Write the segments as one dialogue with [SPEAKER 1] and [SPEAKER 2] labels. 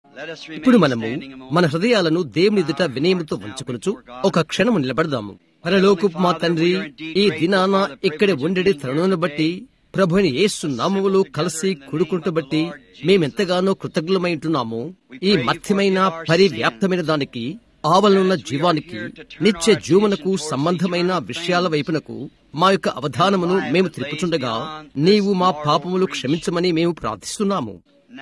[SPEAKER 1] ఇప్పుడు మనము మన హృదయాలను దేవుని ఎదుట వినయముతో ఉంచుకొనుచు ఒక క్షణము నిలబడదాము పరలోకపు మా తండ్రి ఈ దినాన ఇక్కడ ఉండేది తరుణను బట్టి ప్రభుని యేసు నామములో కలిసి కూడుకుంటూ బట్టి మేమెంతగానో కృతజ్ఞులమై ఉంటున్నాము ఈ మధ్యమైన పరివ్యాప్తమైన దానికి ఆవలనున్న జీవానికి నిత్య జీవనకు సంబంధమైన విషయాల వైపునకు మా యొక్క అవధానమును మేము తిప్పుచుండగా నీవు మా పాపములు క్షమించమని మేము ప్రార్థిస్తున్నాము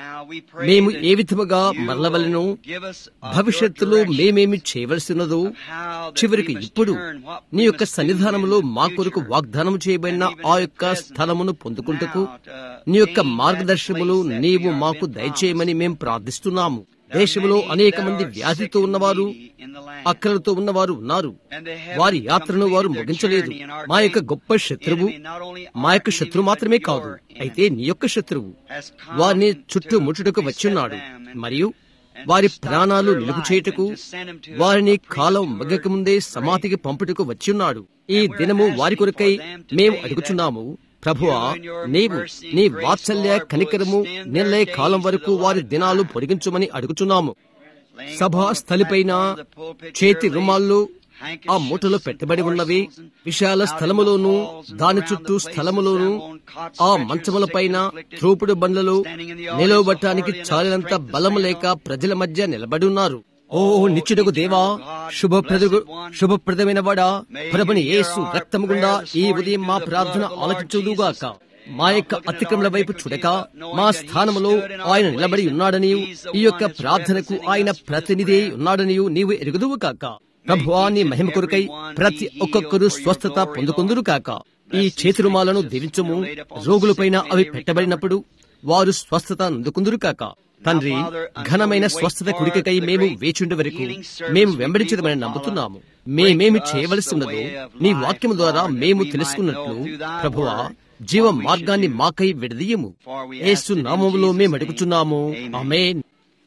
[SPEAKER 1] మేము ఏ విధముగా మరలవలను భవిష్యత్తులో మేమేమి చేయవలసినదో చివరికి ఇప్పుడు నీ యొక్క సన్నిధానములో మా కొరకు వాగ్దానం చేయబడిన ఆ యొక్క స్థలమును పొందుకుంటకు నీ యొక్క మార్గదర్శనములు నీవు మాకు దయచేయమని మేము ప్రార్థిస్తున్నాము దేశంలో అనేక మంది వ్యాధితో ఉన్నవారు అక్కలతో ఉన్నవారు ఉన్నారు వారి యాత్రను వారు ముగించలేదు మా యొక్క గొప్ప శత్రువు మా యొక్క శత్రువు మాత్రమే కాదు అయితే నీ యొక్క శత్రువు వారిని చుట్టుముట్టుటకు వచ్చిన్నాడు మరియు వారి ప్రాణాలు నిలుపు చేయుటకు వారిని కాలం మగ్గక ముందే సమాధికి పంపుటకు వచ్చిన్నాడు ఈ దినము వారి కొరకై మేము అడుగుచున్నాము ప్రభువా నీవు నీ వాత్సల్య కనికరము నిర్ణయ కాలం వరకు వారి దినాలు పొడిగించమని అడుగుచున్నాము సభా స్థలిపైన చేతి రుమాల్లో ఆ మూటలో పెట్టబడి ఉన్నవి విశాల స్థలములోను దాని చుట్టూ స్థలములోను ఆ మంచములపైన త్రూపుడు బండ్లలో నిలవబట్టానికి చాలినంత బలము లేక ప్రజల మధ్య నిలబడి ఉన్నారు ఓ నిత్యుడకు దేవా శుభప్రదు శుభప్రదమైన వాడా ప్రభుని యేసు రక్తము గుండా ఈ ఉదయం మా ప్రార్థన ఆలకించుదుగాక మా యొక్క అతిక్రమల వైపు చూడక మా స్థానములో ఆయన నిలబడి ఉన్నాడని ఈ యొక్క ప్రార్థనకు ఆయన ప్రతినిధి ఉన్నాడని నీవు ఎరుగుదువు కాక ప్రభువా నీ మహిమ కొరకై ప్రతి ఒక్కొక్కరు స్వస్థత పొందుకుందురు కాక ఈ చేతిరుమాలను దీవించము రోగులపైన అవి పెట్టబడినప్పుడు వారు స్వస్థత అందుకుందురు కాక తండ్రి ఘనమైన స్వస్థత కుడికకై మేము వేచుండే వరకు మేము వెంబడించదమని నమ్ముతున్నాము మేమేమి చేయవలసి ఉన్నదో నీ వాక్యము ద్వారా మేము తెలుసుకున్నట్లు ప్రభువా జీవ మార్గాన్ని మాకై విడదీయము ఏసు నామములో మేము అడుగుచున్నాము ఆమేన్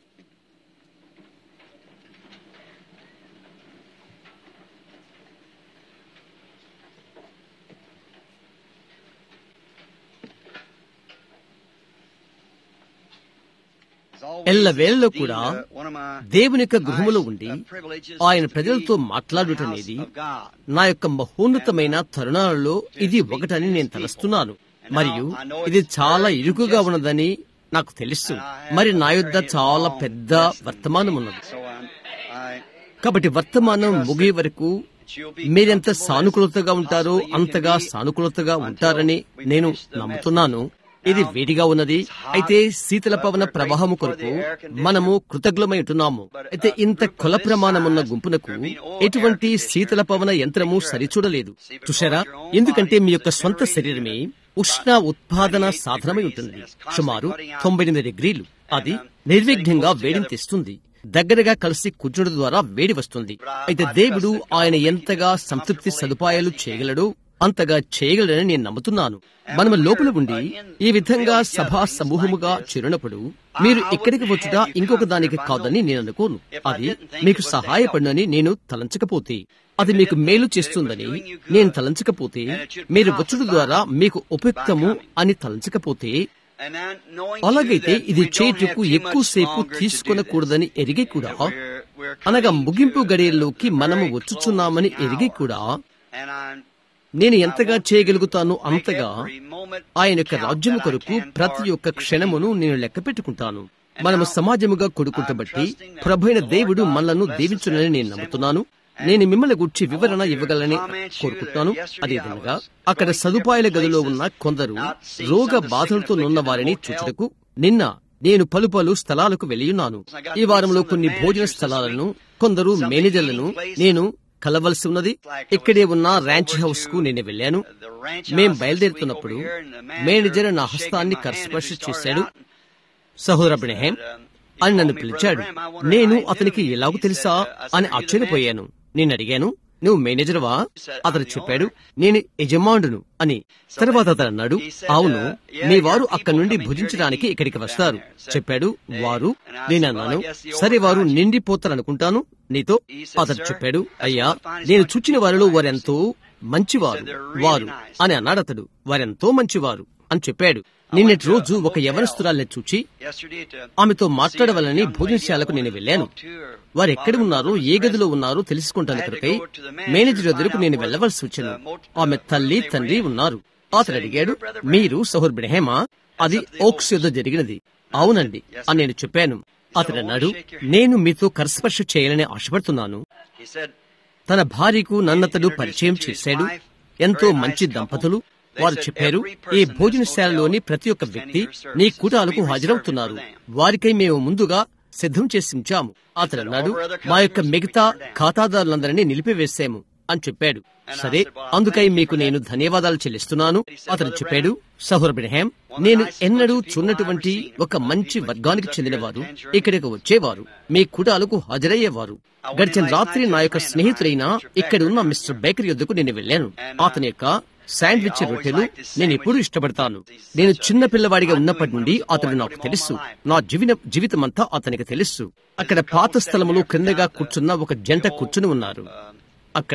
[SPEAKER 1] ఎల్లవేళలో కూడా దేవుని యొక్క గృహములో ఉండి ఆయన ప్రజలతో మాట్లాడుటనేది నా యొక్క మహోన్నతమైన తరుణాలలో ఇది ఒకటని నేను తలస్తున్నాను మరియు ఇది చాలా ఇరుకుగా ఉన్నదని నాకు తెలుసు మరి నా యొద్ద చాలా పెద్ద వర్తమానం ఉన్నది కాబట్టి వర్తమానం ముగియ వరకు మీరెంత సానుకూలతగా ఉంటారో అంతగా సానుకూలతగా ఉంటారని నేను నమ్ముతున్నాను ఇది వేడిగా ఉన్నది అయితే శీతల పవన ప్రవాహము కొరకు మనము కృతజ్ఞమై ఉంటున్నాము అయితే ఇంత కుల ప్రమాణమున్న గుంపునకు ఎటువంటి శీతల పవన యంత్రము సరిచూడలేదు చూశారా ఎందుకంటే మీ యొక్క స్వంత శరీరమే ఉష్ణ ఉత్పాదన సాధనమై ఉంటుంది సుమారు తొంభై ఎనిమిది డిగ్రీలు అది నిర్విఘ్నంగా వేడిని తెస్తుంది దగ్గరగా కలిసి కూర్చోడం ద్వారా వేడి వస్తుంది అయితే దేవుడు ఆయన ఎంతగా సంతృప్తి సదుపాయాలు చేయగలడో అంతగా చేయగలడని నేను నమ్ముతున్నాను మనము లోపల ఉండి ఈ విధంగా సభా సమూహముగా చేరినప్పుడు మీరు ఇక్కడికి వచ్చుట ఇంకొక దానికి కాదని నేను అనుకోను అది మీకు సహాయపడినని నేను తలంచకపోతే అది మీకు మేలు చేస్తుందని నేను తలంచకపోతే మీరు వచ్చుట ద్వారా మీకు ఉపయుక్తము అని తలంచకపోతే అలాగైతే ఇది చేటుకు ఎక్కువసేపు తీసుకొనకూడదని ఎరిగి కూడా అనగా ముగింపు గడియల్లోకి మనము వచ్చుచున్నామని ఎరిగి కూడా నేను ఎంతగా చేయగలుగుతానో అంతగా ఆయన యొక్క రాజ్యము కొరకు ప్రతి ఒక్క క్షణమును నేను లెక్క పెట్టుకుంటాను మనము సమాజముగా కొడుకుంటబట్టి ప్రభైన దేవుడు మనలను దీవించునని నేను నమ్ముతున్నాను నేను మిమ్మల్ని గుర్చి వివరణ ఇవ్వగలని కోరుకుంటున్నాను అదేవిధంగా అక్కడ సదుపాయాల గదిలో ఉన్న కొందరు రోగ బాధలతో నున్న వారిని చూచుటకు నిన్న నేను పలు పలు స్థలాలకు వెళ్ళియున్నాను ఈ వారంలో కొన్ని భోజన స్థలాలను కొందరు మేనేజర్లను నేను కలవలసి ఉన్నది ఇక్కడే ఉన్న ర్యాంచ్ హౌస్ కు నేను వెళ్ళాను మేం బయలుదేరుతున్నప్పుడు మేనేజర్ నా హస్తాన్ని కర్స్పర్శ చేశాడు సహోదర బ్రహేం అని నన్ను పిలిచాడు నేను అతనికి ఎలాగూ తెలుసా అని ఆశ్చర్యపోయాను నేను అడిగాను నువ్వు మేనేజర్వా అతను చెప్పాడు నేను యజమానుడును అని తర్వాత అతను అన్నాడు అవును మీ వారు అక్కడి నుండి భుజించడానికి ఇక్కడికి వస్తారు చెప్పాడు వారు నేనన్నాను సరే వారు నిండిపోతారనుకుంటాను నీతో అతను చెప్పాడు అయ్యా నేను చూచిన వారిలో వారెంతో మంచివారు వారు అని అన్నాడు అతడు వారెంతో మంచివారు అని చెప్పాడు నిన్నటి రోజు ఒక యవనస్తురాల్ని చూచి ఆమెతో మాట్లాడవాలని భోజనశాలకు నేను వెళ్ళాను వారు ఎక్కడ ఉన్నారో ఏ గదిలో ఉన్నారో తెలుసుకుంటాను కొరకై మేనేజర్ ఎదురుకు నేను వెళ్ళవలసి వచ్చాను ఆమె తల్లి తండ్రి ఉన్నారు అతను అడిగాడు మీరు సహోర్ బ్రహేమా అది ఓక్స్ యుద్ధ జరిగినది అవునండి అని నేను చెప్పాను అతడు అన్నాడు నేను మీతో కరస్పర్శ చేయాలని ఆశపడుతున్నాను తన భార్యకు నన్నతడు పరిచయం చేశాడు ఎంతో మంచి దంపతులు వారు చెప్పారు ఈ భోజనశాలలోని ప్రతి ఒక్క వ్యక్తి నీ కూటాలకు హాజరవుతున్నారు వారికై మేము ముందుగా సిద్ధం చేసి ఉంచాము అతడు అన్నాడు మా యొక్క మిగతా ఖాతాదారులందరినీ నిలిపివేశాము అని చెప్పాడు సరే అందుకై మీకు నేను ధన్యవాదాలు చెల్లిస్తున్నాను అతను చెప్పాడు సహోర్ బ్రహాం నేను ఎన్నడూ చూన్నటువంటి ఒక మంచి వర్గానికి చెందినవారు ఇక్కడికి వచ్చేవారు మీ కుటాలకు హాజరయ్యేవారు గడిచిన రాత్రి నా యొక్క స్నేహితుడైన ఇక్కడ ఉన్న మిస్టర్ బేకరీ యొద్దకు నేను వెళ్ళాను అతని యొక్క శాండ్విచ్ రొట్టెలు నేను ఎప్పుడూ ఇష్టపడతాను నేను చిన్న పిల్లవాడిగా ఉన్నప్పటి నుండి అతడు నాకు తెలుసు నా జీవిన జీవితమంతా అతనికి తెలుసు అక్కడ పాత స్థలములో క్రిందగా కూర్చున్న ఒక జంట కూర్చుని ఉన్నారు అక్కడ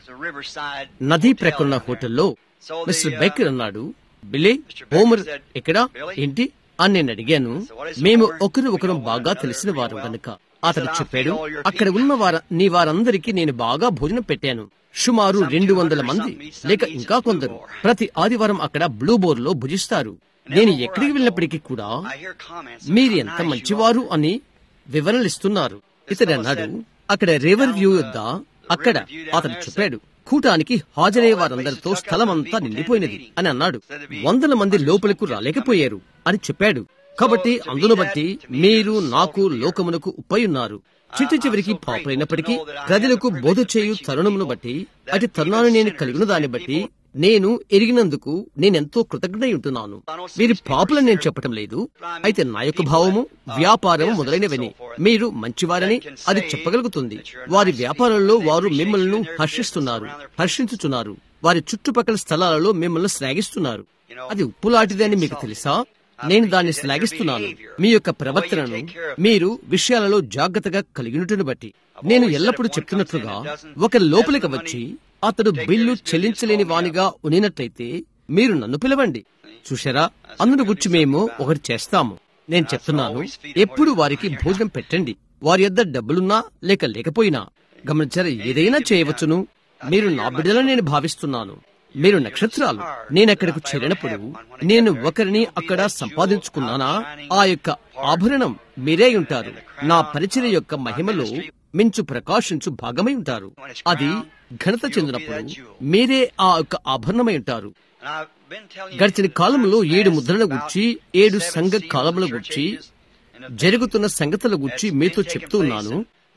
[SPEAKER 1] నదీ ప్రక్కన్న హోటల్లో మిస్టర్ బేకర్ అన్నాడు బిలే హోమర్ ఎక్కడా ఏంటి అని నేను అడిగాను మేము ఒకరు ఒకరు బాగా తెలిసిన వారు గనుక అతడు చెప్పాడు అక్కడ ఉన్న వార నీ వారందరికీ నేను బాగా భోజనం పెట్టాను సుమారు రెండు వందల మంది లేక ఇంకా కొందరు ప్రతి ఆదివారం అక్కడ బ్లూ బోర్ లో భుజిస్తారు నేను ఎక్కడికి వెళ్ళినప్పటికీ కూడా మీరు ఎంత మంచివారు అని వివరణలు ఇస్తున్నారు ఇతడు అన్నాడు అక్కడ రివర్ వ్యూ యొద్ద అక్కడ అతడు చెప్పాడు కూటానికి హాజరయ్యే వారందరితో స్థలమంతా నిండిపోయినది అని అన్నాడు వందల మంది లోపలకు రాలేకపోయారు అని చెప్పాడు కాబట్టి అందును బట్టి మీరు నాకు లోకమునకు ఉప్పై ఉన్నారు చిట్టు చివరికి పాపులైనప్పటికీ ప్రజలకు బోధ చేయు తరుణమును బట్టి అటు తరుణాన్ని నేను కలిగిన దాన్ని బట్టి నేను ఎరిగినందుకు నేనెంతో కృతజ్ఞై ఉంటున్నాను మీరు పాపులని నేను చెప్పటం లేదు అయితే నా యొక్క భావము వ్యాపారం మొదలైనవని మీరు మంచివారని అది చెప్పగలుగుతుంది వారి వ్యాపారంలో వారు మిమ్మల్ని హర్షిస్తున్నారు హర్షించుచున్నారు వారి చుట్టుపక్కల స్థలాలలో మిమ్మల్ని శ్లాఘిస్తున్నారు అది ఉప్పులాంటిదని మీకు తెలుసా నేను దాన్ని శ్లాఘిస్తున్నాను మీ యొక్క ప్రవర్తనను మీరు విషయాలలో జాగ్రత్తగా కలిగినట్టును బట్టి నేను ఎల్లప్పుడూ చెప్తున్నట్లుగా ఒక లోపలికి వచ్చి అతడు బిల్లు చెల్లించలేని వానిగా ఉనినట్లయితే మీరు నన్ను పిలవండి చూశారా అందును గురించి మేము ఒకటి చేస్తాము నేను చెప్తున్నాను ఎప్పుడు వారికి భోజనం పెట్టండి వారి యొద్ద డబ్బులున్నా లేక లేకపోయినా గమనించారా ఏదైనా చేయవచ్చును మీరు నా బిడ్డలని నేను భావిస్తున్నాను మీరు నక్షత్రాలు నేనక్కడకు చేరినప్పుడు నేను ఒకరిని అక్కడ సంపాదించుకున్నానా ఆ యొక్క ఆభరణం మీరే ఉంటారు నా పరిచయ యొక్క మహిమలో మించు ప్రకాశించు భాగమై ఉంటారు అది ఘనత చెందినప్పుడు మీరే ఆ యొక్క ఆభరణమై ఉంటారు గడిచిన కాలంలో ఏడు ముద్రల గుర్చి ఏడు సంఘ కాలముల గుర్చి జరుగుతున్న సంగతుల గుర్చి మీతో చెప్తూ ఉన్నాను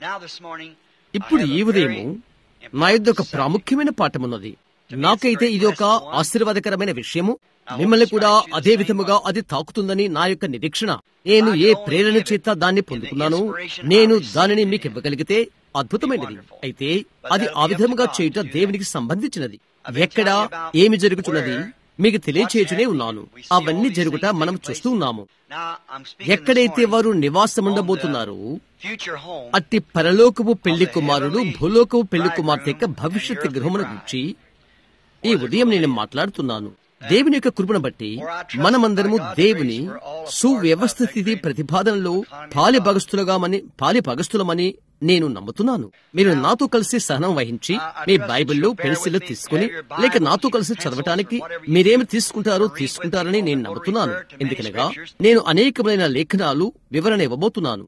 [SPEAKER 1] ఇప్పుడు ఈ ఉదయము నా యొద్ద ఒక ప్రాముఖ్యమైన పాఠమున్నది నాకైతే ఇది ఒక ఆశీర్వాదకరమైన విషయము మిమ్మల్ని కూడా అదే విధముగా అది తాకుతుందని నా యొక్క నిరీక్షణ నేను ఏ ప్రేరణ చేత దాన్ని పొందుకున్నాను నేను దానిని మీకు ఇవ్వగలిగితే అద్భుతమైనది అయితే అది ఆ విధముగా చేయుట దేవునికి సంబంధించినది ఎక్కడ ఏమి జరుగుతున్నది మీకు తెలియచేయుచునే ఉన్నాను అవన్నీ జరుగుట మనం చూస్తూ ఉన్నాము ఎక్కడైతే వారు నివాసముండబోతున్నారో అట్టి పరలోకపు పెళ్లి కుమారుడు భూలోకపు పెళ్లి కుమార్తె యొక్క భవిష్యత్ గృహమును గురించి ఈ ఉదయం నేను మాట్లాడుతున్నాను దేవుని యొక్క కృపను బట్టి మనమందరము దేవుని సువ్యవస్థ స్థితి ప్రతిపాదనలో పాలి భగస్తులుగామని పాలి భగస్తులమని నేను నమ్ముతున్నాను మీరు నాతో కలిసి సహనం వహించి మీ బైబిల్లో పెన్సిల్ తీసుకుని లేక నాతో కలిసి చదవటానికి మీరేమి తీసుకుంటారో తీసుకుంటారని నేను నమ్ముతున్నాను ఎందుకనగా నేను అనేకమైన లేఖనాలు వివరణ ఇవ్వబోతున్నాను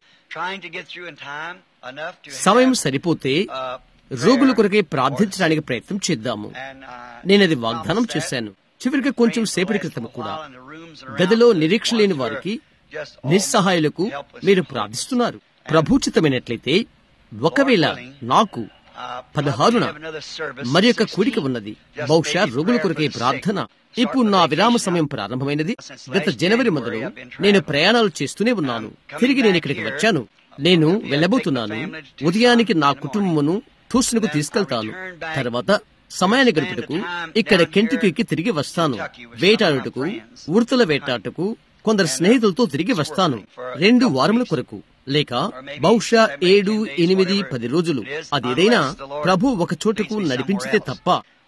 [SPEAKER 1] సమయం సరిపోతే రోగుల కొరకే ప్రార్థించడానికి ప్రయత్నం చేద్దాము నేనది వాగ్దానం చేశాను చివరికి కొంచెం సేపటి క్రితం కూడా గదిలో నిరీక్ష లేని వారికి నిస్సహాయులకు మీరు ప్రార్థిస్తున్నారు ప్రభుచితమైనట్లయితే ఒకవేళ నాకు పదహారున మరి యొక్క కూడిక ఉన్నది బహుశా రోగుల కొరకే ప్రార్థన ఇప్పుడు నా విరామ సమయం ప్రారంభమైనది గత జనవరి మొదలు నేను ప్రయాణాలు చేస్తూనే ఉన్నాను తిరిగి నేను ఇక్కడికి వచ్చాను నేను వెళ్ళబోతున్నాను ఉదయానికి నా కుటుంబమును టూస్నుకు తీసుకెళ్తాను తర్వాత సమయాన్ని గడుపుటకు ఇక్కడ కెంటుకీకి తిరిగి వస్తాను వేటాడుటకు ఉడతల వేటాటకు కొందరు స్నేహితులతో తిరిగి వస్తాను రెండు వారముల కొరకు లేక బహుశా ఏడు ఎనిమిది పది రోజులు అదేదైనా ప్రభు ఒక చోటకు నడిపించితే తప్ప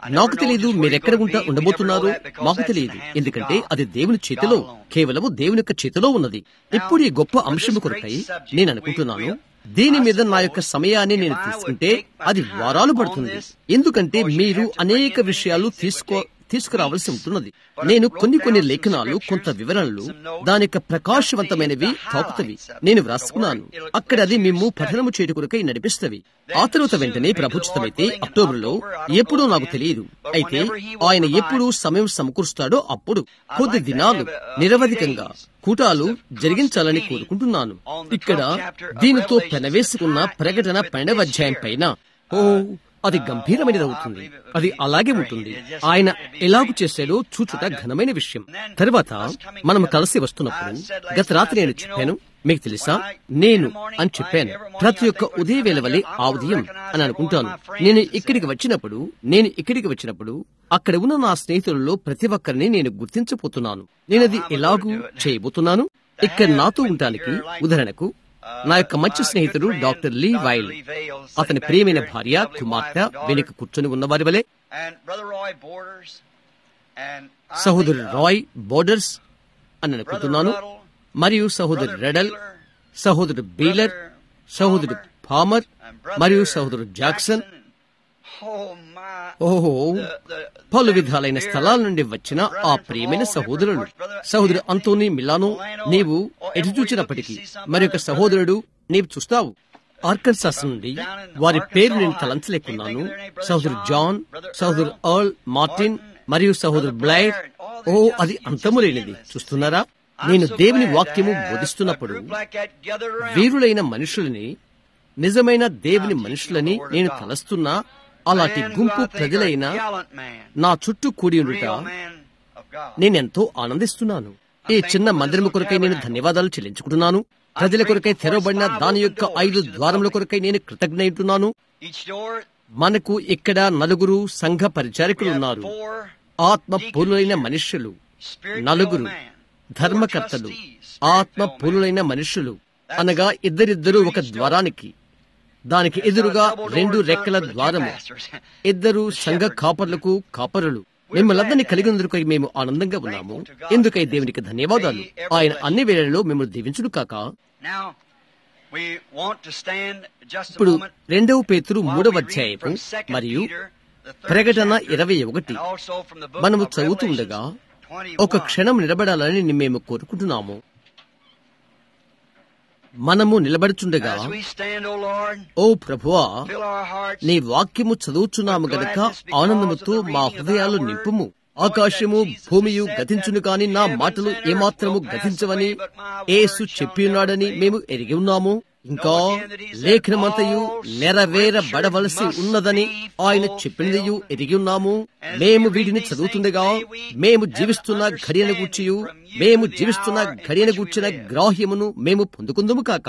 [SPEAKER 1] నాకు తెలియదు మీరెక్కడ ఉంటా ఉండబోతున్నారు మాకు తెలియదు ఎందుకంటే అది దేవుని చేతిలో కేవలము దేవుని యొక్క చేతిలో ఉన్నది ఇప్పుడు ఈ గొప్ప అంశం కొరకై నేను అనుకుంటున్నాను దీని మీద నా యొక్క సమయాన్ని నేను తీసుకుంటే అది వారాలు పడుతుంది ఎందుకంటే మీరు అనేక విషయాలు తీసుకో తీసుకురావాల్సి ఉంటున్నది నేను కొన్ని కొన్ని లేఖనాలు కొంత వివరణలు దాని యొక్క ప్రకాశవంతమైనవి తాకుతవి నేను వ్రాసుకున్నాను అక్కడ అది మేము పఠనము చేయట కొరకై నడిపిస్తవి ఆ తర్వాత వెంటనే ప్రభుత్వమైతే అక్టోబర్ లో ఎప్పుడో నాకు తెలియదు అయితే ఆయన ఎప్పుడు సమయం సమకూరుస్తాడో అప్పుడు కొద్ది దినాలు నిరవధికంగా కూటాలు జరిగించాలని కోరుకుంటున్నాను ఇక్కడ దీనితో పెనవేసుకున్న ప్రకటన పన్నెండవ అధ్యాయం పైన ఓ అది గంభీరమైనది అవుతుంది అది అలాగే ఉంటుంది ఆయన ఎలాగు చేశాడో చూచుట ఘనమైన విషయం తర్వాత మనం కలిసి వస్తున్నప్పుడు గత రాత్రి నేను చెప్పాను మీకు తెలుసా నేను అని చెప్పాను ప్రతి ఒక్క ఉదయ వేళ వలె ఆ ఉదయం అని అనుకుంటాను నేను ఇక్కడికి వచ్చినప్పుడు నేను ఇక్కడికి వచ్చినప్పుడు అక్కడ ఉన్న నా స్నేహితులలో ప్రతి ఒక్కరిని నేను గుర్తించబోతున్నాను నేను అది ఎలాగూ చేయబోతున్నాను ఇక్కడ నాతో ఉండటానికి ఉదాహరణకు నా యొక్క మంచి స్నేహితుడు డాక్టర్ లీ వైల్ అతని ప్రియమైన భార్య కుమార్తె వెనుక కూర్చొని ఉన్నవారి వలె సహోదరు రాయ్ బోర్డర్స్ అని అనుకుంటున్నాను మరియు సహోదరు రెడల్ సహోదరుడు బీలర్ సహోదరుడు ఫామర్ మరియు సహోదరుడు జాక్సన్ ఓహో పలు విధాలైన స్థలాల నుండి వచ్చిన ఆ ప్రియమైన సహోదరులు సహోదరుడు అంతోని మిలానో నీవు ఎటు చూచినప్పటికీ మరి ఒక సహోదరుడు నీవు చూస్తావు ఆర్కన్సాస్ నుండి వారి పేరు నేను తలంచలేకున్నాను సహోదరు జాన్ సహోదరు అర్ల్ మార్టిన్ మరియు సహోదరు బ్లైర్ ఓ అది అంతము లేనిది చూస్తున్నారా నేను దేవుని వాక్యము బోధిస్తున్నప్పుడు వీరులైన మనుషులని నిజమైన దేవుని మనుషులని నేను తలస్తున్నా అలాంటి గుంపు ప్రజలైన నా చుట్టూ కూడి ఉండుట నేనెంతో ఆనందిస్తున్నాను ఈ చిన్న మందిరము కొరకై నేను ధన్యవాదాలు చెల్లించుకుంటున్నాను ప్రజల కొరకై తెరవబడిన దాని యొక్క ఐదు ద్వారముల కొరకై నేను కృతజ్ఞయుంటున్నాను మనకు ఇక్కడ నలుగురు సంఘ పరిచారకులు ఉన్నారు ఆత్మ పూలులైన మనుష్యులు నలుగురు ధర్మకర్తలు ఆత్మ పూలులైన మనుష్యులు అనగా ఇద్దరిద్దరు ఒక ద్వారానికి దానికి ఎదురుగా రెండు రెక్కల ద్వారము ఇద్దరు సంఘ కాపర్లకు కాపరులు మిమ్మల్ని కలిగి ఉన్నందుకై మేము ఆనందంగా ఉన్నాము ఎందుకై దేవునికి ధన్యవాదాలు ఆయన అన్ని వేళల్లో మిమ్మల్ని దీవించుడు కాక ఇప్పుడు రెండవ పేతురు మూడవ అధ్యాయము మరియు ప్రకటన ఇరవై ఒకటి మనము చదువుతూ ఉండగా ఒక క్షణం నిలబడాలని మేము కోరుకుంటున్నాము మనము నిలబడుచుండగా ఓ ప్రభువా నీ వాక్యము చదువుచున్నాము గనక ఆనందముతో మా హృదయాలు నింపుము ఆకాశము భూమియు గతించును కాని నా మాటలు ఏమాత్రము గతించవని ఏసు చెప్పినాడని మేము ఎరిగి ఉన్నాము ఇంకా లేఖనమంతయు నెరవేరబడవలసి ఉన్నదని ఆయన చెప్పినదియు ఎరిగి ఉన్నాము మేము వీటిని చదువుతుండగా మేము జీవిస్తున్న ఘడియను గూర్చియు మేము జీవిస్తున్న ఘడియను గూర్చిన గ్రాహ్యమును మేము పొందుకుందుము కాక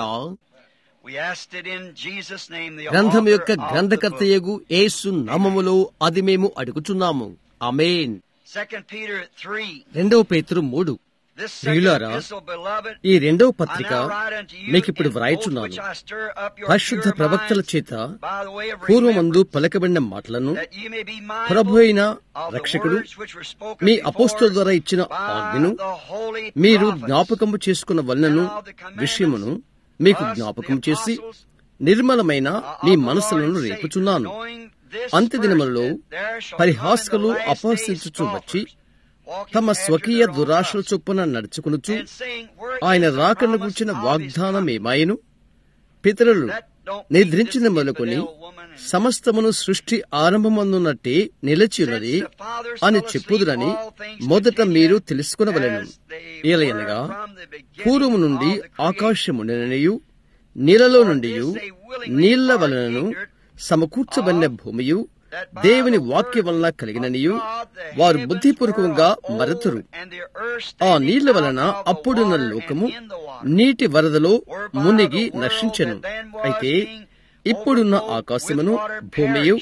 [SPEAKER 1] గ్రంథం యొక్క గ్రంథకర్తయగు యేసు నామములో అది మేము అడుగుచున్నాము అమేన్ రెండవ పేతురు మూడు ప్రియులారా ఈ రెండవ పత్రిక మీకిప్పుడు వ్రాయిచున్నాను పరిశుద్ధ ప్రవక్తల చేత పూర్వమందు పలకబడిన మాటలను ప్రభు అయిన రక్షకుడు మీ అపోస్తుల ద్వారా ఇచ్చిన ఆజ్ఞను మీరు జ్ఞాపకము చేసుకున్న వలనను విషయమును మీకు జ్ఞాపకం చేసి నిర్మలమైన మీ మనసులను రేపుచున్నాను అంత్యదినములలో పరిహాస్కలు అపహసించుచు వచ్చి తమ స్వకీయ దురాశల చొప్పున నడుచుకునుచు ఆయన రాకను గుర్చిన వాగ్దానం ఏమాయను పితరులు నిద్రించిన మొదలుకొని సమస్తమును సృష్టి ఆరంభమందున్నట్టే నిలిచియున్నది అని చెప్పుదురని మొదట మీరు తెలుసుకునవలను ఏలయనగా పూర్వము నుండి ఆకాశముండననియు నీళ్ళలో నుండి నీళ్ల వలనను సమకూర్చబడిన భూమియు దేవుని వాక్య వలన కలిగిననియు వారు బుద్ధిపూర్వకంగా మరతురు ఆ నీళ్ల వలన అప్పుడున్న లోకము నీటి వరదలో మునిగి నశించెను అయితే ఇప్పుడున్న ఆకాశమును భూమియు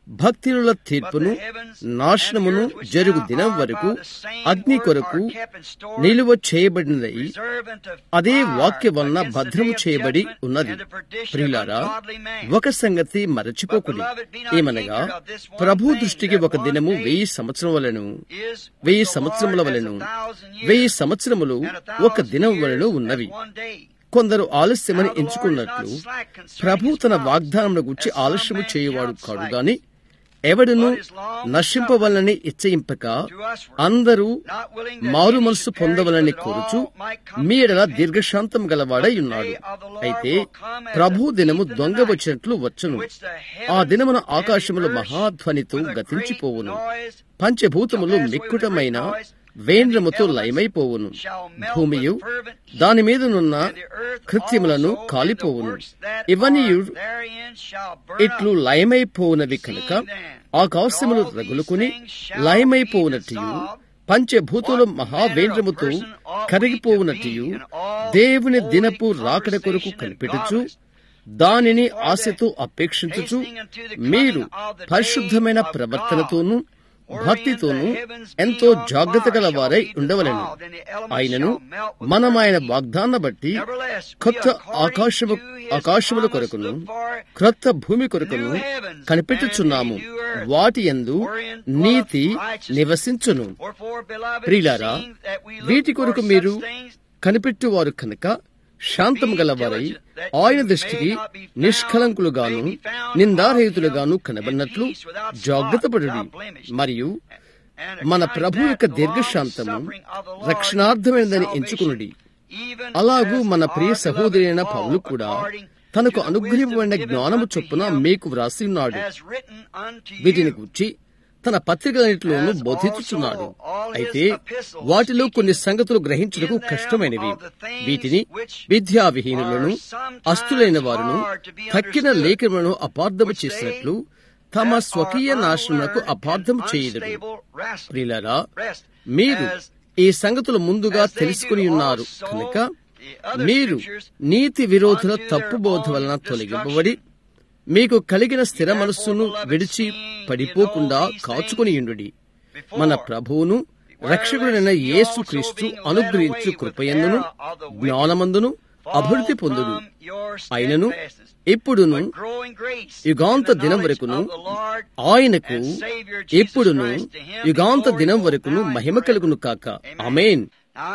[SPEAKER 1] భక్తుల తీర్పును నాశనమును జరుగు దినం వరకు అగ్ని కొరకు నిలువ చేయబడినదై అదే వాక్య వలన భద్రము చేయబడి ఉన్నది ప్రియులారా ఒక సంగతి మరచిపోకుడి ఏమనగా ప్రభు దృష్టికి ఒక దినము వెయ్యి సంవత్సరం వలను వెయ్యి సంవత్సరముల వలెను వెయ్యి సంవత్సరములు ఒక దినం వలన ఉన్నవి కొందరు ఆలస్యమని ఎంచుకున్నట్లు ప్రభు తన వాగ్దానముల గురించి ఆలస్యము చేయువాడు కాడు గాని ఎవడును నశింపవలని ఇచ్చయింపక అందరూ మారు మనసు పొందవలని కోరుచు మీడల దీర్ఘశాంతం గలవాడై ఉన్నాడు అయితే ప్రభు దినము దొంగ వచ్చినట్లు వచ్చును ఆ దినమున ఆకాశములు మహాధ్వనితో గతించిపోవును పంచభూతములు మిక్కుటమైన వేంద్రముతో లయమైపోవును భూమియు దాని మీదనున్న కృత్యములను కాలిపోవును ఇవన్నీ ఇట్లు లయమైపోవునవి కనుక ఆకాశములు రగులుకుని లయమైపోవునట్టు పంచభూతులు మహావేంద్రముతో కరిగిపోవునట్టు దేవుని దినపు రాకడ కొరకు కనిపెట్టుచు దానిని ఆశతో అపేక్షించుచు మీరు పరిశుద్ధమైన ప్రవర్తనతోనూ భక్తితోనూ ఎంతో జాగ్రత్త గల వారై ఉండవలను ఆయనను మనం ఆయన వాగ్దాన్న బట్టి కొత్త ఆకాశము ఆకాశముల కొరకును క్రొత్త భూమి కొరకును కనిపెట్టుచున్నాము వాటి ఎందు నీతి నివసించును ప్రియులారా వీటి కొరకు మీరు కనిపెట్టువారు కనుక శాంతము గలవారై ఆయన దృష్టికి నిష్కలంకులుగాను నిందారహితులుగాను కనబడినట్లు జాగ్రత్త పడుడి మరియు మన ప్రభు యొక్క దీర్ఘశాంతము రక్షణార్థమైనదని ఎంచుకునుడి అలాగూ మన ప్రియ సహోదరైన పౌలు కూడా తనకు అనుగ్రహింపబడిన జ్ఞానము చొప్పున మీకు వ్రాసి ఉన్నాడు వీటిని గుర్చి తన పత్రికలన్నింటిలోనూ బోధించుచున్నాడు అయితే వాటిలో కొన్ని సంగతులు గ్రహించుటకు కష్టమైనవి వీటిని విద్యావిహీనులను అస్తులైన వారును తక్కిన లేఖలను అపార్థము చేసినట్లు తమ స్వకీయ నాశనకు అపార్థం చేయదు ప్రియులరా మీరు ఈ సంగతులు ముందుగా తెలుసుకుని ఉన్నారు కనుక మీరు నీతి విరోధుల తప్పు బోధ వలన తొలగింపబడి మీకు కలిగిన స్థిర మనస్సును విడిచి పడిపోకుండా కాచుకునియుండు మన ప్రభువును రక్షకుడైన యేసు క్రీస్తు అనుగ్రహించు కృపయందును జ్ఞానమందును అభివృద్ధి పొందుడు అయినను ఇప్పుడును యుగాంత దినం వరకును ఆయనకు ఇప్పుడును యుగాంత దినం వరకును మహిమ కలుగును కాక అమేన్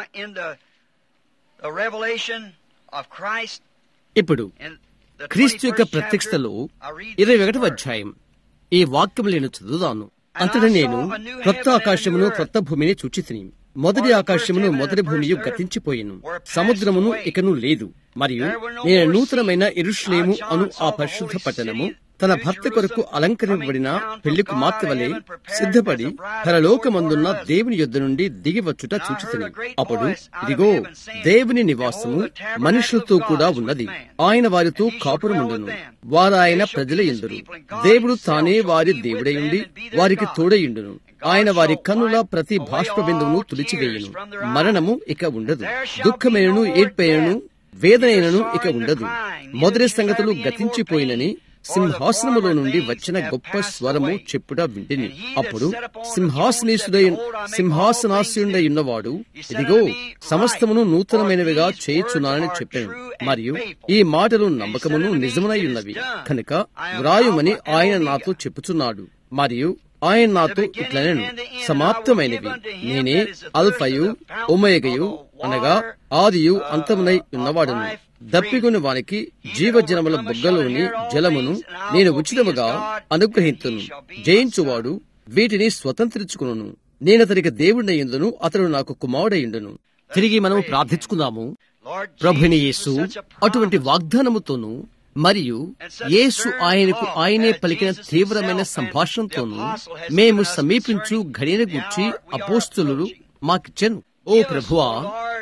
[SPEAKER 1] ఇప్పుడు క్రీస్తు యొక్క ప్రత్యక్షతలో ఇరవై ఒకటవ అధ్యాయం ఈ వాక్యం నేను చదువుదాను అంతటా నేను కొత్త ఆకాశమును కొత్త భూమిని చూచితిని మొదటి ఆకాశమును మొదటి భూమియు గతించిపోయిను సముద్రమును ఇకను లేదు మరియు నేను నూతనమైన ఇరుష్లేము అను ఆ పరిశుద్ధ పట్టణము తన భర్త కొరకు అలంకరింపబడిన పెళ్లి కుమార్తె వలె సిద్ధపడి పరలోకమందున్న దేవుని యొద్ద నుండి దిగి వచ్చుట చూచుతుంది అప్పుడు ఇదిగో దేవుని నివాసము మనుషులతో కూడా ఉన్నది ఆయన వారితో కాపురముండును వారాయన ప్రజల ఎందురు దేవుడు తానే వారి దేవుడయుండి వారికి తోడయుండును ఆయన వారి కన్నుల ప్రతి బాష్ప బిందువును తుడిచివేయును మరణము ఇక ఉండదు దుఃఖమైనను ఏడ్పైనను వేదనైనను ఇక ఉండదు మొదటి సంగతులు గతించిపోయినని సింహాసనములో నుండి వచ్చిన గొప్ప స్వరము చెప్పుట వింటిని అప్పుడు సింహాసనేశుడై సింహాసనాశయుడై ఉన్నవాడు ఇదిగో సమస్తమును నూతనమైనవిగా చేయుచున్నానని చెప్పాను మరియు ఈ మాటలు నమ్మకమును నిజమునై ఉన్నవి కనుక వ్రాయుమని ఆయన నాతో చెప్పుచున్నాడు మరియు ఆయన నాతో ఇట్లనేను సమాప్తమైనవి నేనే అల్ఫయు ఉమయగయు అనగా ఆదియు అంతమునై ఉన్నవాడును దప్పిగొని వానికి జీవజనముల బుగ్గలోని జలమును నేను ఉచితముగా అనుగ్రహించును జయించువాడు వీటిని స్వతంత్రించుకును నేనతనికి దేవుడయ్యుందును అతడు నాకు కుమారుడయ్యుండును తిరిగి మనం ప్రార్థించుకుందాము ప్రభుని యేసు అటువంటి వాగ్దానముతోనూ మరియు యేసు ఆయనకు ఆయనే పలికిన తీవ్రమైన సంభాషణతోనూ మేము సమీపించు ఘడిన గుర్చి అపోస్తులు మాకిచ్చాను ఓ ప్రభువా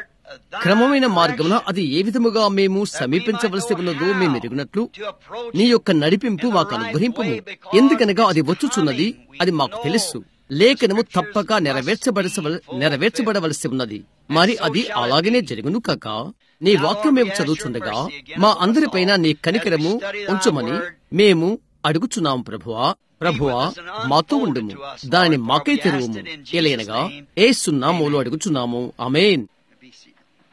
[SPEAKER 1] క్రమమైన మార్గమున అది ఏ విధముగా మేము సమీపించవలసి ఉన్నదో మేము ఎరుగునట్లు నీ యొక్క నడిపింపు మాకు అనుగ్రహింపు ఎందుకనగా అది వచ్చుచున్నది అది మాకు తెలుసు లేఖనము తప్పక నెరవేర్చబడస నెరవేర్చబడవలసి ఉన్నది మరి అది అలాగనే జరుగును కాక నీ వాక్యం మేము చదువుచుండగా మా అందరిపైన నీ కనికరము ఉంచమని మేము అడుగుచున్నాం ప్రభువా ప్రభువా మాతో ఉండుము దానిని మాకై తెరువుము ఎలయనగా ఏ సున్నామూలు అడుగుచున్నాము అమేన్
[SPEAKER 2] Be seated.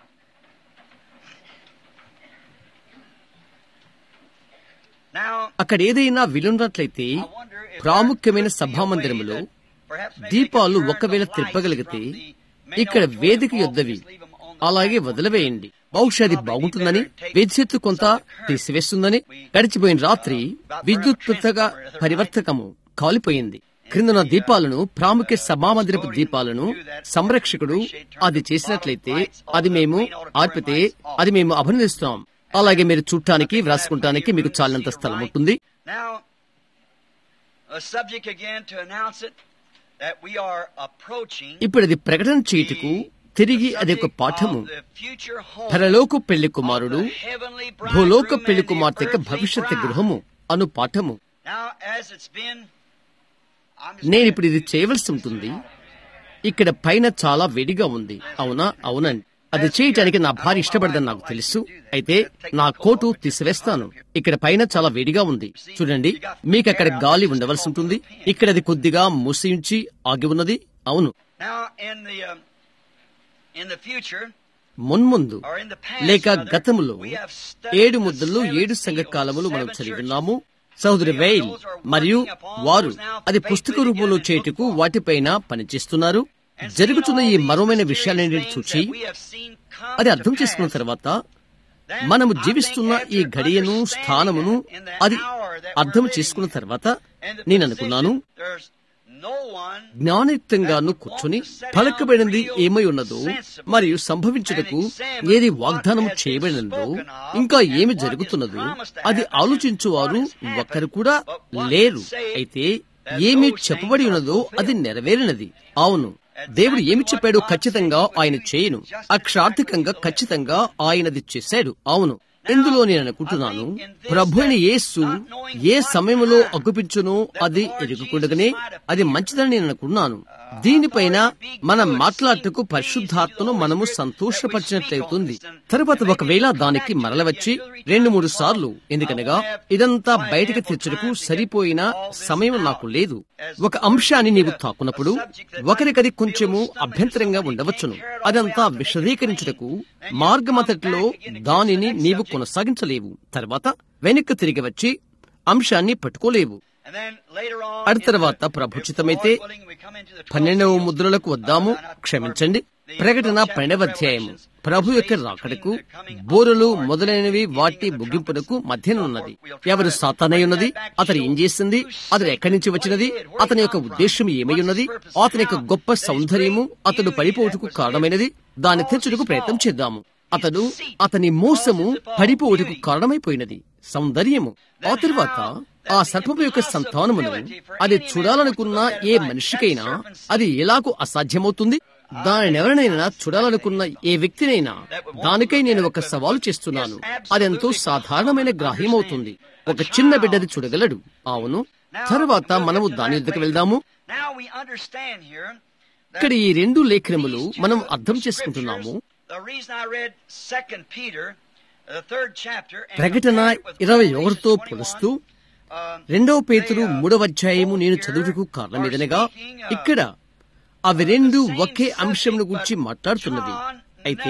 [SPEAKER 2] Now,
[SPEAKER 1] అక్కడ ఏదైనా విలున్నట్లయితే
[SPEAKER 2] I wonder if
[SPEAKER 1] ప్రాముఖ్యమైన
[SPEAKER 2] there could be a way
[SPEAKER 1] సభామందిరములో
[SPEAKER 2] that perhaps maybe
[SPEAKER 1] దీపాలు
[SPEAKER 2] they could turn
[SPEAKER 1] ఒకవేళ
[SPEAKER 2] the lights
[SPEAKER 1] తిప్పగలిగితే
[SPEAKER 2] from the main
[SPEAKER 1] ఇక్కడ
[SPEAKER 2] auditorium
[SPEAKER 1] వేదిక
[SPEAKER 2] off and
[SPEAKER 1] యొద్దవి
[SPEAKER 2] just leave them on the
[SPEAKER 1] అలాగే
[SPEAKER 2] platform.
[SPEAKER 1] వదిలివేయండి బహుశా అది బాగుంటుందని విద్యుత్తు కొంత తీసివేస్తుందని గడిచిపోయిన రాత్రి విద్యుత్తుగా పరివర్తకము కాలిపోయింది క్రిందన దీపాలను ప్రాముఖ్య సభామందిరపు దీపాలను సంరక్షకుడు అది చేసినట్లయితే అది మేము ఆర్పితే అది మేము అభినందిస్తున్నాం అలాగే మీరు చూడటానికి వ్రాసుకుంటానికి మీకు చాలినంత స్థలం ఉంటుంది
[SPEAKER 2] Now, a subject again to announce it that we are approaching
[SPEAKER 1] ఇప్పుడు అది ప్రకటన చేయుటకు తిరిగి అది ఒక పాఠము పరలోక పెళ్లి కుమారుడు భూలోక పెళ్లి కుమార్తె యొక్క భవిష్యత్ గృహము అను పాఠము నేను ఇప్పుడు ఇది చేయవలసి ఉంటుంది ఇక్కడ పైన చాలా వేడిగా ఉంది అవునా అవునండి అది చేయటానికి నా భార్య ఇష్టపడదని నాకు తెలుసు అయితే నా కోటు తీసివేస్తాను ఇక్కడ పైన చాలా వేడిగా ఉంది చూడండి మీకు అక్కడ గాలి ఉండవలసి ఉంటుంది ఇక్కడ అది కొద్దిగా మూసించి ఆగి ఉన్నది అవును
[SPEAKER 2] Now, in the um, in the future,
[SPEAKER 1] మున్ముందు
[SPEAKER 2] or in the past,
[SPEAKER 1] లేక
[SPEAKER 2] rather,
[SPEAKER 1] గతములో
[SPEAKER 2] we have studied
[SPEAKER 1] ఏడు
[SPEAKER 2] the
[SPEAKER 1] ముద్దలు
[SPEAKER 2] seven
[SPEAKER 1] ఏడు
[SPEAKER 2] seals,
[SPEAKER 1] సంఘకాలములు మనం
[SPEAKER 2] seven
[SPEAKER 1] చదివిన్నాము
[SPEAKER 2] churches.
[SPEAKER 1] సహోదరి వెయిల్
[SPEAKER 2] Those are
[SPEAKER 1] మరియు
[SPEAKER 2] working upon
[SPEAKER 1] వారు
[SPEAKER 2] those now
[SPEAKER 1] అది
[SPEAKER 2] faithfully
[SPEAKER 1] పుస్తక రూపంలో
[SPEAKER 2] together in
[SPEAKER 1] చేయుటకు
[SPEAKER 2] book form.
[SPEAKER 1] వాటిపైన పనిచేస్తున్నారు
[SPEAKER 2] And seeing
[SPEAKER 1] జరుగుతున్న
[SPEAKER 2] all
[SPEAKER 1] ఈ
[SPEAKER 2] these
[SPEAKER 1] మరోమైన
[SPEAKER 2] mysterious
[SPEAKER 1] విషయాలన్నింటినీ
[SPEAKER 2] things
[SPEAKER 1] చూచి
[SPEAKER 2] that we have seen come
[SPEAKER 1] అది
[SPEAKER 2] to
[SPEAKER 1] అర్థం
[SPEAKER 2] pass,
[SPEAKER 1] చేసుకున్న తర్వాత
[SPEAKER 2] then
[SPEAKER 1] మనము
[SPEAKER 2] I think
[SPEAKER 1] జీవిస్తున్న ఈ
[SPEAKER 2] after
[SPEAKER 1] ఘడియను
[SPEAKER 2] understanding
[SPEAKER 1] స్థానమును
[SPEAKER 2] that in the
[SPEAKER 1] అది
[SPEAKER 2] hour that
[SPEAKER 1] అర్థం
[SPEAKER 2] we're living
[SPEAKER 1] చేసుకున్న
[SPEAKER 2] in,
[SPEAKER 1] తర్వాత
[SPEAKER 2] and the
[SPEAKER 1] నేను
[SPEAKER 2] position,
[SPEAKER 1] అనుకున్నాను
[SPEAKER 2] there's no one
[SPEAKER 1] జ్ఞానయుక్తంగాను కూర్చుని పలకబడినది ఏమై ఉన్నదో మరియు సంభవించుటకు ఏది వాగ్దానం చేయబడినదో ఇంకా ఏమి జరుగుతున్నదో అది ఆలోచించువారు ఒక్కరు కూడా లేరు అయితే ఏమి చెప్పబడి ఉన్నదో అది నెరవేరినది అవును దేవుడు ఏమి చెప్పాడో ఖచ్చితంగా ఆయన చేయను అక్షరార్థికంగా ఖచ్చితంగా ఆయనది చేశాడు అవును ఇందులో నేను అనుకుంటున్నాను ప్రభు అయిన యేసు ఏ సమయంలో అగుపించునో అది ఎరుగుకుండగానే అది మంచిదని నేను అనుకున్నాను దీనిపైన మనం మాట్లాడటకు పరిశుద్ధాత్మను మనము సంతోషపరిచినట్లయితుంది తరువాత ఒకవేళ దానికి మరల వచ్చి రెండు మూడు సార్లు ఎందుకనగా ఇదంతా బయటకు తెచ్చుటకు సరిపోయిన సమయం నాకు లేదు ఒక అంశాన్ని నీవు తాకున్నప్పుడు ఒకరికది కొంచెము అభ్యంతరంగా ఉండవచ్చును అదంతా విశదీకరించుటకు మార్గమంతటిలో దానిని నీవు కొనసాగించలేవు తర్వాత వెనక్కి తిరిగి వచ్చి అంశాన్ని పట్టుకోలేవు
[SPEAKER 2] and then later on,
[SPEAKER 1] అటు
[SPEAKER 2] in the-
[SPEAKER 1] తర్వాత ప్రభుచితమైతే
[SPEAKER 2] Lord willing, we come into the 12th
[SPEAKER 1] పన్నెండవ
[SPEAKER 2] seal.
[SPEAKER 1] ముద్రలకు వద్దాము క్షమించండి ప్రకటన పన్నెండవ అధ్యాయము ప్రభు యొక్క రాకడకు బోరలు మొదలైనవి వాటి ముగింపునకు మధ్యన ఉన్నది ఎవరు సాతానై ఉన్నది అతను ఏం చేసింది అతను ఎక్కడి నుంచి వచ్చినది అతని యొక్క ఉద్దేశం ఏమై ఉన్నది అతని యొక్క గొప్ప సౌందర్యము అతడు పడిపోటుకు కారణమైనది దాన్ని తెచ్చుటకు ప్రయత్నం చేద్దాము అతడు అతని మోసము పడిపోటుకు కారణమైపోయినది సౌందర్యము ఆ తరువాత ఆ సర్పము యొక్క సంతానమును అది చూడాలనుకున్న ఏ మనిషికైనా అది ఎలాగూ అసాధ్యమవుతుంది దానిని ఎవరినైనా చూడాలనుకున్న ఏ వ్యక్తినైనా దానికై నేను ఒక సవాలు చేస్తున్నాను అదెంతో సాధారణమైన గ్రాహ్యమవుతుంది ఒక చిన్న బిడ్డది చూడగలడు అవును తరువాత మనము దాని యుద్ధకు వెళ్దాము
[SPEAKER 2] Now we understand here that
[SPEAKER 1] ఇక్కడ ఈ రెండు లేఖనములు మనం అర్థం చేసుకుంటున్నాము
[SPEAKER 2] the reason I read Second Peter, the third chapter, and
[SPEAKER 1] ప్రకటన
[SPEAKER 2] compared it with
[SPEAKER 1] ఇరవై
[SPEAKER 2] Revelation
[SPEAKER 1] ఒకటితో
[SPEAKER 2] 21,
[SPEAKER 1] పోలుస్తూ
[SPEAKER 2] um,
[SPEAKER 1] రెండవ పేతురు మూడవ అధ్యాయము నేను చదువుటకు కారణమేదనగా ఇక్కడ అవి రెండు ఒకే అంశంను గురించి మాట్లాడుతున్నది అయితే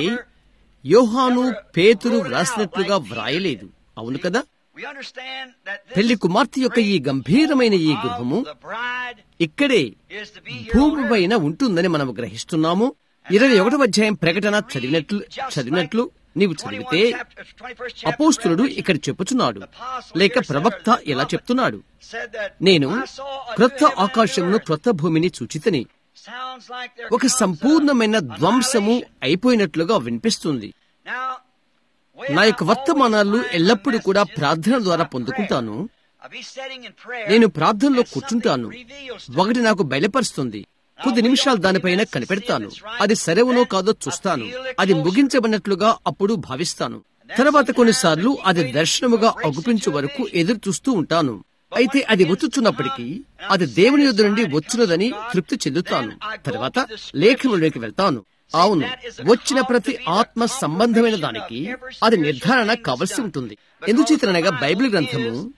[SPEAKER 1] యోహాను పేతురు వ్రాసినట్లుగా వ్రాయలేదు అవును కదా
[SPEAKER 2] we understand that this
[SPEAKER 1] పెళ్లి కుమార్తె యొక్క ఈ గంభీరమైన ఈ గృహము
[SPEAKER 2] of the bride
[SPEAKER 1] ఇక్కడే
[SPEAKER 2] is to be here on
[SPEAKER 1] భూమి
[SPEAKER 2] earth.
[SPEAKER 1] పైన ఉంటుందని మనం గ్రహిస్తున్నాము ఇరవై ఒకటవ అధ్యాయం ప్రకటన చదివినట్లు చదివినట్లు నీవు చదివితే
[SPEAKER 2] 21 chapter- 21st chapter
[SPEAKER 1] అపోస్తులుడు
[SPEAKER 2] Revelation
[SPEAKER 1] ఇక్కడ చెప్పుచున్నాడు లేక ప్రవక్త ఎలా చెప్తున్నాడు
[SPEAKER 2] said that
[SPEAKER 1] నేను
[SPEAKER 2] I saw a
[SPEAKER 1] క్రొత్త
[SPEAKER 2] new heaven and new
[SPEAKER 1] ఆకాశమును
[SPEAKER 2] earth.
[SPEAKER 1] క్రొత్త భూమిని చూచితని
[SPEAKER 2] Sounds like there
[SPEAKER 1] ఒక
[SPEAKER 2] comes a
[SPEAKER 1] సంపూర్ణమైన ధ్వంసము
[SPEAKER 2] annihilation.
[SPEAKER 1] అయిపోయినట్లుగా వినిపిస్తుంది
[SPEAKER 2] Now, when
[SPEAKER 1] నా
[SPEAKER 2] I
[SPEAKER 1] యొక్క వర్తమానాలు
[SPEAKER 2] always find
[SPEAKER 1] ఎల్లప్పుడూ
[SPEAKER 2] my
[SPEAKER 1] కూడా
[SPEAKER 2] messages
[SPEAKER 1] ప్రార్థన
[SPEAKER 2] is
[SPEAKER 1] ద్వారా
[SPEAKER 2] by
[SPEAKER 1] పొందుకుంటాను
[SPEAKER 2] prayer. I'll be sitting in prayer
[SPEAKER 1] నేను ప్రార్థనలో
[SPEAKER 2] and
[SPEAKER 1] కూర్చుంటాను
[SPEAKER 2] something reveals to
[SPEAKER 1] ఒకటి నాకు బయలుపరుస్తుంది కొద్ది నిమిషాలు దానిపైన కనిపెడతాను అది సరేవునో కాదో చూస్తాను అది ముగించబడినట్లుగా అప్పుడు భావిస్తాను తర్వాత కొన్నిసార్లు అది దర్శనముగా అగుపించే వరకు ఎదురు చూస్తూ ఉంటాను అయితే అది వచ్చుచున్నప్పటికీ అది దేవుని యొద్ద నుండి వచ్చినదని తృప్తి చెందుతాను తర్వాత లేఖనంలోకి వెళ్తాను అవును వచ్చిన ప్రతి ఆత్మ సంబంధమైన దానికి అది నిర్ధారణ కావలసి ఉంటుంది ఎందుచేతనగా బైబిల్ గ్రంథము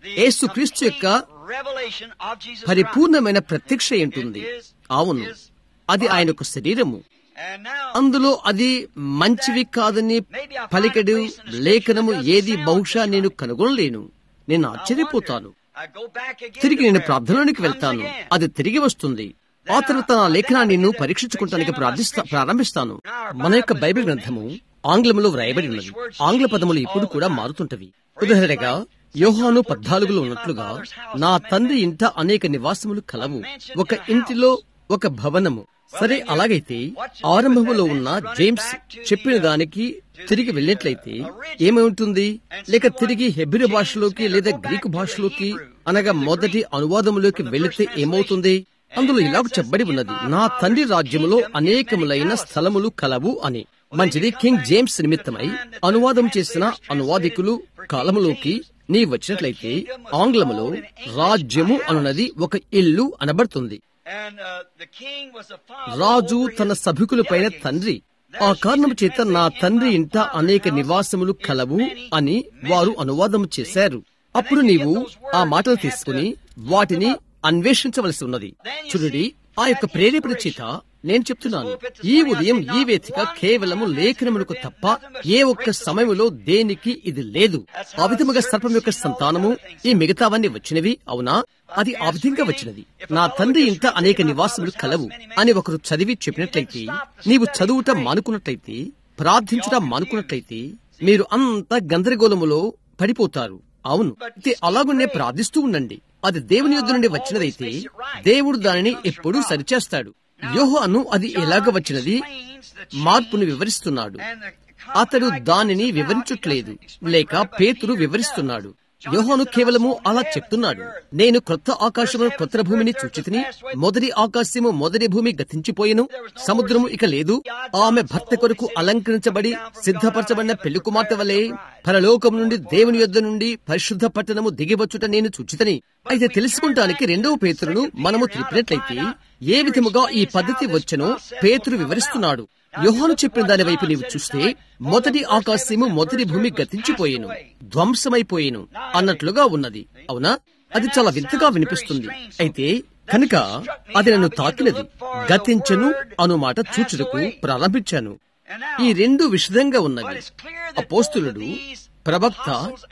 [SPEAKER 1] యేసుక్రీస్తు యొక్క
[SPEAKER 2] revelation of Jesus Christ.
[SPEAKER 1] పరిపూర్ణమైన ప్రత్యక్ష ఉంటుంది అవును అది ఆయన యొక్క శరీరము
[SPEAKER 2] And now,
[SPEAKER 1] అందులో అది మంచివి కాదని పలికెడు లేఖనము ఏది బహుశా నేను కనుగొనలేను నేను ఆశ్చర్యపోతాను
[SPEAKER 2] I go back again
[SPEAKER 1] తిరిగి
[SPEAKER 2] to
[SPEAKER 1] నేను
[SPEAKER 2] prayer.
[SPEAKER 1] ప్రార్థనలోనికి
[SPEAKER 2] Comes
[SPEAKER 1] వెళ్తాను
[SPEAKER 2] again.
[SPEAKER 1] అది తిరిగి వస్తుంది ఆ తర్వాత నా లేఖనాన్ని నేను పరీక్షించుకుంటానికి ప్రార్థిస్తా ప్రారంభిస్తాను మన యొక్క బైబిల్ గ్రంథము ఆంగ్లంలో వ్రాయబడి ఉన్నది ఆంగ్ల పదములు ఇప్పుడు కూడా మారుతుంటవి ఉదాహరణగా యోహాను పద్నాలుగులో ఉన్నట్లుగా నా తండ్రి ఇంట అనేక నివాసములు కలవు ఒక ఇంటిలో ఒక భవనము సరే అలాగైతే ఆరంభములో ఉన్న జేమ్స్ చెప్పిన దానికి తిరిగి వెళ్ళినట్లయితే ఏమవుతుంది లేక తిరిగి హెబ్రి భాషలోకి లేదా గ్రీకు భాషలోకి అనగా మొదటి అనువాదములోకి వెళితే ఏమవుతుంది అందులో ఇలాగ చెప్పబడి ఉన్నది నా తండ్రి రాజ్యములో అనేకములైన స్థలములు కలవు అని మంచిది కింగ్ జేమ్స్ నిమిత్తమై అనువాదం చేసిన అనువాదికులు కాలములోకి నీ వచ్చినట్లయితే ఆంగ్లములో రాజ్యము అనున్నది ఒక ఇల్లు అనబడుతుంది
[SPEAKER 2] And, uh, the king was a father
[SPEAKER 1] Raju
[SPEAKER 2] over
[SPEAKER 1] తన
[SPEAKER 2] his
[SPEAKER 1] సభికులపైన
[SPEAKER 2] delegates.
[SPEAKER 1] తండ్రి ఆ కారణం చేత నా తండ్రి ఇంట అనేక నివాసములు కలవు అని వారు అనువాదం చేశారు అప్పుడు నీవు ఆ మాటలు తీసుకుని వాటిని అన్వేషించవలసి ఉన్నది చూడండి ఆ యొక్క ప్రేరేపణ చేత నేను చెప్తున్నాను ఈ ఉదయం ఈ వేదిక కేవలము లేఖనములకు తప్ప ఏ ఒక్క సమయంలో దేనికి ఇది లేదు ఆ విధముగా సర్పం యొక్క సంతానము ఈ మిగతావన్నీ వచ్చినవి అవునా అది ఆ విధంగా వచ్చినది నా తండ్రి ఇంట అనేక నివాసములు కలవు అని ఒకరు చదివి చెప్పినట్లయితే నీవు చదువుట మానుకున్నట్లయితే ప్రార్థించడం మానుకున్నట్లయితే మీరు అంత గందరగోళములో పడిపోతారు అవును అయితే అలాగునే ప్రార్థిస్తూ ఉండండి అది దేవుని యొద్ద నుండి వచ్చినదైతే దేవుడు దానిని ఎప్పుడూ సరిచేస్తాడు యోహాను అది ఎలాగ వచ్చినది మార్పును వివరిస్తున్నాడు అతడు దానిని వివరించట్లేదు లేక పేతురు వివరిస్తున్నాడు యోహాను కేవలము అలా చెప్తున్నాడు నేను క్రొత్త ఆకాశము క్రొత్త భూమిని చూచితిని మొదటి ఆకాశము మొదటి భూమి గతించిపోయెను సముద్రము ఇక లేదు ఆమె భర్త కొరకు అలంకరించబడి సిద్ధపరచబడిన పెళ్లి కుమార్తె వలె పరలోకం నుండి దేవుని యొద్ద నుండి పరిశుద్ధ పట్టణము దిగివచ్చుట నేను చూచితని అయితే తెలుసుకుంటానికి రెండవ పేతురును మనము తెలిపినట్లయితే ఏ విధముగా ఈ పద్ధతి వచ్చనో పేతురు వివరిస్తున్నాడు యోహాను చెప్పిన దాని వైపు నీవు చూస్తే మొదటి ఆకాశము మొదటి భూమి గతించిపోయేను ధ్వంసమైపోయేను అన్నట్లుగా ఉన్నది అవునా అది చాలా వింతగా వినిపిస్తుంది అయితే కనుక అది నన్ను తాకినది గతించను అను మాట చూచుటకు ప్రారంభించాను ఈ రెండు విషదంగా ఉన్నవి అపోస్తులుడు ప్రవక్త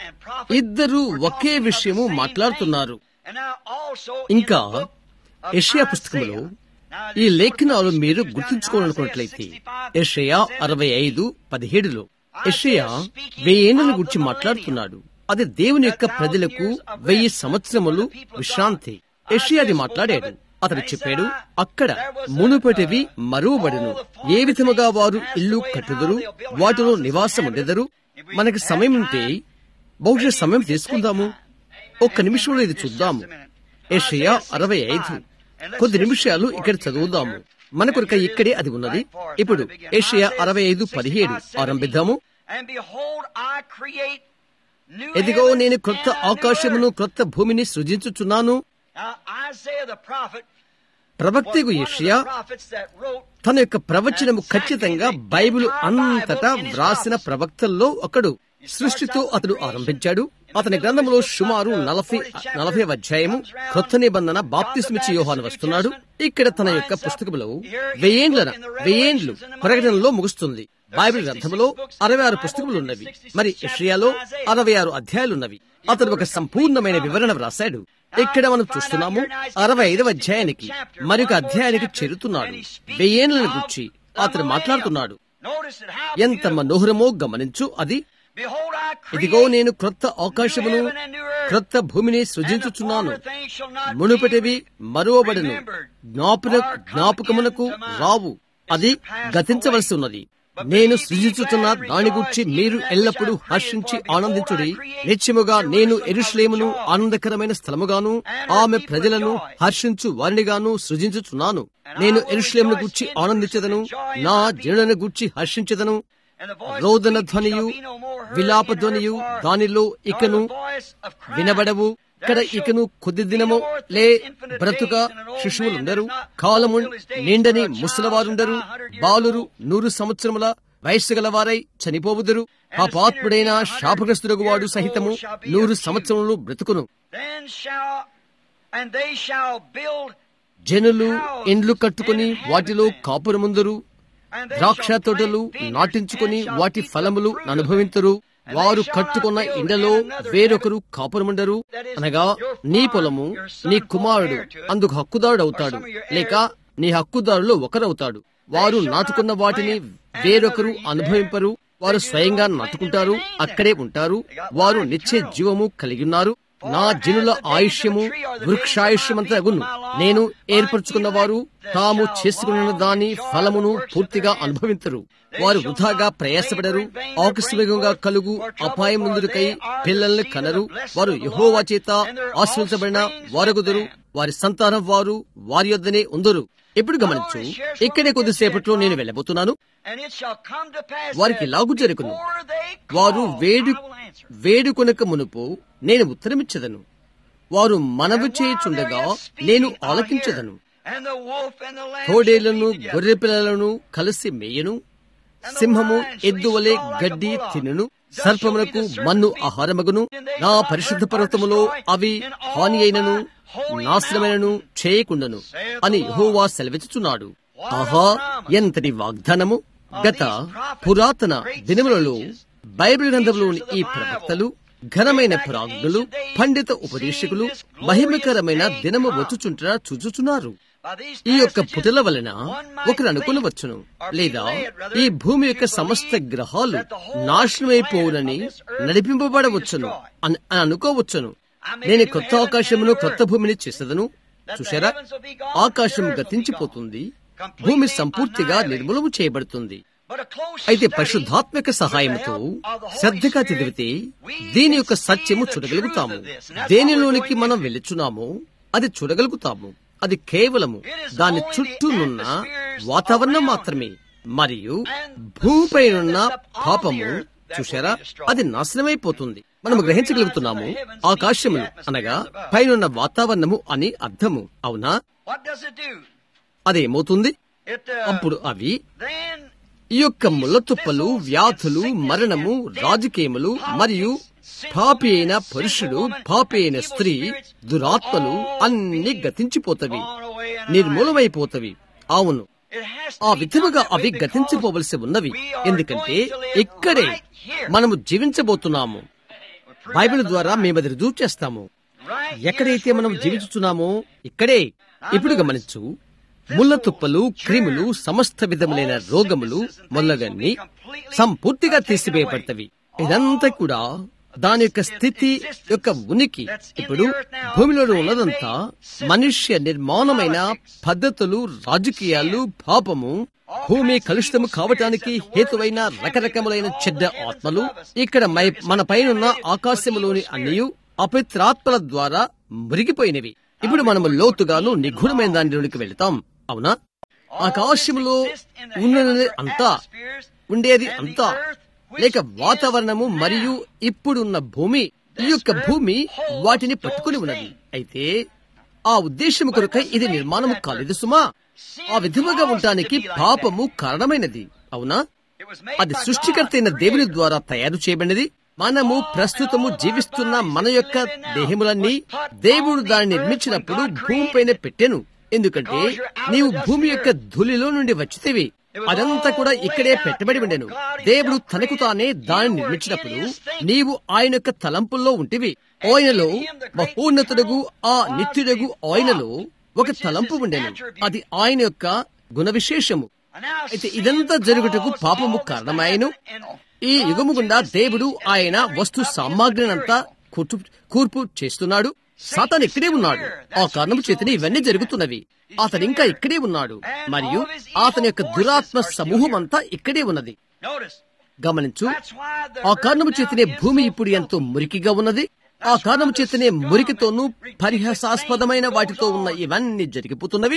[SPEAKER 1] ఇద్దరు ఒకే విషయము మాట్లాడుతున్నారు ఇంకా యెషయా పుస్తకములో ఈ లేఖనాలు మీరు గుర్తుంచుకోవాలనుకున్నట్లయితే యెషయా అరవై ఐదు పదిహేడులో యెషయా వెయ్యేళ్ల గురించి మాట్లాడుతున్నాడు అది దేవుని యొక్క ప్రజలకు వెయ్యి సంవత్సరములు విశ్రాంతి యెషయా అది మాట్లాడాడు అతడు చెప్పాడు అక్కడ మునుపటివి మరువబడును ఏ విధముగా వారు ఇల్లు కట్టుదురు వాటిలో నివాసం ఉండెదరు మనకి సమయం ఉంటే బహుశా సమయం తీసుకుందాము ఒక్క నిమిషంలో ఇది చూద్దాము యెషయా అరవై ఐదు కొద్ది నిమిషాలు ఇక్కడ చదువుదాము మన కొరక ఇక్కడే అది ఉన్నది ఇప్పుడు ఏషియా అరవై ఐదు పదిహేడు ఆరంభిద్దాము ఎదిగో నేను క్రొత్త ఆకాశమును క్రొత్త భూమిని సృజించుచున్నాను ప్రవక్తకు యెషయా తన యొక్క ప్రవచనము ఖచ్చితంగా బైబిల్ అంతటా వ్రాసిన ప్రవక్తల్లో ఒకడు సృష్టితో అతడు ఆరంభించాడు అతని గ్రంథంలో సుమారు నలభై నలభై అధ్యాయము కొత్త నిబంధన బాప్తిస్మిచ్చి యోహాను వస్తున్నాడు ఇక్కడ తన యొక్క పుస్తకములో వెయ్యేండ్ల వెయ్యేండ్లు ప్రకటనలో ముగుస్తుంది బైబిల్ గ్రంథంలో అరవై ఆరు పుస్తకములు ఉన్నవి మరి ఇషియాలో అరవై ఆరు అధ్యాయాలున్నవి అతడు ఒక సంపూర్ణమైన వివరణ వ్రాశాడు ఇక్కడ మనం చూస్తున్నాము అరవై ఐదవ అధ్యాయానికి మరొక అధ్యాయానికి చేరుతున్నాడు వెయ్యేండ్లను గుర్చి అతడు మాట్లాడుతున్నాడు ఎంత మనోహరమో గమనించు అది ఇదిగో నేను క్రొత్త ఆకాశమును క్రొత్త భూమిని సృజించుచున్నాను మునుపటివి మరువబడను జ్ఞాపన జ్ఞాపకమునకు రావు అది గతించవలసి ఉన్నది నేను సృజించుతున్న దాని గురించి మీరు ఎల్లప్పుడూ హర్షించి ఆనందించుడి నిత్యముగా నేను ఎరుశ్లేమును ఆనందకరమైన స్థలముగాను ఆమె ప్రజలను హర్షించు వారినిగాను సృజించుచున్నాను నేను ఎరుశ్లేమును గుర్చి ఆనందించదను నా జనులను గుర్చి హర్షించదను రోదన ధ్వనియు విలాప ధ్వనియు దానిలో ఇకను వినబడవు ఇక్కడ ఇకను కొద్ది దినము లే బ్రతుక శిశువులుండరు కాలము నిండని ముసలవారుండరు బాలురు నూరు సంవత్సరముల వయస్సు గల వారై చనిపోవుదురు పాపాత్ముడైన శాపగ్రస్తుడగు వాడు సహితము నూరు సంవత్సరములు బ్రతుకును
[SPEAKER 2] Then shall, and they shall build,
[SPEAKER 1] జనులు ఇండ్లు కట్టుకుని వాటిలో కాపురముందరు
[SPEAKER 2] and they
[SPEAKER 1] ద్రాక్ష
[SPEAKER 2] shall
[SPEAKER 1] తోటలు
[SPEAKER 2] plant vineyards,
[SPEAKER 1] నాటించుకుని
[SPEAKER 2] and shall
[SPEAKER 1] వాటి
[SPEAKER 2] eat the
[SPEAKER 1] ఫలములు
[SPEAKER 2] fruit of them.
[SPEAKER 1] అనుభవింతురు వారు కట్టుకున్న ఇండలో వేరొకరు కాపురముండరు అనగా నీ పొలము నీ కుమారుడు అందుకు హక్కుదారుడు అవుతాడు లేక నీ హక్కుదారులో ఒకరవుతాడు వారు నాటుకున్న వాటిని వేరొకరు అనుభవింపరు వారు స్వయంగా నాటుకుంటారు అక్కడే ఉంటారు వారు నిత్య జీవము కలిగి ఉన్నారు నా జనుల ఆయుష్యము వృక్షాయుష్యమంతా అగును నేను ఏర్పరచుకున్న వారు తాము చేసుకున్న దాని ఫలమును పూర్తిగా అనుభవించరు వారు వృధాగా ప్రయాసపడరు ఆకస్మికంగా కలుగు అపాయం ముందుకై పిల్లల్ని కనరు వారు యహోవా చేత ఆశ్రయించబడిన వారగుదరు వారి సంతానం వారు వారి యొద్దనే ఉందరు ఎప్పుడు గమనించు ఇక్కడే కొద్దిసేపట్లో నేను వెళ్ళబోతున్నాను
[SPEAKER 2] And it shall come to pass వారికి
[SPEAKER 1] that
[SPEAKER 2] లాగు జరుగును
[SPEAKER 1] before they
[SPEAKER 2] వారు
[SPEAKER 1] call,
[SPEAKER 2] వేడు
[SPEAKER 1] I will answer.
[SPEAKER 2] వేడుకొనక మునుపు నేను ఉత్తరమిచ్చదను వారు మనవి చేయుచుండగా నేను ఆలకించదను తోడేళ్లను గొర్రె పిల్లలను కలిసి మేయను సింహము ఎద్దువలే గడ్డి తినును సర్పములకు మన్ను ఆహారమగును నా పరిశుద్ధ పర్వతములో అవి హాని అయినను నాశనమైనను చేయకుండను అని యెహోవా సెలవిచ్చుచున్నాడు ఆహా ఎంతటి వాగ్దానము గత పురాతన దినములలో బైబిల్ గ్రంథంలోని ఈ ప్రవక్తలు ఘనమైన ప్రాజ్ఞులు పండిత ఉపదేశకులు మహిమకరమైన దినము వచ్చుచుంట చూచుచున్నారు ఈ యొక్క పుటల వలన ఒకరు అనుకునవచ్చును లేదా ఈ భూమి యొక్క సమస్త గ్రహాలు నాశనమైపోవునని నడిపింపబడవచ్చును అని అని అనుకోవచ్చును నేను కొత్త ఆకాశమును కొత్త భూమిని చేసేదను చూశారా ఆకాశం గతించిపోతుంది భూమి సంపూర్తిగా నిర్మూలము చేయబడుతుంది అయితే పరిశుద్ధాత్మక సహాయంతో శ్రద్ధగా చదివితే దీని యొక్క సత్యము చూడగలుగుతాము దేనిలోనికి మనం వెళుచున్నామో అది చూడగలుగుతాము అది కేవలము దాని చుట్టూనున్న వాతావరణం మాత్రమే మరియు భూమిపైనున్న పాపము చూశారా అది నాశనమైపోతుంది మనము గ్రహించగలుగుతున్నాము ఆకాశములు అనగా పైనున్న వాతావరణము అని అర్థము అవునా అదేమవుతుంది అప్పుడు అవి ఈ యొక్క ముళ్ళతుప్పలు వ్యాధులు మరణము రాజకీయములు మరియు పాపి అయిన పురుషుడు పాపి అయిన స్త్రీ దురాత్మలు అన్ని గతించిపోతవి నిర్మూలమైపోతవి అవును ఆ విధముగా అవి గతించిపోవలసి ఉన్నవి ఎందుకంటే ఇక్కడే మనము జీవించబోతున్నాము బైబిల్ ద్వారా మేము అది రుజువు చేస్తాము ఎక్కడైతే మనం జీవించుతున్నామో ఇక్కడే ఇప్పుడు గమనించు ముళ్ళ తుప్పలు క్రిములు సమస్త విధములైన రోగములు మొదలగన్ని సంపూర్తిగా తీసివేయబడతవి ఇదంతా కూడా దాని యొక్క స్థితి యొక్క ఉనికి ఇప్పుడు భూమిలో ఉన్నదంతా మనుష్య నిర్మాణమైన పద్ధతులు రాజకీయాలు పాపము భూమి కలుషితము కావటానికి హేతువైన రకరకములైన చెడ్డ ఆత్మలు ఇక్కడ మై- మన పైనున్న ఆకాశములోని అన్ని అపవిత్రాత్మల ద్వారా మురిగిపోయినవి ఇప్పుడు మనము లోతుగాను నిగూఢమైన దానిలోనికి వెళతాం అవునా ఆకాశములో ఉన్నది అంతా ఉండేది అంతా లేక వాతావరణము మరియు ఇప్పుడున్న భూమి ఈ యొక్క భూమి వాటిని పట్టుకుని ఉన్నది అయితే ఆ ఉద్దేశము కొరకై ఇది నిర్మాణము కాలేదు సుమా ఆ విధముగా ఉండటానికి పాపము కారణమైనది అవునా అది సృష్టికర్త అయిన దేవుని ద్వారా తయారు చేయబడినది మనము ప్రస్తుతము జీవిస్తున్న మన యొక్క దేహములన్నీ దేవుడు దాన్ని నిర్మించినప్పుడు భూమిపైన పెట్టెను ఎందుకంటే నీవు భూమి యొక్క ధూళిలో నుండి వచ్చితివి అదంతా కూడా ఇక్కడే పెట్టబడి ఉండెను దేవుడు తనకు తానే దాన్ని నిర్మించినప్పుడు నీవు ఆయన యొక్క తలంపుల్లో ఉంటివి ఆయనలో మహోన్నతుడగు ఆ నిత్యుడగు ఆయనలో ఒక తలంపు ఉండెను అది ఆయన యొక్క గుణ విశేషము అయితే ఇదంతా జరుగుటకు పాపము కారణమాయను ఈ యుగము గుండా దేవుడు ఆయన వస్తు సామాగ్రినంతా కూర్పు కూర్పు చేస్తున్నాడు సాతాన్ ఇక్కడే ఉన్నాడు ఆ కారణము చేతనే ఇవన్నీ జరుగుతున్నవి అతను ఇంకా ఇక్కడే ఉన్నాడు మరియు అతని యొక్క దురాత్మ సమూహం అంతా ఇక్కడే ఉన్నది గమనించు ఆ కారణము చేతనే భూమి ఇప్పుడు ఎంతో మురికిగా ఉన్నది ఆ కారణము చేతనే మురికితోనూ పరిహాసాస్పదమైన వాటితో ఉన్న ఇవన్నీ జరిగిపోతున్నవి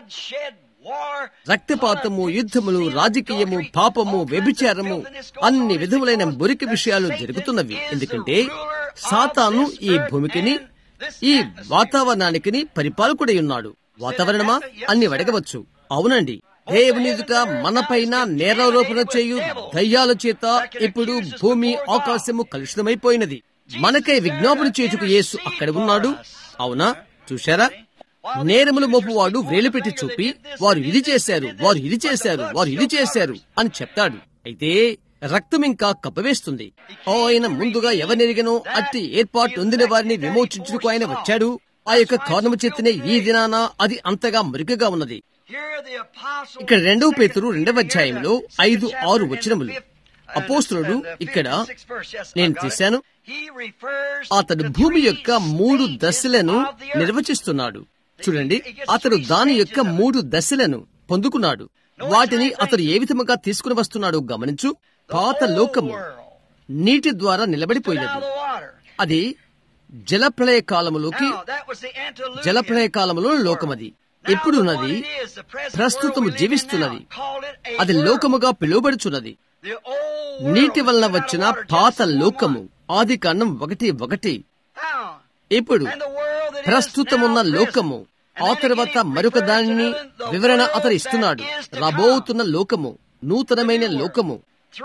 [SPEAKER 2] రక్తపాతము యుద్ధములు రాజకీయము పాపము వ్యభిచారము అన్ని విధములైన మురికి విషయాలు జరుగుతున్నవి ఎందుకంటే సాతాను ఈ భూమికిని ఈ వాతావరణానికి పరిపాలకుడై ఉన్నాడు వాతావరణమా అన్ని అడగవచ్చు అవునండి
[SPEAKER 1] దేవుని ఎదుట మనపైన నేరారోపణ చేయు దయ్యాల చేత ఇప్పుడు భూమి ఆకాశము కలుషితమైపోయినది మనకై విజ్ఞాపన చేతుకు యేసు అక్కడ ఉన్నాడు అవునా చూశారా నేరములు మోపువాడు వేలు పెట్టి చూపి వారు ఇది చేశారు వారు ఇది చేశారు వారు ఇది చేశారు అని చెప్తాడు అయితే రక్తం ఇంకా కప్పవేస్తుంది ఆయన ముందుగా ఎవరినెరిగనో అట్టి ఏర్పాటు పొందిన వారిని విమోచించుటకు ఆయన వచ్చాడు ఆ యొక్క కారణము చేతనే ఈ దినాన అది అంతగా మురికగా ఉన్నది ఇక్కడ రెండవ పేతురు రెండవ అధ్యాయంలో ఐదు ఆరు వచనములు అపోస్తులుడు ఇక్కడ నేను తీశాను అతడు భూమి యొక్క మూడు దశలను నిర్వచిస్తున్నాడు చూడండి అతడు దాని యొక్క మూడు దశలను పొందుకున్నాడు వాటిని అతడు ఏ విధముగా తీసుకుని వస్తున్నాడో గమనించు పాత లోకము నీటి ద్వారా నిలబడిపోయినది అది జలప్రళయ కాలములోకి జలప్రళయ కాలములో లోకమది ఇప్పుడున్నది ప్రస్తుతము జీవిస్తున్నది అది లోకముగా పిలువబడుచున్నది నీటి వలన వచ్చిన పాత లోకము ఆది కాండం ఒకటి ఒకటి ఇప్పుడు ప్రస్తుతమున్న లోకము ఆ తర్వాత మరొక దానిని వివరణ అతను ఇస్తున్నాడు రాబోతున్న లోకము నూతనమైన లోకము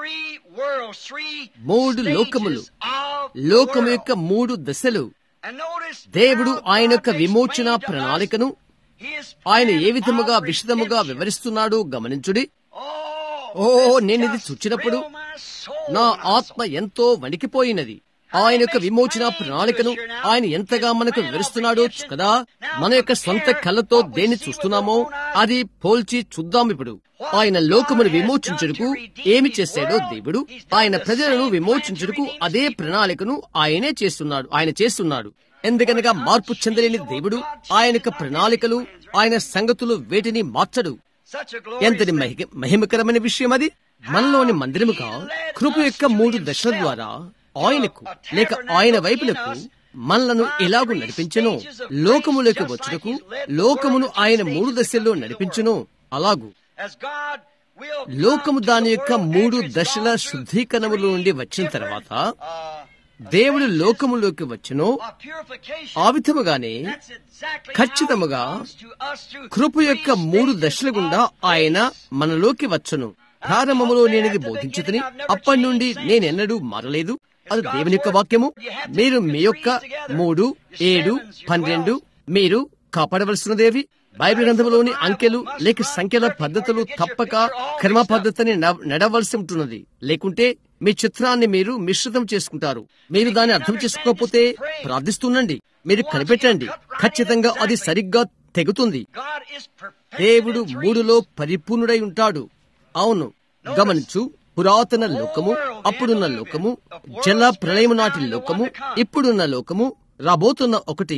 [SPEAKER 1] మూడు లోకములు లోకము యొక్క మూడు దశలు దేవుడు ఆయన యొక్క విమోచన ప్రణాళికను ఆయన ఏ విధముగా విషదముగా వివరిస్తున్నాడో గమనించుడి ఓ నేను ఇది చూచినప్పుడు నా ఆత్మ ఎంతో వణికిపోయినది ఆయన యొక్క విమోచన ప్రణాళికను ఆయన ఎంతగా మనకు వివరిస్తున్నాడో కదా మన యొక్క సొంత కళ్ళతో దేన్ని చూస్తున్నామో అది పోల్చి చూద్దాం ఇప్పుడు ఆయన లోకమును విమోచించుటకు ఏమి చేశాడో దేవుడు ఆయన ప్రజలను విమోచించుటకు అదే ప్రణాళికను ఆయనే చేస్తున్నాడు ఆయన చేస్తున్నాడు ఎందుకనగా మార్పు చెందలేని దేవుడు ఆయన యొక్క ప్రణాళికలు ఆయన సంగతులు వేటిని మార్చడు ఎంతటి మహిమకరమైన విషయం అది మనలోని మందిరముగా కృప యొక్క మూడు దశల ద్వారా ఆయనకు లేక ఆయన వైపులకు మనలను ఎలాగూ నడిపించను లోకములోకి వచ్చుటకు లోకమును ఆయన మూడు దశల్లో నడిపించును అలాగూ లోకము దాని యొక్క మూడు దశల శుద్ధీకరణముల నుండి వచ్చిన తర్వాత దేవుడు లోకములోకి వచ్చును ఆ విధముగానే ఖచ్చితముగా కృప యొక్క మూడు దశల గుండా ఆయన మనలోకి వచ్చును ప్రారంభములో నేనిది బోధించుతని అప్పటి నుండి నేనెన్నడూ మారలేదు అది దేవుని యొక్క వాక్యము మీరు మీ యొక్క మూడు ఏడు పన్నెండు మీరు కాపాడవలసినదేవి బైబిల్ గ్రంథంలోని అంకెలు లేక సంఖ్యల పద్ధతులు తప్పక క్రమ పద్ధతిని నడవలసి ఉంటున్నది లేకుంటే మీ చిత్రాన్ని మీరు మిశ్రితం చేసుకుంటారు మీరు దాన్ని అర్థం చేసుకోకపోతే ప్రార్థిస్తుండండి మీరు కనిపెట్టండి ఖచ్చితంగా అది సరిగ్గా తెగుతుంది దేవుడు మూడులో పరిపూర్ణుడై ఉంటాడు అవును గమనించు పురాతన లోకము అప్పుడున్న లోకము జల ప్రళయము నాటి లోకము ఇప్పుడున్న లోకము రాబోతున్న ఒకటి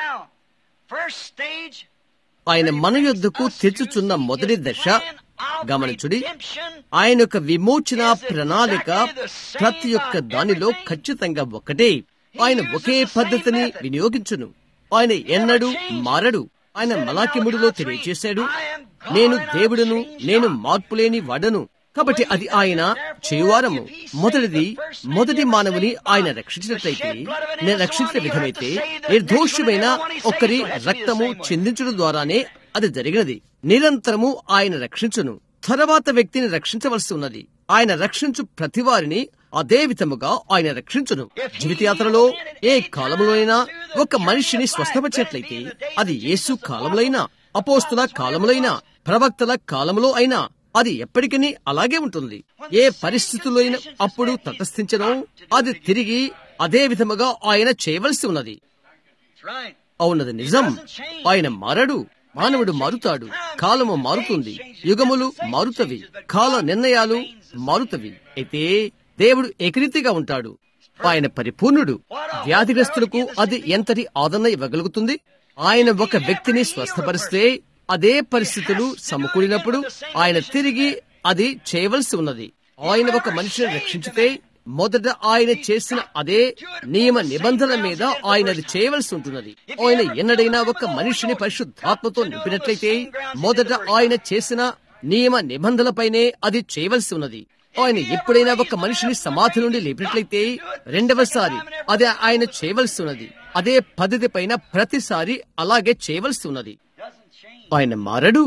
[SPEAKER 1] ఆయన మన యొద్దకు తెచ్చుచున్న మొదటి దశ గమనించుడి ఆయన యొక్క విమోచన ప్రణాళిక ప్రతి ఒక్క దానిలో ఖచ్చితంగా ఒకటే ఆయన ఒకే పద్ధతిని వినియోగించును ఆయన ఎన్నడూ మారడు ఆయన మలాకిముడిలో తెలియచేశాడు నేను దేవుడును నేను మార్పులేని వాడను కాబట్టి అది ఆయన చేయువారము మొదటిది మొదటి మానవుని ఆయన రక్షించినట్లయితే నేను రక్షించిన విధమైతే నిర్దోషమైన ఒకరి రక్తము చిందించడం ద్వారానే అది జరిగినది నిరంతరము ఆయన రక్షించును తర్వాత వ్యక్తిని రక్షించవలసి ఉన్నది ఆయన రక్షించు ప్రతి వారిని అదే విధముగా ఆయన రక్షించును జీవితయాత్రలో ఏ కాలములోనైనా ఒక మనిషిని స్వస్థపరిచినట్లయితే అది యేసు కాలములైనా అపోస్తుల కాలములైనా ప్రవక్తల కాలములో అయినా అది ఎప్పటికీ అలాగే ఉంటుంది ఏ పరిస్థితుల్లో అప్పుడు తటస్థించనో అది తిరిగి అదే విధముగా ఆయన చేయవలసి ఉన్నది అవునది నిజం ఆయన మారడు మానవుడు మారుతాడు కాలము మారుతుంది యుగములు మారుతవి కాల నిర్ణయాలు మారుతవి అయితే దేవుడు ఏకరీతిగా ఉంటాడు ఆయన పరిపూర్ణుడు వ్యాధిగ్రస్తులకు అది ఎంతటి ఆదరణ ఇవ్వగలుగుతుంది ఆయన ఒక వ్యక్తిని స్వస్థపరిస్తే అదే పరిస్థితులు సమకూడినప్పుడు ఆయన తిరిగి అది చేయవలసి ఉన్నది ఆయన ఒక మనిషిని రక్షించితే మొదట ఆయన చేసిన అదే నియమ నిబంధనల మీద ఆయన అది చేయవలసి ఉంటున్నది ఆయన ఎన్నడైనా ఒక మనిషిని పరిశుద్ధాత్మతో నింపినట్లయితే మొదట ఆయన చేసిన నియమ నిబంధనలపైనే అది చేయవలసి ఉన్నది ఆయన ఎప్పుడైనా ఒక మనిషిని సమాధి నుండి లేపినట్లయితే రెండవసారి అదే ఆయన చేయవలసి ఉన్నది అదే పద్ధతి పైన ప్రతిసారి అలాగే చేయవలసి ఉన్నది ఆయన మారడు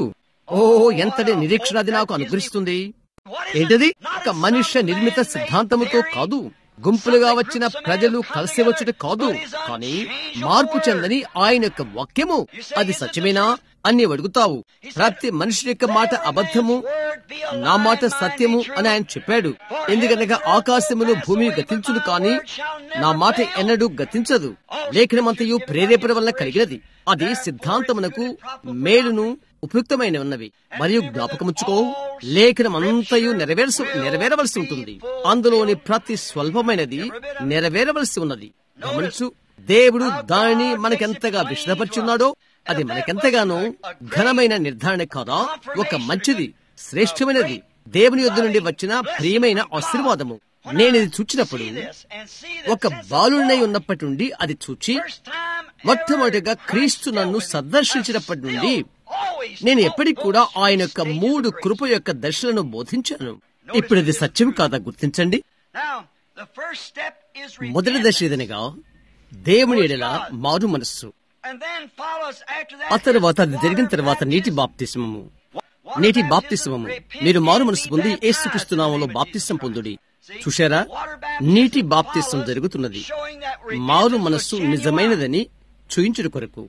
[SPEAKER 1] ఓ ఎంతటి నిరీక్షణ అది నాకు అనుగ్రహిస్తుంది ఏంటది ఒక మనుష్య నిర్మిత సిద్ధాంతముతో కాదు గుంపులుగా వచ్చిన ప్రజలు కలిసి వచ్చుట కాదు కానీ మార్పు చెందని ఆయన యొక్క వాక్యము అది సత్యమేనా అని అడుగుతావు ప్రతి మనిషి యొక్క మాట అబద్ధము నా మాట సత్యము అని ఆయన చెప్పాడు ఎందుకనగా ఆకాశములు భూమి గతించును కానీ నా మాట ఎన్నడూ గతించదు లేఖనమంతయు ప్రేరేపణ వల్ల కలిగినది అది సిద్ధాంతమునకు మేలును ఉపయుక్తమైన ఉన్నవి మరియు జ్ఞాపకముచ్చుకో లేఖనమంతయు నెరవేర్చ నెరవేరవలసి ఉంటుంది అందులోని ప్రతి స్వల్పమైనది నెరవేరవలసి ఉన్నది గమనించు దేవుడు దానిని మనకెంతగా విషదపరుచున్నాడో అది మనకెంతగానో ఘనమైన నిర్ధారణ కాదా ఒక మంచిది శ్రేష్టమైనది దేవుని యొద్ద నుండి వచ్చిన ప్రియమైన ఆశీర్వాదము నేను ఇది చూచినప్పుడు ఒక బాలునై ఉన్నప్పటి నుండి అది చూచి మొట్టమొదటిగా క్రీస్తు నన్ను సందర్శించినప్పటి నుండి నేను ఎప్పటికి కూడా ఆయన యొక్క మూడు కృప యొక్క దర్శనను బోధించాను ఇప్పుడు ఇది సత్యం కాదా గుర్తించండి మొదటి దశ ఇదనగా దేవుని ఎడల మారు మనస్సు ఆ తర్వాత అది జరిగిన తర్వాత నీటి బాప్తిస్మము నీటి బాప్తిస్మము మీరు మారు మనసు పొంది ఏసుక్రీస్తునామంలో బాప్తిస్వం పొందుడి చూశారా నీటి బాప్తిస్వం జరుగుతున్నది మారు మనస్సు నిజమైనదని చూయించుడు కొరకు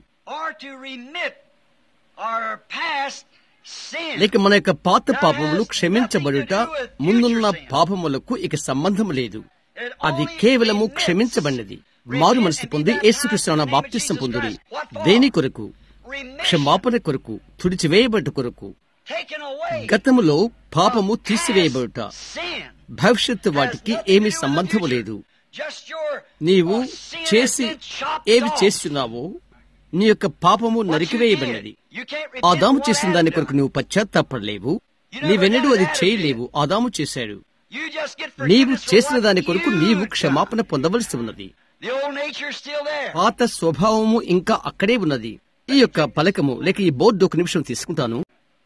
[SPEAKER 1] లేక మన యొక్క పాత పాపములు క్షమించబడుట ముందున్న పాపములకు ఇక సంబంధం లేదు అది కేవలము క్షమించబడినది మారు మనసు పొంది యేసుకృష్ణ బాప్తిస్తం పొందుడి దేని కొరకు క్షమాపణ కొరకు తుడిచివేయబడ్డ కొరకు గతములో పాపము తీసివేయబడుట భవిష్యత్తు వాటికి ఏమి సంబంధము లేదు నీవు చేసి ఏవి చేస్తున్నావో నీ యొక్క పాపము నరికివేయబడినది ఆదాము చేసిన దాని కొరకు నువ్వు పశ్చాత్తాపడలేవు నీవెన్నడూ అది చేయలేవు ఆదాము చేశాడు నీవు చేసిన దాని కొరకు నీవు క్షమాపణ పొందవలసి ఉన్నది పాత స్వభావము ఇంకా అక్కడే ఉన్నది ఈ యొక్క పలకము లేక ఈ బోర్డు ఒక నిమిషం తీసుకుంటాను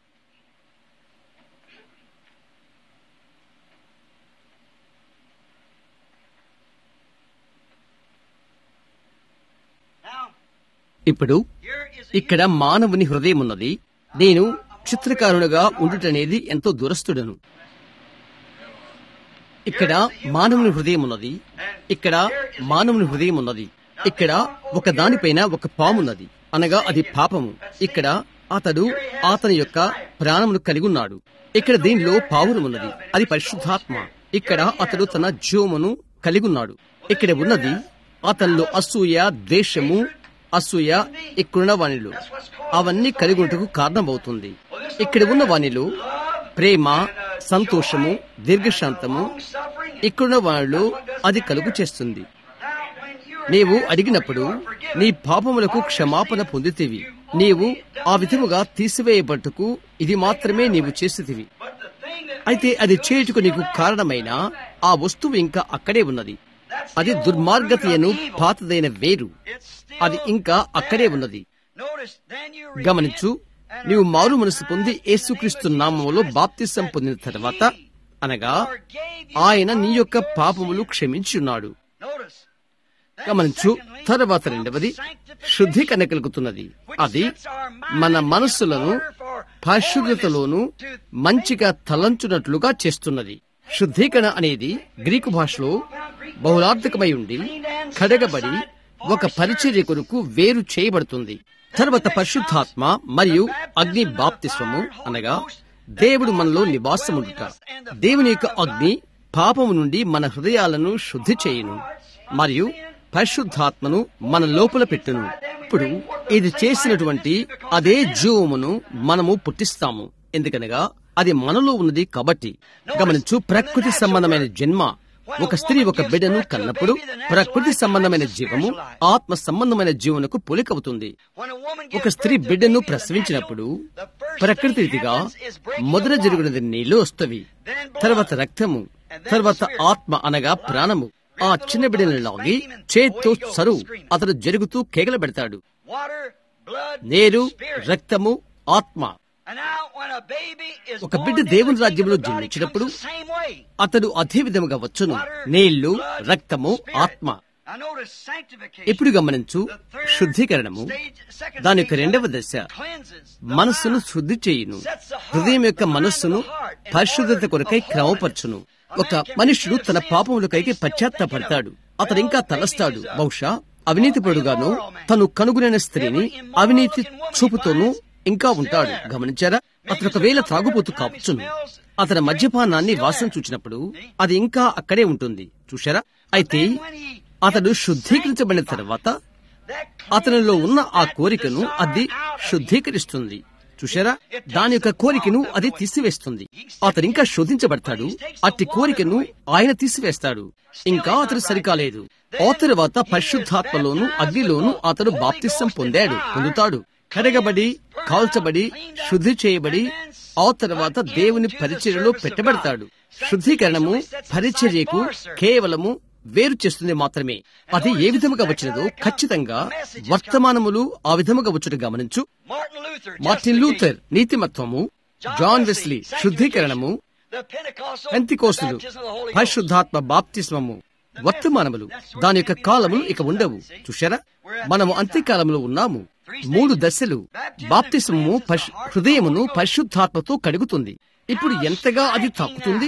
[SPEAKER 1] ఇప్పుడు ఇక్కడ మానవుని హృదయం ఉన్నది నేను చిత్రకారునిగా ఉండుటనేది ఎంతో దురస్తుడను ఇక్కడ మానవుని హృదయం ఉన్నది ఇక్కడ మానవుని హృదయం ఉన్నది ఇక్కడ ఒక దానిపైన ఒక పామున్నది అనగా అది పాపము ఇక్కడ అతడు అతని యొక్క ప్రాణమును కలిగి ఉన్నాడు ఇక్కడ దీనిలో పావురం ఉన్నది అది పరిశుద్ధాత్మ ఇక్కడ అతడు తన జీవమును కలిగి ఉన్నాడు ఇక్కడ ఉన్నది అతనిలో అసూయ ద్వేషము అసూయ ఇక్కడున్న వాణిలో అవన్నీ కలిగి ఉంటకు కారణమవుతుంది ఇక్కడ ఉన్న వాణిలో ప్రేమ సంతోషము దీర్ఘశాంతము ఇక్కడున్న వారిలో అది కలుగు చేస్తుంది నీవు అడిగినప్పుడు నీ పాపములకు క్షమాపణ పొందితేవి నీవు ఆ విధముగా తీసివేయబట్టుకు ఇది మాత్రమే నీవు చేసేదివి అయితే అది చేయుటకు నీకు కారణమైన ఆ వస్తువు ఇంకా అక్కడే ఉన్నది అది దుర్మార్గతయను పాతదైన వేరు అది ఇంకా అక్కడే ఉన్నది గమనించు నీవు మారు మనసు పొంది యేసుక్రీస్తు నామములో బాప్తిసం పొందిన తర్వాత అనగా ఆయన నీ యొక్క పాపములు క్షమించున్నాడు గమనించు తర్వాత రెండవది శుద్ధీకరణ కలుగుతున్నది అది మన మనస్సులను పరిశుద్ధతలోను మంచిగా తలంచున్నట్లుగా చేస్తున్నది శుద్ధీకరణ అనేది గ్రీకు భాషలో బహుళార్థకమై ఉండి కడగబడి ఒక పరిచర్య కొరకు వేరు చేయబడుతుంది తర్వాత పరిశుద్ధాత్మ మరియు అగ్ని బాప్తిస్వము అనగా దేవుడు మనలో నివాసముండుట దేవుని యొక్క అగ్ని పాపము నుండి మన హృదయాలను శుద్ధి చేయును మరియు పరిశుద్ధాత్మను మన లోపల పెట్టును ఇప్పుడు ఇది చేసినటువంటి అదే జీవమును మనము పుట్టిస్తాము ఎందుకనగా అది మనలో ఉన్నది కాబట్టి గమనించు ప్రకృతి సంబంధమైన జన్మ ఒక స్త్రీ ఒక బిడ్డను కన్నప్పుడు ప్రకృతి సంబంధమైన జీవము ఆత్మ సంబంధమైన జీవనకు పోలికవుతుంది ఒక స్త్రీ బిడ్డను ప్రసవించినప్పుడు ప్రకృతి రీతిగా మొదట జరుగునది నీళ్లు వస్తవి తర్వాత రక్తము తర్వాత ఆత్మ అనగా ప్రాణము ఆ చిన్న బిడ్డను లాగి చేత్తో సరు అతడు జరుగుతూ కేకలు పెడతాడు నేరు రక్తము ఆత్మ ఒక బిడ్డ దేవుని రాజ్యంలో జన్మించినప్పుడు అతడు అదే విధముగా వచ్చును నీళ్లు రక్తము ఆత్మ ఇప్పుడు గమనించు శుద్ధీకరణము దాని యొక్క రెండవ దశ మనస్సును శుద్ధి చేయును హృదయం యొక్క మనస్సును పరిశుద్ధత కొరకై క్రమపరచును ఒక మనుష్యుడు తన పాపములకైకి పశ్చాత్తాపడతాడు అతడు ఇంకా తలస్తాడు బహుశా అవినీతిపరుడుగాను తను కనుగొనిన స్త్రీని అవినీతి చూపుతోనూ ఇంకా ఉంటాడు గమనించారా అతను ఒకవేళ త్రాగుబోతు కాపుచును అతని మద్యపానాన్ని వాసన చూచినప్పుడు అది ఇంకా అక్కడే ఉంటుంది చూశారా అయితే అతడు శుద్ధీకరించబడిన తర్వాత అతనిలో ఉన్న ఆ కోరికను అది శుద్ధీకరిస్తుంది చూశారా దాని యొక్క కోరికను అది తీసివేస్తుంది అతను ఇంకా శోధించబడతాడు అట్టి కోరికను ఆయన తీసివేస్తాడు ఇంకా అతడు సరికాలేదు ఆ తర్వాత పరిశుద్ధాత్మలోను అగ్నిలోను అతడు బాప్తిస్సం పొందాడు పొందుతాడు కడగబడి కాల్చబడి శుద్ధి చేయబడి ఆ తర్వాత దేవుని పరిచర్యలో పెట్టబడతాడు శుద్ధీకరణము పరిచర్యకు కేవలము వేరు చేస్తుంది మాత్రమే అది ఏ విధముగా వచ్చినదో ఖచ్చితంగా వర్తమానములు ఆ విధముగా వచ్చుట గమనించు మార్టిన్ లూథర్ నీతిమత్వము జాన్ వెస్లీ శుద్ధీకరణము పెంతికోసులు పరిశుద్ధాత్మ బాప్తిస్మము వర్తమానములు దాని యొక్క కాలములు ఇక ఉండవు చూశారా మనము అంత్యకాలంలో ఉన్నాము మూడు దశలు బాప్తిస్మము హృదయమును పరిశుద్ధాత్మతో కడుగుతుంది ఇప్పుడు ఎంతగా అది తాకుతుంది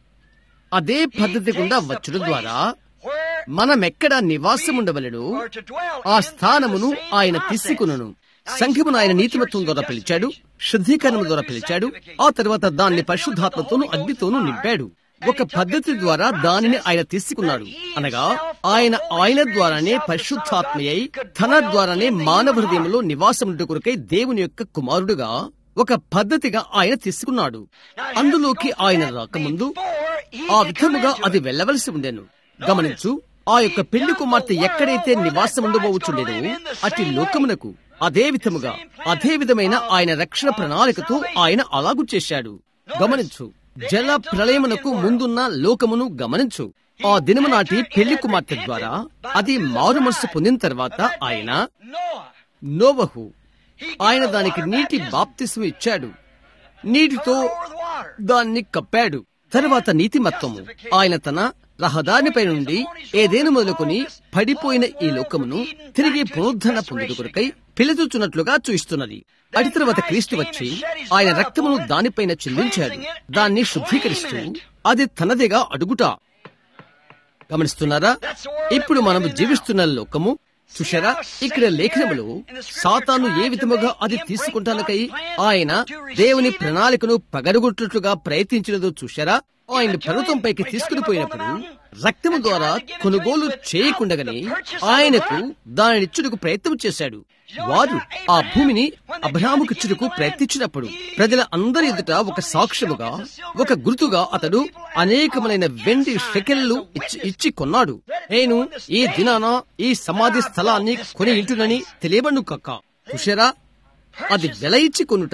[SPEAKER 1] అదే పద్ధతి గుండా వచ్చడం ద్వారా మనమెక్కడ నివాసం ఉండవలను ఆ స్థానమును ఆయన తీసుకును సంఘమును ఆయన నీతిమత్వం ద్వారా పిలిచాడు శుద్ధీకరణం ద్వారా పిలిచాడు ఆ తర్వాత దాన్ని పరిశుద్ధాత్మతోను అగ్నితోనూ నింపాడు ఒక పద్ధతి ద్వారా దానిని ఆయన తీసుకున్నాడు అనగా ఆయన ఆయన ద్వారానే పరిశుద్ధాత్మయ్యి తన ద్వారానే మానవ హృదయంలో నివాసం కొరకై దేవుని యొక్క కుమారుడుగా ఒక పద్ధతిగా ఆయన తీసుకున్నాడు అందులోకి ఆయన రాకముందు ఆ విధముగా అది వెళ్లవలసి ఉండేను గమనించు ఆ యొక్క పెళ్లి కుమార్తె ఎక్కడైతే నివాసం ఉండబోచుండేదో అట్టి లోకమునకు అదే విధముగా అదే విధమైన ఆయన రక్షణ ప్రణాళికతో ఆయన అలాగు చేశాడు గమనించు జల ప్రళయమునకు ముందున్న లోకమును గమనించు ఆ దినము నాటి పెళ్లి కుమార్తె ద్వారా అది మారు మనసు పొందిన తర్వాత ఆయన నోవహు ఆయన దానికి నీటి బాప్తిస్ము ఇచ్చాడు నీటితో దాన్ని కప్పాడు తరువాత నీతిమత్వము ఆయన తన రహదారిపై నుండి ఏదేను మొదలుకొని పడిపోయిన ఈ లోకమును తిరిగి పునరుద్ధరణ పొందుట కొరకై పిలుచుచున్నట్లుగా చూయిస్తున్నది అటు తర్వాత క్రీస్తు వచ్చి ఆయన రక్తమును దానిపైన చెల్లించాడు దాన్ని శుద్ధీకరిస్తూ అది తనదిగా అడుగుట గమనిస్తున్నారా ఇప్పుడు మనం జీవిస్తున్న లోకము చూశారా ఇక్కడ లేఖనములో సాతాను ఏ విధముగా అది తీసుకుంటానికై ఆయన దేవుని ప్రణాళికను పగడగొట్టుగా ప్రయత్నించినదో చూశారా ఆయన పర్వతంపైకి తీసుకుని పోయినప్పుడు రక్తము ద్వారా కొనుగోలు చేయకుండగానే ఆయనకు దానినిచ్చుటకు ప్రయత్నం చేశాడు వారు ఆ భూమిని అబ్రహాముకిచ్చుటకు ప్రయత్నించినప్పుడు ప్రజల అందరి ఎదుట ఒక సాక్ష్యముగా ఒక గుర్తుగా అతడు అనేకమైన వెండి షెకెళ్లు ఇచ్చి ఇచ్చి కొన్నాడు నేను ఈ దినాన ఈ సమాధి స్థలాన్ని కొని ఇంటునని తెలియబడు కక్క చూశారా అది వెల ఇచ్చి కొనుట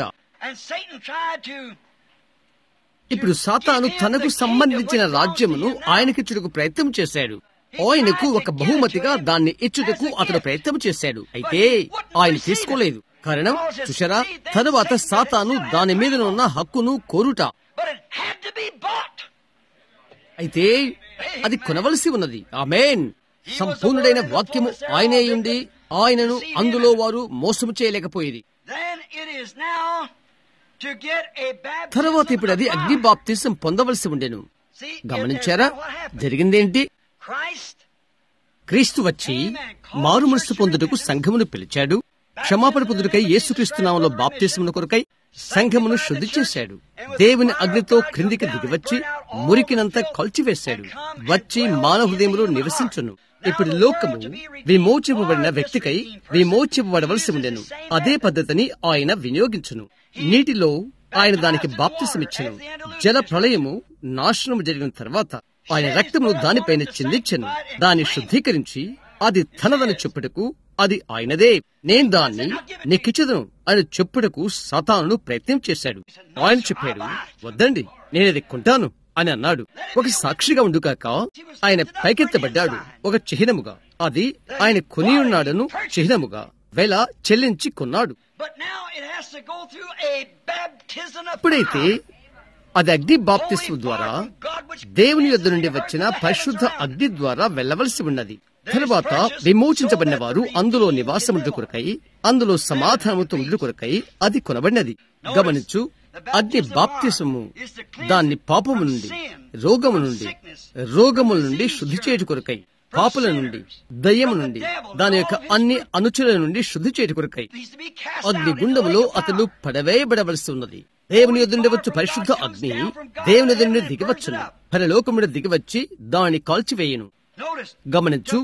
[SPEAKER 1] ఇప్పుడు సాతాను తనకు సంబంధించిన రాజ్యమును ఆయనకిచ్చుటకు ప్రయత్నం చేశాడు ఆయనకు ఒక బహుమతిగా దాన్ని ఇచ్చుటకు అతడు ప్రయత్నం చేశాడు అయితే ఆయన తీసుకోలేదు కారణం చూశారా తరువాత సాతాను దాని మీద ఉన్న హక్కును కోరుట అయితే అది కొనవలసి ఉన్నది ఆమెన్ సంపూర్ణుడైన వాక్యము ఆయనే ఉండి ఆయనను అందులో వారు మోసము చేయలేకపోయేది తర్వాత ఇప్పుడు అది అగ్ని బాప్తిసం పొందవలసి ఉండెను గమనించారా జరిగిందేంటి క్రీస్తు వచ్చి మారు మనసు పొందుటకు సంఘమును పిలిచాడు క్షమాపణ పొందుటకై యేసుక్రీస్తునామంలో బాప్తిసమును కొరకై సంఘమును శుద్ధి చేశాడు దేవుని అగ్నితో క్రిందికి దిగివచ్చి మురికినంతా కలిచివేశాడు వచ్చి మానవ హృదయంలో నివసించును ఇప్పుడు లోకము విమోచింపబడిన వ్యక్తికై విమోచింపబడవలసి ఉండెను అదే పద్ధతిని ఆయన వినియోగించును నీటిలో ఆయన దానికి బాప్తిసమిచ్చను జల ప్రళయము నాశనము జరిగిన తర్వాత ఆయన రక్తమును దానిపైన చిందించను దాన్ని శుద్ధీకరించి అది తనదని చెప్పుటకు అది ఆయనదే నేను దాన్ని నీకిచ్చదను అని చెప్పుటకు సతాను ప్రయత్నం చేశాడు ఆయన చెప్పాడు వద్దండి నేనది కొంటాను అని అన్నాడు ఒక సాక్షిగా ఉండుకాక ఆయన పైకెత్తబడ్డాడు ఒక చిహ్నముగా అది ఆయన కొని ఉన్నాడను చిహ్నముగా వెల చెల్లించి కొన్నాడు ఇప్పుడైతే అది అగ్ని బాప్తిస్ము ద్వారా దేవుని యొద్ద నుండి వచ్చిన పరిశుద్ధ అగ్ని ద్వారా వెళ్ళవలసి ఉన్నది
[SPEAKER 2] తరువాత విమోచించబడిన వారు అందులో నివాసముండు కొరకై అందులో సమాధానముతో ఉండు కొరకై అది కొనబడినది గమనించు అగ్ని బాప్తిసము దాన్ని పాపము నుండి రోగము నుండి రోగముల నుండి శుద్ధి చేటు కొరకై పాపుల నుండి దయ్యము నుండి దాని యొక్క అన్ని అనుచరుల నుండి శుద్ధి చేటు కొరకై అగ్ని గుండములో అతడు పడవేయబడవలసి ఉన్నది దేవుని ఎదుండవచ్చు పరిశుద్ధ అగ్ని దేవుని ఎదుండి దిగవచ్చును పరలోకముడి దిగివచ్చి దాన్ని కాల్చివేయను గమనించు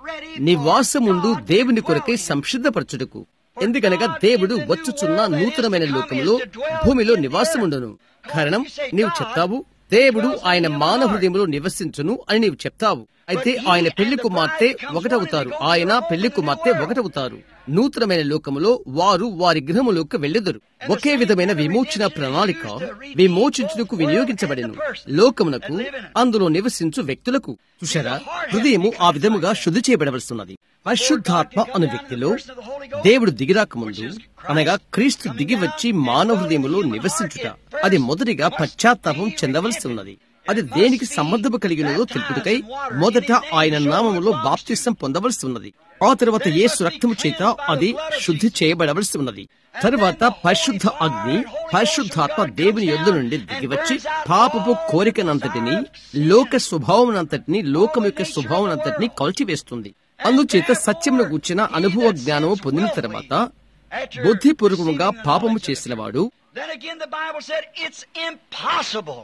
[SPEAKER 2] నివాసముండు దేవుని కొరకై సంసిద్ధపరచుటకు ఎందుకనగా దేవుడు వచ్చుచున్న నూతనమైన లోకములో భూమిలో నివాసముండును కారణం నీవు చెప్తావు దేవుడు ఆయన మానవ హృదయంలో నివసించును అని నీవు చెప్తావు అయితే ఆయన పెళ్లి కుమార్తె ఒకటవుతారు ఆయన పెళ్లి కుమార్తె ఒకటవుతారు నూతనమైన లోకములో వారు వారి గృహములోకి వెళ్ళెదరు ఒకే విధమైన విమోచన ప్రణాళిక విమోచించుటకు వినియోగించబడెను లోకమునకు అందులో నివసించు వ్యక్తులకు చూశారా హృదయము ఆ విధముగా శుద్ధి చేయబడవలసిన్నది పరిశుద్ధాత్మ అను వ్యక్తిలో దేవుడు దిగిరాక ముందు అనగా క్రీస్తు దిగి వచ్చి మానవ హృదయములో నివసించుట అది మొదటిగా పశ్చాత్తాపం చెందవలసి ఉన్నది అది దేనికి సంబంధము కలిగినదో తెలుపుటకై మొదట ఆయన నామములో బాప్తిసం పొందవలసి ఉన్నది ఆ తర్వాత యేసు రక్తము చేత అది శుద్ధి చేయబడవలసి ఉన్నది తరువాత పరిశుద్ధ అగ్ని పరిశుద్ధాత్మ దేవుని యొద్ద నుండి దిగివచ్చి పాపపు కోరికనంతటిని లోక స్వభావనంతటిని లోకం యొక్క స్వభావనంతటిని కాల్చివేస్తుంది అందుచేత సత్యమును గూర్చిన అనుభవ జ్ఞానము పొందిన తర్వాత బుద్ధిపూర్వకంగా పాపము చేసిన వాడు
[SPEAKER 1] Then again, the Bible said it's impossible.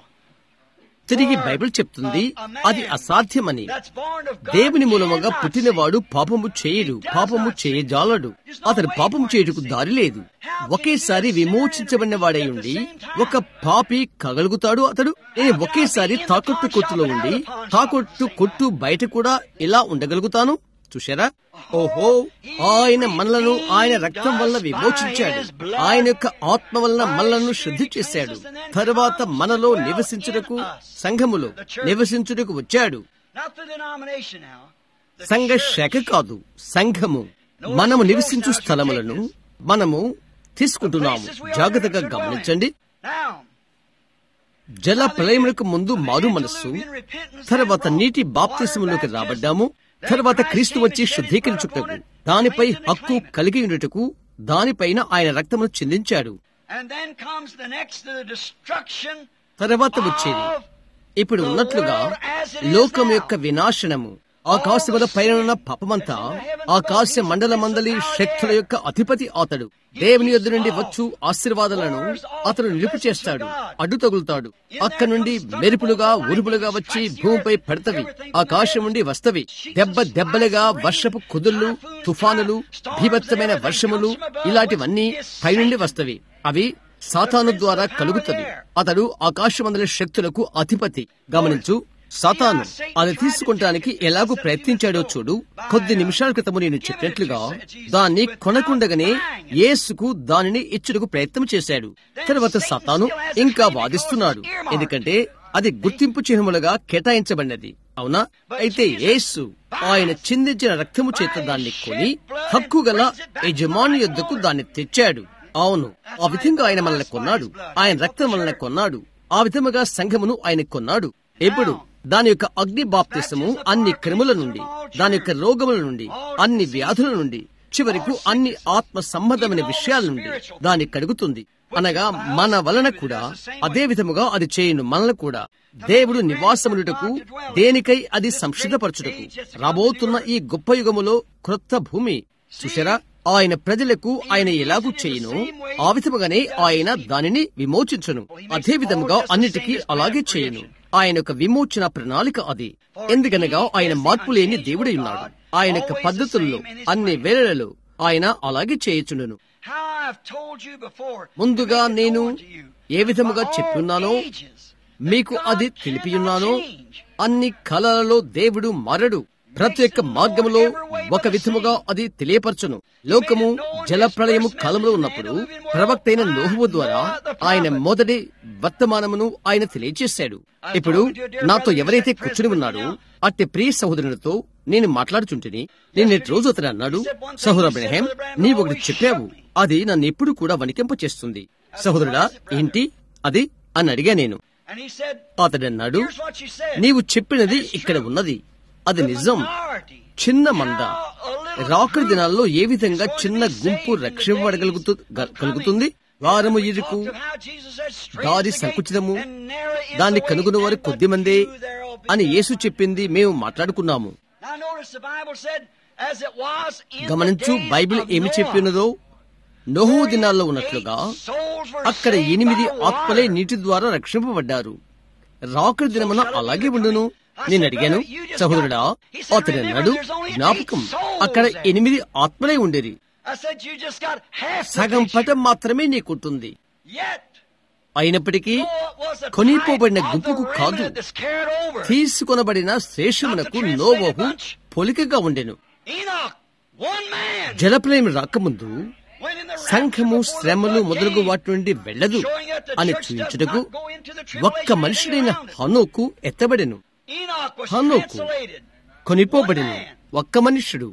[SPEAKER 2] తిరిగి బైబిల్ చెప్తుంది అది అసాధ్యమని
[SPEAKER 1] That's born of God
[SPEAKER 2] దేవుని మూలముగా
[SPEAKER 1] cannot
[SPEAKER 2] పుట్టినవాడు పాపము చేయడు పాపము చేయజాలడు అతడు పాపము చేయుటకు దారి లేదు ఒకేసారి విమోచించబడిన వాడై ఉండి ఒక పాపి కగలుగుతాడు అతడు నేను ఒకేసారి తాకట్టు కొట్టులో ఉండి తాకట్టు కొట్టు బయట కూడా ఇలా ఉండగలుగుతాను చూశారా ఓహో ఆయన మనలను ఆయన రక్తం వల్ల విమోచించాడు ఆయన యొక్క ఆత్మ వలన మనలను శుద్ధి చేశాడు తరువాత మనలో నివసించుటకు సంఘములో నివసించుటకు వచ్చాడు
[SPEAKER 1] Not the denomination now. The
[SPEAKER 2] సంఘ శాఖ కాదు సంఘము మనము నివసించు స్థలములను మనము తీసుకుంటున్నాము జాగ్రత్తగా గమనించండి
[SPEAKER 1] Now,
[SPEAKER 2] జల ప్రళయములకు ముందు మారు మనస్సు తర్వాత నీటి బాప్తిసములోకి రాబడ్డాము తర్వాత క్రీస్తు వచ్చి శుద్ధీకరించుటకు దానిపై హక్కు కలిగి ఉండుటకు దానిపైన ఆయన రక్తమును చిందించాడు
[SPEAKER 1] and then comes the next, the destruction
[SPEAKER 2] తర్వాత వచ్చేది ఇప్పుడు ఉన్నట్లుగా లోకం యొక్క వినాశనము ఆకాశముల పైన పాపమంతా ఆకాశ మండల మందలి శక్తుల యొక్క అధిపతి అతడు దేవుని యొద్ద నుండి వచ్చు ఆశీర్వాదాలను అతడు నిలుపు చేస్తాడు అడ్డు తగులుతాడు అక్కడి నుండి మెరుపులుగా ఉరుపులుగా వచ్చి భూమిపై పడతవి ఆకాశం నుండి వస్తవి దెబ్బ దెబ్బలుగా వర్షపు కుదుళ్ళు తుఫానులు భీభత్సమైన వర్షములు ఇలాంటివన్నీ పైనుండి వస్తవి అవి సాతాను ద్వారా కలుగుతవి అతడు ఆకాశమందల శక్తులకు అధిపతి గమనించు సాతాను అది తీసుకుంటానికి ఎలాగూ ప్రయత్నించాడో చూడు కొద్ది నిమిషాల క్రితము నేను చెప్పినట్లుగా దాన్ని కొనకుండగానే యేసుకు దానిని ఇచ్చుటకు ప్రయత్నం చేశాడు తర్వాత సాతాను ఇంకా వాదిస్తున్నాడు ఎందుకంటే అది గుర్తింపు చిహ్నములుగా కేటాయించబడినది అవునా అయితే యేసు ఆయన చిందించిన రక్తము చేత దాన్ని కొని హక్కు గల యజమాని యొద్దకు దాన్ని తెచ్చాడు అవును ఆ విధంగా ఆయన మనల్ని కొన్నాడు ఆయన రక్తం మనల్ని కొన్నాడు ఆ విధముగా సంఘమును ఆయన కొన్నాడు ఇప్పుడు దాని యొక్క అగ్ని బాప్తిసము అన్ని క్రిముల నుండి దాని యొక్క రోగముల నుండి అన్ని వ్యాధుల నుండి చివరకు అన్ని ఆత్మ సంబంధమైన విషయాల నుండి దాన్ని కడుగుతుంది అనగా మన వలన కూడా అదే విధముగా అది చేయును మనల్ని కూడా దేవుడు నివాసములుటకు దేనికై అది సంసిద్ధపరచుటకు రాబోతున్న ఈ గొప్ప యుగములో క్రొత్త భూమి చూసారా ఆయన ప్రజలకు ఆయన ఎలాగూ చేయను ఆ విధముగానే ఆయన దానిని విమోచించును అదే విధముగా అన్నిటికీ అలాగే చేయను ఆయన యొక్క విమోచన ప్రణాళిక అది ఎందుకనగా ఆయన మార్పు లేని దేవుడై ఉన్నాడు ఆయన యొక్క పద్ధతుల్లో అన్ని వేళలలో ఆయన అలాగే చేయుచుండును
[SPEAKER 1] How I've told you before.
[SPEAKER 2] ముందుగా
[SPEAKER 1] to make it
[SPEAKER 2] నేను
[SPEAKER 1] known to you.
[SPEAKER 2] ఏ విధముగా
[SPEAKER 1] For all
[SPEAKER 2] చెప్పియున్నానో
[SPEAKER 1] ages,
[SPEAKER 2] మీకు అది తెలిపియున్నానో అన్ని కళలలో దేవుడు మారడు ప్రతి ఒక్క మార్గములో ఒక విధముగా అది తెలియపరచును లోకము జలప్రళయము కాలంలో ఉన్నప్పుడు ప్రవక్త అయిన నోహువు ద్వారా ఆయన మొదటి వర్తమానమును ఆయన తెలియజేశాడు ఇప్పుడు నాతో ఎవరైతే కూర్చుని ఉన్నాడో అట్టి ప్రియ సహోదరునితో నేను మాట్లాడుచుంటిని నేను నేటి రోజు అతను అన్నాడు సహోదర అబ్రహం నీ ఒకటి చెప్పావు అది నన్ను ఎప్పుడు కూడా వణికింప చేస్తుంది సహోదరుడా ఏంటి అది అని అడిగా నేను
[SPEAKER 1] And he said,
[SPEAKER 2] అతడు అన్నాడు
[SPEAKER 1] Here's what you said.
[SPEAKER 2] నీవు చెప్పినది ఇక్కడ ఉన్నది అది నిజం
[SPEAKER 1] చిన్న మంద రాకడి దినాల్లో ఏ విధంగా చిన్న గుంపు రక్షింపబడగలుగుతు గ- కలుగుతుంది వారము ఇరుకు దారి సంకుచితము దాన్ని కనుగొని వారు కొద్దిమందే అని యేసు చెప్పింది మేము మాట్లాడుకున్నాము గమనించు బైబిల్ ఏమి చెప్పినదో నోహు దినాల్లో ఉన్నట్లుగా అక్కడ ఎనిమిది ఆత్మలే నీటి ద్వారా రక్షింపబడ్డారు రాకడి దినమున అలాగే ఉండును నేను అడిగాను సహోదరుడా అతడు అన్నాడు జ్ఞాపకం అక్కడ ఎనిమిది ఆత్మలే ఉండేది సగం పటం మాత్రమే నీకుంటుంది అయినప్పటికీ కొనిపోబడిన గుంపుకు కాదు తీసుకొనబడిన శేషమునకు నోవహు పొలికగా ఉండెను జలప్రలయం రాకముందు సంఘము శ్రమలు మొదలగు వాటి నుండి వెళ్ళదు అని చూయించుటకు ఒక్క మనుషుడైన హనోకు ఎత్తబడెను హనోకు కొనిపోబడిను ఒక్క మనుష్యుడు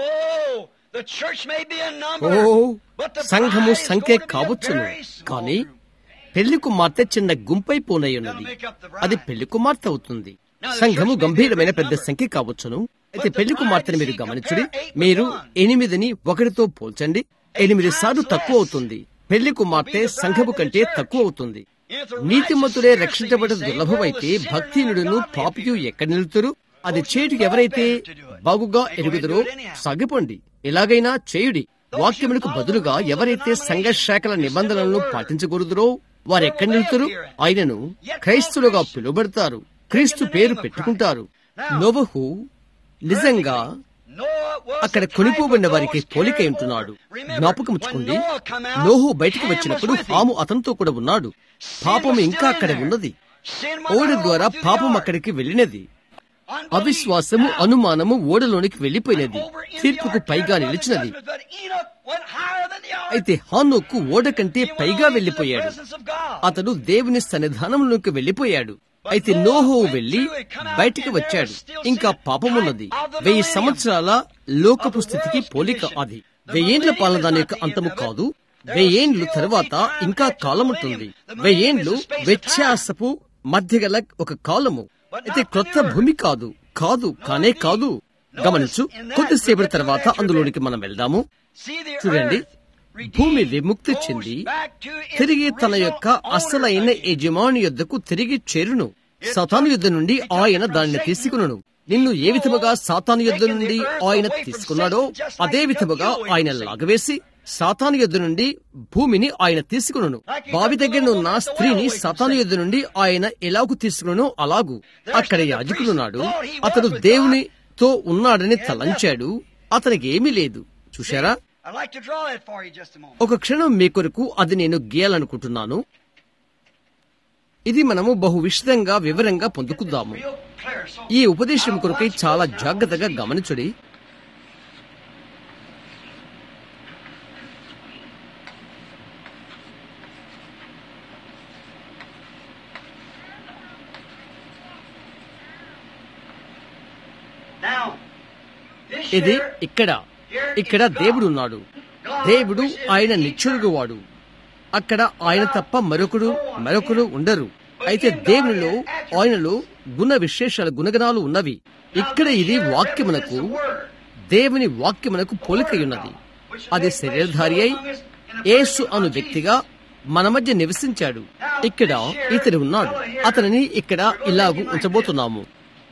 [SPEAKER 1] ఓ సంఘము సంఖ్య కావచ్చును కానీ పెళ్లి కుమార్తె చిన్న గుంపైపోనై ఉన్నది అది పెళ్లి కుమార్తె అవుతుంది సంఘము గంభీరమైన పెద్ద సంఖ్య కావచ్చును అయితే పెళ్లి కుమార్తెను మీరు గమనించండి మీరు ఎనిమిదిని ఒకటితో పోల్చండి ఎనిమిది సార్లు తక్కువ అవుతుంది పెళ్లి కుమార్తె సంఘము కంటే తక్కువ అవుతుంది నీతిమంతుడే రక్షించబడ దుర్లభమైతే భక్తినుడును పాపియు ఎక్కడ నిలుతురు అది చేటుకు ఎవరైతే బాగుగా ఎరుగుదరో సాగిపోండి ఎలాగైనా చేయుడి వాక్యములకు బదులుగా ఎవరైతే సంఘ శాఖల నిబంధనలను పాటించకూడదురో వారెక్కడ నిలుతురు ఆయనను క్రైస్తులుగా పిలువబడతారు క్రీస్తు పేరు పెట్టుకుంటారు నోవహు నిజంగా అక్కడ కొనిపోబడిన వారికి పోలిక ఉంటున్నాడు జ్ఞాపకముచ్చుకోండి నోహు బయటకు వచ్చినప్పుడు హాము అతనితో కూడా ఉన్నాడు పాపం ఇంకా అక్కడ ఉన్నది ఓడ ద్వారా పాపం అక్కడికి వెళ్ళినది అవిశ్వాసము అనుమానము ఓడలోనికి వెళ్లిపోయినది తీర్పుకు పైగా నిలిచినది అయితే హానోకు ఓడ కంటే పైగా వెళ్లిపోయాడు అతడు దేవుని సన్నిధానంలోకి వెళ్లిపోయాడు అయితే నోహో వెళ్లి బయటికి వచ్చాడు ఇంకా పాపమున్నది వెయ్యి సంవత్సరాల లోకపు స్థితికి పోలిక అది వెయ్యేండ్ల పాలన దాని యొక్క అంతము కాదు వెయ్యేండ్లు తరువాత ఇంకా కాలముంటుంది వెయ్యేండ్లు వ్యత్యాసపు మధ్య గల ఒక కాలము అయితే క్రొత్త భూమి కాదు కాదు కానే కాదు గమనించు కొద్దిసేపటి తర్వాత అందులోనికి మనం వెళ్దాము చూడండి భూమి విముక్తి చెంది తిరిగి తన యొక్క అసలైన యజమాని యొద్దకు తిరిగి చేరును సతాను యుద్ధ నుండి ఆయన దానిని తీసుకును నిన్ను ఏ విధముగా సాతాను యుద్ధ నుండి ఆయన తీసుకున్నాడో అదే విధముగా ఆయన లాగవేసి సాతాను యుద్ధ నుండి భూమిని ఆయన తీసుకును బావి దగ్గర ఉన్న స్త్రీని సాతాను యుద్ధ నుండి ఆయన ఎలాగు తీసుకును అలాగు అక్కడ యాజకులున్నాడు అతడు దేవునితో ఉన్నాడని తలంచాడు అతనికి ఏమీ లేదు చూశారా
[SPEAKER 2] I'd like to draw that for you just a moment.
[SPEAKER 1] ఒక క్షణం మీ కొరకు అది నేను గీయాలనుకుంటున్నాను ఇది మనము బహు విశదంగా వివరంగా పొందుకుందాము
[SPEAKER 2] Real clear. So
[SPEAKER 1] ఈ ఉపదేశం కొరకై చాలా జాగ్రత్తగా గమనించుడి
[SPEAKER 2] now, this
[SPEAKER 1] ఇది
[SPEAKER 2] here,
[SPEAKER 1] ఇక్కడ ఇక్కడ దేవుడు ఉన్నాడు దేవుడు ఆయన నిచ్చుడుగువాడు అక్కడ ఆయన తప్ప మరొకడు మరొకరు ఉండరు అయితే దేవునిలో ఆయనలో గుణ విశేషాల గుణగణాలు ఉన్నవి ఇక్కడ ఇది వాక్యమునకు దేవుని వాక్యమునకు పోలికై ఉన్నది అది శరీరధారి అయి యేసు అను వ్యక్తిగా మన మధ్య నివసించాడు ఇక్కడ ఇతడు ఉన్నాడు అతనిని ఇక్కడ ఇలాగు ఉంచబోతున్నాము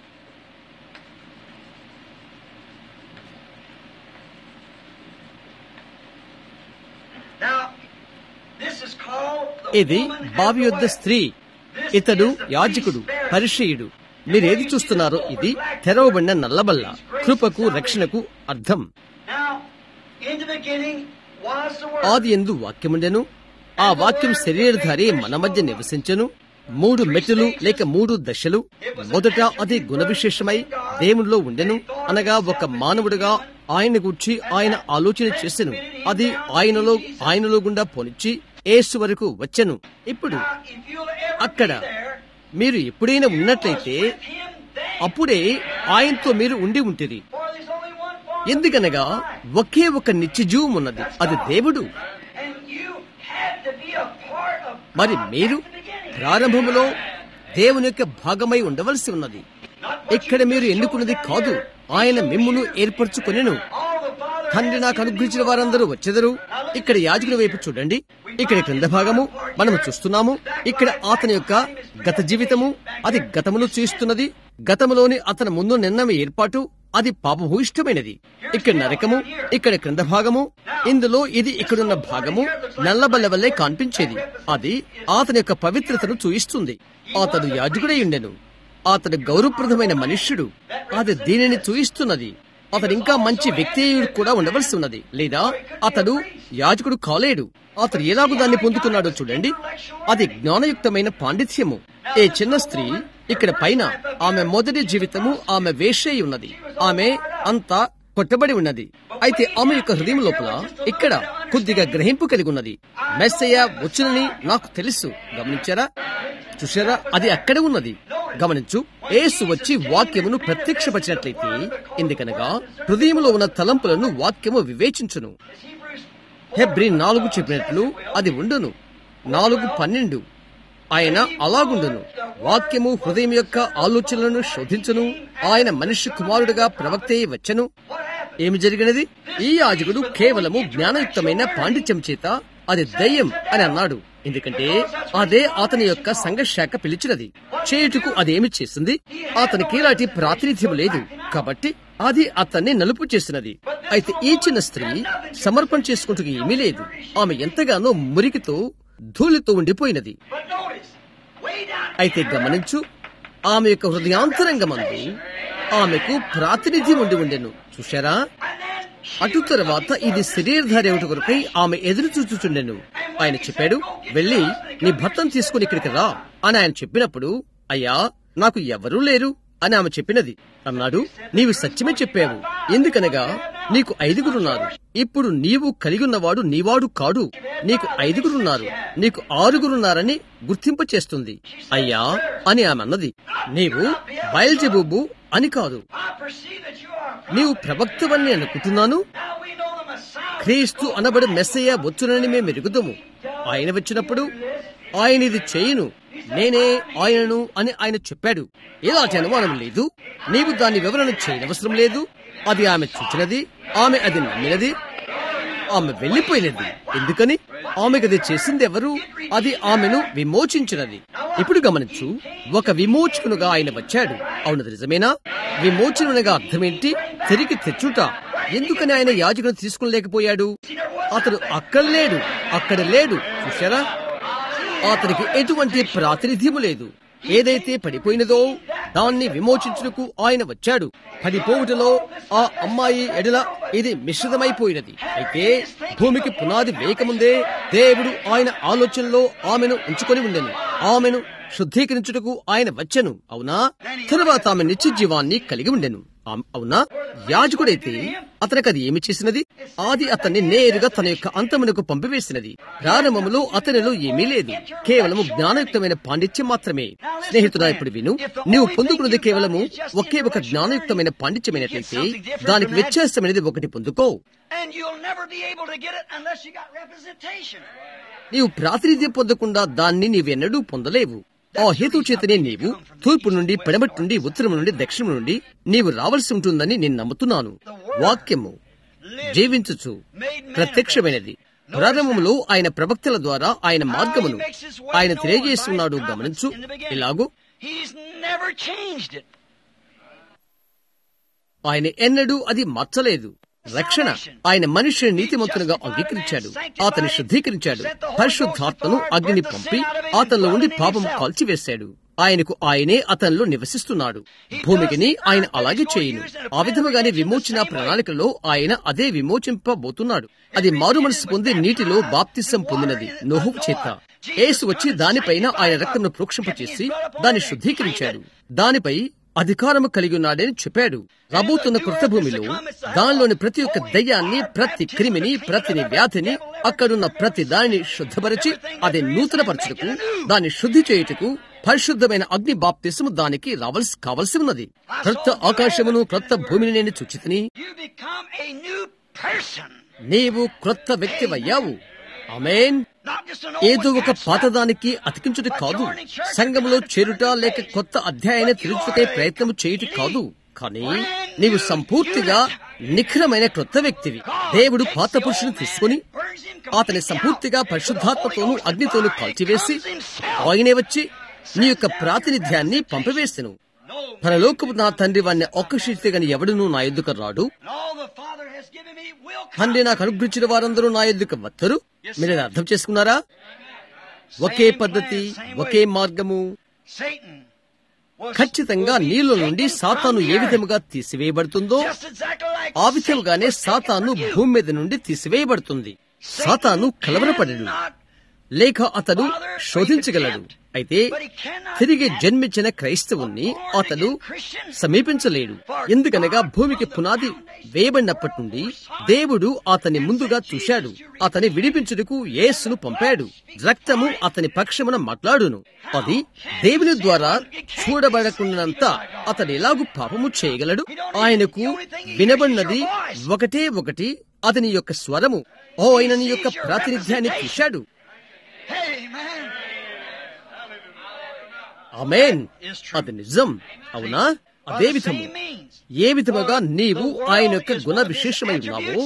[SPEAKER 2] now, this is called the
[SPEAKER 1] ఇది
[SPEAKER 2] woman at
[SPEAKER 1] బావి
[SPEAKER 2] the
[SPEAKER 1] యొద్ద
[SPEAKER 2] well.
[SPEAKER 1] స్త్రీ ఇతడు యాజకుడు పరిచయుడు మీరేది చూస్తున్నారో ఇది తెరవబడిన నల్లబల్ల కృపకు రక్షణకు అర్థం
[SPEAKER 2] Now, in the beginning was the word.
[SPEAKER 1] ఆది ఎందు వాక్యముండెను ఆ వాక్యం శరీరధారి మన మధ్య నివసించెను మూడు మెట్టులు లేక మూడు దశలు మొదట అది గుణ విశేషమై దేవునిలో ఉండెను అనగా ఒక మానవుడిగా ఆయన గుర్చి ఆయన ఆలోచన చేసెను అది ఆయనలో ఆయనలో గుండా పోనిచ్చి ఏసు వరకు వచ్చెను ఇప్పుడు
[SPEAKER 2] Now, if you'll ever
[SPEAKER 1] అక్కడ
[SPEAKER 2] be there,
[SPEAKER 1] మీరు ఎప్పుడైనా ఉన్నట్లయితే
[SPEAKER 2] with him then,
[SPEAKER 1] అప్పుడే ఆయనతో మీరు ఉండి ఉంటిరి
[SPEAKER 2] for there's only one form
[SPEAKER 1] ఎందుకనగా ఒకే ఒక నిత్యజీవం ఉన్నది అది దేవుడు
[SPEAKER 2] and you had to be a part of
[SPEAKER 1] మరి
[SPEAKER 2] God
[SPEAKER 1] మీరు
[SPEAKER 2] at the beginning.
[SPEAKER 1] ప్రారంభములో దేవుని యొక్క భాగమై ఉండవలసి ఉన్నది ఇక్కడ మీరు ఎన్నుకున్నది కాదు ఆయన మిమ్మును ఏర్పరచుకొనెను తండ్రి నాకు అనుగ్రహించిన వారందరూ వచ్చెదరు ఇక్కడ యాజకుడి వైపు చూడండి ఇక్కడ క్రింద భాగము మనము చూస్తున్నాము ఇక్కడ అతని యొక్క గత జీవితము అది గతమును చూస్తున్నది గతములోని అతని ముందు నిర్ణయం ఏర్పాటు అది పాపభూయిష్టమైనది ఇక్కడ నరకము ఇక్కడ క్రింద భాగము ఇందులో ఇది ఇక్కడున్న భాగము నల్లబల్ల వల్లే కనిపించేది అది అతని యొక్క పవిత్రతను చూయిస్తుంది అతడు యాజకుడై ఉండెను అతడు గౌరవప్రదమైన మనుష్యుడు అది దీనిని చూయిస్తున్నది అతడు ఇంకా మంచి వ్యక్తి కూడా ఉండవలసి ఉన్నది లేదా అతడు యాజకుడు కాలేడు అతడు ఎలాగూ దాన్ని పొందుతున్నాడో చూడండి అది జ్ఞానయుక్తమైన పాండిత్యము ఏ చిన్న స్త్రీ ఇక్కడ పైన ఆమె మొదటి జీవితము ఆమె వేషే ఉన్నది ఆమె అంతా కొట్టబడి ఉన్నది అయితే ఆమె యొక్క హృదయం లోపల ఇక్కడ కొద్దిగా గ్రహింపు కలిగి ఉన్నది మెస్సయ్య వచ్చునని నాకు తెలుసు గమనించారా చూసారా అది అక్కడే ఉన్నది గమనించు ఏసు వచ్చి వాక్యమును ప్రత్యక్షపరిచినట్లయితే ఎందుకనగా హృదయంలో ఉన్న తలంపులను వాక్యము వివేచించును హెబ్రి నాలుగు చెప్పినట్లు అది ఉండును నాలుగు పన్నెండు ఆయన అలాగుండును వాక్యము హృదయం యొక్క ఆలోచనలను శోధించును ఆయన మనిషి కుమారుడుగా ప్రవక్తే వచ్చను ఏమి జరిగినది ఈ యాజకుడు కేవలము జ్ఞానయుక్తమైన పాండిత్యం చేత అది దయ్యం అని అన్నాడు ఎందుకంటే అదే అతని యొక్క సంఘశాఖ పిలిచినది చేయుటకు అదేమి చేసింది అతనికి ఇలాంటి ప్రాతినిధ్యం లేదు కాబట్టి అది అతన్ని నలుపు చేసినది అయితే ఈ చిన్న స్త్రీ సమర్పణ చేసుకుంటూ ఏమీ లేదు ఆమె ఎంతగానో మురికితో ధూళితో ఉండిపోయినది అయితే గమనించు ఆమె యొక్క హృదయాంతరంగమందు ఆమెకు ప్రాతినిధ్యం ఉండి ఉండెను చూశారా అటు తర్వాత ఇది శరీరధారి ఒకటి కొరకై ఆమె ఎదురు చూచుచుండెను ఆయన చెప్పాడు వెళ్ళి నీ భర్తను తీసుకుని ఇక్కడికి రా అని ఆయన చెప్పినప్పుడు అయ్యా నాకు ఎవరూ లేరు అని ఆమె చెప్పినది అన్నాడు నీవు సత్యమే చెప్పావు ఎందుకనగా నీకు ఐదుగురున్నారు ఇప్పుడు నీవు కలిగి ఉన్నవాడు నీవాడు కాడు నీకు ఐదుగురున్నారు నీకు ఆరుగురున్నారని గుర్తింప చేస్తుంది అయ్యా అని ఆమె అన్నది నీవు బయల్జెబూబు అని కాదు నీవు ప్రవక్తవని అనుకుంటున్నాను క్రీస్తు అనబడి మెస్సయ్య వచ్చునని మేము ఎరుగుదాము ఆయన వచ్చినప్పుడు ఆయన ఇది చేయను నేనే ఆయనను అని ఆయన చెప్పాడు ఎలాంటి అనుమానం లేదు నీవు దాని వివరణ చేయనవసరం లేదు అది ఆమె చూచినది ఆమె అది నమ్మినది ఆమె వెళ్లిపోయినది ఎందుకని ఆమెకు అది చేసింది ఎవరు అది ఆమెను విమోచించినది ఇప్పుడు గమనించు ఒక విమోచకునుగా ఆయన వచ్చాడు అవునది నిజమేనా విమోచనునిగా అర్థమేంటి తిరిగి తెచ్చుట ఎందుకని ఆయన యాజకును తీసుకునలేకపోయాడు అతడు అక్కడ లేడు అక్కడ లేడు చూశారా అతనికి ఎటువంటి ప్రాతినిధ్యము లేదు ఏదైతే పడిపోయినదో దాన్ని విమోచించుటకు ఆయన వచ్చాడు పడిపోవుటలో ఆ అమ్మాయి ఎడల ఇది మిశ్రితమైపోయినది అయితే భూమికి పునాది వేయకముందే దేవుడు ఆయన ఆలోచనలో ఆమెను ఉంచుకొని ఉండెను ఆమెను శుద్ధీకరించుటకు ఆయన వచ్చెను అవునా తరువాత ఆమె నిత్య జీవాన్ని కలిగి ఉండెను ఆమ్- అవునా యాజకుడైతే అతనికి అది ఏమి చేసినది ఆది అతన్ని నేరుగా తన యొక్క అంతమునకు పంపివేసినది ప్రారంభములో అతనిలో ఏమీ లేదు కేవలము జ్ఞానయుక్తమైన పాండిత్యం మాత్రమే స్నేహితుడా ఇప్పుడు విను నీవు పొందుకున్నది కేవలము ఒకే ఒక జ్ఞానయుక్తమైన పాండిత్యమైనట్లయితే దానికి వ్యత్యాసమైనది ఒకటి పొందుకో
[SPEAKER 3] And you'll never be able to get it unless you got representation.
[SPEAKER 1] నీవు ప్రాతినిధ్యం పొందకుండా దాన్ని నీవెన్నడూ పొందలేవు ఆ హేతు చేతనే నీవు తూర్పు నుండి పడమటి నుండి ఉత్తరం నుండి దక్షిణం నుండి నీవు రావాల్సి ఉంటుందని నేను నమ్ముతున్నాను వాక్యము జీవించుచు ప్రత్యక్షమైనది ప్రారంభంలో ఆయన ప్రవక్తల ద్వారా ఆయన మార్గమును ఆయన తెలియజేస్తున్నాడు గమనించు ఇలాగూ
[SPEAKER 3] He's never changed it.
[SPEAKER 1] ఆయన ఎన్నడూ అది మార్చలేదు రక్షణ ఆయన మనిషిని నీతిమంతునిగా అంగీకరించాడు అతని శుద్ధీకరించాడు పరిశుద్ధాత్మను అగ్నిని పంపి అతనిలో ఉండి పాపం కాల్చివేశాడు ఆయనకు ఆయనే అతనిలో నివసిస్తున్నాడు భూమికిని ఆయన అలాగే చేయును ఆ విధముగానే విమోచన ప్రణాళికలో ఆయన అదే విమోచింపబోతున్నాడు అది మారు మనసు పొంది నీటిలో బాప్తిసం పొందినది నోహు చేత యేసు వచ్చి దానిపైన ఆయన రక్తంను ప్రోక్షింపచేసి దాన్ని శుద్ధీకరించాడు దానిపై అధికారము కలిగి ఉన్నాడని చెప్పాడు రాబోతున్న కృత భూమిలో దానిలోని ప్రతి ఒక్క దయ్యాన్ని ప్రతి క్రిమిని ప్రతి వ్యాధిని అక్కడున్న ప్రతి దానిని శుద్ధపరిచి అది నూతనపరచుటకు దాన్ని శుద్ధి చేయుటకు పరిశుద్ధమైన అగ్ని బాప్తిసము దానికి రావలసి కావలసి ఉన్నది క్రొత్త ఆకాశమును క్రొత్త భూమిని నేను చుచితిని
[SPEAKER 3] You become a new person.
[SPEAKER 1] నీవు క్రొత్త వ్యక్తివయ్యావు ఆమెన్
[SPEAKER 3] Not just an
[SPEAKER 1] ఏదో
[SPEAKER 3] old
[SPEAKER 1] ఒక
[SPEAKER 3] patch
[SPEAKER 1] పాతదానికి అతికించుట కాదు సంఘములో చేరుట లేక కొత్త అధ్యాయాన్ని తెలుసుకునే ప్రయత్నం చేయుట కాదు కానీ నీవు సంపూర్తిగా నిఖరమైన క్రొత్త వ్యక్తివి దేవుడు పాత పురుషుని తీసుకుని అతని సంపూర్తిగా పరిశుద్ధాత్మతోనూ అగ్నితోనూ కాల్చివేసి ఆయనే వచ్చి నీ యొక్క ప్రాతినిధ్యాన్ని పంపివేసెను
[SPEAKER 3] No.
[SPEAKER 1] పరలోకపు నా తండ్రి వాణ్ణి ఒక్క శక్తిగాని ఎవడునూ నా ఎద్దుకు రాడు
[SPEAKER 3] And all the Father has given me will come.
[SPEAKER 1] తండ్రి నాకు అనుగ్రహించిన వారందరూ నా ఎద్దుకు వత్తరు మీరు అది అర్థం చేసుకున్నారా ఒకే పద్ధతి ఒకే మార్గము
[SPEAKER 3] Satan was
[SPEAKER 1] ఖచ్చితంగా
[SPEAKER 3] will be
[SPEAKER 1] నీళ్ళ నుండి
[SPEAKER 3] taken
[SPEAKER 1] సాతాను
[SPEAKER 3] from the
[SPEAKER 1] ఏ
[SPEAKER 3] earth.
[SPEAKER 1] విధముగా తీసివేయబడుతుందో
[SPEAKER 3] Just exactly like
[SPEAKER 1] ఆ విధముగానే
[SPEAKER 3] Satan was
[SPEAKER 1] సాతాను
[SPEAKER 3] taken from you.
[SPEAKER 1] భూమి మీద నుండి తీసివేయబడుతుంది సాతాను కలవరపడడు
[SPEAKER 3] cannot
[SPEAKER 1] లేక అతడు శోధించగలడు అయితే తిరిగి జన్మించిన క్రైస్తవుణ్ణి అతడు సమీపించలేడు ఎందుకనగా భూమికి పునాది వేయబడినప్పటి నుండి దేవుడు అతని ముందుగా చూశాడు అతని విడిపించుటకు యేసును పంపాడు రక్తము అతని పక్షమున మాట్లాడును అది దేవుని ద్వారా చూడబడకున్నంత అతడు ఎలాగూ పాపము చేయగలడు ఆయనకు వినబడినది ఒకటే ఒకటి అతని యొక్క స్వరము ఓ ఆయన నీ యొక్క ప్రాతినిధ్యాన్ని చూశాడు
[SPEAKER 3] Amen.
[SPEAKER 1] అమేన్ అది నిజం అవునా అదే విధము ఏ విధముగా నీవు ఆయన యొక్క గుణ విశేషమై ఉన్నావో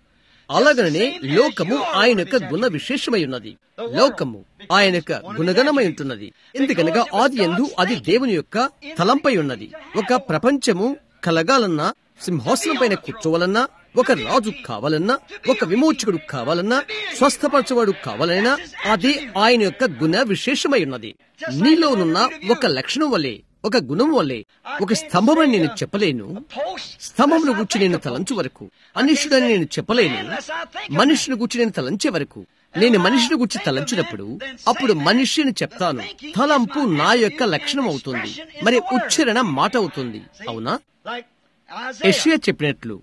[SPEAKER 1] అలాగనే లోకము ఆయన యొక్క గుణ విశేషమై ఉన్నది లోకము ఆయన యొక్క గుణగణమై ఉంటున్నది ఎందుకనగా ఆది ఎందు అది దేవుని యొక్క తలంపై ఉన్నది ఒక ప్రపంచము కలగాలన్నా సింహాసనం పైన కూర్చోవాలన్నా ఒక రాజు కావాలన్నా ఒక విమోచకుడు కావాలన్నా స్వస్థపరచవాడు కావాలన్నా అది ఆయన యొక్క గుణ విశేషమై ఉన్నది నీలోనున్న ఒక లక్షణం వలె ఒక గుణం వలె ఒక స్తంభమని నేను చెప్పలేను స్తంభమును గురించి నేను తలంచు వరకు అనిష్యుడని నేను చెప్పలేను మనుషుని గురించి నేను తలంచే వరకు నేను మనిషిని గురించి తలంచినప్పుడు అప్పుడు మనిషిని చెప్తాను తలంపు నా యొక్క లక్షణం అవుతుంది మరి ఉచ్చరణ మాట అవుతుంది అవునా
[SPEAKER 3] Like Isaiah.
[SPEAKER 1] యెషయా చెప్పినట్లు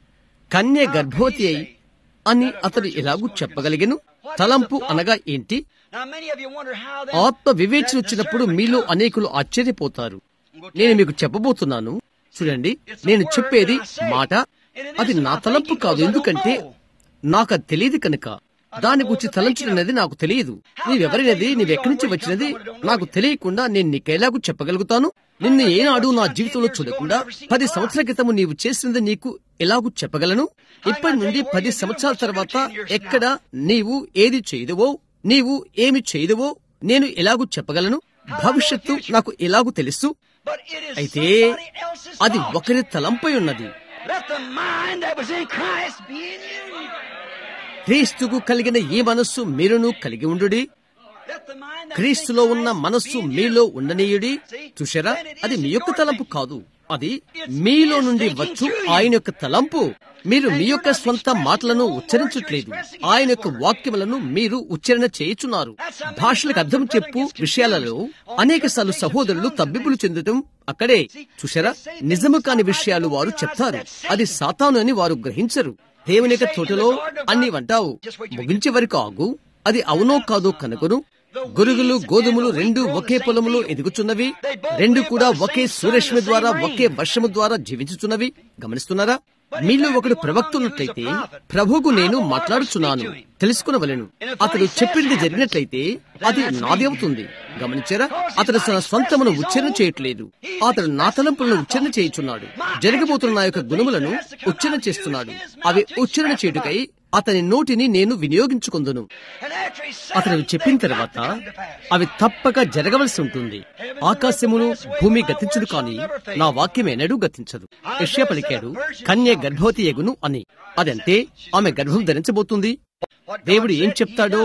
[SPEAKER 1] కన్య గర్భవతి అయి అని అతడు ఎలాగూ చెప్పగలిగెను తలంపు అనగా ఏంటి
[SPEAKER 3] Now, many of you wonder how that
[SPEAKER 1] ఆత్మ వివేచన వచ్చినప్పుడు మీలో అనేకులు ఆశ్చర్యపోతారు నేను మీకు చెప్పబోతున్నాను చూడండి నేను చెప్పేది మాట అది నా తలంపు కాదు ఎందుకంటే నాకు అది తెలియదు కనుక దాని గురించి తలంచడం అనేది నాకు తెలియదు నీవెవరినది నీవెక్కడి నుంచి వచ్చినది నాకు తెలియకుండా నేను నీకెలాగూ చెప్పగలుగుతాను నిన్ను ఏనాడు నా జీవితంలో చూడకుండా పది సంవత్సరాల క్రితము నీవు చేసినది నీకు ఎలాగూ చెప్పగలను ఇప్పటి నుండి పది సంవత్సరాల తర్వాత ఎక్కడ నీవు ఏది చేయదువో నీవు ఏమి చేయదువో నేను ఎలాగూ చెప్పగలను భవిష్యత్తు నాకు ఎలాగూ తెలుసు
[SPEAKER 3] But it is
[SPEAKER 1] అయితే
[SPEAKER 3] somebody else's
[SPEAKER 1] అది
[SPEAKER 3] thought.
[SPEAKER 1] ఒకరి తలంపై ఉన్నది
[SPEAKER 3] Let the mind that was in Christ be in you.
[SPEAKER 1] క్రీస్తుకు కలిగిన ఈ మనస్సు మీరును కలిగి ఉండుడి
[SPEAKER 3] Let the mind that was in
[SPEAKER 1] క్రీస్తులో ఉన్న
[SPEAKER 3] Christ
[SPEAKER 1] మనస్సు
[SPEAKER 3] be in you.
[SPEAKER 1] మీలో ఉండనీయుడి చూశారా అది మీ యొక్క తలంపు కాదు అది మీలో నుండి వచ్చు ఆయన యొక్క తలంపు మీరు మీ యొక్క స్వంత మాటలను ఉచ్చరించట్లేదు ఆయన యొక్క వాక్యములను మీరు ఉచ్చరణ చేయుచున్నారు భాషలకు అర్థం చెప్పు విషయాలలో అనేక సార్లు సహోదరులు తబ్బిబ్బులు చెందటం అక్కడే చూశారా నిజము కాని విషయాలు వారు చెప్తారు అది సాతాను అని వారు గ్రహించరు దేవుని యొక్క తోటలో అన్ని వంటావు ముగించే వరకు ఆగు అది అవునో కాదో కనుగొను గురుగులు గోధుమలు రెండు ఒకే పొలములో ఎదుగుచున్నవి రెండు కూడా ఒకే సూర్యరశ్మి ద్వారా ఒకే వర్షము ద్వారా జీవించుచున్నవి గమనిస్తున్నారా మీలో ఒకడు ప్రవక్త ఉన్నట్లయితే ప్రభువుకు నేను మాట్లాడుచున్నాను తెలుసుకునవలెను అతడు చెప్పింది జరిగినట్లయితే అది నాది అవుతుంది గమనించారా అతడు తన సొంతమును ఉచ్చరణ చేయట్లేదు అతడు నా తలంపులను ఉచ్చరణ చేయుచున్నాడు జరగబోతున్న నా యొక్క గుణములను ఉచ్చరణ చేస్తున్నాడు అవి ఉచ్చరణ చేయుటకై అతని నోటిని నేను వినియోగించుకుందును
[SPEAKER 3] And after he said
[SPEAKER 1] అతను
[SPEAKER 3] them,
[SPEAKER 1] చెప్పిన
[SPEAKER 3] they got
[SPEAKER 1] తర్వాత
[SPEAKER 3] to come to pass.
[SPEAKER 1] అవి తప్పక జరగవలసి ఉంటుంది ఆకాశమును భూమి గతించదు కాని నా వాక్యం ఎన్నడూ గతించదు యెషయా పలికాడు కన్య గర్భవతి ఎగును అని అదంతే ఆమె గర్భం ధరించబోతుంది దేవుడు ఏం చెప్తాడో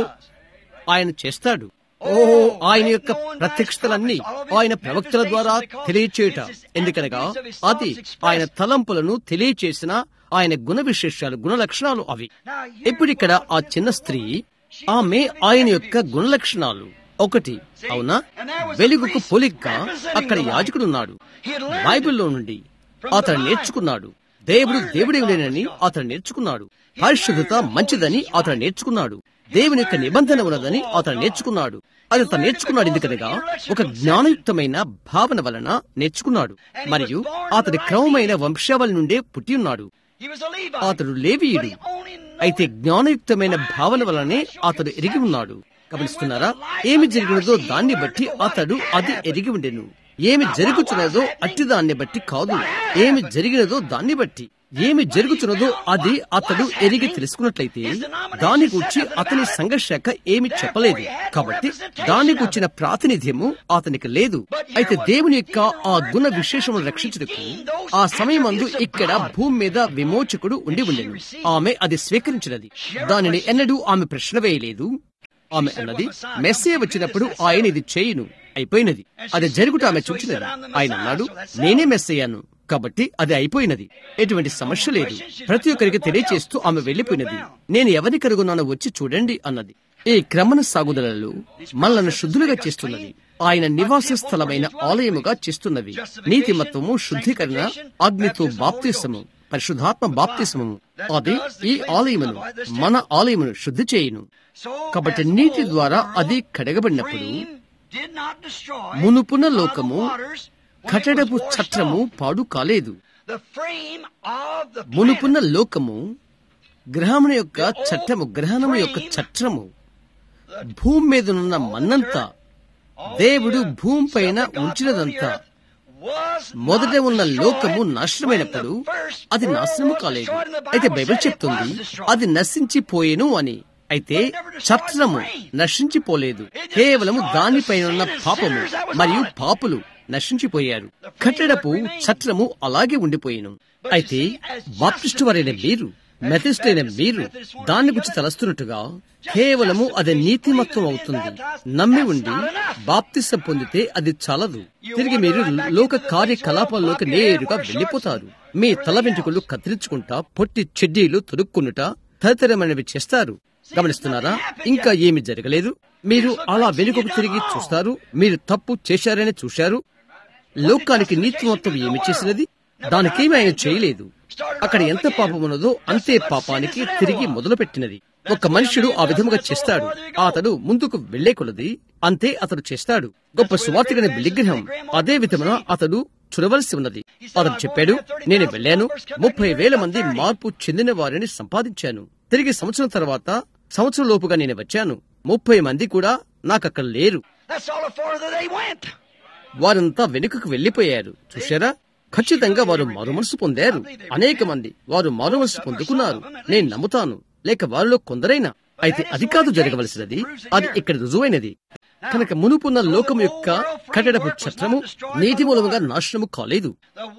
[SPEAKER 1] ఆయన చేస్తాడు ఓ ఆయన యొక్క ప్రత్యక్షతలన్నీ ఆయన ప్రవక్తల ద్వారా తెలియచేయుట ఎందుకనగా అది ఆయన తలంపులను తెలియచేసిన ఆయన గుణ విశేషాలు గుణ లక్షణాలు అవి ఇప్పుడు ఇక్కడ ఆ చిన్న స్త్రీ ఆమె ఆయన యొక్క గుణ లక్షణాలు ఒకటి అవునా వెలుగుకు పోలిగ్గా అక్కడ యాజకుడున్నాడు బైబిల్లో నుండి అతను నేర్చుకున్నాడు దేవుడు దేవుడేవుడేనని అతను నేర్చుకున్నాడు పరిశుద్ధత మంచిదని అతను నేర్చుకున్నాడు దేవుని యొక్క నిబంధన ఉన్నదని అతను నేర్చుకున్నాడు అది అతను నేర్చుకున్నాడు ఎందుకనగా ఒక జ్ఞానయుక్తమైన భావన వలన నేర్చుకున్నాడు మరియు అతడి క్రమమైన వంశావళి నుండే పుట్టి ఉన్నాడు
[SPEAKER 3] He was a Levite.
[SPEAKER 1] అతడు లేవీయుడు
[SPEAKER 3] But he only
[SPEAKER 1] అయితే జ్ఞానయుక్తమైన భావన వలనే అతడు ఎరిగి ఉన్నాడు గమనిస్తున్నారా ఏమి జరిగినదో దాన్ని బట్టి అతడు అది ఎరిగి ఉండెను ఏమి జరుగుతున్నదో అట్టి దాన్ని బట్టి కాదు ఏమి జరిగినదో దాన్ని బట్టి ఏమి జరుగుతున్నదో అది అతడు ఎరిగి తెలుసుకున్నట్లయితే దాని గురించి అతని సంఘశాఖ ఏమి చెప్పలేదు కాబట్టి దాని గురించిన ప్రాతినిధ్యము అతనికి లేదు అయితే దేవుని యొక్క ఆ గుణ విశేషమును రక్షించుటకు ఆ సమయమందు ఇక్కడ భూమి మీద విమోచకుడు ఉండి ఉండెను ఆమె అది స్వీకరించినది దానిని ఎన్నడూ ఆమె ప్రశ్న వేయలేదు ఆమె అన్నది మెస్సే వచ్చినప్పుడు ఆయన ఇది చేయును అయిపోయినది అది జరుగుట ఆమె చూచినది ఆయన అన్నాడు నేనే మెస్సయ్యాను కాబట్టి అది అయిపోయినది ఎటువంటి సమస్య లేదు ప్రతి ఒక్కరికి తెలియచేస్తూ ఆమె వెళ్లిపోయినది నేను ఎవరిని కరుగున్నానో వచ్చి చూడండి అన్నది ఈ క్రమణ సాగుదలలో మనలను శుద్ధులుగా చేస్తున్నది ఆయన నివాస స్థలమైన ఆలయముగా చేస్తున్నవి నీతిమత్వము శుద్ధీకరణ అగ్నితో బాప్తిసము పరిశుద్ధాత్మ బాప్తిసము అది ఈ ఆలయమును మన ఆలయమును శుద్ధి చేయును కాబట్టి నీటి ద్వారా అది కడగబడినప్పుడు మునుపున లోకము కట్టడపు చట్రము పాడు కాలేదు మునుపున్న లోకము గ్రహమున యొక్క చట్టము గ్రహణము యొక్క చట్రము భూమి మీదనున్న మన్నంతా దేవుడు భూమి పైన ఉంచినదంతా మొదట ఉన్న లోకము నాశనమైనప్పుడు అది నాశనము కాలేదు అయితే బైబిల్ చెప్తుంది అది నశించిపోయేను అని అయితే చట్రము నశించిపోలేదు కేవలము దానిపైన ఉన్న పాపము మరియు పాపులు నశించిపోయారు కట్టడపు చట్రము అలాగే ఉండిపోయాను అయితే బాప్టిస్టు వారైన మీరు మెథిస్ట్ అయిన మీరు దాని గురించి తలస్తున్నట్టుగా కేవలము అది నీతిమత్వం అవుతుంది నమ్మి ఉండి బాప్తిసం పొందితే అది చాలదు తిరిగి మీరు లోక కార్యకలాపాల్లోకి నేరుగా వెళ్లిపోతారు మీ తల వెంట్రుకలు కత్తిరించుకుంటా పొట్టి చెడ్డీలు తొడుక్కుంటా తదితరమైనవి చేస్తారు గమనిస్తున్నారా ఇంకా ఏమి జరగలేదు మీరు అలా వెనుకకు తిరిగి చూస్తారు మీరు తప్పు చేశారని చూశారు లోకానికి నీతిమత్వం ఏమి చేసినది దానికేమి ఆయన చేయలేదు అక్కడ ఎంత పాపం ఉన్నదో అంతే పాపానికి తిరిగి మొదలుపెట్టినది ఒక మనుషుడు ఆ విధముగా చేస్తాడు అతడు ముందుకు వెళ్లే కొలది అంతే అతడు చేస్తాడు గొప్ప సువార్తిగని విగ్రహం అదే విధమున అతడు చూడవలసి ఉన్నది అతడు చెప్పాడు నేను వెళ్ళాను ముప్పై వేల మంది మార్పు చెందిన వారిని సంపాదించాను తిరిగి సంవత్సరం తర్వాత సంవత్సరం లోపుగా నేను వచ్చాను ముప్పై మంది కూడా నాకక్కడ లేరు వారంతా వెనుకకు వెళ్లిపోయారు చూశారా ఖచ్చితంగా వారు మారుమనసు పొందారు అనేక మంది వారు మారుమనసు పొందుకున్నారు నేను నమ్ముతాను లేక వారిలో కొందరైనా అయితే అది కాదు జరగవలసినది అది ఇక్కడ రుజువైనది కనుక మునుపున్న లోకం యొక్క కట్టడపు చట్రము నీటి మూలముగా నాశనము కాలేదు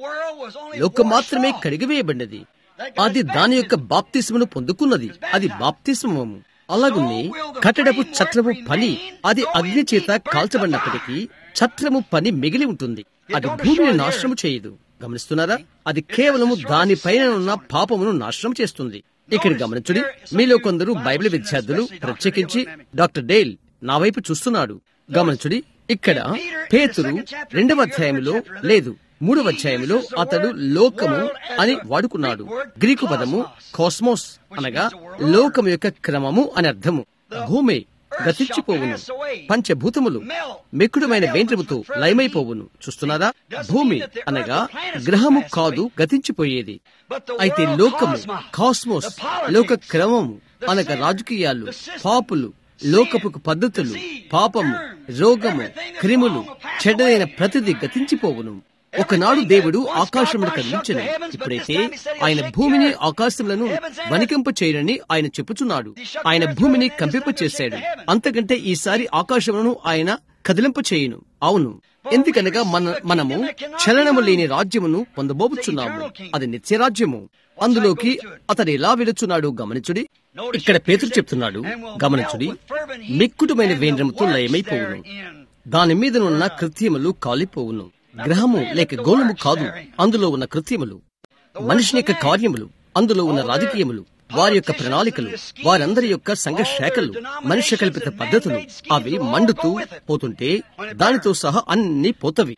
[SPEAKER 1] లోకం మాత్రమే కడిగివేయబడినది అది దాని యొక్క బాప్తిస్మును పొందుకున్నది అది బాప్తిస్మము అలాగుని కట్టడపు చట్రము పని అది అగ్ని చేత కాల్చబడినప్పటికీ చట్రము పని మిగిలి ఉంటుంది అది భూమిని నాశనము చేయదు గమనిస్తున్నారా అది కేవలము దానిపైన ఉన్న పాపమును నాశనం చేస్తుంది ఇక్కడ గమనించుడి మీలో కొందరు బైబిల్ విద్యార్థులు ప్రత్యేకించి డాక్టర్ డేల్ నా వైపు చూస్తున్నాడు గమనించుడి ఇక్కడ పేతురు రెండవ అధ్యాయంలో లేదు మూడవ అధ్యాయంలో అతడు లోకము అని వాడుకున్నాడు గ్రీకు పదము కాస్మోస్ అనగా లోకము యొక్క క్రమము అని అర్థము భూమి గతించిపోవును పంచభూతములు మెక్కుడమైన వేంద్రముతో లయమైపోవును చూస్తున్నారా భూమి అనగా గ్రహము కాదు గతించిపోయేది అయితే లోకము కాస్మోస్ లోక క్రమము అనగా రాజకీయాలు పాపులు లోకపు పద్ధతులు పాపము రోగము క్రిములు చెడ్డదైన ప్రతిదీ గతించిపోవును ఒకనాడు దేవుడు ఆకాశమును కదిలించను ఇప్పుడైతే ఆయన భూమిని ఆకాశములను వణికింప చేయనని ఆయన చెప్పుచున్నాడు ఆయన భూమిని కంపింప చేశాడు అంతకంటే ఈసారి ఆకాశములను ఆయన కదిలింప చేయును అవును ఎందుకనగా మన మనము చలనము లేని రాజ్యమును పొందబోచున్నాము అది నిత్యరాజ్యము అందులోకి అతడు ఎలా వెళుచున్నాడు గమనించుడి ఇక్కడ పేతురు చెప్తున్నాడు గమనించుడి మిక్కుటమైన వేంద్రముతో లయమైపోవును దాని మీదనున్న కృత్యములు కాలిపోవును గ్రహము లేక గోళము కాదు అందులో ఉన్న కృత్యములు మనిషిని యొక్క కార్యములు అందులో ఉన్న రాజకీయములు వారి యొక్క ప్రణాళికలు వారందరి యొక్క సంఘ శాఖలు మనుష్య కల్పిత పద్ధతులు అవి మండుతూ పోతుంటే దానితో సహా అన్ని పోతవి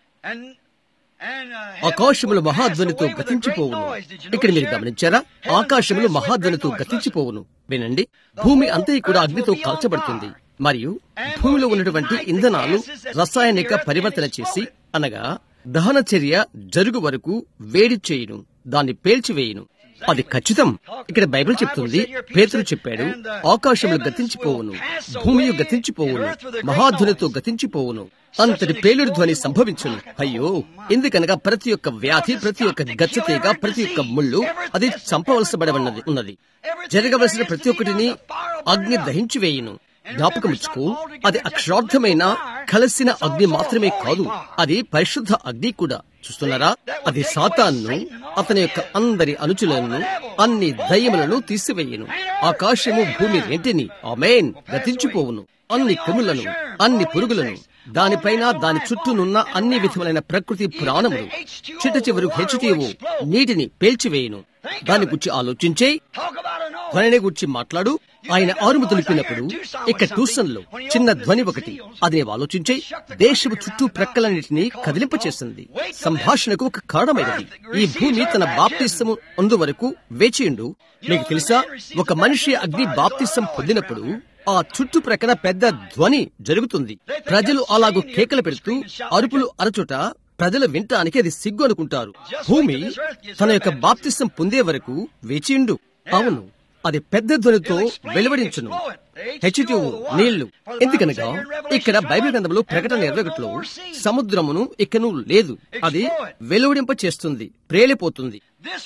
[SPEAKER 1] ఆకాశములు మహాధ్వనితో గతించిపోవును ఇక్కడ మీరు గమనించారా ఆకాశములు మహాధ్వనితో గతించిపోవును వినండి భూమి అంతా కూడా అగ్నితో కాల్చబడుతుంది మరియు భూమిలో ఉన్నటువంటి ఇంధనాలు రసాయనిక పరివర్తన చేసి అనగా దహన చర్య జరుగు వరకు వేడి చేయును దాన్ని పేల్చివేయును అది ఖచ్చితం ఇక్కడ బైబిల్ చెప్తుంది పేతులు చెప్పాడు ఆకాశములు గతించిపోవును భూమియు గతించిపోవును మహాధ్వనితో గతించిపోవును అంతటి పేలుడు ధ్వని సంభవించును అయ్యో ఎందుకనగా ప్రతి ఒక్క వ్యాధి ప్రతి ఒక్క గచ్చతీగ ప్రతి ఒక్క ముళ్ళు అది చంపవలసబడవన్నది ఉన్నది జరగవలసిన ప్రతి ఒక్కటిని అగ్ని దహించి వేయును జ్ఞాపకముచ్చుకో అది అక్షరార్థమైన కలిసిన అగ్ని మాత్రమే కాదు అది పరిశుద్ధ అగ్ని కూడా చూస్తున్నారా అది సాతాన్ను అతని యొక్క అందరి అనుచులను అన్ని దయ్యములను తీసివేయను ఆకాశము భూమి రెంటిని ఆమెన్ గతించిపోవును అన్ని కొమ్ములను అన్ని పురుగులను దానిపైన దాని చుట్టూనున్న అన్ని విధములైన ప్రకృతి ప్రాణములు చిట్ట చివరు హెచ్చుతీవు నీటిని పేల్చివేయును దాని గురించి ఆలోచించే ధ్వనిని గురించి మాట్లాడు ఆయన ఆరుము తెలిపినప్పుడు ఇక్కడ ట్యూషన్ లో చిన్న ధ్వని ఒకటి అది నీవు ఆలోచించే దేశపు చుట్టూ ప్రక్కలన్నిటినీ కదిలింపచేసింది సంభాషణకు ఒక కారణమైనది ఈ భూమి తన బాప్తిస్తము అందు వరకు వేచియుండు మీకు తెలుసా ఒక మనిషి అగ్ని బాప్తిస్తం పొందినప్పుడు ఆ చుట్టుప్రక్కల పెద్ద ధ్వని జరుగుతుంది ప్రజలు అలాగూ కేకలు పెడుతూ అరుపులు అరచుట ప్రజలు వినటానికి అది సిగ్గు అనుకుంటారు భూమి తన యొక్క బాప్తిసం పొందే వరకు వేచియుండు అవును అది పెద్ద ధ్వనితో వెలువడించును హెచ్టివ్ నీళ్లు ఎందుకనగా ఇక్కడ బైబిల్ గ్రంథంలో ప్రకటన ఇరవై ఒకటిలో సముద్రమును ఇకను లేదు అది వెలువడింప చేస్తుంది ప్రేలిపోతుంది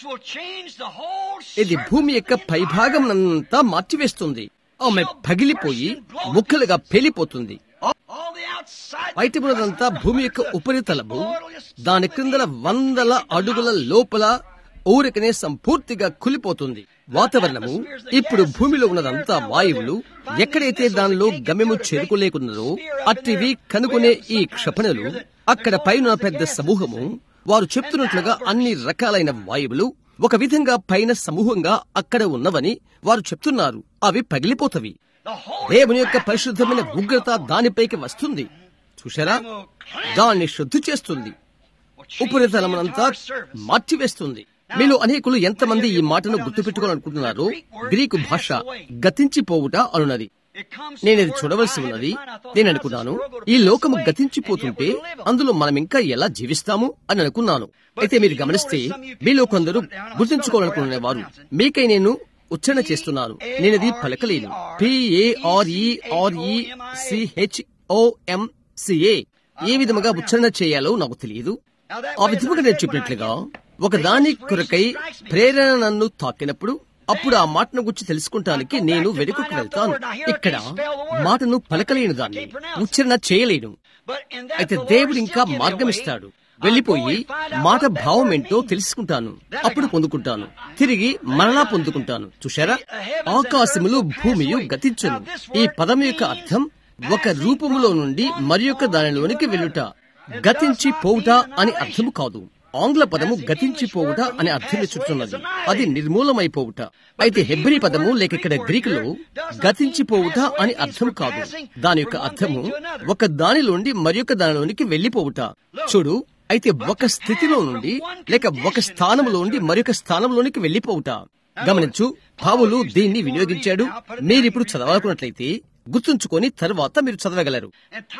[SPEAKER 1] ఇది భూమి యొక్క పైభాగం అంతా మార్చివేస్తుంది ఆమె పగిలిపోయి ముక్కలుగా పేలిపోతుంది బయట ఉన్నదంతా భూమి యొక్క ఉపరితలము దాని క్రిందల వందల అడుగుల లోపల ఊరికనే సంపూర్తిగా కులిపోతుంది వాతావరణము ఇప్పుడు భూమిలో ఉన్నదంతా వాయువులు ఎక్కడైతే దానిలో గమ్యము చేరుకోలేకున్నదో అట్టివి కనుగొనే ఈ క్షపణలు అక్కడ పైన పెద్ద సమూహము వారు చెప్తున్నట్లుగా అన్ని రకాలైన వాయువులు ఒక విధంగా పైన సమూహంగా అక్కడ ఉన్నవని వారు చెప్తున్నారు అవి పగిలిపోతవి దేవుని యొక్క పరిశుద్ధమైన ఉగ్రత దానిపైకి వస్తుంది చూశారా దాన్ని శుద్ధి చేస్తుంది ఉపరితలమునంతా మార్చివేస్తుంది మీలో అనేకులు ఎంతమంది ఈ మాటను గుర్తుపెట్టుకోవాలనుకుంటున్నారో గ్రీకు భాష గతించిపోవుట అనున్నది నేను ఇది చూడవలసి ఉన్నది నేను అనుకున్నాను ఈ లోకము గతించిపోతుంటే అందులో మనం ఇంకా ఎలా జీవిస్తాము అని అనుకున్నాను అయితే మీరు గమనిస్తే మీలో కొందరు గుర్తుంచుకోవాలనుకునే వారు మీకై నేను ఉచ్చారణ చేస్తున్నాను నేనది పలకలేను పిఏఆర్ఈఆర్ఈ సిహెచ్ ఓఎంసిఏ ఏ విధముగా ఉచ్చారణ చేయాలో నాకు తెలియదు ఆ విధముగా నేను చెప్పినట్లుగా ఒక దాని కొరకై ప్రేరణ నన్ను తాకినప్పుడు అప్పుడు ఆ మాటను గురించి తెలుసుకుంటానికి నేను వెనుకకు వెళ్తాను ఇక్కడ మాటను పలకలేను దాన్ని ఉచ్చారణ చేయలేను అయితే దేవుడు ఇంకా మార్గం ఇస్తాడు వెళ్లిపోయి మాట భావం ఏంటో తెలుసుకుంటాను అప్పుడు పొందుకుంటాను తిరిగి మరలా పొందుకుంటాను చూశారా ఆకాశములు భూమియు గతించును ఈ పదం యొక్క అర్థం ఒక రూపములో నుండి మరి యొక్క దానిలోనికి వెళ్ళుట గతించి పోవుట అని అర్థము కాదు ఆంగ్ల పదము గతించిపోవుట అని అర్థం ఇచ్చుతున్నది అది నిర్మూలమైపోవుట అయితే హెబ్రి పదము లేక ఇక్కడ గ్రీకులో గతించిపోవుట అని అర్థం కాదు దాని యొక్క అర్థము ఒక దానిలోండి మరి యొక్క దానిలోనికి వెళ్లిపోవుట చూడు అయితే ఒక స్థితిలో నుండి లేక ఒక స్థానంలో నుండి మరొక స్థానంలోనికి వెళ్లిపోవుట గమనించు పావులు దీన్ని వినియోగించాడు మీరిప్పుడు చదవాలనుకున్నట్లయితే గుర్తుంచుకొని తర్వాత మీరు చదవగలరు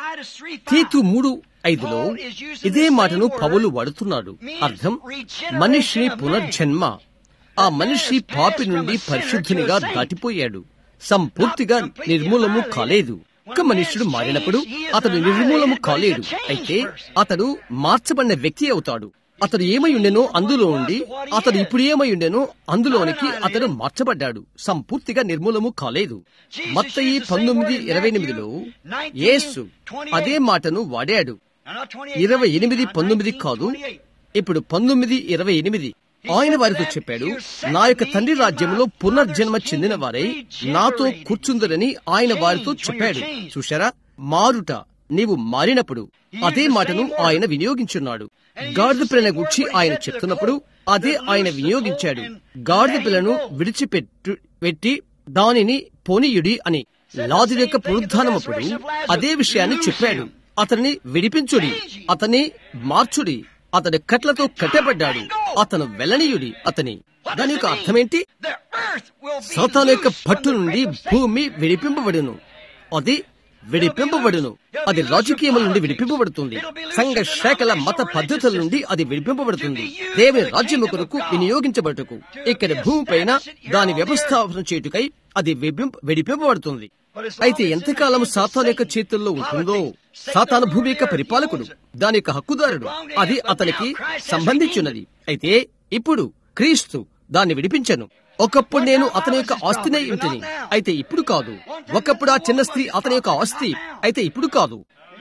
[SPEAKER 1] తీతు మూడు ఐదులో ఇదే మాటను పౌలు వాడుతున్నాడు అర్థం మనిషి పునర్జన్మ ఆ మనిషి పాపి నుండి పరిశుద్ధునిగా దాటిపోయాడు సంపూర్తిగా నిర్మూలము కాలేదు ఒక మనుష్యుడు మారినప్పుడు అతడు నిర్మూలము కాలేడు అయితే అతడు మార్చబడిన వ్యక్తి అవుతాడు అతడు ఏమై ఉండెనో అందులో ఉండి అతడు ఇప్పుడు ఏమై ఉండెనో అందులోనికి అతడు మార్చబడ్డాడు సంపూర్తిగా నిర్మూలము కాలేదు మత్తయి పంతొమ్మిది ఇరవై ఎనిమిదిలో యేసు అదే మాటను వాడాడు ఇరవై ఎనిమిది పంతొమ్మిది కాదు ఇప్పుడు పంతొమ్మిది ఇరవై ఎనిమిది ఆయన వారితో చెప్పాడు నా యొక్క తండ్రి రాజ్యంలో పునర్జన్మ చెందిన వారై నాతో కూర్చుందరని ఆయన వారితో చెప్పాడు చూశారా మారుట నీవు మారినప్పుడు అదే మాటను ఆయన వినియోగించున్నాడు గాడిద పిల్లని గురించి ఆయన చెప్తున్నప్పుడు అదే ఆయన వినియోగించాడు గాడిద పిల్లను విడిచిపెట్టు పెట్టి దానిని పోనీయుడి అని లాదు యొక్క పునరుద్ధానమప్పుడు అదే విషయాన్ని చెప్పాడు అతన్ని విడిపించుడి అతన్ని మార్చుడి అతని కట్లతో కట్టబడ్డాడు అతను వెల్లనీయుడి అతని దాని యొక్క అర్థమేంటి సాతాను యొక్క పట్టు నుండి భూమి విడిపింపబడును అది
[SPEAKER 2] విడిపింపబడును అది రాజకీయముల నుండి విడిపింపబడుతుంది సంఘ శాఖల మత పద్ధతుల నుండి అది విడిపింపబడుతుంది దేవుని రాజ్యము కొరకు వినియోగించబడుటకు ఇక్కడ భూమిపైన దాని వ్యవస్థాపన చేయుటకై అది విభింప- విడిపింపబడుతుంది అయితే ఎంతకాలం సాతాను యొక్క చేతుల్లో ఉంటుందో సాతాను భూమి యొక్క పరిపాలకుడు దాని యొక్క హక్కుదారుడు అది అతనికి సంబంధించున్నది అయితే ఇప్పుడు క్రీస్తు దాన్ని విడిపించను ఒకప్పుడు నేను అతని యొక్క ఆస్తినే ఇంటిని అయితే ఇప్పుడు కాదు ఒకప్పుడు ఆ చిన్న స్త్రీ అతని యొక్క ఆస్తి అయితే ఇప్పుడు కాదు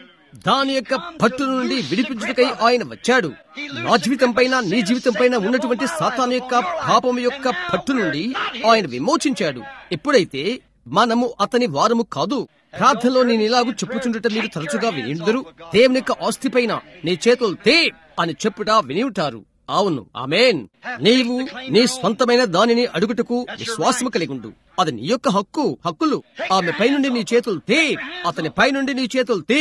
[SPEAKER 2] దాని యొక్క పట్టు నుండి విడిపించుటకై ఆయన వచ్చాడు నా జీవితం పైన నీ జీవితం పైన ఉన్నటువంటి సాతాను యొక్క పాపం యొక్క పట్టు నుండి ఆయన విమోచించాడు ఎప్పుడైతే మనము అతని వారము కాదు ప్రార్థనలో నేను ఇలాగూ చెప్పుచుండట మీరు తరచుగా వినిందరు దేవుని యొక్క ఆస్తి పైన నీ చేతులు తే అని చెప్పుట విని ఉంటారు అవును ఆమెన్ నీవు నీ స్వంతమైన దానిని అడుగుటకు విశ్వాసము కలిగి ఉండు అది నీ యొక్క హక్కు హక్కులు ఆమె పైనుండి నీ చేతులు తే అతని పైనుండి నీ చేతులు తే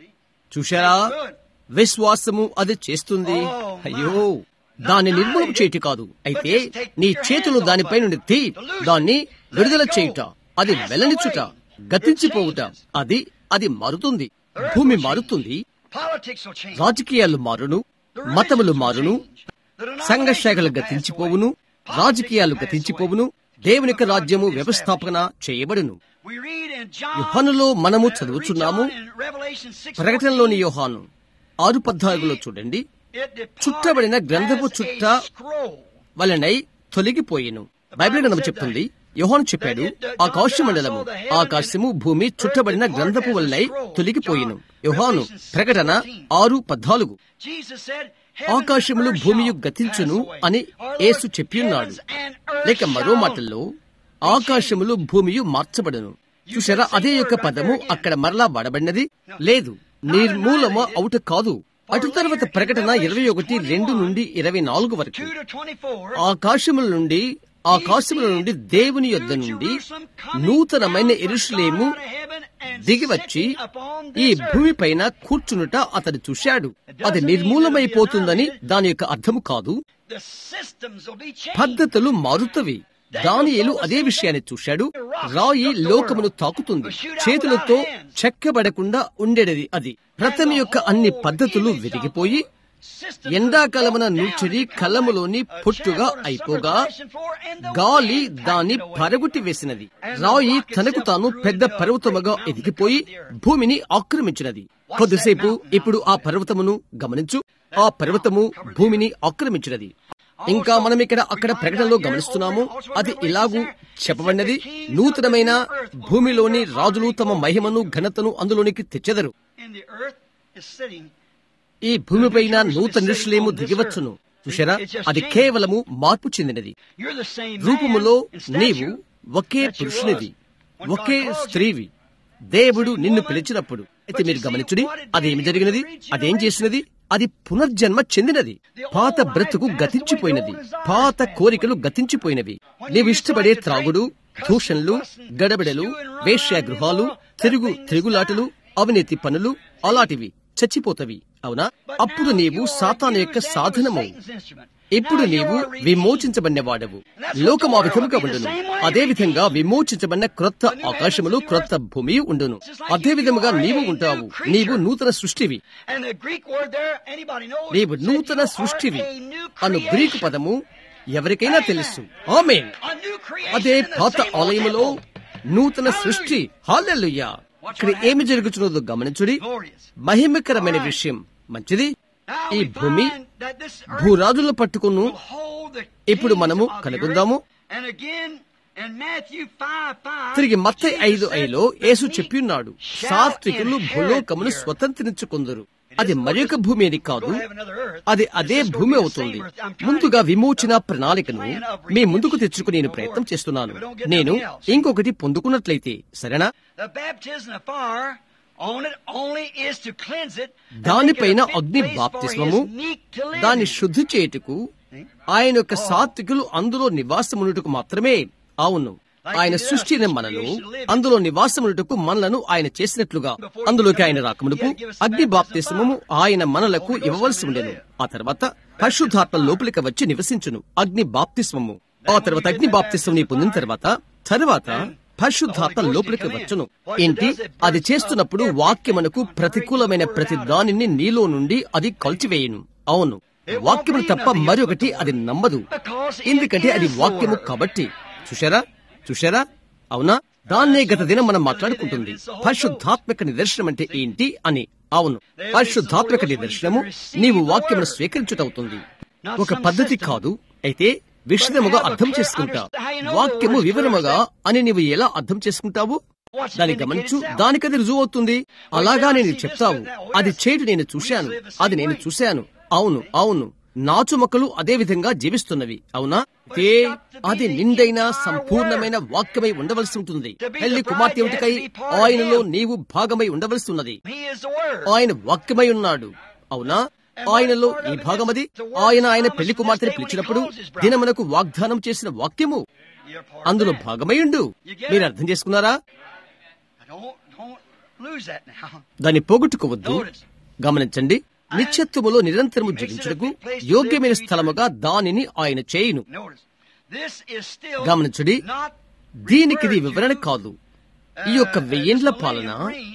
[SPEAKER 2] చూశారా విశ్వాసము అది చేస్తుంది అయ్యో దాన్ని నిర్మూలం చేయటి కాదు అయితే నీ చేతులు దానిపై నుండి తీ దాన్ని విడుదల చేయుట అది వెల్లనిచ్చుట గతించిపోవుట అది అది మారుతుంది భూమి మారుతుంది
[SPEAKER 3] Politics will change.
[SPEAKER 2] రాజకీయాలు మారును మతములు మారును సంఘ శాఖలు గతించిపోవును రాజకీయాలు గతించిపోవును దేవుని యొక్క రాజ్యము వ్యవస్థాపన చేయబడును
[SPEAKER 3] We read in John,
[SPEAKER 2] యోహానులో మనము
[SPEAKER 3] uh,
[SPEAKER 2] చదువుచున్నాము
[SPEAKER 3] read John in Revelation 6,
[SPEAKER 2] ప్రకటనలోని యోహాను ఆరు పద్నాలుగులో చూడండి
[SPEAKER 3] it departed
[SPEAKER 2] చుట్టబడిన గ్రంథపు
[SPEAKER 3] as a
[SPEAKER 2] చుట్ట
[SPEAKER 3] scroll.
[SPEAKER 2] వలనై తొలగిపోయిను బైబిల్ గ్రంథము చెప్తుంది యోహాను చెప్పాడు ఆకాశ మండలము ఆకాశము భూమి చుట్టబడిన గ్రంథపు వలనై తొలగిపోయిను యోహాను ప్రకటన ఆరు పద్నాలుగు
[SPEAKER 3] Jesus said,
[SPEAKER 2] ఆకాశములు
[SPEAKER 3] "Heaven and
[SPEAKER 2] భూమియు
[SPEAKER 3] earth shall
[SPEAKER 2] గతించును
[SPEAKER 3] pass away."
[SPEAKER 2] అని
[SPEAKER 3] Or,
[SPEAKER 2] Yesu
[SPEAKER 3] Lord,
[SPEAKER 2] చెప్పియున్నాడు
[SPEAKER 3] heavens and earth
[SPEAKER 2] లేక మరో
[SPEAKER 3] shall
[SPEAKER 2] మాటల్లో ఆకాశములు భూమియు మార్చబడను చూసారా అదే యొక్క పదము అక్కడ మరలా వాడబడినది లేదు నిర్మూలమ అవుట కాదు అటు తర్వాత ప్రకటన ఇరవై ఒకటి రెండు నుండి ఇరవై నాలుగు వరకు
[SPEAKER 3] 2 to 24,
[SPEAKER 2] ఆకాశముల నుండి ఆకాశముల నుండి దేవుని యొద్ద నుండి నూతనమైన ఎరుషులేము దిగివచ్చి ఈ భూమిపైన కూర్చునుట అతడు చూశాడు అది నిర్మూలమైపోతుందని దాని యొక్క అర్థము కాదు
[SPEAKER 3] the systems will be changed.
[SPEAKER 2] పద్ధతులు మారుతవి దానియేలు అదే విషయాన్ని చూశాడు రాయి లోకమును తాకుతుంది చేతులతో చెక్కబడకుండా ఉండేది అది రథం యొక్క అన్ని పద్ధతులు విరిగిపోయి ఎండాకాలమున నూర్చిడి కలములోని పొట్టుగా అయిపోగా గాలి దాన్ని పరగొట్టి వేసినది రాయి తనకు తాను పెద్ద పర్వతముగా ఎదిగిపోయి భూమిని ఆక్రమించినది కొద్దిసేపు ఇప్పుడు ఆ పర్వతమును గమనించు ఆ పర్వతము భూమిని ఆక్రమించినది ఇంకా మనం ఇక్కడ అక్కడ ప్రకటనలో గమనిస్తున్నాము అది ఇలాగూ చెప్పబడినది నూతనమైన భూమిలోని రాజులు తమ మహిమను ఘనతను అందులోనికి తెచ్చెదరు
[SPEAKER 3] In the earth is sitting.
[SPEAKER 2] ఈ భూమిపైన నూతన ఋషులేము దిగివచ్చును చూశారా అది కేవలము మార్పు చెందినది
[SPEAKER 3] You're the same man
[SPEAKER 2] రూపములో
[SPEAKER 3] in
[SPEAKER 2] నీవు
[SPEAKER 3] stature
[SPEAKER 2] okay
[SPEAKER 3] that you
[SPEAKER 2] పురుషునివి
[SPEAKER 3] was. When
[SPEAKER 2] okay
[SPEAKER 3] God called you,
[SPEAKER 2] స్త్రీవి దేవుడు నిన్ను పిలిచినప్పుడు అయితే మీరు గమనించుడి అదేమి జరిగినది అదేం చేసినది అది పునర్జన్మ చెందినది పాత బ్రతుకు గతించిపోయినది పాత కోరికలు గతించిపోయినవి నీవు ఇష్టపడే త్రాగుడు దూషణలు గడబిడలు వేశ్యాగృహాలు తిరుగు తిరుగులాటలు అవినీతి పనులు అలాంటివి చచ్చిపోతవి అవునా అప్పుడు నీవు సాతాను యొక్క సాధనము
[SPEAKER 3] Satan's instrument.
[SPEAKER 2] ఇప్పుడు నీవు విమోచించబడిన వాడవు లోకం ఆ విధముగా ఉండును అదే విధంగా విమోచించబడిన క్రొత్త ఆకాశములు క్రొత్త భూమి ఉండును అదే విధముగా నీవు ఉంటావు నీవు నూతన సృష్టివి
[SPEAKER 3] And the Greek word there, anybody knows?
[SPEAKER 2] నీవు
[SPEAKER 3] said
[SPEAKER 2] నూతన
[SPEAKER 3] you are
[SPEAKER 2] సృష్టివి
[SPEAKER 3] a new
[SPEAKER 2] అను గ్రీకు
[SPEAKER 3] creation.
[SPEAKER 2] పదము ఎవరికైనా తెలుసు ఆమేన్
[SPEAKER 3] A new creation
[SPEAKER 2] అదే
[SPEAKER 3] in the
[SPEAKER 2] పాత
[SPEAKER 3] same old
[SPEAKER 2] ఆలయములో
[SPEAKER 3] temple.
[SPEAKER 2] నూతన సృష్టి హాలెల్లుయా ఇక్కడ ఏమి జరుగుతున్నదో గమనించుడి
[SPEAKER 3] Glorious.
[SPEAKER 2] మహిమకరమైన విషయం మంచిది
[SPEAKER 3] Now
[SPEAKER 2] ఈ
[SPEAKER 3] we
[SPEAKER 2] భూమి
[SPEAKER 3] find that this earth
[SPEAKER 2] భూరాజులను పట్టుకును
[SPEAKER 3] will hold the
[SPEAKER 2] ఇప్పుడు మనము
[SPEAKER 3] kings of the
[SPEAKER 2] కనుగొందాము.
[SPEAKER 3] earth. And again, in Matthew 5, 5,
[SPEAKER 2] తిరిగి మత్తయి
[SPEAKER 3] Jesus
[SPEAKER 2] ఐదు
[SPEAKER 3] said,
[SPEAKER 2] ఐలో
[SPEAKER 3] "The
[SPEAKER 2] Yesu
[SPEAKER 3] meek
[SPEAKER 2] చెప్పియున్నాడు
[SPEAKER 3] shall
[SPEAKER 2] సాత్వికులు
[SPEAKER 3] inherit
[SPEAKER 2] భూలోకమును
[SPEAKER 3] the earth."
[SPEAKER 2] స్వతంత్రించుకుందరు అది మరి ఒక భూమి అని కాదు
[SPEAKER 3] Go have another earth.
[SPEAKER 2] అది అదే
[SPEAKER 3] This is
[SPEAKER 2] భూమి
[SPEAKER 3] gonna be the
[SPEAKER 2] అవుతుంది
[SPEAKER 3] same earth. I'm trying
[SPEAKER 2] ముందుగా
[SPEAKER 3] to get
[SPEAKER 2] విమోచన
[SPEAKER 3] the
[SPEAKER 2] ప్రణాళికను
[SPEAKER 3] plan of
[SPEAKER 2] మీ ముందుకు
[SPEAKER 3] redemption
[SPEAKER 2] తెచ్చుకుని నేను
[SPEAKER 3] before.
[SPEAKER 2] ప్రయత్నం చేస్తున్నాను
[SPEAKER 3] If we don't get
[SPEAKER 2] నేను
[SPEAKER 3] nothing else.
[SPEAKER 2] ఇంకొకటి పొందుకున్నట్లయితే సరేనా
[SPEAKER 3] The baptism of fire on it only is to cleanse it. and
[SPEAKER 2] దానిపైన
[SPEAKER 3] make it a fit
[SPEAKER 2] అగ్ని
[SPEAKER 3] place for
[SPEAKER 2] బాప్తిస్మము
[SPEAKER 3] his meek to live
[SPEAKER 2] దాన్ని
[SPEAKER 3] in.
[SPEAKER 2] శుద్ధి చేయుటకు ఆయన యొక్క సాత్వికులు అందులో నివాసమునుటకు మాత్రమే అవును ఆయన సృష్టిని మనను అందులో నివాసమునుటకు మనలను ఆయన చేసినట్లుగా అందులోకి ఆయన రాకమునుకు అగ్ని బాప్తిస్మము ఆయన మనలకు ఇవ్వవలసి ఉండెను ఆ తర్వాత పరిశుద్ధాత్మ లోపలికి వచ్చి నివసించును అగ్ని బాప్తిస్మము ఆ తర్వాత అగ్ని బాప్తిస్మం నీ పొందిన తర్వాత తర్వాత
[SPEAKER 1] పరిశుద్ధాత్మ లోపలికి వచ్చును ఏంటి అది చేస్తున్నప్పుడు వాక్యమునకు ప్రతికూలమైన ప్రతి దానిని నీలో నుండి అది కలిచివేయును అవును వాక్యము తప్ప మరొకటి అది నమ్మదు ఎందుకంటే అది వాక్యము కాబట్టి చూశారా చూశారా అవునా దాన్నే గత దినం మనం మాట్లాడుకుంటుంది పరిశుద్ధాత్మక నిదర్శనం అంటే ఏంటి అని అవును పరిశుద్ధాత్మక నిదర్శనము నీవు వాక్యమును స్వీకరించుటవుతుంది ఒక పద్ధతి కాదు అయితే విషదముగా అర్థం చేసుకుంటా వాక్యము వివరముగా అని నీవు ఎలా అర్థం చేసుకుంటావు దాన్ని గమనించు దానికది రుజువు అవుతుంది అలాగా నేను చెప్తావు అది చేయడు నేను చూశాను అది నేను చూశాను అవును అవును నాచు మొక్కలు అదే విధంగా జీవిస్తున్నవి అవునా ఏ అది నిండైన సంపూర్ణమైన వాక్యమై ఉండవలసి ఉంటుంది పెళ్లి కుమార్తె ఏమిటికై ఆయనలో నీవు భాగమై ఉండవలసి ఉన్నది
[SPEAKER 3] He is the Word.
[SPEAKER 1] ఆయన వాక్యమై ఉన్నాడు అవునా ఆయనలో ఈ భాగమది ఆయన ఆయన పెళ్లి కుమార్తెని పిలిచినప్పుడు దినమునకు వాగ్దానం చేసిన వాక్యము
[SPEAKER 3] You're part of
[SPEAKER 1] అందులో
[SPEAKER 3] that.
[SPEAKER 1] భాగమై ఉండు మీరు అర్థం చేసుకున్నారా
[SPEAKER 3] Don't, don't lose that now.
[SPEAKER 1] దాన్ని పోగొట్టుకోవద్దు గమనించండి నిత్యత్వములో నిరంతరము జీవించుటకు యోగ్యమైన స్థలముగా దానిని ఆయన చేయును
[SPEAKER 3] Notice. This is still
[SPEAKER 1] గమనించుడి
[SPEAKER 3] not
[SPEAKER 1] దీనికి ఇది వివరణ కాదు ఈ యొక్క వెయ్యేండ్ల పాలన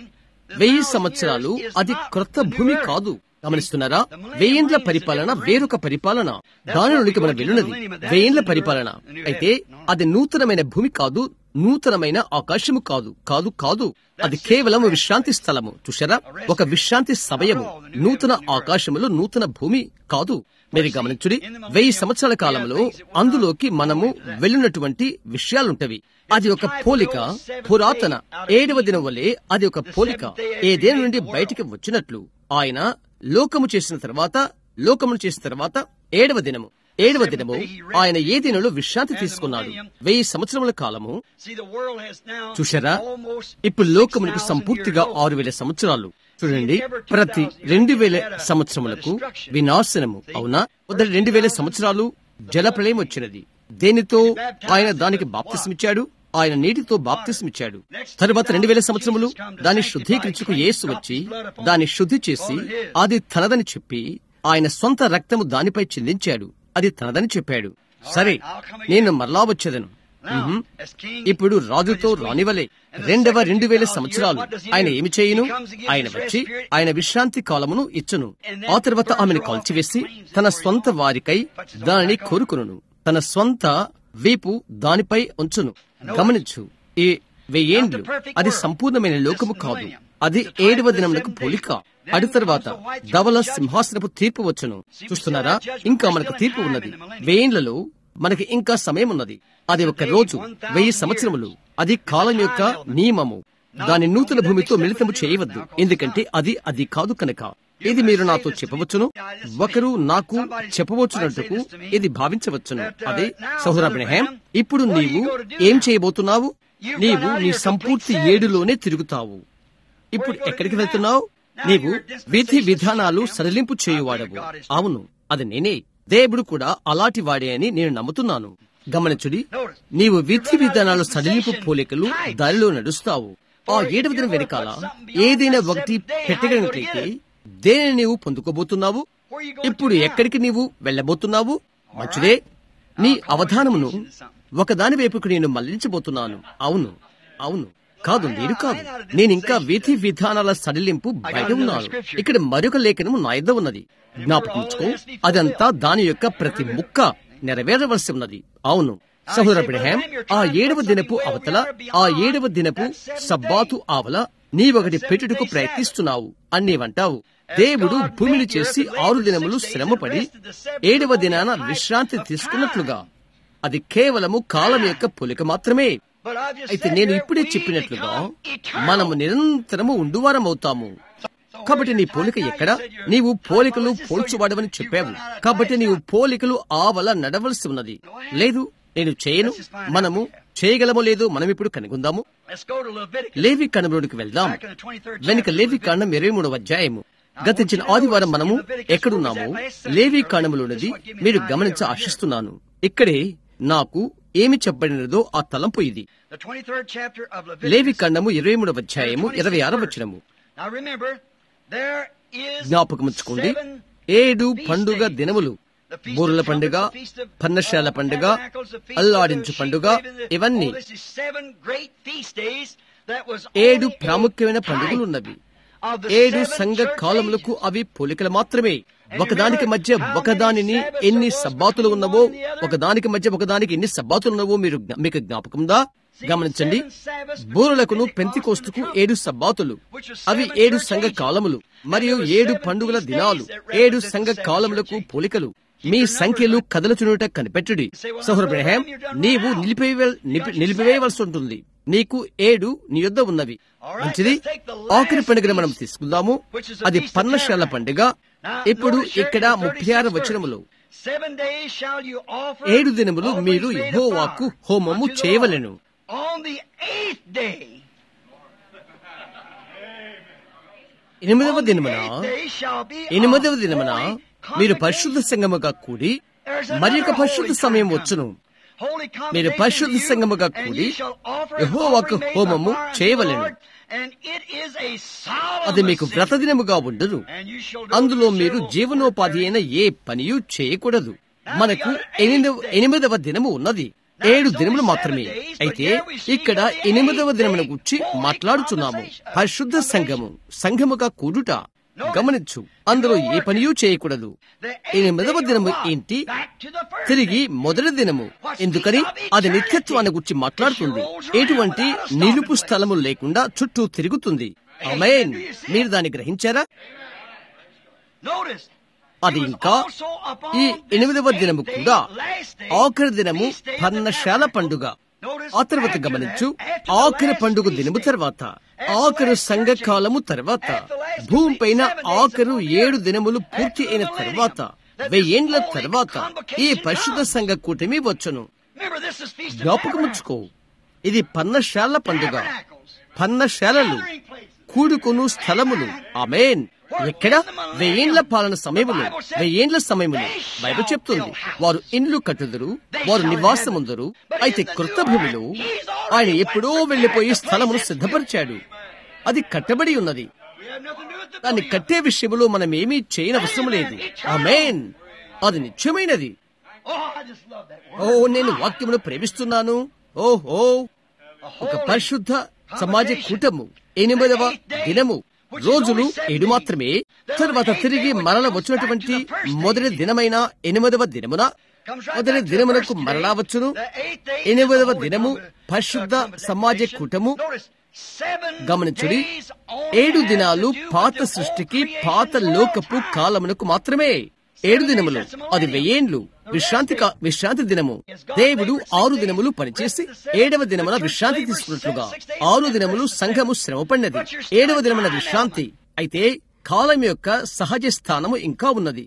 [SPEAKER 1] వెయ్యి సంవత్సరాలు అది క్రొత్త భూమి కాదు గమనిస్తున్నారా వెయ్యేండ్ల పరిపాలన వేరొక పరిపాలన దానిలోనికి మనం వెళ్ళున్నది వెయ్యేండ్ల పరిపాలన అయితే అది నూతనమైన భూమి కాదు నూతనమైన ఆకాశము కాదు కాదు కాదు అది కేవలం విశ్రాంతి స్థలము చూసారా ఒక విశ్రాంతి సమయము నూతన ఆకాశములో నూతన భూమి కాదు మీరు గమనించుడి వెయ్యి సంవత్సరాల కాలంలో అందులోకి మనము వెళ్ళినటువంటి విషయాలుంటవి అది ఒక పోలిక పురాతన ఏడవ దినం వలె అది ఒక పోలిక ఏదేని నుండి బయటికి వచ్చినట్లు ఆయన లోకము చేసిన తర్వాత లోకమును చేసిన తర్వాత ఏడవ దినము ఏడవ దినము ఆయన ఏ దినంలో విశ్రాంతి తీసుకున్నాడు వెయ్యి సంవత్సరముల కాలము
[SPEAKER 3] See, the world has now
[SPEAKER 1] చూశారా
[SPEAKER 3] almost
[SPEAKER 1] ఇప్పుడు లోకమునికి సంపూర్తిగా ఆరు వేల సంవత్సరాలు చూడండి ప్రతి రెండు వేల సంవత్సరములకు వినాశనము అవునా మొదటి రెండు వేల సంవత్సరాలు జలప్రలయం వచ్చినది దేనితో ఆయన దానికి బాప్తిసమిచ్చాడు ఆయన నీటితో బాప్తిసమిచ్చాడు తరువాత రెండు వేల సంవత్సరములు దాన్ని శుద్ధీకరించుకు యేసు వచ్చి దాన్ని శుద్ధి చేసి అది తనదని చెప్పి ఆయన సొంత రక్తము దానిపై చెల్లించాడు అది తనదని చెప్పాడు సరే నేను మరలా వచ్చేదను మ్మ్. ఇప్పుడు రాజుతో రానివలే రెండవ రెండు వేల సంవత్సరాలు ఆయన ఏమి చేయును ఆయన వచ్చి ఆయన విశ్రాంతి కాలమును ఇచ్చును ఆ తర్వాత ఆమెను కాల్చివేసి తన స్వంత వారికై దానిని కోరుకును తన స్వంత వీపు దానిపై ఉంచును గమనించు ఈ వెయ్యేండ్లు అది సంపూర్ణమైన లోకము కాదు అది ఏడవ దినమునకు పోలిక అటు తర్వాత ధవల సింహాసనపు తీర్పు వచ్చును చూస్తున్నారా ఇంకా మనకు తీర్పు ఉన్నది వెయ్యేండ్లలో మనకి ఇంకా సమయం ఉన్నది అది ఒక రోజు వెయ్యి సంవత్సరములు అది కాలం యొక్క నియమము దాని నూతన భూమితో మిళితము చేయవద్దు ఎందుకంటే అది అది కాదు కనుక ఇది మీరు నాతో చెప్పవచ్చును ఒకరు నాకు చెప్పవచ్చునట్టుకు ఇది భావించవచ్చును అదే సహోదరబ్రహం ఇప్పుడు నీవు ఏం చేయబోతున్నావు నీవు నీ సంపూర్తి ఏడులోనే తిరుగుతావు ఇప్పుడు ఎక్కడికి వెళ్తున్నావు నీవు విధి విధానాలు సడలింపు చేయువాడవు అవును అది నేనే దేవుడు కూడా అలాంటి వాడే అని నేను నమ్ముతున్నాను గమనించుడి నీవు విధి విధానాలు సడలింపు పోలికలు దారిలో నడుస్తావు ఆ ఏడవ దినం వెనకాల ఏదైనా ఒకటి పెట్టగలిగినట్లయితే దేని నీవు పొందుకోబోతున్నావు ఇప్పుడు ఎక్కడికి నీవు వెళ్ళబోతున్నావు మంచిదే నీ అవధానమును ఒకదాని వైపుకు నేను మళ్లించబోతున్నాను అవును అవును కాదు నేను కాదు నేనింకా విధి విధానాల సడలింపు బయట ఉన్నాను ఇక్కడ మరొక లేఖనము నా యొద్ద ఉన్నది జ్ఞాపకించుకో అదంతా దాని యొక్క ప్రతి ముక్క నెరవేరవలసి ఉన్నది అవును సహోదర బ్రహాం ఆ ఏడవ దినపు అవతల ఆ ఏడవ దినపు సబ్బాతు ఆవల నీవొకటి పెట్టుటకు ప్రయత్నిస్తున్నావు అని నీవంటావు దేవుడు భూమిని చేసి ఆరు దినములు శ్రమపడి ఏడవ దినాన విశ్రాంతి తీసుకున్నట్లుగా అది కేవలము కాలం యొక్క పొలిక మాత్రమే అయితే నేను ఇప్పుడే చెప్పినట్లుగా మనము నిరంతరము ఉండువారం అవుతాము కాబట్టి నీ పోలిక ఎక్కడ నీవు పోలికలు పోల్చువాడవని చెప్పావు కాబట్టి నీవు పోలికలు ఆవల నడవలసి ఉన్నది లేదు నేను చేయను మనము చేయగలమో లేదో మనం ఇప్పుడు కనుగొందాము
[SPEAKER 3] Let's go to Leviticus.
[SPEAKER 1] లేవి కణములోనికి వెళ్దాం
[SPEAKER 3] Back in the 23rd
[SPEAKER 1] వెనుక
[SPEAKER 3] chapter.
[SPEAKER 1] లేవి కాండం ఇరవై మూడవ అధ్యాయము గతించిన ఆదివారం మనము ఎక్కడున్నామో లేవి కాండములోనిది మీరు గమనించ ఆశిస్తున్నాను ఇక్కడే నాకు ఏమి చెప్పబడినదో ఆ తలంపు ఇది
[SPEAKER 3] The 23rd chapter of
[SPEAKER 1] Levi
[SPEAKER 3] Leviticus.
[SPEAKER 1] కాండము ఇరవై మూడవ అధ్యాయము ఇరవై ఆరవ వచనము
[SPEAKER 3] Now remember, there is
[SPEAKER 1] జ్ఞాపకముంచుకోండి
[SPEAKER 3] seven
[SPEAKER 1] ఏడు పండుగ దినములు
[SPEAKER 2] బూరుల పండుగ పన్నశాల పండుగ అల్లాడించు పండుగ ఇవన్నీ ఏడు ప్రాముఖ్యమైన పండుగలు ఉన్నవి ఏడు సంఘ కాలములకు అవి పోలికలు మాత్రమే ఒకదానికి మధ్య ఒకదానిని ఎన్ని సబ్బాతులు ఉన్నవో ఒకదానికి మధ్య ఒకదానికి ఎన్ని సబ్బాతులు ఉన్నవో మీరు జ్ఞా- మీకు జ్ఞాపకందా గమనించండి బూరులకును పెంతికోస్తుకు ఏడు సబ్బాతులు అవి ఏడు సంఘ కాలములు మరియు ఏడు పండుగల దినాలు ఏడు సంఘ కాలములకు పోలికలు మీ సంఖ్యలు కదలుచునుట కనిపెట్టుడి సహోరబ్రహాం నీవు నిలిపివేయ నిలిపి- నిలిపివేయవలసి ఉంటుంది నీకు ఏడు నీ యొద్ద ఉన్నవి మంచిది ఆఖరి పండుగను మనం తీసుకుందాము అది పన్నశాల పండుగ ఇప్పుడు ఇక్కడ ముప్పై ఆరు వచనములో ఏడు దినములు మీరు యెహోవాకు హోమము చేయవలెను
[SPEAKER 3] On the eighth day,
[SPEAKER 2] ఎనిమిదవ దినమున
[SPEAKER 3] eighth day shall be
[SPEAKER 2] ఎనిమిదవ
[SPEAKER 3] a
[SPEAKER 2] దినమున
[SPEAKER 3] holy
[SPEAKER 2] మీరు
[SPEAKER 3] convocation.
[SPEAKER 2] పరిశుద్ధ సంగముగా కూడి
[SPEAKER 3] There's
[SPEAKER 2] మరి
[SPEAKER 3] another
[SPEAKER 2] ఒక పరిశుద్ధ
[SPEAKER 3] holy
[SPEAKER 2] సమయం
[SPEAKER 3] time
[SPEAKER 2] వచ్చును
[SPEAKER 3] coming. Holy
[SPEAKER 2] మీరు
[SPEAKER 3] convocation
[SPEAKER 2] పరిశుద్ధ
[SPEAKER 3] to you,
[SPEAKER 2] సంఘముగా
[SPEAKER 3] and
[SPEAKER 2] కూడి
[SPEAKER 3] ye shall offer an
[SPEAKER 2] యెహోవాకు
[SPEAKER 3] offering made by
[SPEAKER 2] హోమము
[SPEAKER 3] fire unto the
[SPEAKER 2] చేయవలెను.
[SPEAKER 3] Lord, and it is a solemn
[SPEAKER 2] అది మీకు
[SPEAKER 3] assembly.
[SPEAKER 2] వ్రత దినముగా ఉండదు
[SPEAKER 3] And you shall go
[SPEAKER 2] అందులో
[SPEAKER 3] to
[SPEAKER 2] మీరు
[SPEAKER 3] several
[SPEAKER 2] జీవనోపాధి అయిన ఏ పనియు చేయకూడదు మనకు ఎనిమిదవ ఎనిమిదవ దినము ఉన్నది ఏడు దినములు మాత్రమే అయితే ఇక్కడ ఎనిమిదవ దినమును గురించి మాట్లాడుచున్నాము పరిశుద్ధ సంఘము సంఘముగా కూడుట గమనించు అందులో ఏ పనియూ చేయకూడదు
[SPEAKER 3] The eighth
[SPEAKER 2] ఎనిమిదవ
[SPEAKER 3] day
[SPEAKER 2] దినము
[SPEAKER 3] what?
[SPEAKER 2] ఏంటి
[SPEAKER 3] Back to the first
[SPEAKER 2] తిరిగి
[SPEAKER 3] day.
[SPEAKER 2] మొదటి దినము ఎందుకని అది నిత్యత్వాన్ని గురించి మాట్లాడుతుంది ఎటువంటి నిలుపు స్థలము లేకుండా చుట్టూ తిరుగుతుంది ఆమేన్ మీరు దాన్ని గ్రహించారా
[SPEAKER 3] Notice,
[SPEAKER 2] అది ఇంకా ఈ ఎనిమిదవ దినము కూడా ఆఖరి దినము పన్నశాల పండుగ ఆ తర్వాత గమనించు ఆఖరి పండుగ దినము తర్వాత ఆఖరు సంఘకాలము తర్వాత భూమిపైన ఆఖరు ఏడు దినములు పూర్తి అయిన తర్వాత వెయ్యేండ్ల తర్వాత ఈ పరిశుద్ధ సంఘ కూటమి వచ్చును
[SPEAKER 3] Remember, this is Feast of
[SPEAKER 2] జ్ఞాపకముచ్చుకో ఇది పన్నశాల పండుగ
[SPEAKER 3] Tabernacles.
[SPEAKER 2] పన్నశాలలు
[SPEAKER 3] Gathering places.
[SPEAKER 2] కూడుకును స్థలములు ఆమేన్ ఎక్కడ వెయ్యేండ్ల పాలన సమయములు వెయ్యేండ్ల సమయములు బైబిల్ చెప్తుంది వారు ఇండ్లు కట్టుదురు వారు నివాసముందరు అయితే కృత భూమిలో ఆయన ఎప్పుడో వెళ్లిపోయి స్థలమును సిద్ధపరిచాడు అది కట్టబడి ఉన్నది
[SPEAKER 3] We have nothing to do with the
[SPEAKER 2] దాన్ని
[SPEAKER 3] building.
[SPEAKER 2] కట్టే విషయంలో మనం ఏమీ చేయనవసరం లేదు ఆమేన్ అది నిత్యమైనది
[SPEAKER 3] Oh, I just love that word.
[SPEAKER 2] ఓ నేను వాక్యమును ప్రేమిస్తున్నాను ఓహో ఒక పరిశుద్ధ సమాజ కూటము ఎనిమిదవ దినము రోజులు ఏడు మాత్రమే తర్వాత తిరిగి మరల వచ్చినటువంటి మొదటి దినమైన ఎనిమిదవ దినమున మొదటి దినమునకు మరలా వచ్చును ఎనిమిదవ దినము పరిశుద్ధ సమాజ కూటము గమనించుడి ఏడు దినాలు పాత సృష్టికి పాత లోకపు కాలమునకు మాత్రమే ఏడు దినములు అది వెయ్యేండ్లు విశ్రాంతి కా- విశ్రాంతి దినము దేవుడు ఆరు దినములు పనిచేసి ఏడవ దినమున విశ్రాంతి తీసుకున్నట్లుగా ఆరు దినములు సంఘము శ్రమపడినది ఏడవ దినమున విశ్రాంతి అయితే కాలం యొక్క సహజ స్థానము ఇంకా ఉన్నది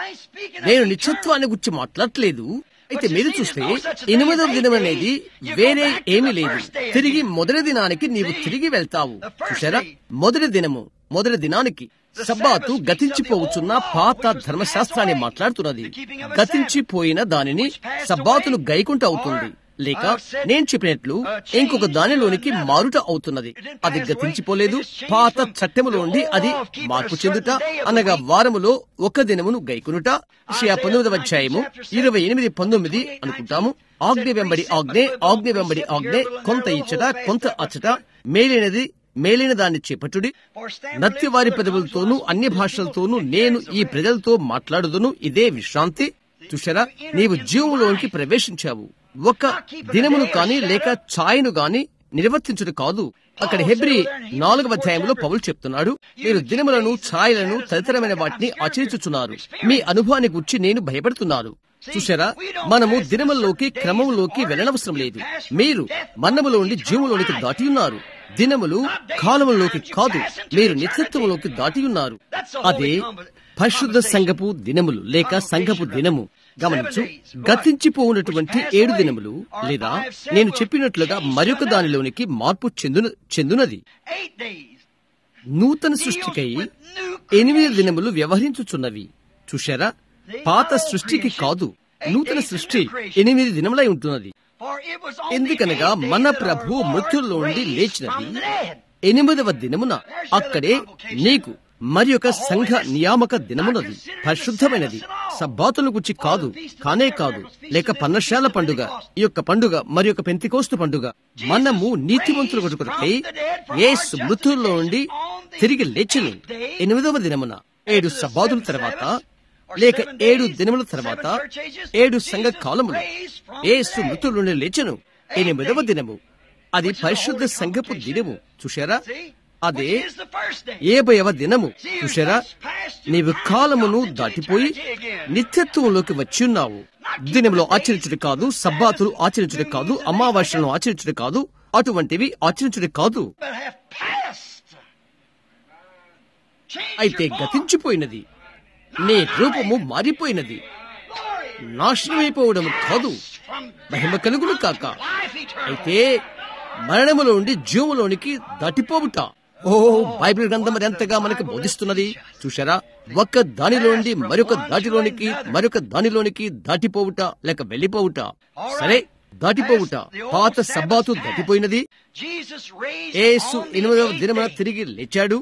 [SPEAKER 2] నేను నిత్యత్వాన్ని గురించి మాట్లాడట్లేదు అయితే మీరు చూస్తే ఎనిమిదవ దినం అనేది వేరే ఏమీ లేదు తిరిగి మొదటి దినానికి నీవు తిరిగి వెళ్తావు చూసారా మొదటి దినము మొదటి దినానికి సబ్బాతు గతించిపోవచ్చున్న పాత ధర్మశాస్త్రాన్ని మాట్లాడుతున్నది గతించిపోయిన దానిని సబ్బాతును గైకుంట అవుతుంది లేక నేను చెప్పినట్లు ఇంకొక దానిలోనికి మారుట అవుతున్నది అది గతించిపోలేదు పాత చట్టములోండి అది మార్పు చెందుట అనగా వారములో ఒక దినమును గైకునుట విషయ పంతొమ్మిదవ అధ్యాయము ఇరవై ఎనిమిది పంతొమ్మిది అనుకుంటాము ఆజ్ఞ వెంబడి ఆజ్ఞే ఆజ్ఞ వెంబడి ఆజ్ఞే కొంత ఇచ్చట కొంత అచ్చట మేలైనది మేలైన దాన్ని చేపట్టుడి నత్తి వారి పెదవులతోనూ అన్ని భాషలతోనూ నేను ఈ ప్రజలతో మాట్లాడుదును ఇదే విశ్రాంతి చూశారా నీవు జీవములోనికి ప్రవేశించావు ఒక దినమును కాని లేక ఛాయను గాని నిర్వర్తించుడు కాదు అక్కడ హెబ్రి నాలుగవ అధ్యాయంలో పౌలు చెప్తున్నాడు మీరు దినములను ఛాయలను తదితరమైన వాటిని ఆచరించుచున్నారు మీ అనుభవాన్ని గురించి నేను భయపడుతున్నాను చూసారా మనము దినముల్లోకి క్రమంలోకి వెళ్ళనవసరం లేదు మీరు మన్నములోండి జీవులోనికి దాటి ఉన్నారు దినములు కాలములోకి కాదు మీరు నిత్యత్వములోకి దాటి ఉన్నారు అదే పరిశుద్ధ సంఘపు దినములు లేక సంఘపు దినము గమనించు గతించిపోయినటువంటి ఏడు దినములు లేదా నేను చెప్పినట్లుగా మరొక దానిలోనికి మార్పు చెందున చెందునది
[SPEAKER 3] Eight days.
[SPEAKER 2] నూతన సృష్టికై ఎనిమిది దినములు వ్యవహరించుచున్నవి చూశారా పాత సృష్టికి కాదు నూతన సృష్టి ఎనిమిది దినములై ఉంటున్నది
[SPEAKER 3] For it was on the
[SPEAKER 2] ఎందుకనగా
[SPEAKER 3] eighth day
[SPEAKER 2] మన
[SPEAKER 3] that our
[SPEAKER 2] ప్రభు
[SPEAKER 3] Lord
[SPEAKER 2] మృత్యుల్లో నుండి
[SPEAKER 3] raised
[SPEAKER 2] లేచినది
[SPEAKER 3] from the dead.
[SPEAKER 2] ఎనిమిదవ దినమున అక్కడే నీకు మరి ఒక సంఘ నియామక దినమున్నది పరిశుద్ధమైనది సబ్బాతుల గురించి కాదు కానే కాదు లేక పన్నశాల పండుగ ఈ యొక్క పండుగ మరి యొక్క పెంతికోస్తు పండుగ మనము నీతివంతుల కొరకై యేసు మృతుల్లో నుండి తిరిగి లేచిను ఎనిమిదవ దినమున ఏడు సబ్బాతుల తర్వాత లేక ఏడు దినముల తర్వాత ఏడు సంఘ కాలములు యేసు మృతుల నుండి లేచెను ఎనిమిదవ దినము అది పరిశుద్ధ సంఘపు దినము చూశారా అదే ఏబయవ దినము చూశారా నీవు కాలమును దాటిపోయి నిత్యత్వంలోకి వచ్చి ఉన్నావు దినంలో ఆచరించుడు కాదు సబ్బాతులు ఆచరించుడు కాదు అమావాస్యలను ఆచరించుడు కాదు అటువంటివి ఆచరించుడు కాదు అయితే గతించిపోయినది నీ రూపము మారిపోయినది నాశనమైపోవడం కాదు మహిమ కలుగును కాక అయితే మరణములో నుండి జీవులోనికి దాటిపోవుట ఓ బైబిల్ గ్రంథం మరి ఎంతగా మనకు బోధిస్తున్నది చూశారా ఒక్క దానిలో నుండి మరొక దాటిలోనికి మరొక దానిలోనికి దాటిపోవుట లేక వెళ్లిపోవుట సరే దాటిపోవుట పాత సబ్బాతు దాటిపోయినది ఏసు ఎనిమిదవ దినమున తిరిగి లేచాడు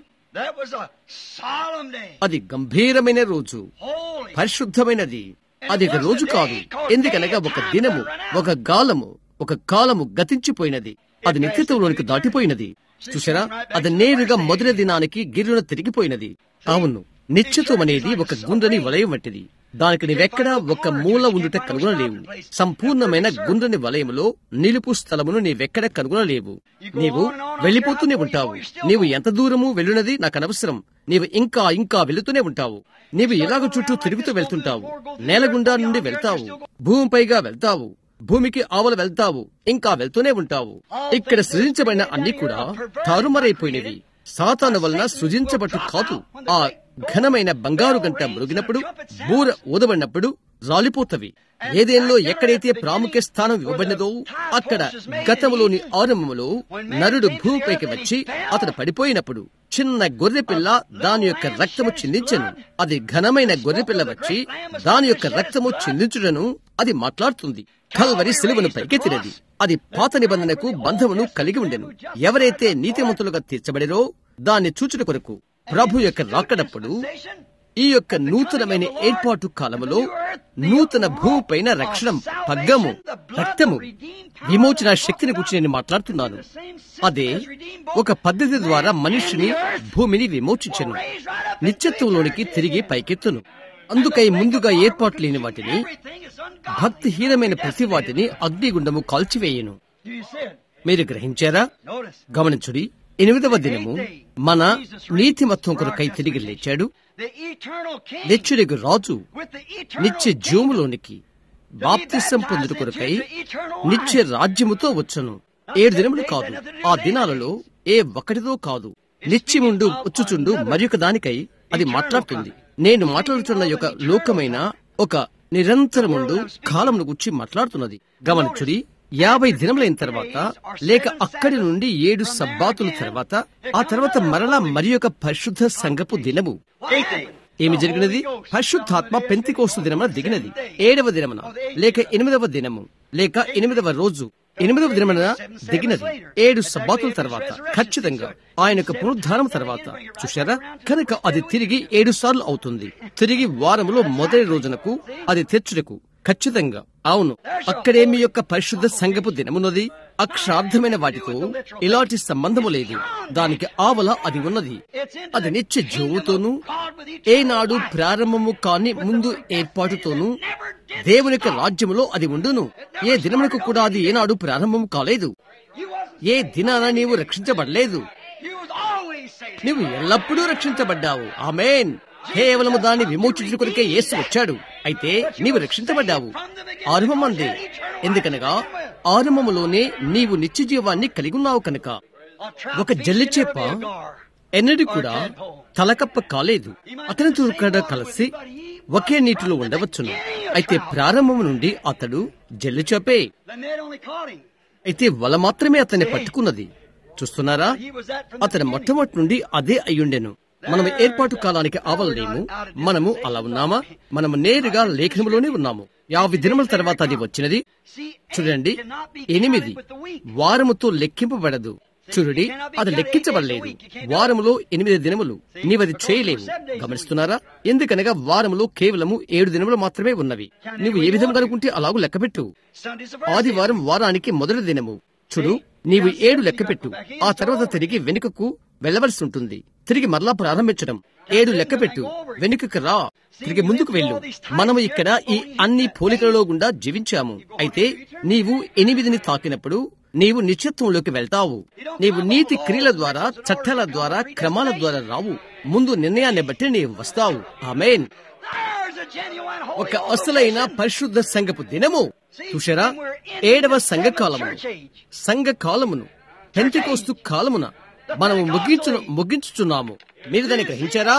[SPEAKER 2] అది గంభీరమైన రోజు పరిశుద్ధమైనది అది ఒక రోజు కాదు ఎందుకనగా ఒక దినము ఒక గాలము ఒక కాలము గతించిపోయినది అది నిత్యత్వంలోనికి దాటిపోయినది చూసారా అది నేరుగా మొదటి దినానికి గిర్రున తిరిగిపోయినది అవును నిశ్చితం అనేది ఒక గుండ్రని వలయం వంటిది దానికి నీవెక్కడా ఒక మూల ఉండుట కనుగొనలేవు సంపూర్ణమైన గుండ్రని వలయములో నిలుపు స్థలమును నీవెక్కడ కనుగొనలేవు నీవు వెళ్లిపోతూనే ఉంటావు నీవు ఎంత దూరము వెళ్ళునది నాకు అనవసరం నీవు ఇంకా ఇంకా వెళుతూనే ఉంటావు నీవు ఇలాగ చుట్టూ తిరుగుతూ వెళ్తుంటావు నేలగుండా నుండి వెళ్తావు భూమిపైగా వెళ్తావు భూమికి ఆవల వెళ్తావు ఇంకా వెళ్తూనే ఉంటావు ఇక్కడ సృజించబడిన అన్ని కూడా తారుమరైపోయినవి సాతాను వలన సృజించబట్టు కాదు ఆ ఘనమైన బంగారు గంట మృగినప్పుడు బూర ఊదబడినప్పుడు రాలిపోతవి ఏదేంలో ఎక్కడైతే ప్రాముఖ్య స్థానం ఇవ్వబడినదో అక్కడ గతములోని ఆరంభములో నరుడు భూమిపైకి వచ్చి అతడు పడిపోయినప్పుడు చిన్న గొర్రెపిల్ల దాని యొక్క రక్తము చిందించను అది ఘనమైన గొర్రెపిల్ల వచ్చి దాని యొక్క రక్తము చిందించుడను అది మాట్లాడుతుంది కల్వరి సిలువను పైకెత్తినది అది పాత నిబంధనకు బంధమును కలిగి ఉండెను ఎవరైతే నీతిమంతులుగా తీర్చబడిరో దాన్ని చూచుట కొరకు ప్రభు యొక్క రాకడప్పుడు ఈ యొక్క నూతనమైన ఏర్పాటు కాలములో నూతన భూమిపైన రక్షణ పగ్గము రక్తము విమోచన శక్తిని గురించి నేను మాట్లాడుతున్నాను అదే ఒక పద్ధతి ద్వారా మనిషిని భూమిని విమోచించను నిత్యత్వంలోనికి తిరిగి పైకెత్తును అందుకై ముందుగా ఏర్పాటు లేని వాటిని భక్తిహీనమైన ప్రతి వాటిని అగ్నిగుండము కాల్చివేయను మీరు గ్రహించారా గమనించుడి ఎనిమిదవ దినము మన నీతిమత్వం కొరకై తిరిగి లేచాడు నిత్యుడికి రాజు నిత్య జీవములోనికి బాప్తిసం పొందుట కొరకై నిత్య రాజ్యముతో వచ్చను ఏడు దినములు కాదు ఆ దినాలలో ఏ ఒక్కటితో కాదు నిత్యముండు వచ్చుచుండు మరి దానికై అది మాట్లాడుతుంది నేను మాట్లాడుతున్న యొక్క లోకమైన ఒక నిరంతరముండు కాలమును గురించి మాట్లాడుతున్నది గమనించుడి యాభై దినములైన తర్వాత లేక అక్కడి నుండి ఏడు సబ్బాతుల తర్వాత ఆ తర్వాత మరలా మరి ఒక పరిశుద్ధ సంఘపు దినము ఏమి జరిగినది పరిశుద్ధాత్మ పెంతికోస్తు దినమున దిగినది ఏడవ దినమున లేక ఎనిమిదవ దినము లేక ఎనిమిదవ రోజు ఎనిమిదవ దినమున దిగినది ఏడు సబ్బాతుల తర్వాత ఖచ్చితంగా ఆయన యొక్క పునరుద్ధానం తర్వాత చూశారా కనుక అది తిరిగి ఏడు సార్లు అవుతుంది తిరిగి వారములో మొదటి రోజునకు అది తెచ్చుటకు ఖచ్చితంగా అవును అక్కడే మీ యొక్క పరిశుద్ధ సంఘపు దినమున్నది అక్షరార్థమైన వాటితో ఇలాంటి సంబంధము లేదు దానికి ఆవల అది ఉన్నది అది నిత్య జీవుతోనూ ఏనాడు ప్రారంభము కాని ముందు ఏర్పాటుతోనూ దేవుని యొక్క రాజ్యములో అది ఉండును ఏ దినమునకు కూడా అది ఏనాడు ప్రారంభం కాలేదు ఏ దినాన నీవు రక్షించబడలేదు నీవు ఎల్లప్పుడూ రక్షించబడ్డావు ఆమెన్ కేవలము దాన్ని విమోచించిన కొరికే యేసు వచ్చాడు అయితే నీవు రక్షించబడ్డావు ఆరంభమంది ఎందుకనగా ఆరంభములోనే నీవు నిత్య జీవాన్ని కలిగి ఉన్నావు కనుక ఒక జల్లి చేప ఎన్నడూ కూడా తలకప్ప కాలేదు అతనితో కూడా కలిసి ఒకే నీటిలో ఉండవచ్చును అయితే ప్రారంభం నుండి అతడు జల్లి చేపే అయితే వల మాత్రమే అతన్ని పట్టుకున్నది చూస్తున్నారా అతని మొట్టమొదటి నుండి అదే అయ్యుండెను మనము ఏర్పాటు కాలానికి ఆవలలేము మనము అలా ఉన్నామా మనము నేరుగా లేఖనములోనే ఉన్నాము యాభై దినముల తర్వాత అది వచ్చినది చూడండి ఎనిమిది వారముతో లెక్కింపబడదు చూడుడి అది లెక్కించబడలేదు వారములో ఎనిమిది దినములు నీవది చేయలేవు గమనిస్తున్నారా ఎందుకనగా వారములో కేవలము ఏడు దినములు మాత్రమే ఉన్నవి నువ్వు ఏ విధంగా అనుకుంటే అలాగూ లెక్కపెట్టు
[SPEAKER 3] Sunday's a
[SPEAKER 2] ఆదివారం వారానికి మొదటి దినము చూడు నీవు ఏడు లెక్కపెట్టు ఆ తర్వాత తిరిగి వెనుకకు వెళ్ళవలసి ఉంటుంది తిరిగి మరలా ప్రారంభించడం ఏడు లెక్కపెట్టు వెనుకకు రా తిరిగి ముందుకు వెళ్ళు మనము ఇక్కడ ఈ అన్ని పోలికలలో గుండా జీవించాము అయితే నీవు ఎనిమిదిని తాకినప్పుడు నీవు నిశ్చిత్వంలోకి వెళ్తావు నీవు నీతి క్రియల ద్వారా చట్టాల ద్వారా క్రమాల ద్వారా రావు ముందు నిర్ణయాన్ని బట్టి నీవు వస్తావు amen
[SPEAKER 3] There's a genuine holy
[SPEAKER 2] ఒక అసలైన పరిశుద్ధ సంఘపు దినము చూశారా ఏడవ సంఘ కాలమును సంఘ కాలమును పెంతికోస్తు కాలమున మనము ముగించు ముగించుచున్నాము మీరు దాన్ని గ్రహించారా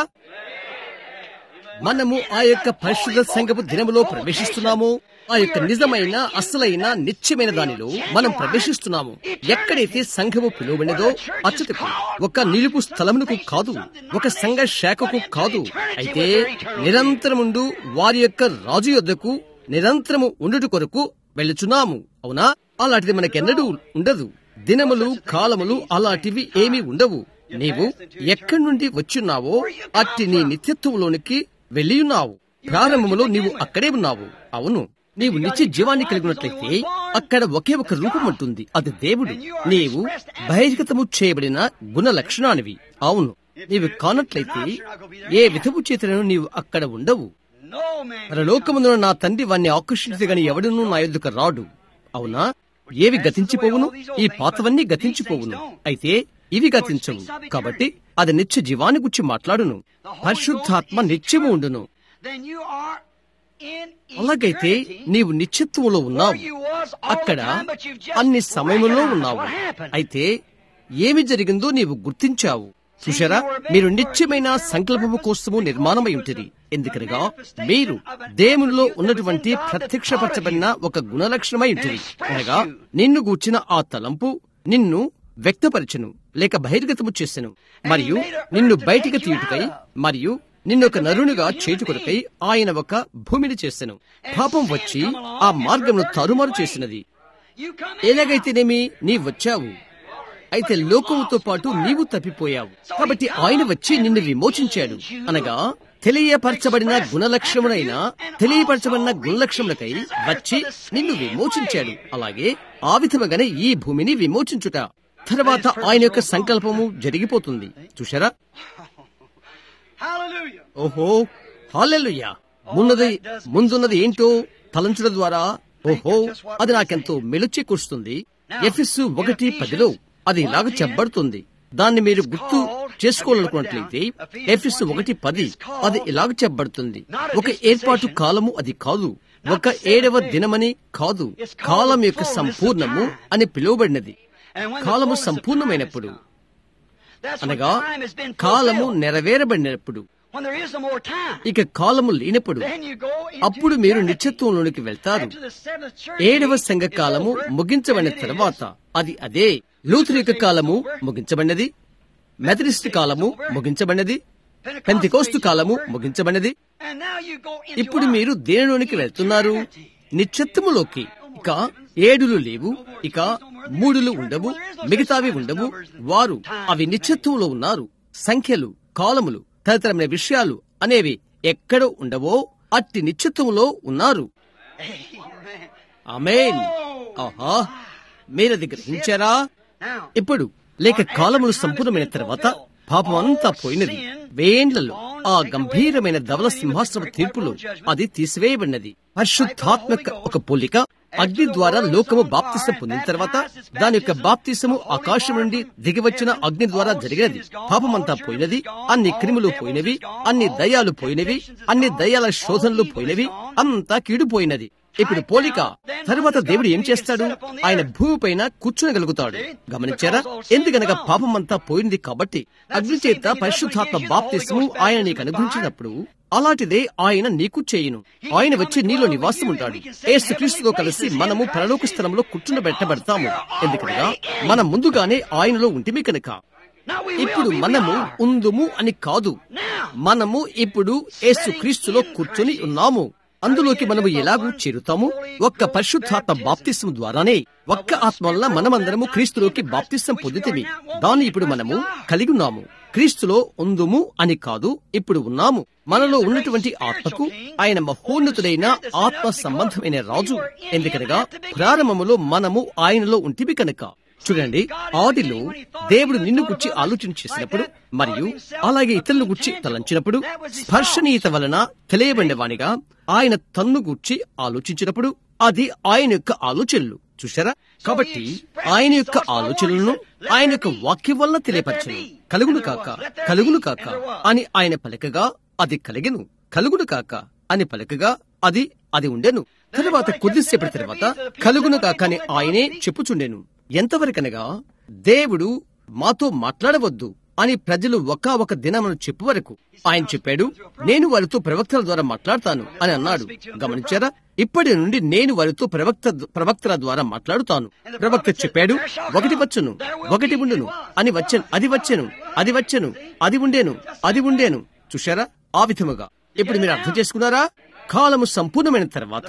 [SPEAKER 2] మనము ఆ యొక్క పరిశుద్ధ సంఘపు దినములో ప్రవేశిస్తున్నాము ఆ యొక్క నిజమైన అసలైన నిత్యమైన దానిలో మనం ప్రవేశిస్తున్నాము ఎక్కడైతే సంఘము పిలువబడినదో అచ్చటకు ఒక నిలుపు స్థలమునకు కాదు ఒక సంఘ శాఖకు కాదు అయితే నిరంతరముండు వారి యొక్క రాజు యొద్దకు నిరంతరము ఉండుట కొరకు వెళ్ళుచున్నాము అవునా అలాంటిది మనకెన్నడూ ఉండదు దినములు కాలములు అలాంటివి ఏమీ ఉండవు నీవు ఎక్కడి నుండి వచ్చున్నావో అట్టి నీ నిత్యత్వంలోనికి వెళ్ళియున్నావు ప్రారంభములో నీవు అక్కడే ఉన్నావు అవును నీవు నిత్య జీవాన్ని కలిగి ఉన్నట్లయితే అక్కడ ఒకే ఒక రూపం ఉంటుంది అది దేవుడు నీవు బహిర్గతము చేయబడిన గుణ లక్షణానివి అవును నీవు కానట్లయితే ఏ విధము చేతను నీవు అక్కడ ఉండవు
[SPEAKER 3] No man.
[SPEAKER 2] పరలోకమున నా తండ్రి వాణ్ణి ఆకర్షించగని ఎవడునూ నా ఎదుక రాడు అవునా ఏవి గతించిపోవును ఈ పాతవన్నీ గతించిపోవును అయితే ఇవి గతించవు కాబట్టి అది నిత్య జీవాన్ని గురించి మాట్లాడును పరిశుద్ధాత్మ నిత్యము ఉండును
[SPEAKER 3] Then you are in
[SPEAKER 2] అలాగైతే
[SPEAKER 3] eternity
[SPEAKER 2] నీవు నిత్యత్వంలో ఉన్నావు
[SPEAKER 3] where you was all
[SPEAKER 2] అక్కడ
[SPEAKER 3] the time, but you've just
[SPEAKER 2] అన్ని సమయంలో
[SPEAKER 3] recognized
[SPEAKER 2] ఉన్నావు
[SPEAKER 3] what happened.
[SPEAKER 2] అయితే ఏమి జరిగిందో నీవు గుర్తించావు చూశారా మీరు నిత్యమైన సంకల్పము కోసము నిర్మాణమై ఉంటుంది ఎందుకనగా మీరు దేవునిలో ఉన్నటువంటి ప్రత్యక్షపరచబడిన ఒక గుణలక్షణమై ఉంటుంది అనగా నిన్ను గూర్చిన ఆ తలంపు నిన్ను వ్యక్తపరచను లేక బహిర్గతము చేసెను మరియు నిన్ను బయటికి తీయుటకై మరియు నిన్నొక నరునిగా చేటుకొరకై ఆయన ఒక భూమిని చేసెను పాపం వచ్చి ఆ మార్గమును తారుమారు చేసినది
[SPEAKER 3] You come in
[SPEAKER 2] ఎలాగైతేనేమి నీ వచ్చావు అయితే లోకముతో పాటు నీవు తప్పిపోయావు కాబట్టి ఆయన వచ్చి నిన్ను విమోచించాడు అనగా తెలియపరచబడిన గుణలక్షణమునైన తెలియపరచబడిన గుణలక్షములకై వచ్చి నిన్ను విమోచించాడు అలాగే ఆ విధముగానే ఈ భూమిని విమోచించుట తర్వాత ఆయన యొక్క సంకల్పము జరిగిపోతుంది చూశారా
[SPEAKER 3] Hallelujah.
[SPEAKER 2] ఓహో హాలెలుయ్యా మున్నది ముందున్నది ఏంటో తలంచడం ద్వారా ఓహో అది నాకెంతో మెలుచి కూస్తుంది ఎఫిస్సు ఒకటి పదిలో అది ఇలాగ చెప్పబడుతుంది దాన్ని మీరు గుర్తు చేసుకోవాలనుకున్నట్లయితే ఎఫిస్సు ఒకటి పది అది ఇలాగ చెప్పబడుతుంది ఒక ఏర్పాటు కాలము అది కాదు ఒక ఏడవ దినమని కాదు కాలం యొక్క సంపూర్ణము అని పిలువబడినది
[SPEAKER 3] And when the
[SPEAKER 2] కాలము
[SPEAKER 3] fullness of time
[SPEAKER 2] సంపూర్ణమైనప్పుడు
[SPEAKER 3] has come, that's when
[SPEAKER 2] అనగా
[SPEAKER 3] time has been
[SPEAKER 2] కాలము
[SPEAKER 3] fulfilled.
[SPEAKER 2] నెరవేరబడినప్పుడు
[SPEAKER 3] When there is no more time,
[SPEAKER 2] ఇక కాలము లేనప్పుడు
[SPEAKER 3] then you go into
[SPEAKER 2] అప్పుడు మీరు
[SPEAKER 3] eternity.
[SPEAKER 2] నిత్యత్వంలోనికి వెళ్తారు
[SPEAKER 3] After the seventh church
[SPEAKER 2] ఏడవ
[SPEAKER 3] age
[SPEAKER 2] సంఘ
[SPEAKER 3] is
[SPEAKER 2] కాలము
[SPEAKER 3] over,
[SPEAKER 2] ముగించబడిన
[SPEAKER 3] and it is
[SPEAKER 2] తర్వాత అది అదే లూథర్ యొక్క కాలము ముగించబడినది మెథడిస్ట్ కాలము ముగించబడినది పెంతికోస్తు కాలము ముగించబడినది
[SPEAKER 3] And now you go into
[SPEAKER 2] ఇప్పుడు
[SPEAKER 3] what?
[SPEAKER 2] మీరు దేనిలోనికి వెళ్తున్నారు నిత్యత్వములోకి ఇక ఏడులు లేవు ఇక మూడులు ఉండవు మిగతావి ఉండవు వారు అవి నిత్యత్వంలో ఉన్నారు సంఖ్యలు కాలములు తదితరమైన విషయాలు అనేవి ఎక్కడ ఉండవో అట్టి నిత్యత్వంలో ఉన్నారు
[SPEAKER 3] Amen.
[SPEAKER 2] ఆమేన్ ఆహా మీరది గ్రహించారా
[SPEAKER 3] Now,
[SPEAKER 2] ఇప్పుడు లేక కాలములు సంపూర్ణమైన తర్వాత పాపం అంతా పోయినది వేండ్లలో ఆ గంభీరమైన ధవల సింహాసన తీర్పులో అది తీసివేయబడినది పరిశుద్ధాత్మక ఒక పోలిక అగ్ని ద్వారా లోకము బాప్తిసం పొందిన తర్వాత దాని యొక్క బాప్తిసము ఆకాశం నుండి దిగివచ్చిన అగ్ని ద్వారా జరిగినది పాపమంతా పోయినది అన్ని క్రిములు పోయినవి అన్ని దయాలు పోయినవి అన్ని దయాల శోధనలు పోయినవి అంతా కీడుపోయినది ఇప్పుడు పోలిక తరువాత దేవుడు ఏం చేస్తాడు ఆయన భూమి పైన కూర్చునగలుగుతాడు గమనించారా ఎందుకనగా పాపమంతా పోయింది కాబట్టి అగ్ని చేత పరిశుద్ధాత్మ బాప్తిస్ము ఆయన నీకు అనుగ్రహించినప్పుడు అలాంటిదే ఆయన నీకు చేయును ఆయన వచ్చి నీలో నివాసం ఉంటాడు ఏసుక్రీస్తుతో కలిసి మనము పరలోక స్థలంలో కూర్చుండబెట్టబడతాము ఎందుకనగా మనం ముందుగానే ఆయనలో ఉంటిమి కనుక
[SPEAKER 3] now we will
[SPEAKER 2] ఇప్పుడు
[SPEAKER 3] be, we
[SPEAKER 2] మనము
[SPEAKER 3] are.
[SPEAKER 2] ఉందుము అని కాదు
[SPEAKER 3] Now,
[SPEAKER 2] మనము ఇప్పుడు యేసుక్రీస్తులో కూర్చొని ఉన్నాము అందులోకి మనము ఎలాగూ చేరుతాము ఒక్క పరిశుద్ధాత్మ బాప్తిస్వం ద్వారానే ఒక్క ఆత్మ వల్ల మనమందరము క్రీస్తులోకి బాప్తిస్వం పొందితేమి దాన్ని ఇప్పుడు మనము కలిగి ఉన్నాము క్రీస్తులో ఉందుము అని కాదు ఇప్పుడు ఉన్నాము మనలో ఉన్నటువంటి ఆత్మకు ఆయన మహోన్నతుడైన ఆత్మ సంబంధమైన రాజు ఎందుకనగా ప్రారంభములో మనము ఆయనలో ఉంటివి కనుక చూడండి ఆదిలో దేవుడు నిన్ను గుచ్చి ఆలోచన చేసినప్పుడు మరియు అలాగే ఇతరులను గుచ్చి తలంచినప్పుడు స్పర్శనీయత వలన తెలియబడిన వానిగా ఆయన తన్ను గుచ్చి ఆలోచించినప్పుడు అది ఆయన యొక్క ఆలోచనలు చూశారా కాబట్టి ఆయన యొక్క ఆలోచనలను ఆయన యొక్క వాక్యం వల్ల తెలియపరచను కలుగును కాక కలుగును కాక అని ఆయన పలకగా అది కలిగెను కలుగును కాక అని పలకగా అది అది ఉండెను తరువాత కొద్దిసేపటి తర్వాత కలుగును కాక అని ఆయనే చెప్పుచుండెను ఎంతవరకనగా దేవుడు మాతో మాట్లాడవద్దు అని ప్రజలు ఒక ఒక దినమును చెప్పు వరకు ఆయన చెప్పాడు నేను వారితో ప్రవక్తల ద్వారా మాట్లాడతాను అని అన్నాడు గమనించారా ఇప్పటి నుండి నేను వారితో ప్రవక్త ప్రవక్తల ద్వారా మాట్లాడుతాను ప్రవక్త చెప్పాడు ఒకటి వచ్చును ఒకటి ఉండును అని వచ్చను అది వచ్చెను అది వచ్చెను అది ఉండేను అది ఉండేను చూశారా ఆ విధముగా ఇప్పుడు మీరు అర్థం చేసుకున్నారా కాలము సంపూర్ణమైన తర్వాత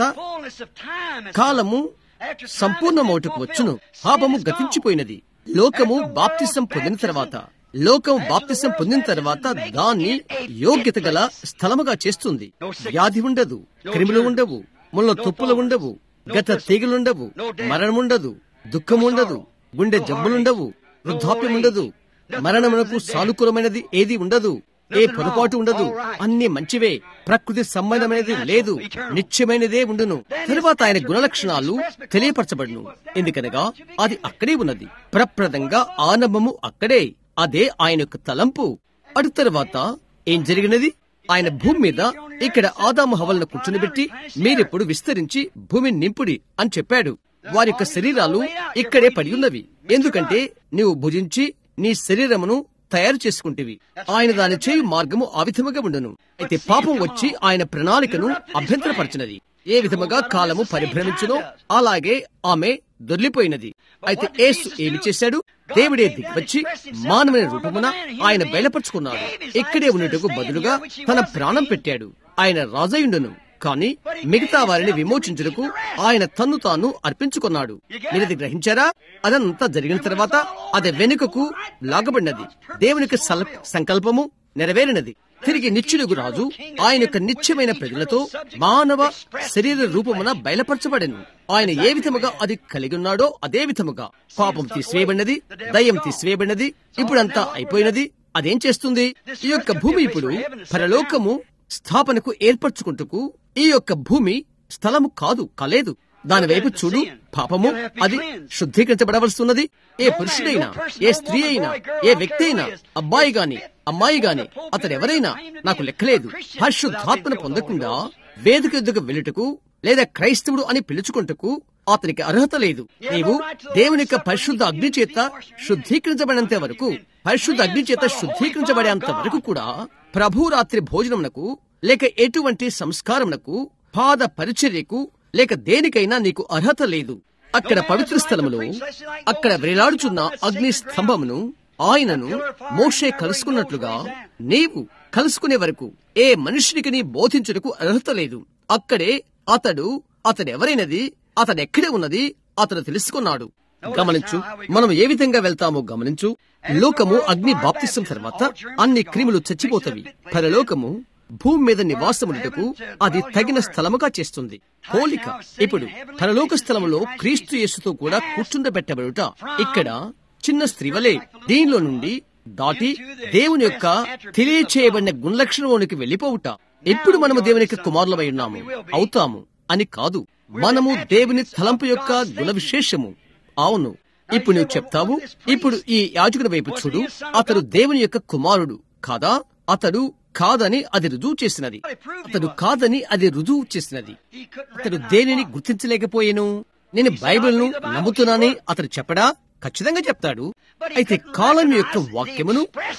[SPEAKER 2] కాలము సంపూర్ణమౌటకు వచ్చును పాపము గతించిపోయినది లోకము బాప్తిసం పొందిన తర్వాత లోకం బాప్తిసం పొందిన తర్వాత దాన్ని యోగ్యత గల స్థలముగా చేస్తుంది వ్యాధి ఉండదు క్రిములు ఉండవు ముళ్ళ తుప్పులు ఉండవు గత తీగలుండవు మరణముండదు దుఃఖముండదు గుండె జబ్బులుండవు వృద్ధాప్యం ఉండదు మరణమునకు సానుకూలమైనది ఏది ఉండదు ఏ పొరపాటు ఉండదు అన్ని మంచివే ప్రకృతి సంబంధమైనది లేదు నిత్యమైనదే ఉండును తరువాత ఆయన గుణలక్షణాలు తెలియపరచబడును ఎందుకనగా అది అక్కడే ఉన్నది ప్రప్రదంగా ఆనందము అక్కడే అదే ఆయన యొక్క తలంపు అటు తరువాత ఏం జరిగినది ఆయన భూమి మీద ఇక్కడ ఆదాము హవలను కూర్చునిబెట్టి మీరిప్పుడు విస్తరించి భూమిని నింపుడి అని చెప్పాడు వారి యొక్క శరీరాలు ఇక్కడే పడి ఉన్నవి ఎందుకంటే నీవు భుజించి నీ శరీరమును తయారు చేసుకుంటేవి ఆయన దాని చేయు మార్గము ఆ విధముగా ఉండును అయితే పాపం వచ్చి ఆయన ప్రణాళికను అభ్యంతరపరిచినది ఏ విధముగా కాలము పరిభ్రమించునో అలాగే ఆమె దొర్లిపోయినది అయితే యేసు ఏమి చేశాడు దేవుడే దిగివచ్చి మానవుని రూపమున ఆయన బయలుపరుచుకున్నాడు ఇక్కడే ఉన్నట్టుకు బదులుగా తన ప్రాణం పెట్టాడు ఆయన రాజయుండును కాని మిగతా వారిని విమోచించుటకు ఆయన తన్ను తాను అర్పించుకున్నాడు మీరది గ్రహించారా అదంతా జరిగిన తర్వాత అది వెనుకకు లాగబడినది దేవునికి సల- సంకల్పము నెరవేరినది తిరిగి నిత్యుడుగు రాజు ఆయన యొక్క నిత్యమైన ప్రజలతో మానవ శరీర రూపమున బయలుపరచబడెను ఆయన ఏ విధముగా అది కలిగి ఉన్నాడో అదే విధముగా పాపం తీసివేయబడినది దయ్యం తీసివేయబడినది ఇప్పుడంతా అయిపోయినది అదేం చేస్తుంది ఈ యొక్క భూమి ఇప్పుడు పరలోకము స్థాపనకు ఏర్పరచుకుంటకు ఈ యొక్క భూమి స్థలము కాదు కాలేదు దాని వైపు చూడు పాపము అది శుద్ధీకరించబడవలస్తున్నది ఏ పురుషుడైనా ఏ స్త్రీ అయినా ఏ వ్యక్తి అయినా అబ్బాయి గాని అమ్మాయి గాని అతడెవరైనా నాకు లెక్కలేదు పరిశుద్ధాత్మను పొందకుండా వేదిక ఎద్దుకు వెళ్ళుటకు లేదా క్రైస్తవుడు అని పిలుచుకుంటకు అతనికి అర్హత లేదు నీవు దేవుని యొక్క పరిశుద్ధ అగ్ని చేత శుద్ధీకరించబడినంత వరకు పరిశుద్ధ అగ్ని చేత శుద్ధీకరించబడేంత వరకు కూడా ప్రభు రాత్రి భోజనమునకు లేక ఎటువంటి సంస్కారమునకు పాద పరిచర్యకు లేక దేనికైనా నీకు అర్హత లేదు అక్కడ పవిత్ర స్థలములో అక్కడ వేలాడుచున్న అగ్ని స్తంభమును ఆయనను మోషే కలుసుకున్నట్లుగా నీవు కలుసుకునే వరకు ఏ మనుషునికి నీ బోధించుటకు అర్హత లేదు అక్కడే అతడు అతడెవరైనది అతడెక్కడే ఉన్నది అతడు తెలుసుకున్నాడు గమనించు మనం ఏ విధంగా వెళ్తామో గమనించు లోకము అగ్ని బాప్తిసం తర్వాత అన్ని క్రిములు చచ్చిపోతవి పరలోకము భూమి మీద నివాసములకు అది తగిన స్థలముగా చేస్తుంది పోలిక ఇప్పుడు పరలోక స్థలములో క్రీస్తు యేసుతో కూడా కూర్చుండబెట్టబడుట ఇక్కడ చిన్న స్త్రీవలే దీనిలో నుండి దాటి దేవుని యొక్క తెలియచేయబడిన గుణలక్షణంలోనికి వెళ్లిపోవుట ఇప్పుడు మనము దేవుని యొక్క కుమారులమై ఉన్నాము అవుతాము అని కాదు మనము దేవుని తలంపు యొక్క గుణ విశేషము అవును ఇప్పుడు నువ్వు చెప్తావు ఇప్పుడు ఈ యాజకుని వైపు చూడు అతడు దేవుని యొక్క కుమారుడు కాదా అతడు కాదని అది రుజువు చేసినది అతడు కాదని అది రుజువు చేసినది అతడు దేనిని గుర్తించలేకపోయాను నేను బైబిల్ను నమ్ముతున్నానని అతడు చెప్పడా ఖచ్చితంగా చెప్తాడు అయితే కాలం యొక్క వాక్యమును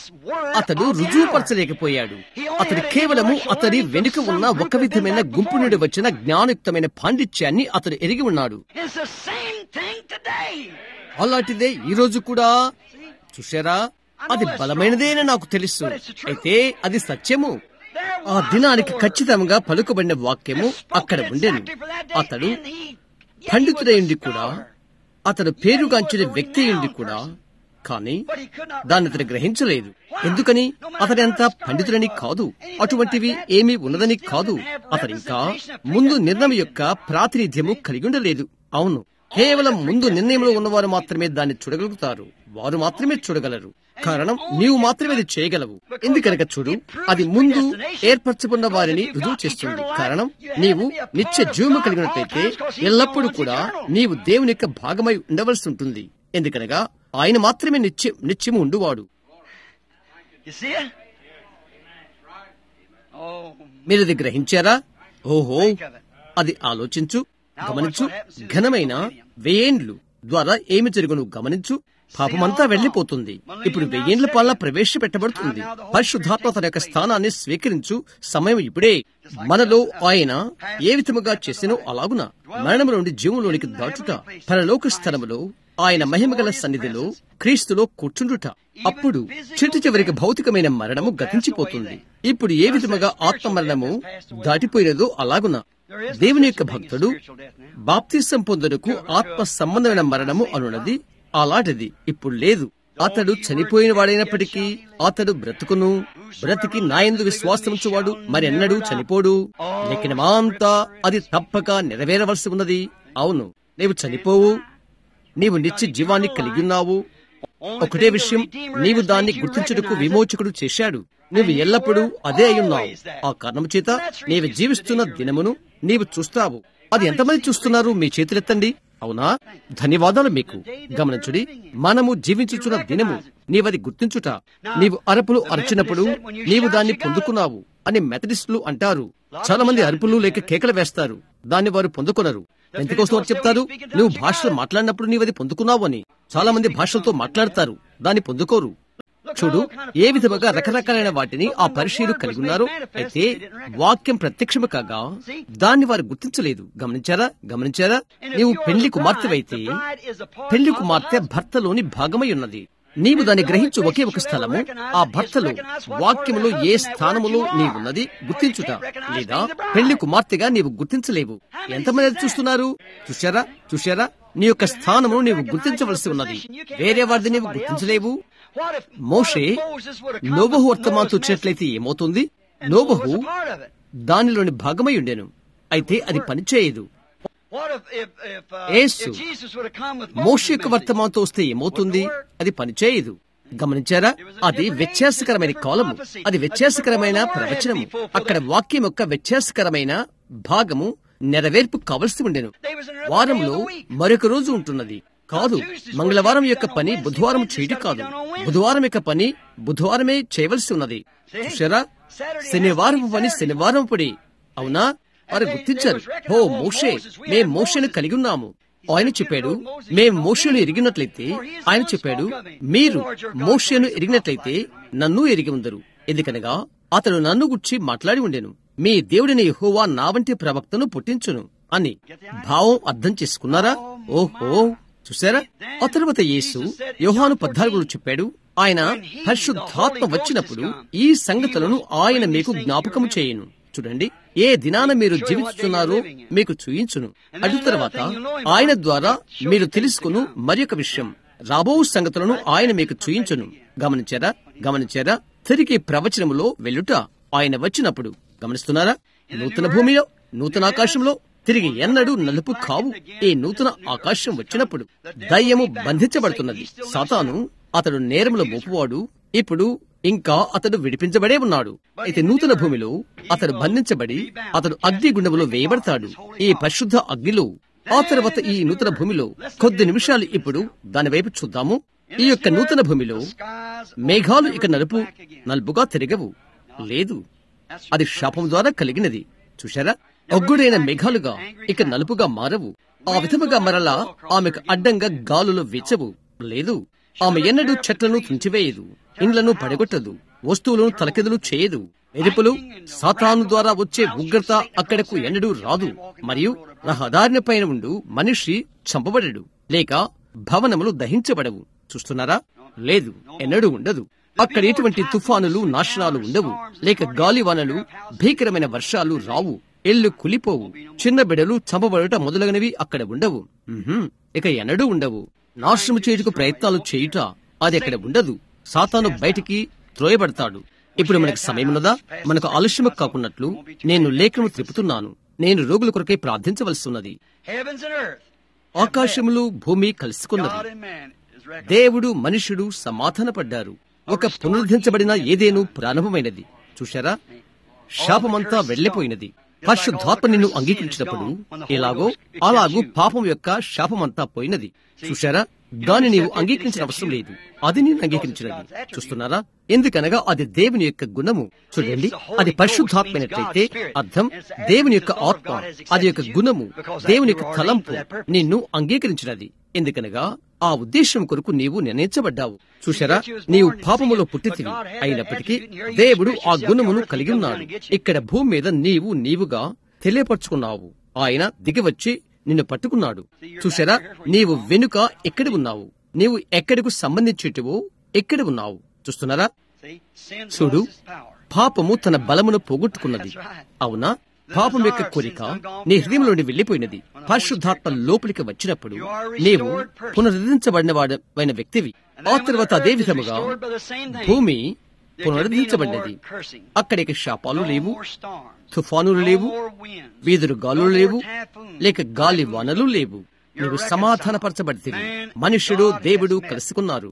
[SPEAKER 2] అతడు రుజువుపరచలేకపోయాడు అతడు కేవలము అతడి వెనుక ఉన్న ఒక విధమైన గుంపు నుండి వచ్చిన జ్ఞానయుక్తమైన పాండిత్యాన్ని అతడు ఎరిగి ఉన్నాడు
[SPEAKER 3] It's the same thing today.
[SPEAKER 2] అలాంటిదే ఈ రోజు కూడా చూశారా అది బలమైనదే అని నాకు తెలుసు అయితే అది సత్యము
[SPEAKER 3] There
[SPEAKER 1] ఆ దినానికి ఖచ్చితంగా పలుకబడిన వాక్యము అక్కడ ఉండెను అతడు పండితుడైండి కూడా అతడు పేరుగాంచిన వ్యక్తి అయింది కూడా కానీ దాన్ని అతను గ్రహించలేదు ఎందుకని అతని అంత పండితుడని కాదు అటువంటివి ఏమీ ఉన్నదని కాదు అతను ఇంకా ముందు నిర్ణయం యొక్క ప్రాతినిధ్యము కలిగి ఉండలేదు అవును కేవలం ముందు నిర్ణయంలో ఉన్నవారు మాత్రమే దాన్ని చూడగలుగుతారు వారు మాత్రమే చూడగలరు కారణం నీవు మాత్రమే అది చేయగలవు ఎందుకనక చూడు అది ముందు ఏర్పరచుకున్న వారిని రుజువు చేస్తుంది కారణం నీవు నిత్య జీవము కలిగినట్లయితే ఎల్లప్పుడూ కూడా నీవు దేవుని యొక్క భాగమై ఉండవలసి ఉంటుంది ఎందుకనగా ఆయన మాత్రమే నిత్యం నిత్యము ఉండువాడు
[SPEAKER 3] You see it? Oh,
[SPEAKER 1] మీరు అది గ్రహించారా ఓహో
[SPEAKER 3] think of it.
[SPEAKER 1] అది ఆలోచించు గమనించు ఘనమైన వెయ్యేండ్లు ద్వారా ఏమి జరుగును గమనించు పాపమంతా వెళ్లిపోతుంది ఇప్పుడు వెయ్యేండ్ల పాలన ప్రవేశపెట్టబడుతుంది పరిశుద్ధాత్మ తన యొక్క స్థానాన్ని స్వీకరించు సమయం ఇప్పుడే మనలో ఆయన ఏ విధముగా చేసినో అలాగున మరణము నుండి జీవంలోనికి దాటుట పరలోక స్థలములో ఆయన మహిమగల సన్నిధిలో క్రీస్తులో కూర్చుండుట అప్పుడు చిట్టు చివరికి భౌతికమైన మరణము గతించిపోతుంది ఇప్పుడు ఏ విధముగా ఆత్మ మరణము దాటిపోయినదో అలాగున దేవుని యొక్క భక్తుడు బాప్తిసం పొందుటకు ఆత్మ సంబంధమైన మరణము అనున్నది అలాంటిది ఇప్పుడు లేదు అతడు చనిపోయిన వాడైనప్పటికీ అతడు బ్రతుకును బ్రతికి నాయందు విశ్వాసముంచువాడు మరి ఎన్నడూ చనిపోడు లేఖనమాంతా అది తప్పక నెరవేరవలసి ఉన్నది అవును నీవు చనిపోవు నీవు నిత్య జీవాన్ని కలిగి ఉన్నావు ఒకటే విషయం నీవు దాన్ని గుర్తించుటకు విమోచకుడు చేశాడు నీవు ఎల్లప్పుడూ అదే అయ్యున్నావు ఆ కారణం చేత నీవు జీవిస్తున్న దినమును నీవు చూస్తావు అది ఎంతమంది చూస్తున్నారు మీ చేతులెత్తండి అవునా ధన్యవాదాలు మీకు గమనించుడి మనము జీవించుచున్న దినము నీవది గుర్తించుట నీవు అరుపులు అరచినప్పుడు నీవు దాన్ని పొందుకున్నావు అని మెథడిస్టులు అంటారు చాలా మంది అరుపులు లేక కేకలు వేస్తారు దాన్ని వారు పొందుకొనరు ఎందుకోసం వారు చెప్తారు నువ్వు భాషలు మాట్లాడినప్పుడు నీవది పొందుకున్నావు అని చాలా మంది భాషలతో మాట్లాడతారు దాన్ని పొందుకోరు చూడు ఏ విధముగా రకరకాలైన వాటిని ఆ పరిశీలు కలిగి ఉన్నారు అయితే వాక్యం ప్రత్యక్షము కాగా దాన్ని వారు గుర్తించలేదు గమనించారా గమనించారా నీవు పెళ్లి కుమార్తెవైతే పెళ్లి కుమార్తె భర్తలోని భాగమై ఉన్నది నీవు దాన్ని గ్రహించు ఒకే ఒక స్థలము ఆ భర్తలో వాక్యములో ఏ స్థానములో నీవున్నది గుర్తించుట లేదా పెళ్లి కుమార్తెగా నీవు గుర్తించలేవు ఎంతమంది అది చూస్తున్నారు చూశారా చూశారా నీ యొక్క స్థానమును నీవు గుర్తించవలసి ఉన్నది వేరే వారిది నీవు గుర్తించలేవు మోషే నోబహు వర్తమానం వచ్చినట్లయితే ఏమవుతుంది నోబహు దానిలోని భాగమై ఉండెను అయితే అది పనిచేయదు యేసు మోష యొక్క వర్తమానంతో వస్తే ఏమవుతుంది అది పనిచేయదు గమనించారా అది వ్యత్యాసకరమైన కాలము అది వ్యత్యాసకరమైన ప్రవచనము అక్కడ వాక్యం యొక్క వ్యత్యాసకరమైన భాగము నెరవేర్పు కావలసి ఉండెను వారంలో మరొక రోజు ఉంటున్నది కాదు మంగళవారం యొక్క పని బుధవారం చేయటం కాదు బుధవారం యొక్క పని బుధవారమే చేయవలసి ఉన్నది చూసారా శనివారం పని శనివారం పడి అవునా వారు గుర్తించారు ఓ మోషే మేం మోషను కలిగి ఉన్నాము ఆయన చెప్పాడు మేం మోషను ఎరిగినట్లయితే ఆయన చెప్పాడు మీరు మోషను ఎరిగినట్లయితే నన్ను ఎరిగి ఉందరు ఎందుకనగా అతడు నన్ను గుర్చి మాట్లాడి ఉండెను మీ దేవుడిని యెహోవా నా వంటి ప్రవక్తను పుట్టించును అని భావం అర్థం చేసుకున్నారా ఓహో చూసారా ఆ తరువాత యేసు యోహాను పద్నాలుగులో చెప్పాడు ఆయన పరిశుద్ధాత్మ వచ్చినప్పుడు ఈ సంగతులను ఆయన మీకు జ్ఞాపకము చేయను చూడండి ఏ దినాన మీరు జీవిస్తున్నారో మీకు చూయించును అటు తర్వాత ఆయన ద్వారా మీరు తెలుసుకును మరి విషయం రాబో సంగతులను ఆయన మీకు చూయించును గమనించారా గమనించారా తిరిగి ప్రవచనములో వెళ్ళుట ఆయన వచ్చినప్పుడు గమనిస్తున్నారా నూతన భూమిలో నూతన ఆకాశంలో తిరిగి ఎన్నడూ నలుపు కావు ఈ నూతన ఆకాశం వచ్చినప్పుడు దయ్యము బంధించబడుతున్నది సాతాను అతడు నేరముల మోపువాడు ఇప్పుడు ఇంకా అతడు విడిపించబడే ఉన్నాడు అయితే నూతన భూమిలో అతడు బంధించబడి అతడు అగ్ని గుండములో వేయబడతాడు ఈ పరిశుద్ధ అగ్నిలో ఆ తర్వాత ఈ నూతన భూమిలో కొద్ది నిమిషాలు ఇప్పుడు దాని వైపు చూద్దాము ఈ యొక్క నూతన భూమిలో మేఘాలు ఇక నలుపు నలుపుగా తిరగవు లేదు అది శాపం ద్వారా కలిగినది చూశారా ఒగ్గుడైన మేఘాలుగా ఇక నలుపుగా మారవు ఆ విధముగా మరలా ఆమెకు అడ్డంగా గాలులు వెచ్చవు లేదు ఆమె ఎన్నడూ చెట్లను తుంచివేయదు ఇండ్లను పడగొట్టదు వస్తువులను తలకెదులు చేయదు ఎరుపులు సాతాను ద్వారా వచ్చే ఉగ్రత అక్కడకు ఎన్నడూ రాదు మరియు రహదారిన పైన ఉండు మనిషి చంపబడడు లేక భవనములు దహించబడవు చూస్తున్నారా లేదు ఎన్నడూ ఉండదు
[SPEAKER 2] అక్కడ ఎటువంటి తుఫానులు నాశనాలు ఉండవు లేక గాలివానలు భీకరమైన వర్షాలు రావు ఎల్లు కులిపోవు చిన్న బిడలు చంపబడట మొదలగునవి అక్కడ ఉండవు ఉహుం, ఇక ఎన్నడూ ఉండవు నాశనము చేయుటకు ప్రయత్నాలు చేయుట అది అక్కడ ఉండదు సాతాను బయటికి త్రోయబడతాడు ఇప్పుడు మనకు సమయం ఉన్నదా మనకు ఆలస్యము కాకున్నట్లు నేను లేఖను త్రిపుతున్నాను నేను రోగుల కొరకై ప్రార్థించవలసి ఉన్నది
[SPEAKER 3] Heavens and earth.
[SPEAKER 2] ఆకాశములు భూమి కలుసుకున్నది
[SPEAKER 3] God and man is reconciled.
[SPEAKER 2] దేవుడు మనుషుడు సమాధానపడ్డారు ఒక పునరుద్ధరించబడిన ఏదేను ప్రారంభమైనది చూశారా శాపమంతా వెళ్లిపోయినది పరిశుద్ధాత్మ నిన్ను అంగీకరించినప్పుడు ఎలాగో అలాగూ పాపం యొక్క శాపమంతా పోయినది చూశారా దాన్ని నీవు అంగీకరించిన అవసరం లేదు అది నేను అంగీకరించినది చూస్తున్నారా ఎందుకనగా అది దేవుని యొక్క గుణము చూడండి అది పరిశుద్ధాత్మైనట్లయితే అర్థం దేవుని యొక్క ఆత్మ అది యొక్క గుణము దేవుని యొక్క తలంపు నిన్ను అంగీకరించినది ఎందుకనగా ఆ ఉద్దేశం కొరకు నీవు నిర్ణయించబడ్డావు చూశారా నీవు పాపములో పుట్టితివి అయినప్పటికీ దేవుడు ఆ గుణమును కలిగి ఉన్నాడు ఇక్కడ భూమి మీద నీవు నీవుగా తెలియపరుచుకున్నావు ఆయన దిగివచ్చి నిన్ను పట్టుకున్నాడు చూశారా నీవు వెనుక ఎక్కడ ఉన్నావు నీవు ఎక్కడకు సంబంధించేటివో ఎక్కడ ఉన్నావు చూస్తున్నారా
[SPEAKER 3] See? Sin
[SPEAKER 2] చూడు
[SPEAKER 3] lost its power.
[SPEAKER 2] పాపము తన బలమును పోగొట్టుకున్నది అవునా పాపం యొక్క కోరిక నీ హృదయంలోని వెళ్లిపోయినది పరిశుద్ధాత్మ లోపలికి వచ్చినప్పుడు నీవు పునరుద్ధరించబడిన వాడైన వ్యక్తివి ఆ తర్వాత అదే విధముగా భూమి పునరుద్ధరించబడినది అక్కడికి శాపాలు లేవు తుఫానులు లేవు వీధులు గాలులు లేవు లేక గాలి వానలు లేవు నీవు సమాధానపరచబడితివి మనుష్యుడు దేవుడు కలుసుకున్నారు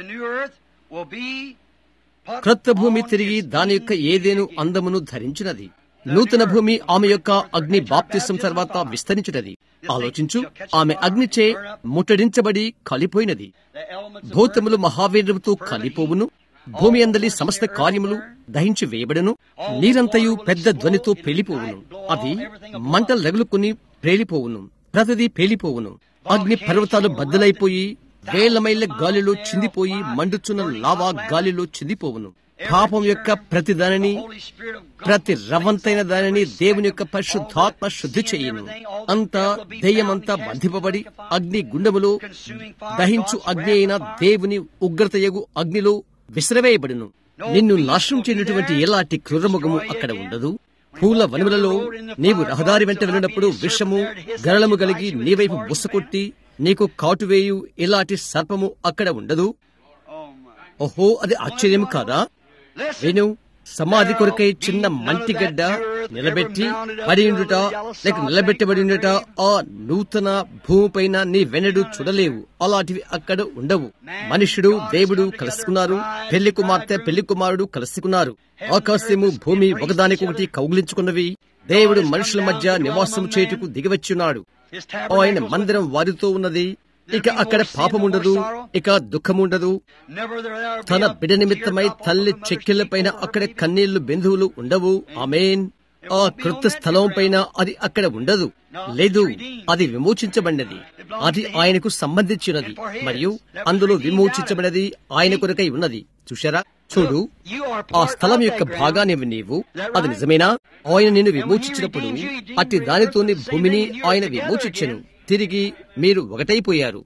[SPEAKER 2] క్రొత్త భూమి తిరిగి దాని యొక్క ఏదేను అందమును ధరించినది నూతన భూమి ఆమె యొక్క అగ్ని బాప్తిసం తర్వాత విస్తరించినది ఆలోచించు ఆమె అగ్నిచే ముట్టడించబడి కలిపోయినది భూతములు మహావీర్యముతో కలిపోవును భూమి అందలి సమస్త కార్యములు దహించి వేయబడను నీరంతయు పెద్ద ధ్వనితో పేలిపోవును అది మంటలు రగులుకుని పేలిపోవును ప్రతిదీ పేలిపోవును అగ్ని పర్వతాలు బద్దలైపోయి వేల మైళ్ళ గాలిలో చిందిపోయి మండుచున్న లావా గాలిలో చిందిపోవును పాపం యొక్క ప్రతి దానిని ప్రతి రవంతైన దానిని దేవుని యొక్క పరిశుద్ధాత్మ శుద్ధి చేయను అంతా దెయ్యమంతా బంధింపబడి అగ్ని గుండములో దహించు అగ్ని అయిన దేవుని ఉగ్రతయగు అగ్నిలో విసిరవేయబడును నిన్ను నాశనం చేయనటువంటి ఎలాంటి క్రూరముఖము అక్కడ ఉండదు పూల వనములలో నీవు రహదారి వెంట వెళ్ళినప్పుడు విషము గరళము కలిగి నీ వైపు బుస్సకొట్టి నీకు కాటువేయు ఇలాంటి సర్పము అక్కడ ఉండదు ఓహో అది ఆశ్చర్యం కాదా విను సమాధి కొరకై చిన్న మంటిగడ్డ నిలబెట్టి పడియుండుట లేక నిలబెట్టబడినట ఆ నూతన భూమిపైన నీ వెనడు చూడలేవు అలాంటివి అక్కడ ఉండవు మనుషుడు దేవుడు కలుసుకున్నారు పెళ్లి కుమార్తె పెళ్లి కుమారుడు కలుసుకున్నారు ఆకాశము భూమి ఒకదానికొకటి కౌగిలించుకున్నవి దేవుడు మనుషుల మధ్య నివాసం చేయుటకు దిగివచ్చున్నాడు ఆయన మందిరం వారితో ఉన్నది ఇక అక్కడ పాపముండదు ఇక దుఃఖముండదు తన బిడ నిమిత్తమై తల్లి చెక్కిళ్లపైన అక్కడ కన్నీళ్లు బిందువులు ఉండవు ఆమెన్ ఆ కృత స్థలం పైన అది అక్కడ ఉండదు లేదు అది విమోచించబడినది అది ఆయనకు సంబంధించినది మరియు అందులో విమోచించబడినది ఆయన కొరకై ఉన్నది చూశారా చూడు ఆ స్థలం యొక్క భాగాన్ని నీవు అది నిజమేనా ఆయన నిన్ను విమోచించినప్పుడు అట్టి దానితోని భూమిని ఆయన విమోచించను తిరిగి మీరు ఒకటైపోయారు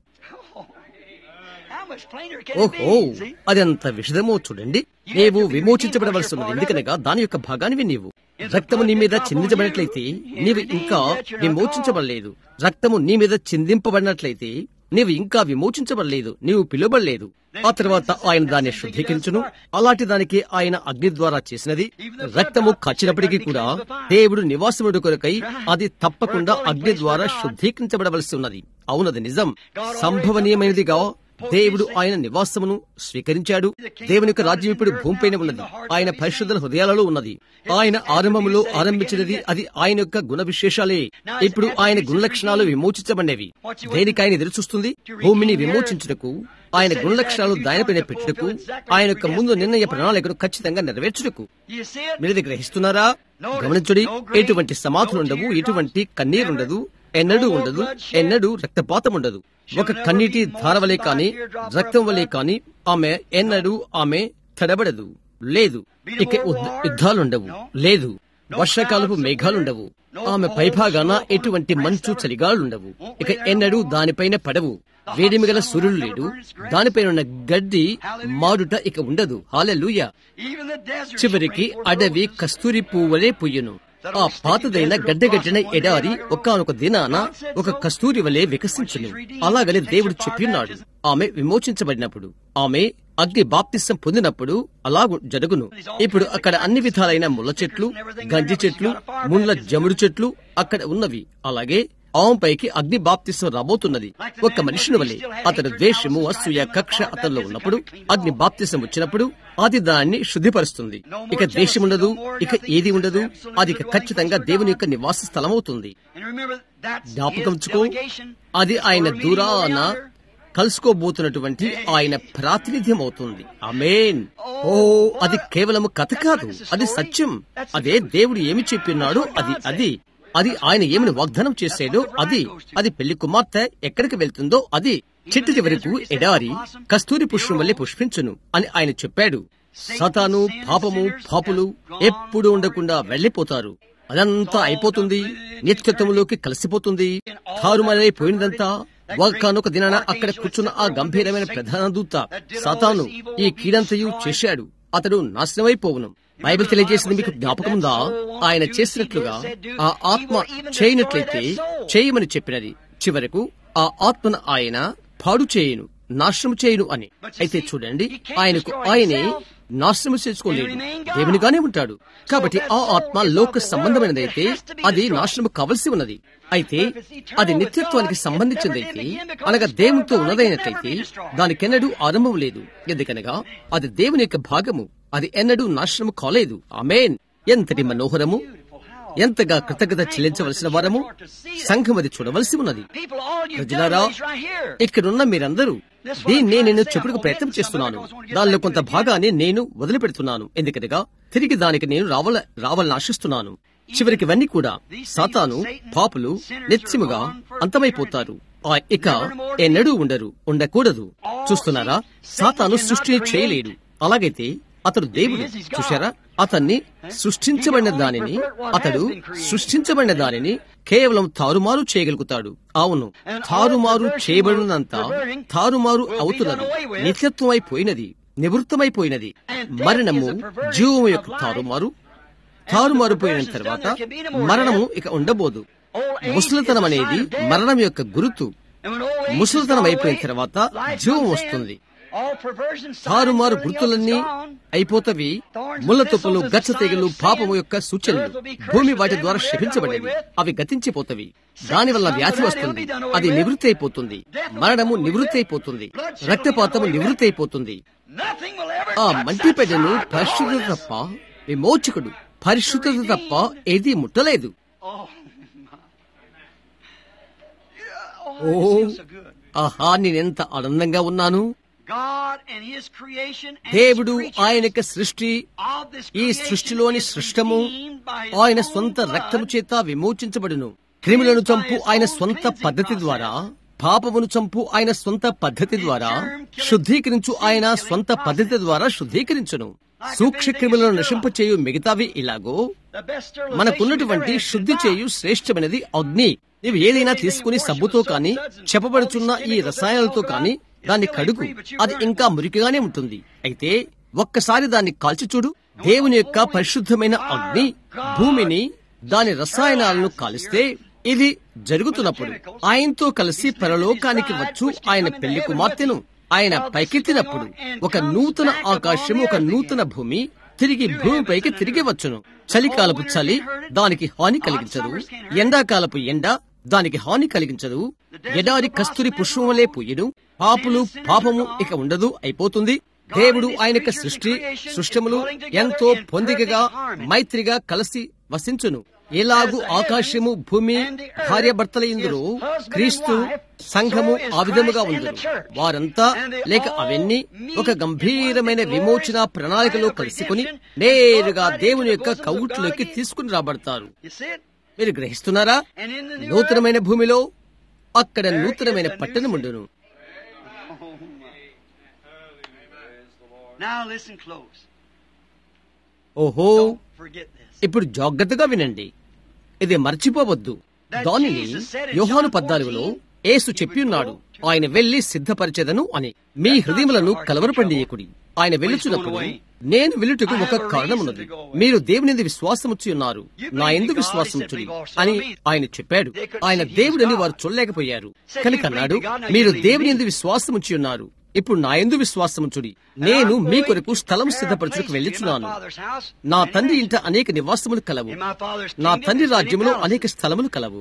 [SPEAKER 2] ఓహో అదంత విషదమో చూడండి నీవు విమోచించబడవలసి ఉన్నది ఎందుకనగా దాని యొక్క భాగానివి నీవు రక్తము నీ మీద చిందించబడినట్లయితే నీవు ఇంకా విమోచించబడలేదు రక్తము నీ మీద చిందింపబడినట్లయితే నీవు ఇంకా విమోచించబడలేదు నీవు పిలువబడలేదు ఆ తర్వాత ఆయన దాన్ని శుద్ధీకరించును అలాంటి దానికి ఆయన అగ్ని ద్వారా చేసినది రక్తము కచ్చినప్పటికీ కూడా దేవుడు నివాసముడు కొరకై అది తప్పకుండా అగ్ని ద్వారా శుద్ధీకరించబడవలసి ఉన్నది అవునది నిజం సంభవనీయమైనదిగా దేవుడు ఆయన నివాసమును స్వీకరించాడు దేవుని యొక్క రాజ్యం ఇప్పుడు భూమిపైన ఉన్నది ఆయన పరిశుద్ధుల హృదయాలలో ఉన్నది ఆయన ఆరంభములో ఆరంభించినది అది ఆయన యొక్క గుణ విశేషాలే ఇప్పుడు ఆయన గుణలక్షణాలు విమోచించబడినవి దేనికి ఆయన ఎదురుచూస్తుంది భూమిని విమోచించుటకు ఆయన గుణలక్షణాలు దానిపైన పెట్టుటకు ఆయన యొక్క ముందు నిర్ణయ ప్రణాళికను ఖచ్చితంగా నెరవేర్చుటకు మీరు ఇది గ్రహిస్తున్నారా గమనించుడి ఎటువంటి సమాధులు ఉండవు ఎటువంటి కన్నీరుండదు ఎన్నడూ ఉండదు ఎన్నడూ రక్తపాతం ఉండదు ఒక కన్నీటి ధార వలె కాని రక్తం వలె కాని ఆమె ఎన్నడూ ఆమె తడబడదు లేదు ఇక యుద్ధాలుండవు లేదు
[SPEAKER 1] వర్షాకాలపు మేఘాలుండవు ఆమె పైభాగాన ఎటువంటి మంచు చలిగాలుండవు ఇక ఎన్నడూ దానిపైన పడవు వేడిమి గల సూర్యుడు లేడు దానిపైన ఉన్న గడ్డి మాడుట ఇక ఉండదు హాలెలూయ
[SPEAKER 3] Even the desert
[SPEAKER 1] చివరికి అడవి కస్తూరి పువ్వులే పుయ్యును ఆ పాతదైన గడ్డగట్టిన ఎడారి ఒకానొక దినాన ఒక కస్తూరి వలె వికసించును అలాగనే దేవుడు చెప్పిన్నాడు ఆమె విమోచించబడినప్పుడు ఆమె అగ్ని బాప్తిసం పొందినప్పుడు అలాగు జరుగును ఇప్పుడు అక్కడ అన్ని విధాలైన ముళ్ళ చెట్లు గంజి చెట్లు ముళ్ళ జముడు చెట్లు అక్కడ ఉన్నవి అలాగే ఆమెపైకి అగ్ని బాప్తిసం రాబోతున్నది ఒక మనిషిని వలె అతడు ద్వేషము అసూయ కక్ష అతనిలో ఉన్నప్పుడు అగ్ని బాప్తిసం వచ్చినప్పుడు అది దాన్ని శుద్ధిపరుస్తుంది ఇక ద్వేషం ఉండదు ఇక ఏది ఉండదు అది ఇక ఖచ్చితంగా దేవుని యొక్క నివాస స్థలమవుతుంది
[SPEAKER 3] And remember, that's
[SPEAKER 1] జ్ఞాపకం
[SPEAKER 3] his
[SPEAKER 1] ఉంచుకో
[SPEAKER 3] delegation.
[SPEAKER 1] అది ఆయన
[SPEAKER 3] We're meeting over
[SPEAKER 1] దూరాన
[SPEAKER 3] yonder.
[SPEAKER 1] కలుసుకోబోతున్నటువంటి ఆయన ప్రాతినిధ్యం అవుతుంది అమేన్ ఓ అది కేవలం కథ కాదు అది సత్యం అదే దేవుడు ఏమి చెప్పినాడో అది అది అది ఆయన ఏమని వాగ్దానం చేశాడో అది అది పెళ్లి కుమార్తె ఎక్కడికి వెళ్తుందో అది చెట్టు చివరకు ఎడారి కస్తూరి పుష్పం వల్లే పుష్పించును అని ఆయన చెప్పాడు సతాను పాపము పాపులు ఎప్పుడు ఉండకుండా వెళ్లిపోతారు అదంతా అయిపోతుంది నిత్యత్వంలోకి కలిసిపోతుంది తారుమారైపోయినదంతా ఒక్కనొక దినాన అక్కడ కూర్చున్న ఆ గంభీరమైన ప్రధాన దూత సాతాను ఈ కీడంతయు చేశాడు అతడు నాశనమైపోవును బైబిల్ తెలియజేసింది మీకు జ్ఞాపకముందా ఆయన చేసినట్లుగా ఆ ఆత్మ చేయనట్లయితే చేయమని చెప్పినది చివరకు ఆ ఆత్మను ఆయన పాడు చేయును నాశనం చేయును అని అయితే చూడండి ఆయనకు ఆయనే నాశనం చేసుకోలేడు దేవునిగానే ఉంటాడు కాబట్టి ఆ ఆత్మ లోక సంబంధమైనదైతే అది నాశనం కావలసి ఉన్నది అయితే అది నిత్యత్వానికి సంబంధించినదైతే అనగా దేవునితో ఉన్నదైనట్లయితే దానికెన్నడూ ఆరంభం లేదు ఎందుకనగా అది దేవుని యొక్క భాగము అది ఎన్నడూ నాశనము కాలేదు ఆమెన్ ఎంతటి మనోహరము ఎంతగా కృతజ్ఞత చెల్లించవలసిన వారము సంఘం అది చూడవలసి ఉన్నది
[SPEAKER 3] People, all you've done
[SPEAKER 1] ప్రజలారా
[SPEAKER 3] is right here.
[SPEAKER 1] ఇక్కడున్న మీరందరూ దీన్ని నేను చెప్పుడుకు ప్రయత్నం చేస్తున్నాను దానిలో కొంత భాగాన్ని నేను వదిలిపెడుతున్నాను ఎందుకనగా తిరిగి దానికి నేను రావాల రావాలని ఆశిస్తున్నాను చివరికి ఇవన్నీ కూడా సాతాను పాపులు నిత్యముగా అంతమైపోతారు ఆ ఇక ఎన్నడూ ఉండరు ఉండకూడదు చూస్తున్నారా సాతాను సృష్టిని చేయలేడు అలాగైతే అతడు దేవుడు చూశారా అతన్ని సృష్టించబడిన దానిని అతడు సృష్టించబడిన దానిని కేవలం తారుమారు చేయగలుగుతాడు అవును తారుమారు చేయబడినంత తారుమారు అవుతున్నది నిత్యత్వమైపోయినది నివృత్తమైపోయినది మరణము జీవము యొక్క తారుమారు తారుమారుపోయిన తర్వాత మరణము ఇక ఉండబోదు ముసలితనం అనేది మరణం యొక్క గురుతు
[SPEAKER 3] And when old age is
[SPEAKER 1] ముసలితనం
[SPEAKER 3] gone
[SPEAKER 1] అయిపోయిన
[SPEAKER 3] away,
[SPEAKER 1] తర్వాత
[SPEAKER 3] life
[SPEAKER 1] జీవం
[SPEAKER 3] comes in.
[SPEAKER 1] వస్తుంది
[SPEAKER 3] All perversion, signs,
[SPEAKER 1] తారుమారు
[SPEAKER 3] everything else
[SPEAKER 1] గుర్తులన్నీ
[SPEAKER 3] is gone.
[SPEAKER 1] అయిపోతవి ముళ్ళ తుప్పలు గచ్చ తెగులు పాపము యొక్క సూచనలు భూమి వాటి ద్వారా శపించబడేవి అవి గతించిపోతవి దానివల్ల వ్యాధి వస్తుంది అది నివృత్తి అయిపోతుంది మరణము నివృత్తి అయిపోతుంది రక్తపాతము నివృత్తి అయిపోతుంది
[SPEAKER 3] Nothing will ever
[SPEAKER 1] ఆ
[SPEAKER 3] touch
[SPEAKER 1] మంటిపెడ్డను
[SPEAKER 3] that side.
[SPEAKER 1] పరిశుద్ధత తప్ప విమోచకుడు పరిశుద్ధత తప్ప ఏదీ ముట్టలేదు
[SPEAKER 3] Oh, my. Yeah,
[SPEAKER 1] oh
[SPEAKER 3] oh, this feels so good.
[SPEAKER 1] ఆహా నేనెంత ఆనందంగా ఉన్నాను
[SPEAKER 3] God and His creation and
[SPEAKER 1] దేవుడు
[SPEAKER 3] His creatures
[SPEAKER 1] ఆయన యొక్క సృష్టి
[SPEAKER 3] of this
[SPEAKER 1] ఈ
[SPEAKER 3] creation
[SPEAKER 1] సృష్టిలోని
[SPEAKER 3] is
[SPEAKER 1] సృష్టము
[SPEAKER 3] redeemed by His
[SPEAKER 1] ఆయన
[SPEAKER 3] own
[SPEAKER 1] స్వంత
[SPEAKER 3] blood.
[SPEAKER 1] రక్తము చేత విమోచించబడును క్రిములను చంపు ఆయన స్వంత పద్ధతి ద్వారా పాపమును చంపు ఆయన స్వంత పద్ధతి ద్వారా శుద్ధీకరించు ఆయన స్వంత పద్ధతి ద్వారా శుద్ధీకరించును సూక్ష్మ క్రిములను నశింపచేయు మిగతావి ఇలాగో
[SPEAKER 3] The best sterilization
[SPEAKER 1] మనకున్నటువంటి
[SPEAKER 3] we've ever had
[SPEAKER 1] శుద్ధి
[SPEAKER 3] is
[SPEAKER 1] చేయు శ్రేష్టమైనది అగ్ని నీవు ఏదైనా తీసుకుని సబ్బుతో కాని చెప్పబడుచున్న ఈ రసాయనాలతో కాని దాన్ని కడుగు అది ఇంకా మురికిగానే ఉంటుంది అయితే ఒక్కసారి దాన్ని కాల్చి చూడు దేవుని యొక్క పరిశుద్ధమైన అగ్ని భూమిని దాని రసాయనాలను కాలిస్తే ఇది జరుగుతున్నప్పుడు ఆయనతో కలిసి పరలోకానికి వచ్చు ఆయన పెళ్లి కుమార్తెను ఆయన పైకెత్తినప్పుడు ఒక నూతన ఆకాశం ఒక నూతన భూమి తిరిగి భూమిపైకి తిరిగి వచ్చును చలికాలపు చలి దానికి హాని కలిగించదు ఎండాకాలపు ఎండ దానికి హాని కలిగించదు ఎడారి కస్తూరి పుష్పములే పుయ్యను పాపులు పాపము ఇక ఉండదు అయిపోతుంది దేవుడు ఆయన యొక్క సృష్టి సృష్టములు ఎంతో పొందికగా మైత్రిగా కలిసి వసించును ఎలాగు ఆకాశము భూమి భార్య భర్తల ఇందులో క్రీస్తు సంఘము ఆ విధముగా ఉందరు వారంతా లేక అవన్నీ ఒక గంభీరమైన విమోచన ప్రణాళికలో కలుసుకుని నేరుగా దేవుని యొక్క కౌగుట్లోకి తీసుకుని రాబడతారు
[SPEAKER 3] You see it?
[SPEAKER 1] మీరు గ్రహిస్తున్నారా
[SPEAKER 3] And in the new
[SPEAKER 1] నూతనమైన భూమిలో అక్కడ నూతనమైన పట్టణముండును
[SPEAKER 3] Now listen close.
[SPEAKER 1] ఓహో
[SPEAKER 3] Don't forget this.
[SPEAKER 1] ఇప్పుడు జాగ్రత్తగా వినండి ఇది మర్చిపోవద్దు దానిని యోహాను పద్నాలుగులో యేసు చెప్పి ఉన్నాడు ఆయన వెళ్లి సిద్ధపరిచెదను అని మీ హృదయములను కలవరపండియకుడి ఆయన వెళ్ళుచున్నప్పుడు నేను వెళ్ళుటకు ఒక కారణమున్నది మీరు దేవుని విశ్వాసముచ్చి ఉన్నారు నా ఎందు విశ్వాసముచ్చుడి అని ఆయన చెప్పాడు ఆయన దేవుడని వారు చూడలేకపోయారు కనుక అన్నాడు మీరు దేవుని ఎందు విశ్వాసముచ్చి ఉన్నారు ఇప్పుడు నా ఎందు విశ్వాసముచ్చుడి నేను మీ కొరకు స్థలం సిద్ధపరచుకు వెళ్ళుచున్నాను నా తండ్రి ఇంట అనేక నివాసములు కలవు నా తండ్రి రాజ్యములో అనేక స్థలములు కలవు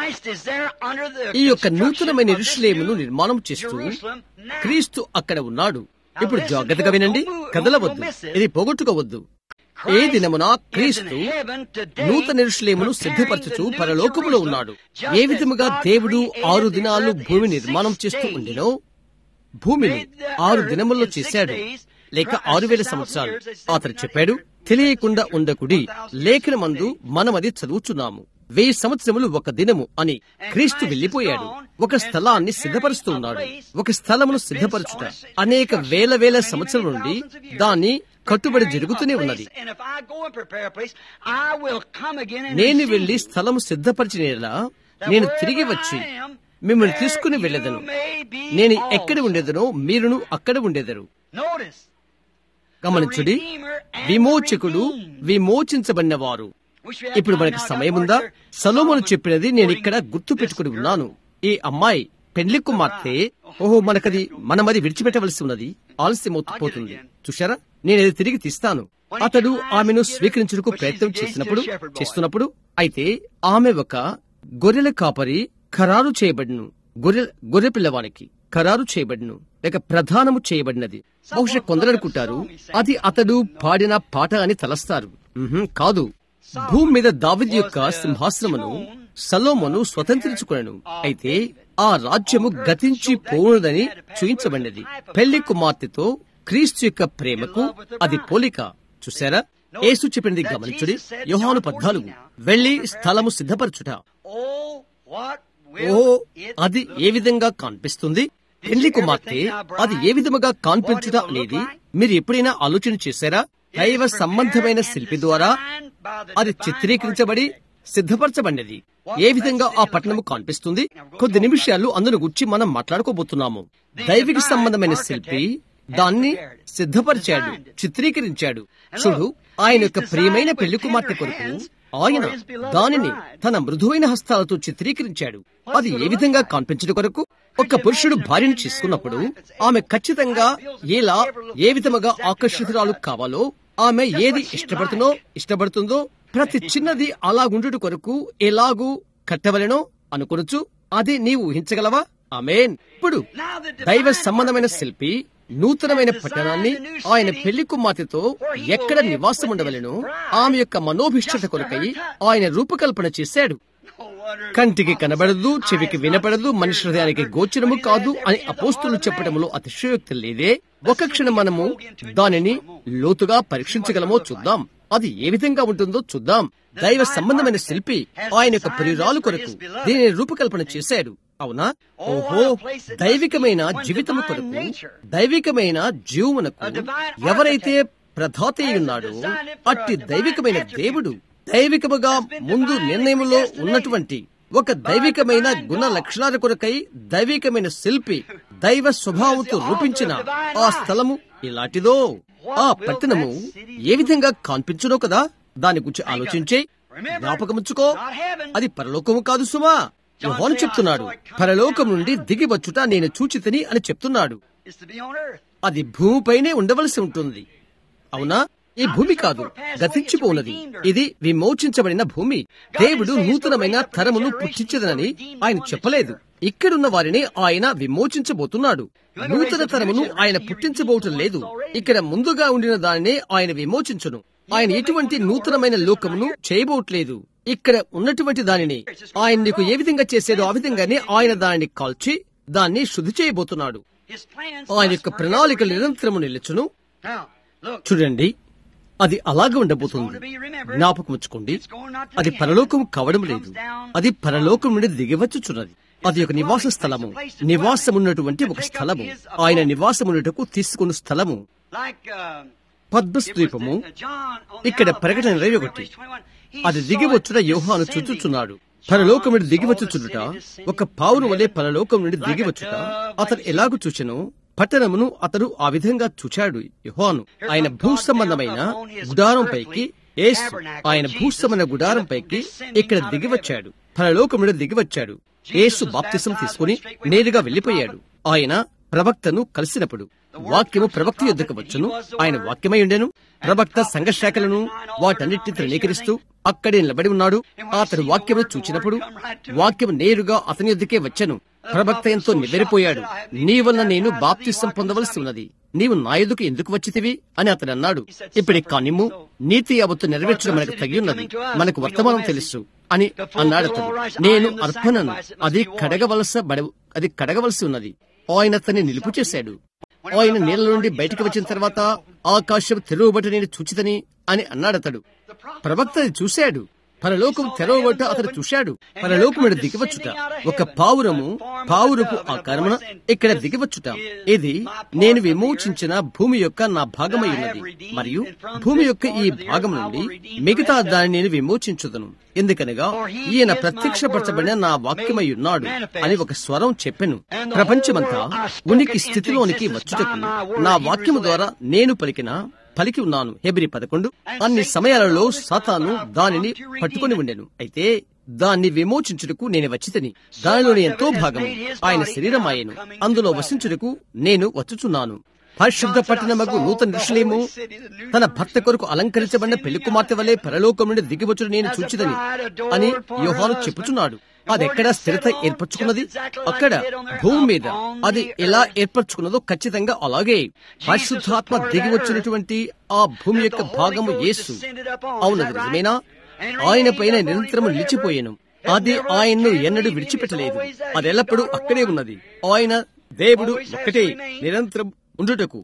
[SPEAKER 1] ఈ యొక్క నూతనమైన ఇరుషులేమును నిర్మాణం చేస్తూ క్రీస్తు అక్కడ ఉన్నాడు ఇప్పుడు జాగ్రత్తగా వినండి కదలవద్దు ఇది పోగొట్టుకోవద్దు ఏ దినమున క్రీస్తు నూతన ఇరుషులేమును సిద్ధపరచుచు పరలోకములో ఉన్నాడు ఏ విధముగా దేవుడు ఆరు దినాలు భూమి నిర్మాణం చేస్తూ ఉండినో భూమిని ఆరు దినముల్లో చేశాడు లేక ఆరు వేల సంవత్సరాలు అతను చెప్పాడు తెలియకుండా ఉండకుడి లేఖన మందు మనమది చదువుచున్నాము వెయ్యి సంవత్సరములు ఒక దినము అని క్రీస్తు వెళ్లిపోయాడు ఒక స్థలాన్ని సిద్ధపరుస్తూ ఉన్నాడు ఒక స్థలమును సిద్ధపరచుట అనేక వేల వేల సంవత్సరం నుండి దాన్ని కట్టుబడి జరుగుతూనే ఉన్నది నేను వెళ్లి స్థలము సిద్ధపరిచిన నేను తిరిగి వచ్చి మిమ్మల్ని తీసుకుని వెళ్ళదను నేను ఎక్కడ ఉండేదనో మీరును అక్కడ ఉండేదరు గమనించుడి విమోచకుడు విమోచించబడినవారు ఇప్పుడు మనకి సమయం ఉందా సలోమను చెప్పినది నేను ఇక్కడ గుర్తు పెట్టుకుని ఉన్నాను ఈ అమ్మాయి పెళ్లి కుమార్తె ఓహో మనకది మనమది విడిచిపెట్టవలసి ఉన్నది ఆలస్యమవుతుపోతుంది చూశారా నేను అది తిరిగి తీస్తాను అతడు ఆమెను స్వీకరించుటకు ప్రయత్నం చేసినప్పుడు చేస్తున్నప్పుడు అయితే ఆమె ఒక గొర్రెల కాపరి ఖరారు చేయబడిను గొర్రె గొర్రె పిల్లవానికి ఖరారు చేయబడిను లేక ప్రధానము చేయబడినది బహుశా కొందరు అనుకుంటారు అది అతడు పాడిన పాట అని తలస్తారు ఉహుం, కాదు భూమి మీద దావిద్ యొక్క సింహాసనమును సలోమను స్వతంత్రించుకునను అయితే ఆ రాజ్యము గతించి పోవునదని చూయించబడినది పెళ్లి కుమార్తెతో క్రీస్తు యొక్క ప్రేమకు అది పోలిక చూసారా యేసు చెప్పినది గమనించుడి యోహాను పద్నాలుగు వెళ్లి స్థలము సిద్ధపరచుట ఓ అది ఏ విధంగా కనిపిస్తుంది పెళ్లి కుమార్తె అది ఏ విధముగా కాన్పించుట అనేది మీరు ఎప్పుడైనా ఆలోచన చేశారా దైవ సంబంధమైన శిల్పి ద్వారా అది చిత్రీకరించబడి సిద్ధపరచబడినది ఏ విధంగా ఆ పట్టణము కనిపిస్తుంది కొద్ది నిమిషాలు అందును గుర్చి మనం మాట్లాడుకోబోతున్నాము దైవిక సంబంధమైన శిల్పి దాన్ని సిద్ధపరిచాడు చిత్రీకరించాడు చూడు ఆయన యొక్క ప్రియమైన పెళ్లి కుమార్తె కొరకు ఆయన దానిని తన మృదువైన హస్తాలతో చిత్రీకరించాడు అది ఏ విధంగా కనిపించడం కొరకు ఒక పురుషుడు భార్యను చేసుకున్నప్పుడు ఆమె ఖచ్చితంగా ఎలా ఏ విధముగా ఆకర్షితురాలు కావాలో ఆమె ఏది ఇష్టపడుతుందో ఇష్టపడుతుందో ప్రతి చిన్నది అలాగుండుట కొరకు ఎలాగూ కట్టవలెనో అనుకొనొచ్చు అది నీవు ఊహించగలవా ఆమెన్ ఇప్పుడు దైవ సంబంధమైన శిల్పి నూతనమైన పట్టణాన్ని ఆయన పెళ్లి కుమార్తెతో ఎక్కడ నివాసం ఉండవలెనో ఆమె యొక్క మనోభిష్టత కొరకై ఆయన రూపకల్పన చేశాడు కంటికి కనబడదు చెవికి వినపడదు మనిషి హృదయానికి గోచరము కాదు అని అపోస్తులు చెప్పడంలో అతిశయోక్తి లేదే ఒక క్షణం మనము దానిని లోతుగా పరీక్షించగలమో చూద్దాం అది ఏ విధంగా ఉంటుందో చూద్దాం దైవ సంబంధమైన శిల్పి ఆయన యొక్క ప్రియురాలు కొరకు దీనిని రూపకల్పన చేశాడు అవునా ఓహో దైవికమైన జీవితము కొరకు దైవికమైన జీవమునకు ఎవరైతే ప్రధాత ఉన్నాడో అట్టి దైవికమైన దేవుడు దైవికముగా ముందు నిర్ణయములో ఉన్నటువంటి ఒక దైవికమైన గుణ లక్షణాల కొరకై దైవికమైన శిల్పి దైవ స్వభావంతో రూపించిన ఆ స్థలము ఇలాంటిదో ఆ పట్టణము ఏ విధంగా కాన్పించునో కదా దాని గురించి ఆలోచించే జ్ఞాపకముచ్చుకో అది పరలోకము కాదు సుమా యోహాను చెప్తున్నాడు పరలోకం నుండి దిగి వచ్చుట నేను చూచితని అని చెప్తున్నాడు అది భూమిపైనే ఉండవలసి ఉంటుంది అవునా ఈ భూమి కాదు గతించిపోనది ఇది విమోచించబడిన భూమి దేవుడు నూతనమైన తరమును పుట్టించదనని ఆయన చెప్పలేదు ఇక్కడున్న వారిని ఆయన విమోచించబోతున్నాడు నూతన తరమును ఆయన పుట్టించబోవటం లేదు ఇక్కడ ముందుగా ఉండిన దానినే ఆయన విమోచించును ఆయన ఎటువంటి నూతనమైన లోకమును చేయబోట్లేదు ఇక్కడ ఉన్నటువంటి దానిని ఆయన నీకు ఏ విధంగా చేసేదో ఆ విధంగానే ఆయన దానిని కాల్చి దాన్ని శుద్ధి చేయబోతున్నాడు ఆయన యొక్క ప్రణాళిక నిరంతరము నిలుచును చూడండి అది అలాగే ఉండబోతుంది జ్ఞాపకం ఉంచుకోండి అది పరలోకం కావడం లేదు అది పరలోకం నుండి దిగివచ్చుచున్నది అది ఒక నివాస స్థలము నివాసం ఉన్నటువంటి ఒక స్థలము ఆయన నివాసం ఉన్నటకు తీసుకున్న స్థలము
[SPEAKER 2] పద్మస్ద్వీపము ఇక్కడ ప్రకటన ఇరవై ఒకటి అది దిగివచ్చుట యోహాను చుచ్చుచున్నాడు పరలోకం నుండి దిగివచ్చుచుట ఒక పావును వలె పరలోకం నుండి దిగివచ్చుట అతను ఎలాగూ చూచెను పట్టణమును అతడు ఆ విధంగా చూచాడు యోహాను ఆయన భూ సంబంధమైన గుడారం పైకి యేసు ఆయన భూ సంబంధ గుడారం పైకి ఇక్కడ దిగివచ్చాడు పరలోకం నుండి దిగివచ్చాడు యేసు బాప్తిసం తీసుకుని నేరుగా వెళ్లిపోయాడు ఆయన ప్రవక్తను కలిసినప్పుడు వాక్యము ప్రవక్త యుద్ధకు వచ్చును ఆయన వాక్యమై ఉండెను ప్రవక్త సంఘశాఖలను వాటన్నిటిని తృణీకరిస్తూ అక్కడే నిలబడి ఉన్నాడు అతడు వాక్యము చూచినప్పుడు వాక్యము నేరుగా అతని యుద్ధకే వచ్చెను ప్రవక్త ఎంతో నివ్వెరిపోయాడు నీ వలన నేను బాప్తిసం పొందవలసి ఉన్నది నీవు నా ఎదుకు ఎందుకు వచ్చితివి అని అతడు అన్నాడు ఇప్పుడు కానిమ్ము నీతి యావత్తు నెరవేర్చడం మనకు తగి ఉన్నది మనకు వర్తమానం తెలుసు అని అన్నాడు అతడు నేను అర్పణను అది కడగవలస బడ అది కడగవలసి ఉన్నది ఆయన అతన్ని నిలుపు చేశాడు ఆయన నీళ్ళ నుండి బయటకు వచ్చిన తర్వాత ఆకాశం తెరవబట్టి నేను చూచితని అని అన్నాడతడు ప్రవక్త అది చూశాడు పరలోకం తెరవబట్ట అతడు చూశాడు పరలోకం ఇక్కడ దిగివచ్చుట ఒక పావురము పావురపు ఆకారమున ఇక్కడ దిగివచ్చుట ఇది నేను విమోచించిన భూమి యొక్క నా భాగమై ఉన్నది మరియు భూమి యొక్క ఈ భాగం నుండి మిగతా దాన్ని నేను విమోచించుదను ఎందుకనగా ఈయన ప్రత్యక్షపరచబడిన నా వాక్యమై ఉన్నాడు అని ఒక స్వరం చెప్పెను ప్రపంచమంతా ఉనికి స్థితిలోనికి వచ్చుటకు నా వాక్యము ద్వారా నేను పలికిన పలికి ఉన్నాను హెబ్రి పదకొండు అన్ని సమయాలలో సాతాను దానిని పట్టుకుని ఉండెను అయితే దాన్ని విమోచించుటకు నేను వచ్చితని దానిలోని ఎంతో భాగం ఆయన శరీరం ఆయను అందులో వసించుటకు నేను వచ్చుచున్నాను పరిశుద్ధ పట్టణమగు నూతన ఋషులేము తన భర్త కొరకు అలంకరించబడిన పెళ్లి కుమార్తె వలె పరలోకం నుండి దిగివచ్చుడు నేను చూచిదని అని యోహాను చెప్పుచున్నాడు అది ఎక్కడ స్థిరత ఏర్పరచుకున్నది అక్కడ భూమి మీద అది ఎలా ఏర్పరచుకున్నదో ఖచ్చితంగా అలాగే పరిశుద్ధాత్మ దిగి వచ్చినటువంటి ఆ భూమి యొక్క భాగము యేసు అవునది నిజమేనా ఆయన పైన నిరంతరము నిలిచిపోయాను అది ఆయన్ను ఎన్నడూ విడిచిపెట్టలేదు అది ఎల్లప్పుడూ అక్కడే ఉన్నది ఆయన దేవుడు ఒక్కటే నిరంతరం ఉండుటకు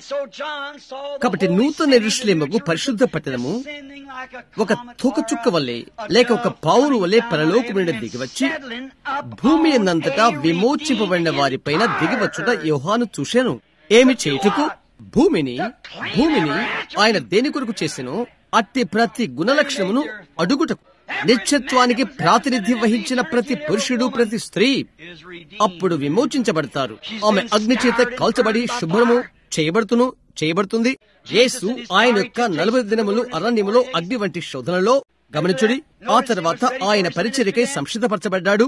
[SPEAKER 2] కాబట్టి నూతన ఎరుషలేమకు పరిశుద్ధ పట్టణము ఒక తూకచుక్క వల్లే లేక ఒక పావురు వల్లే పరలోకం నుండి దిగివచ్చి భూమి అన్నంతటా విమోచింపబడిన వారిపైన దిగివచ్చుట యోహాను చూశాను ఏమి చేయుటకు భూమిని భూమిని ఆయన దేని కొరకు చేసెను అట్టి ప్రతి గుణలక్షణమును అడుగుటకు నిత్యత్వానికి ప్రాతినిధ్యం వహించిన ప్రతి పురుషుడు ప్రతి స్త్రీ అప్పుడు విమోచించబడతారు ఆమె అగ్ని చేత కాల్చబడి శుభ్రము చేయబడుతును చేయబడుతుంది యేసు ఆయన యొక్క నలభై దినములు అరణ్యములో అగ్ని వంటి శోధనలో గమనించుడి ఆ తర్వాత ఆయన పరిచర్యకై సంసిద్ధపరచబడ్డాడు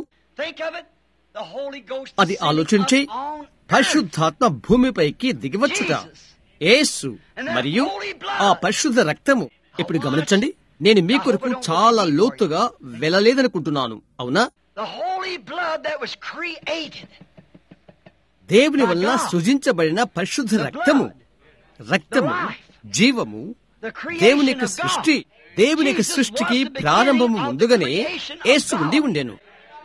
[SPEAKER 2] అది ఆలోచించి పరిశుద్ధాత్మ భూమిపైకి దిగివచ్చుట యేసు మరియు ఆ పరిశుద్ధ రక్తము ఇప్పుడు గమనించండి నేను మీ కొరకు చాలా లోతుగా వెళ్ళలేదనుకుంటున్నాను అవునా దేవుని వల్ల సృజించబడిన పరిశుద్ధ రక్తము రక్తము జీవము దేవుని యొక్క సృష్టి దేవుని యొక్క సృష్టికి ప్రారంభము ముందుగానే ఏసు ఉండి ఉండెను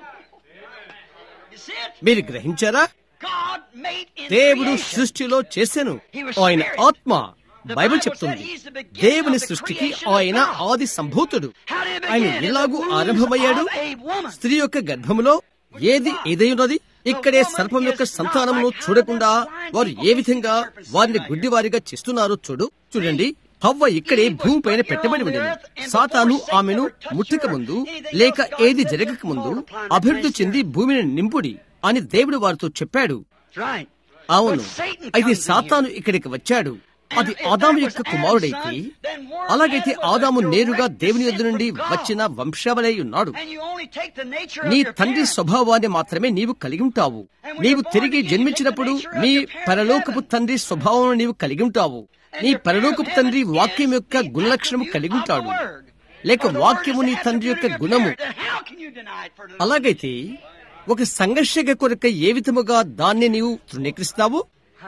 [SPEAKER 2] మీరు గ్రహించారా దేవుడు సృష్టిలో చేశాను ఆయన ఆత్మ బైబిల్ చెప్తుంది దేవుని సృష్టికి ఆయన ఆది సంభూతుడు ఆయన ఎలాగూ ఆరంభమయ్యాడు స్త్రీ యొక్క గర్భములో ఏది ఏదైనది ఇక్కడే సర్పం యొక్క సంతానమును చూడకుండా వారు ఏ విధంగా వారిని గుడ్డివారిగా చేస్తున్నారో చూడు చూడండి హవ్వ ఇక్కడే భూమి పైన పెట్టబడి ఉండేది సాతాను ఆమెను ముట్టక ముందు లేక ఏది జరగక ముందు అభివృద్ధి చెంది భూమిని నింపుడి అని దేవుడు వారితో చెప్పాడు అవును అయితే సాతాను ఇక్కడికి వచ్చాడు అది ఆదాము యొక్క కుమారుడైతే అలాగైతే ఆదాము నేరుగా దేవుని యొద్ద నుండి వచ్చిన వంశావలై ఉన్నాడు నీ తండ్రి స్వభావాన్ని మాత్రమే నీవు కలిగి ఉంటావు నీవు తిరిగి జన్మించినప్పుడు నీ పరలోకపు తండ్రి స్వభావం నీవు కలిగి ఉంటావు నీ పరలోకపు తండ్రి వాక్యం యొక్క గుణలక్షణము కలిగి ఉంటాడు లేక వాక్యము నీ తండ్రి యొక్క గుణము అలాగైతే ఒక సంఘర్షక కొరక ఏ విధముగా దాన్ని నీవు తృణీకరిస్తావు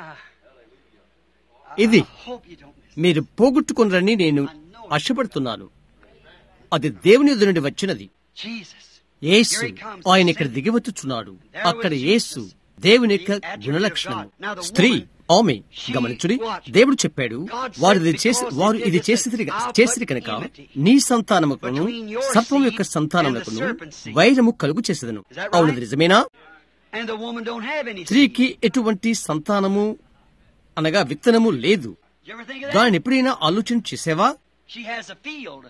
[SPEAKER 2] ఇది మీరు పోగొట్టుకున్నారని నేను ఆశపడుతున్నాను అది దేవుని ఎదురు నుండి వచ్చినది యేసు ఆయన ఇక్కడ దిగివచ్చుచున్నాడు అక్కడ యేసు దేవుని యొక్క గుణలక్షణం స్త్రీ ఆమె గమనించుడి దేవుడు చెప్పాడు వారు ఇది చేసి వారు ఇది చేసి చేసిరి కనుక నీ సంతానముకును సర్పం యొక్క సంతానములకును వైరము కలుగు చేసేదను అవును నిజమేనా స్త్రీకి ఎటువంటి సంతానము అనగా విత్తనము లేదు
[SPEAKER 3] You ever think of that?
[SPEAKER 2] దానిని ఎప్పుడైనా ఆలోచన చేసావా
[SPEAKER 3] She has a field,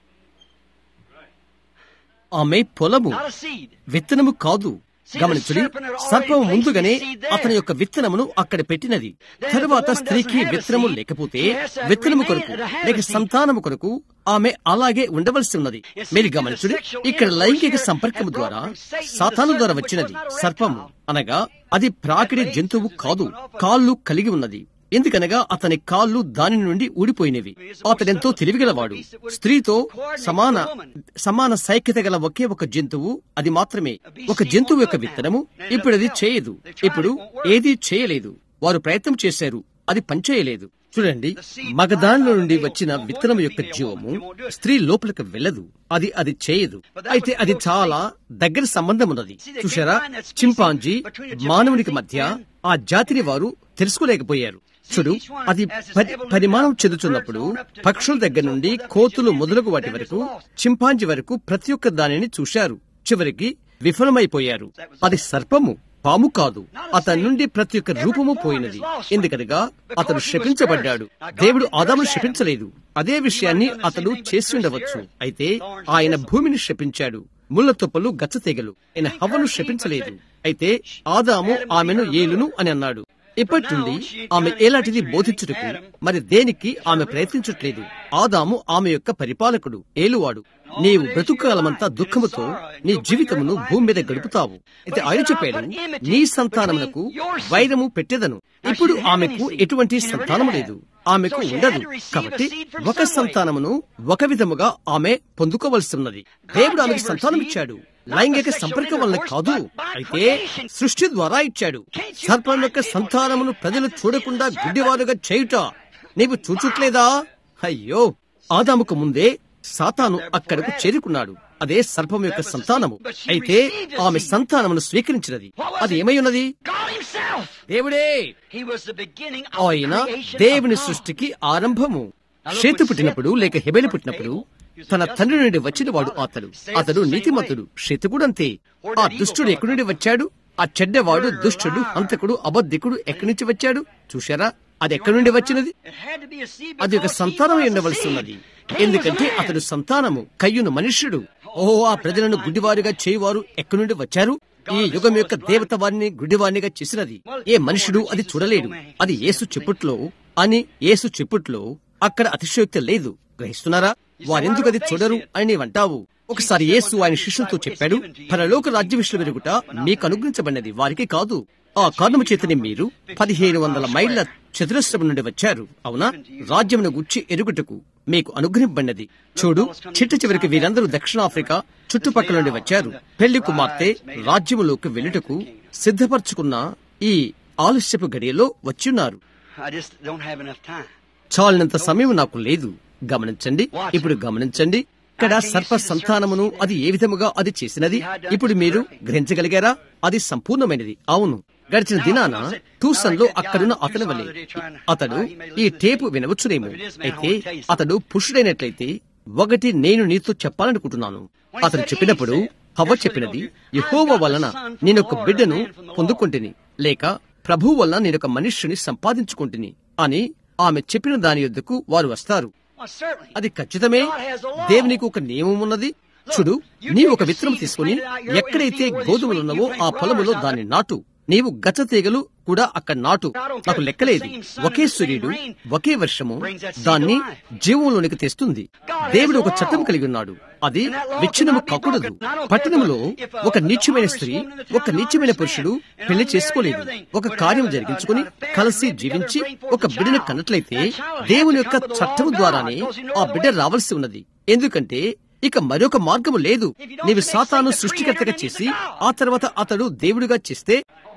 [SPEAKER 2] ఆమె పొలము
[SPEAKER 3] not a seed.
[SPEAKER 2] విత్తనము కాదు గమనించుడి సర్పము ముందుగానే అతని యొక్క విత్తనమును అక్కడ పెట్టినది తరువాత స్త్రీకి విత్తనము లేకపోతే విత్తనము కొరకు లేక సంతానము కొరకు ఆమె అలాగే ఉండవలసి ఉన్నది మీరు గమనించుడి ఇక్కడ లైంగిక సంపర్కము ద్వారా సాతాను ద్వారా వచ్చినది సర్పము అనగా అది ప్రాకిడి జంతువు కాదు కాళ్ళు కలిగి ఉన్నది ఎందుకనగా అతని కాళ్ళు దాని నుండి ఊడిపోయినవి అతడెంతో తెలివిగలవాడు స్త్రీతో సమాన సమాన సైక్యత గల ఒకే ఒక జంతువు అది మాత్రమే ఒక జంతువు యొక్క విత్తనము ఇప్పుడు అది చేయదు ఇప్పుడు ఏదీ చేయలేదు వారు ప్రయత్నం చేశారు అది పనిచేయలేదు చూడండి మగదానిలో నుండి వచ్చిన విత్తనం యొక్క జీవము స్త్రీ లోపలికి వెళ్ళదు అది అది చేయదు అయితే అది చాలా దగ్గర సంబంధం ఉన్నది చూసారా చింపాంజీ మానవునికి మధ్య ఆ జాతిని వారు తెలుసుకోలేకపోయారు చూడు అది పరి- పరిమాణం చెందుతున్నప్పుడు పక్షుల దగ్గర నుండి కోతులు మొదలగు వాటి వరకు చింపాంజీ వరకు ప్రతి ఒక్క దానిని చూశారు చివరికి విఫలమైపోయారు అది సర్పము పాము కాదు అతని నుండి ప్రతి ఒక్క రూపము పోయినది ఎందుకనగా అతడు శపించబడ్డాడు దేవుడు ఆదామును శపించలేదు అదే విషయాన్ని అతడు చేసి ఉండవచ్చు అయితే ఆయన భూమిని శపించాడు ముళ్ళ తుప్పలు గచ్చతీగలు ఆయన హవ్వను శపించలేదు అయితే ఆదాము ఆమెను ఏలును అని అన్నాడు ఇప్పటి నుండి ఆమె ఎలాంటిది బోధించుటకు మరి దేనికి ఆమె ప్రయత్నించట్లేదు ఆదాము ఆమె యొక్క పరిపాలకుడు ఏలువాడు నీవు బ్రతుకాలమంతా దుఃఖముతో నీ జీవితమును భూమి మీద గడుపుతావు అయితే ఆయన చెప్పాడు నీ సంతానమునకు వైరము పెట్టెదను ఇప్పుడు ఆమెకు ఎటువంటి సంతానము లేదు ఆమెకు ఉండదు కాబట్టి ఒక సంతానమును ఒక విధముగా ఆమె పొందుకోవలసి ఉన్నది దేవుడు ఆమెకు సంతానం ఇచ్చాడు లైంగిక సంపర్కం వల్ల కాదు అయితే సృష్టి ద్వారా ఇచ్చాడు సర్పం యొక్క సంతానమును ప్రజలు చూడకుండా గుడ్డివారుగా చేయుట నీవు చూచుట్లేదా అయ్యో ఆదాముకు ముందే సాతాను అక్కడకు చేరుకున్నాడు అదే సర్పం యొక్క సంతానము అయితే ఆమె సంతానమును స్వీకరించినది అది ఏమై ఉన్నది
[SPEAKER 3] God Himself.
[SPEAKER 2] దేవుడే
[SPEAKER 3] He was the beginning of
[SPEAKER 2] ఆయన
[SPEAKER 3] the creation
[SPEAKER 2] దేవుని
[SPEAKER 3] of God.
[SPEAKER 2] సృష్టికి ఆరంభము షేతు పుట్టినప్పుడు లేక హెబెలు పుట్టినప్పుడు తన తండ్రి నుండి వచ్చిన వాడు అతడు అతడు నీతిమంతుడు షేతు కూడా అంతే ఆ దుష్టుడు ఎక్కడి నుండి వచ్చాడు ఆ చెడ్డవాడు దుష్టుడు హంతకుడు అబద్ధికుడు ఎక్కడి నుంచి వచ్చాడు చూశారా అది ఎక్కడి నుండి వచ్చినది
[SPEAKER 3] It had to be a seed
[SPEAKER 2] అది ఒక
[SPEAKER 3] because he
[SPEAKER 2] సంతానం
[SPEAKER 3] was a
[SPEAKER 2] ఉండవలసి
[SPEAKER 3] seed.
[SPEAKER 2] ఉన్నది
[SPEAKER 3] Cain was a
[SPEAKER 2] ఎందుకంటే
[SPEAKER 3] man.
[SPEAKER 2] అతడు సంతానము కయ్యును మనుష్యుడు ఓ ఆ ప్రజలను గుడ్డివారుగా చేయువారు ఎక్కడి నుండి వచ్చారు ఈ యుగం యొక్క దేవత వారిని గుడ్డివారినిగా చేసినది ఏ మనుషుడు అది చూడలేడు అది యేసు చెప్పుట్లో అని యేసు చెప్పుట్లో అక్కడ అతిశయోక్తి లేదు గ్రహిస్తున్నారా వారెందుకు అది చూడరు అని నీవంటావు ఒకసారి యేసు ఆయన శిష్యులతో చెప్పాడు పరలోక రాజ్య విషయం వెరుగుట మీకు అనుగ్రహించబడినది వారికి కాదు ఆ కారణము చేతనే మీరు పదిహేను వందల మైళ్ళ చతురస్రం నుండి వచ్చారు అవునా రాజ్యమును గుచ్చి ఎరుగుటకు మీకు అనుగ్రహింపబడినది చూడు చిట్ట చివరికి వీరందరూ దక్షిణాఫ్రికా చుట్టుపక్కల నుండి వచ్చారు పెళ్లి కుమార్తె రాజ్యములోకి వెళ్ళుటకు సిద్ధపరచుకున్న ఈ ఆలస్యపు గడియలో వచ్చిన్నారు
[SPEAKER 3] I just don't have enough time.
[SPEAKER 2] చాలినంత సమయం నాకు లేదు గమనించండి ఇప్పుడు గమనించండి ఇక్కడ సర్ప సంతానమును అది ఏ విధముగా అది చేసినది ఇప్పుడు మీరు గ్రహించగలిగారా అది సంపూర్ణమైనది అవును గడిచిన దినాన టూసన్ లో అక్కడున్న అతని వలె అతడు ఈ టేపు వినవచ్చునేమో అయితే అతడు పురుషుడైనట్లయితే ఒకటి నేను నీతో చెప్పాలనుకుంటున్నాను అతను చెప్పినప్పుడు హవ్వ చెప్పినది యహోవ వలన నేనొక బిడ్డను పొందుకుంటుని లేక ప్రభు వలన నేనొక మనుష్యుని సంపాదించుకుంటుని అని ఆమె చెప్పిన దాని యొద్దకు వారు వస్తారు
[SPEAKER 3] Well, certainly.
[SPEAKER 2] అది ఖచ్చితమే దేవునికి ఒక నియమం ఉన్నది చూడు నీవు ఒక విత్తనం తీసుకుని ఎక్కడైతే గోధుమలు ఉన్నవో ఆ పొలములో దాన్ని నాటు నీవు గచ్చ తీగలు కూడా అక్కడ నాటు నాకు లెక్కలేదు ఒకే సూర్యుడు ఒకే వర్షము దాన్ని జీవంలోనికి తెస్తుంది దేవుడు ఒక చట్టం కలిగి ఉన్నాడు అది విచ్ఛిన్నము కాకూడదు పట్టణంలో ఒక నీచమైన స్త్రీ ఒక నీచమైన పురుషుడు పెళ్లి చేసుకోలేదు ఒక కార్యం జరిగించుకుని కలిసి జీవించి ఒక బిడ్డను కన్నట్లయితే దేవుని యొక్క చట్టము ద్వారానే ఆ బిడ్డ రావాల్సి ఉన్నది ఎందుకంటే ఇక మరొక మార్గము లేదు నీవు సాతాను సృష్టికర్తగా చేసి ఆ తర్వాత అతడు దేవుడిగా చేస్తే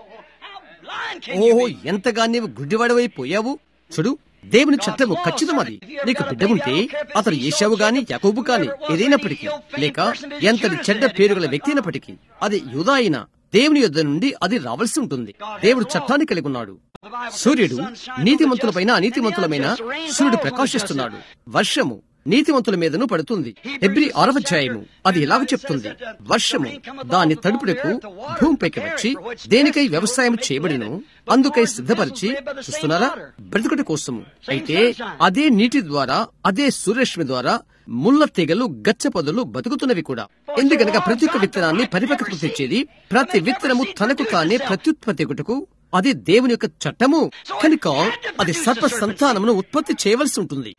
[SPEAKER 3] How blind can
[SPEAKER 2] ఓహో
[SPEAKER 3] you be?
[SPEAKER 2] ఎంతగా నీవు గుడ్డివాడవైపోయావు చూడు దేవుని చట్టము ఖచ్చితం అది నీకు బిడ్డ ఉంటే అతడు ఏషావు గాని యాకోబు కాని ఏదైనప్పటికీ లేక ఎంతటి చెడ్డ పేరు గల వ్యక్తి అయినప్పటికీ అది యూదా అయినా దేవుని యొద్ద నుండి అది రావాల్సి ఉంటుంది దేవుడు చట్టాన్ని కలిగి ఉన్నాడు సూర్యుడు నీతిమంతులపైన అనీతిమంతులమైన సూర్యుడు ప్రకాశిస్తున్నాడు వర్షము నీతివంతుల మీదను పడుతుంది ఎబ్రి ఆరవ అధ్యాయము అది ఇలాగ చెప్తుంది వర్షము దాని తడుపులకు భూమిపైకి వచ్చి దేనికై వ్యవసాయం చేయబడిను అందుకై సిద్ధపరిచి చూస్తున్నారా బ్రతుకుట కోసము అయితే అదే నీటి ద్వారా అదే సూర్యరశ్మి ద్వారా ముళ్ళ తీగలు గచ్చ పొదలు బతుకుతున్నవి కూడా ఎందుకనగా ప్రతి ఒక్క విత్తనాన్ని పరిపక్వత తెచ్చేది ప్రతి విత్తనము తనకు తానే ప్రత్యుత్పత్తి ఒకటకు అది దేవుని యొక్క చట్టము కనుక అది సర్ప సంతానమును ఉత్పత్తి చేయవలసి ఉంటుంది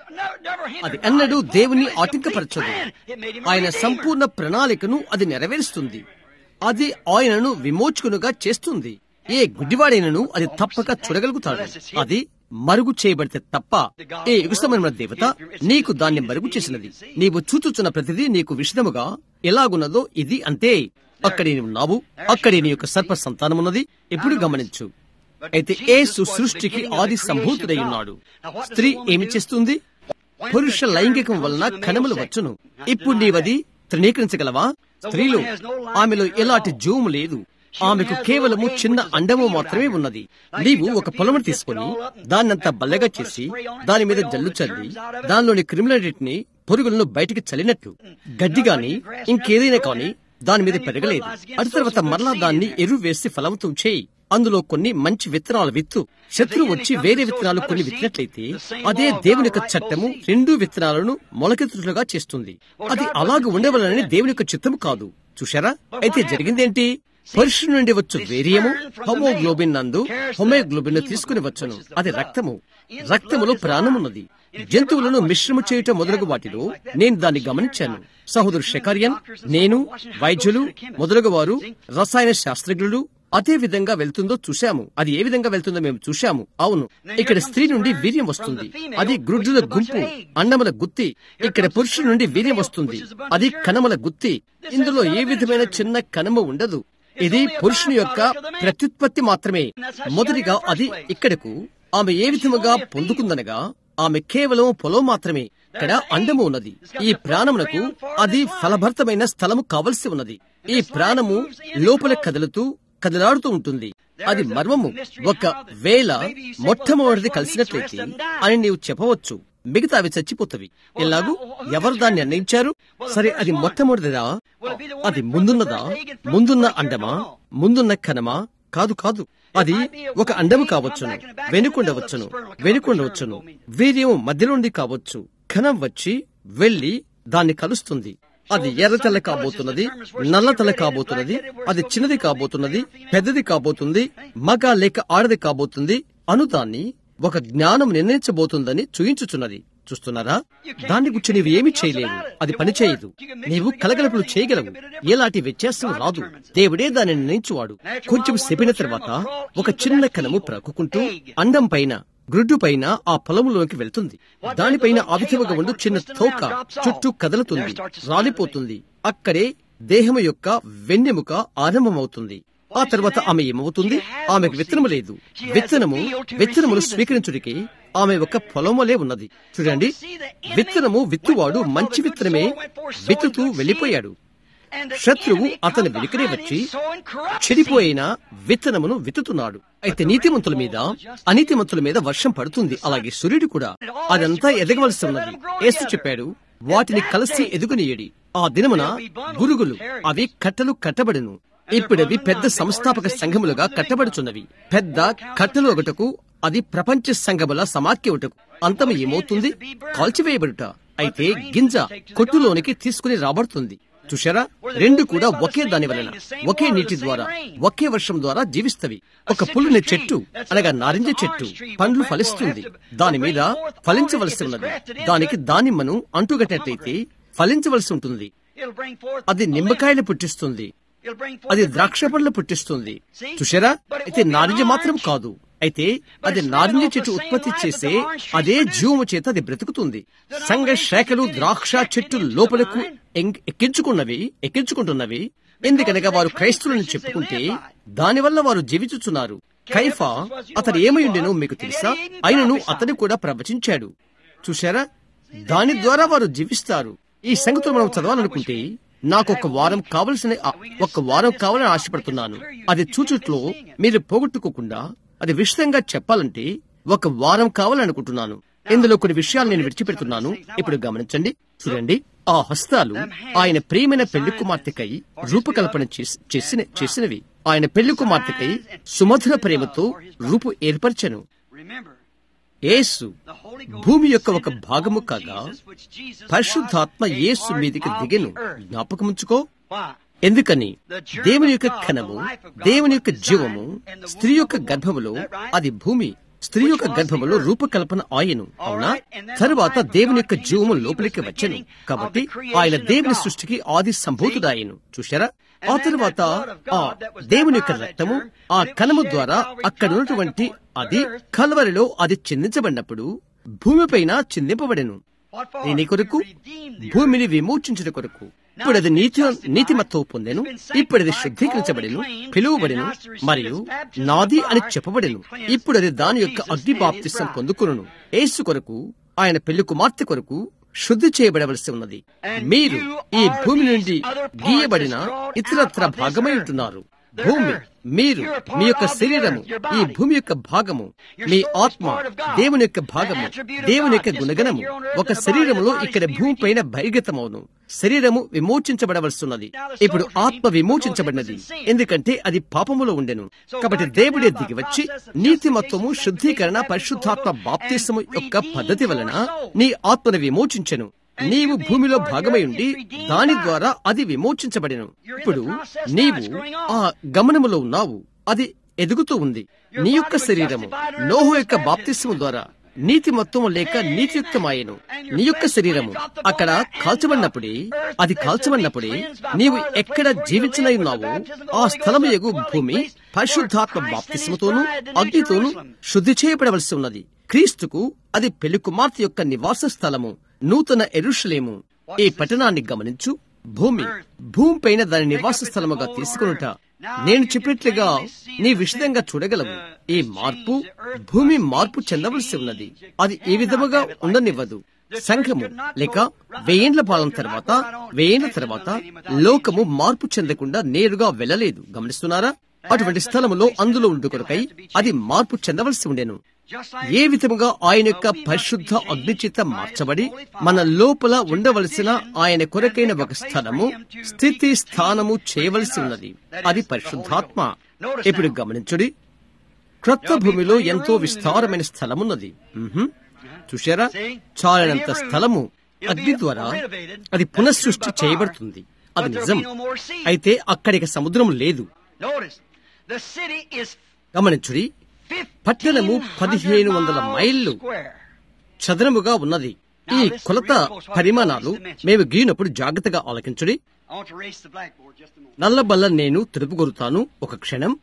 [SPEAKER 2] అది అన్నడు దేవుని ఆటంకపరచదు ఆయన సంపూర్ణ ప్రణాళికను అది నెరవేరుస్తుంది అది ఆయనను విమోచకునుగా చేస్తుంది ఏ గుడ్డివాడైనను అది తప్పక చూడగలుగుతాడు అది మరుగు చేయబడితే తప్ప ఏ యుగసమైన దేవత నీకు దాన్ని మరుగు చేసినది నీవు చూచుచున్న ప్రతిదీ నీకు విషదముగా ఎలాగున్నదో ఇది అంతే అక్కడే నీవు ఉన్నావు అక్కడే నీ యొక్క సర్ప సంతానమున్నది ఎప్పుడు గమనించు అయితే ఏసు సృష్టికి ఆది సంభూతుడై ఉన్నాడు స్త్రీ ఏమి చేస్తుంది పురుష లైంగికం వలన కణములు వచ్చును ఇప్పుడు నీవది తృణీకరించగలవా స్త్రీలు ఆమెలో ఎలాంటి జోము లేదు ఆమెకు కేవలము చిన్న అండము మాత్రమే ఉన్నది నీవు ఒక పొలమును తీసుకుని దాన్నంతా బల్లగా చేసి దాని మీద జల్లు చల్లి దానిలోని క్రిమినలిటీని పురుగులను బయటికి చల్లినట్లు గడ్డి గాని ఇంకేదైనా కాని దాని మీద పెరగలేదు అటు తర్వాత మరలా దాన్ని ఎరువు వేసి ఫలవంతం చేయి అందులో కొన్ని మంచి విత్తనాలు విత్తు శత్రువు వచ్చి వేరే విత్తనాలు కొన్ని విత్తినట్లయితే అదే దేవుని యొక్క చట్టము రెండు విత్తనాలను మొలకెత్తులుగా చేస్తుంది అది అలాగ ఉండవలనని దేవుని యొక్క చిత్తము కాదు చూశారా అయితే జరిగిందేంటి పురుషుడి నుండి వచ్చు వేరియము హోమోగ్లోబిన్ నందు హోమోగ్లోబిన్ తీసుకుని వచ్చును అది రక్తము రక్తములో ప్రాణమున్నది జంతువులను మిశ్రమ చేయటం మొదలగు వాటిలో నేను దాన్ని గమనించాను సహోదరు షెకారియన్ నేను వైద్యులు మొదలగు వారు రసాయన శాస్త్రజ్ఞులు అదే విధంగా వెళ్తుందో చూశాము అది ఏ విధంగా వెళ్తుందో మేము చూశాము అవును ఇక్కడ స్త్రీ నుండి వీర్యం వస్తుంది అది గ్రుడ్డుల గుంపు అన్నముల గుత్తి ఇక్కడ పురుషుడి నుండి వీర్యం వస్తుంది అది కణముల గుత్తి ఇందులో ఏ విధమైన చిన్న కణము ఉండదు ఇది పురుషుని యొక్క ప్రత్యుత్పత్తి మాత్రమే మొదటిగా అది ఇక్కడకు ఆమె ఏ విధముగా పొందుకుందనగా ఆమె కేవలం పొలం మాత్రమే ఇక్కడ అండము ఉన్నది ఈ ప్రాణమునకు అది ఫలభర్తమైన స్థలము కావలసి ఉన్నది ఈ ప్రాణము లోపల కదులుతూ కదలాడుతూ ఉంటుంది అది మర్మము ఒక వేళ మొట్టమొదటిది కలిసినట్లయితే అని నీవు చెప్పవచ్చు మిగతా అవి చచ్చిపోతవి ఎలాగూ ఎవరు దాన్ని నిర్ణయించారు సరే అది మొట్టమొదటిదా అది ముందున్నదా ముందున్న అండమా ముందున్న కణమా కాదు కాదు అది ఒక అండము కావచ్చును వెనుకొండవచ్చును వెనుకొండవచ్చును వీర్యం మధ్య నుండి కావచ్చు కణం వచ్చి వెళ్లి దాన్ని కలుస్తుంది అది ఎర్ర తెల్ల కాబోతున్నది నల్ల తెల్ల కాబోతున్నది అది చిన్నది కాబోతున్నది పెద్దది కాబోతుంది మగ లేక ఆడది కాబోతుంది అను దాన్ని ఒక జ్ఞానం నిర్ణయించబోతుందని చూయించుచున్నది చూస్తున్నారా దాన్ని గురించి నీవు ఏమి చేయలేవు అది పనిచేయదు నీవు కలగలపులు చేయగలవు ఎలాంటి వ్యత్యాసం రాదు దేవుడే దాన్ని నిర్ణయించువాడు కొంచెం సెపిన తర్వాత ఒక చిన్న కణము ప్రక్కుకుంటూ అండం పైన గ్రుడ్డు పైన ఆ పొలములోకి వెళ్తుంది దానిపైన ఆవిధముగా ఉండు చిన్న తోక చుట్టూ కదలుతుంది రాలిపోతుంది అక్కడే దేహము యొక్క వెన్నెముక ఆరంభమవుతుంది ఆ తర్వాత ఆమె ఏమవుతుంది ఆమెకు విత్తనము లేదు విత్తనము విత్తనమును స్వీకరించుడికి ఆమె ఒక పొలములే ఉన్నది చూడండి విత్తనము విత్తువాడు మంచి విత్తనమే విత్తుతూ వెళ్లిపోయాడు శత్రువు అతని వెనుకనే వచ్చి చెడిపోయిన విత్తనమును విత్తుతున్నాడు అయితే నీతిమంతుల మీద అనీతిమంతుల మీద వర్షం పడుతుంది అలాగే సూర్యుడు కూడా అదంతా ఎదగవలసి ఉన్నది ఏసు చెప్పాడు వాటిని కలిసి ఎదుగునియడి ఆ దినమున గురుగులు అవి కట్టలు కట్టబడును ఇప్పుడవి పెద్ద సంస్థాపక సంఘములుగా కట్టబడుచున్నవి పెద్ద కట్టలు ఒకటకు అది ప్రపంచ సంఘముల సమాఖ్యవుటకు అంతము ఏమవుతుంది కాల్చివేయబడుట అయితే గింజ కొట్టులోనికి తీసుకుని రాబడుతుంది చూశారా రెండు కూడా ఒకే దాని వలన ఒకే నీటి ద్వారా ఒకే వర్షం ద్వారా జీవిస్తవి ఒక పుల్లుని చెట్టు అనగా నారింజ చెట్టు పండ్లు ఫలిస్తుంది దాని మీద ఫలించవలసి ఉన్నది దానికి దానిమ్మను అంటుగట్టినట్లయితే ఫలించవలసి ఉంటుంది అది నిమ్మకాయలు పుట్టిస్తుంది అది ద్రాక్ష పండ్లు పుట్టిస్తుంది చూశారా అయితే నారింజ మాత్రం కాదు అయితే అది నారింజ చెట్టు ఉత్పత్తి చేసే అదే జీవము చేత అది బ్రతుకుతుంది సంఘ శాఖలు ద్రాక్ష చెట్టు లోపలకు ఎక్కించుకున్నవి ఎక్కించుకుంటున్నవి ఎందుకనగా వారు క్రైస్తువులను చెప్పుకుంటే దానివల్ల వారు జీవించుచున్నారు కైఫా అతడు ఏమైండెనో మీకు తెలుసా ఆయనను అతడు కూడా ప్రవచించాడు చూశారా దాని ద్వారా వారు జీవిస్తారు ఈ సంగతులు మనం చదవాలనుకుంటే నాకు ఒక వారం కావలసిన ఒక వారం కావాలని ఆశపడుతున్నాను అది చూచుట్లో మీరు పోగొట్టుకోకుండా అది విషయంగా చెప్పాలంటే ఒక వారం కావాలనుకుంటున్నాను ఇందులో కొన్ని విషయాలు నేను విడిచిపెడుతున్నాను ఇప్పుడు గమనించండి చూడండి ఆ హస్తాలు ఆయన ప్రియమైన పెళ్లి కుమార్తెకై రూపకల్పన చేసి- చేసిన చేసినవి ఆయన పెళ్లి కుమార్తెకై సుమధుర ప్రేమతో రూపు ఏర్పరచను
[SPEAKER 3] Remember,
[SPEAKER 2] Yesu
[SPEAKER 3] the Holy Ghost
[SPEAKER 2] భూమి యొక్క ఒక
[SPEAKER 3] descended
[SPEAKER 2] భాగము
[SPEAKER 3] on
[SPEAKER 2] కాగా
[SPEAKER 3] Jesus, which Jesus
[SPEAKER 2] పరిశుద్ధాత్మ
[SPEAKER 3] was a
[SPEAKER 2] యేసు
[SPEAKER 3] part
[SPEAKER 2] మీదికి
[SPEAKER 3] of
[SPEAKER 2] దిగెను
[SPEAKER 3] the earth.
[SPEAKER 2] జ్ఞాపకముంచుకో
[SPEAKER 3] Why?
[SPEAKER 2] ఎందుకని దేవుని యొక్క కణము దేవుని యొక్క జీవము స్త్రీ యొక్క గర్భములో అది భూమి స్త్రీ యొక్క గర్భములో రూపకల్పన ఆయను అవునా తరువాత దేవుని యొక్క జీవము లోపలికి వచ్చెను కాబట్టి ఆయన దేవుని సృష్టికి ఆది సంభూతుడాయను చూశారా ఆ తరువాత ఆ దేవుని యొక్క రక్తము ఆ కణము ద్వారా అక్కడ ఉన్నటువంటి అది కల్వరిలో అది చిందించబడినప్పుడు భూమిపైన చిందింపబడెను
[SPEAKER 3] What for?
[SPEAKER 2] దీని కొరకు
[SPEAKER 3] To redeem the earth.
[SPEAKER 2] భూమిని విమోచించుట కొరకు ఇప్పుడు అది నీతి నీతిమత్తో పొందెను ఇప్పుడు అది శుద్ధీకరించబడెను పిలువబడెను మరియు నాది అని చెప్పబడెను ఇప్పుడు అది దాని యొక్క అగ్ని బాప్తిసం పొందుకును యేసు కొరకు ఆయన పెళ్లి కుమార్తె కొరకు శుద్ధి చేయబడవలసి ఉన్నది మీరు ఈ భూమి నుండి గీయబడిన ఇతరత్ర భాగమై ఉంటున్నారు భూమి మీరు మీ యొక్క శరీరము ఈ భూమి యొక్క భాగము మీ ఆత్మ దేవుని యొక్క భాగము దేవుని యొక్క గుణగణము ఒక శరీరములో ఇక్కడ భూమి పైన బహిర్గతమవును శరీరము విమోచించబడవలసిన్నది ఇప్పుడు ఆత్మ విమోచించబడినది ఎందుకంటే అది పాపములో ఉండెను కాబట్టి దేవుడే దిగి వచ్చి నీతిమత్వము శుద్ధీకరణ పరిశుద్ధాత్మ బాప్తిసము యొక్క పద్ధతి వలన నీ ఆత్మను విమోచించెను నీవు భూమిలో భాగమై ఉండి దాని ద్వారా అది విమోచించబడిను ఇప్పుడు నీవు ఆ గమనములో ఉన్నావు అది ఎదుగుతూ ఉంది నీ యొక్క శరీరము నోహు యొక్క బాప్తిస్ము ద్వారా నీతి మొత్తము లేక నీతియుక్తమాయను నీ యొక్క శరీరము అక్కడ కాల్చబడినప్పుడే అది కాల్చబడినప్పుడే నీవు ఎక్కడ జీవించనై ఉన్నావో ఆ స్థలము ఎగు భూమి పరిశుద్ధాత్మ బాప్తిస్ముతోనూ అగ్నితోనూ శుద్ధి చేయబడవలసి ఉన్నది క్రీస్తుకు అది పెళ్లి కుమార్తె యొక్క నివాస స్థలము నూతన ఎరుషలేము ఈ పట్టణాన్ని గమనించు భూమి భూమి పైన దాని నివాస స్థలముగా తీసుకునుట నేను చెప్పినట్లుగా నీ విషదంగా చూడగలవు ఈ మార్పు భూమి మార్పు చెందవలసి ఉన్నది అది ఏ విధముగా ఉండనివ్వదు సంఘము లేక వెయ్యేండ్ల పాలన తర్వాత వెయ్యేండ్ల తర్వాత లోకము మార్పు చెందకుండా నేరుగా వెళ్ళలేదు గమనిస్తున్నారా అటువంటి స్థలములో అందులో ఉండు కొరకై అది మార్పు చెందవలసి ఉండెను ఏ విధముగా ఆయన యొక్క పరిశుద్ధ అగ్నిచేత మార్చబడి మన లోపల ఉండవలసిన ఆయన కొరకైన ఒక స్థలము స్థితి స్థానము చేయవలసి ఉన్నది అది పరిశుద్ధాత్మ ఇప్పుడు గమనించుడి క్రొత్త భూమిలో ఎంతో విస్తారమైన స్థలమున్నది మ్హూ. చూశారా చాలినంత స్థలము అగ్ని ద్వారా అది పునఃసృష్టి చేయబడుతుంది అది నిజం అయితే అక్కడికి సముద్రం లేదు
[SPEAKER 3] Notice, the city is
[SPEAKER 2] గమనించుడి పట్టణము పదిహేను వందల మైళ్ళు
[SPEAKER 3] square.
[SPEAKER 2] చదరముగా ఉన్నది ఈ కొలత పరిమాణాలు మేము గీనప్పుడు జాగ్రత్తగా ఆలకించుడి
[SPEAKER 3] I want to erase the blackboard just a moment.
[SPEAKER 2] నల్లబల్ల నేను తెలుపుగొరుతాను ఒక క్షణం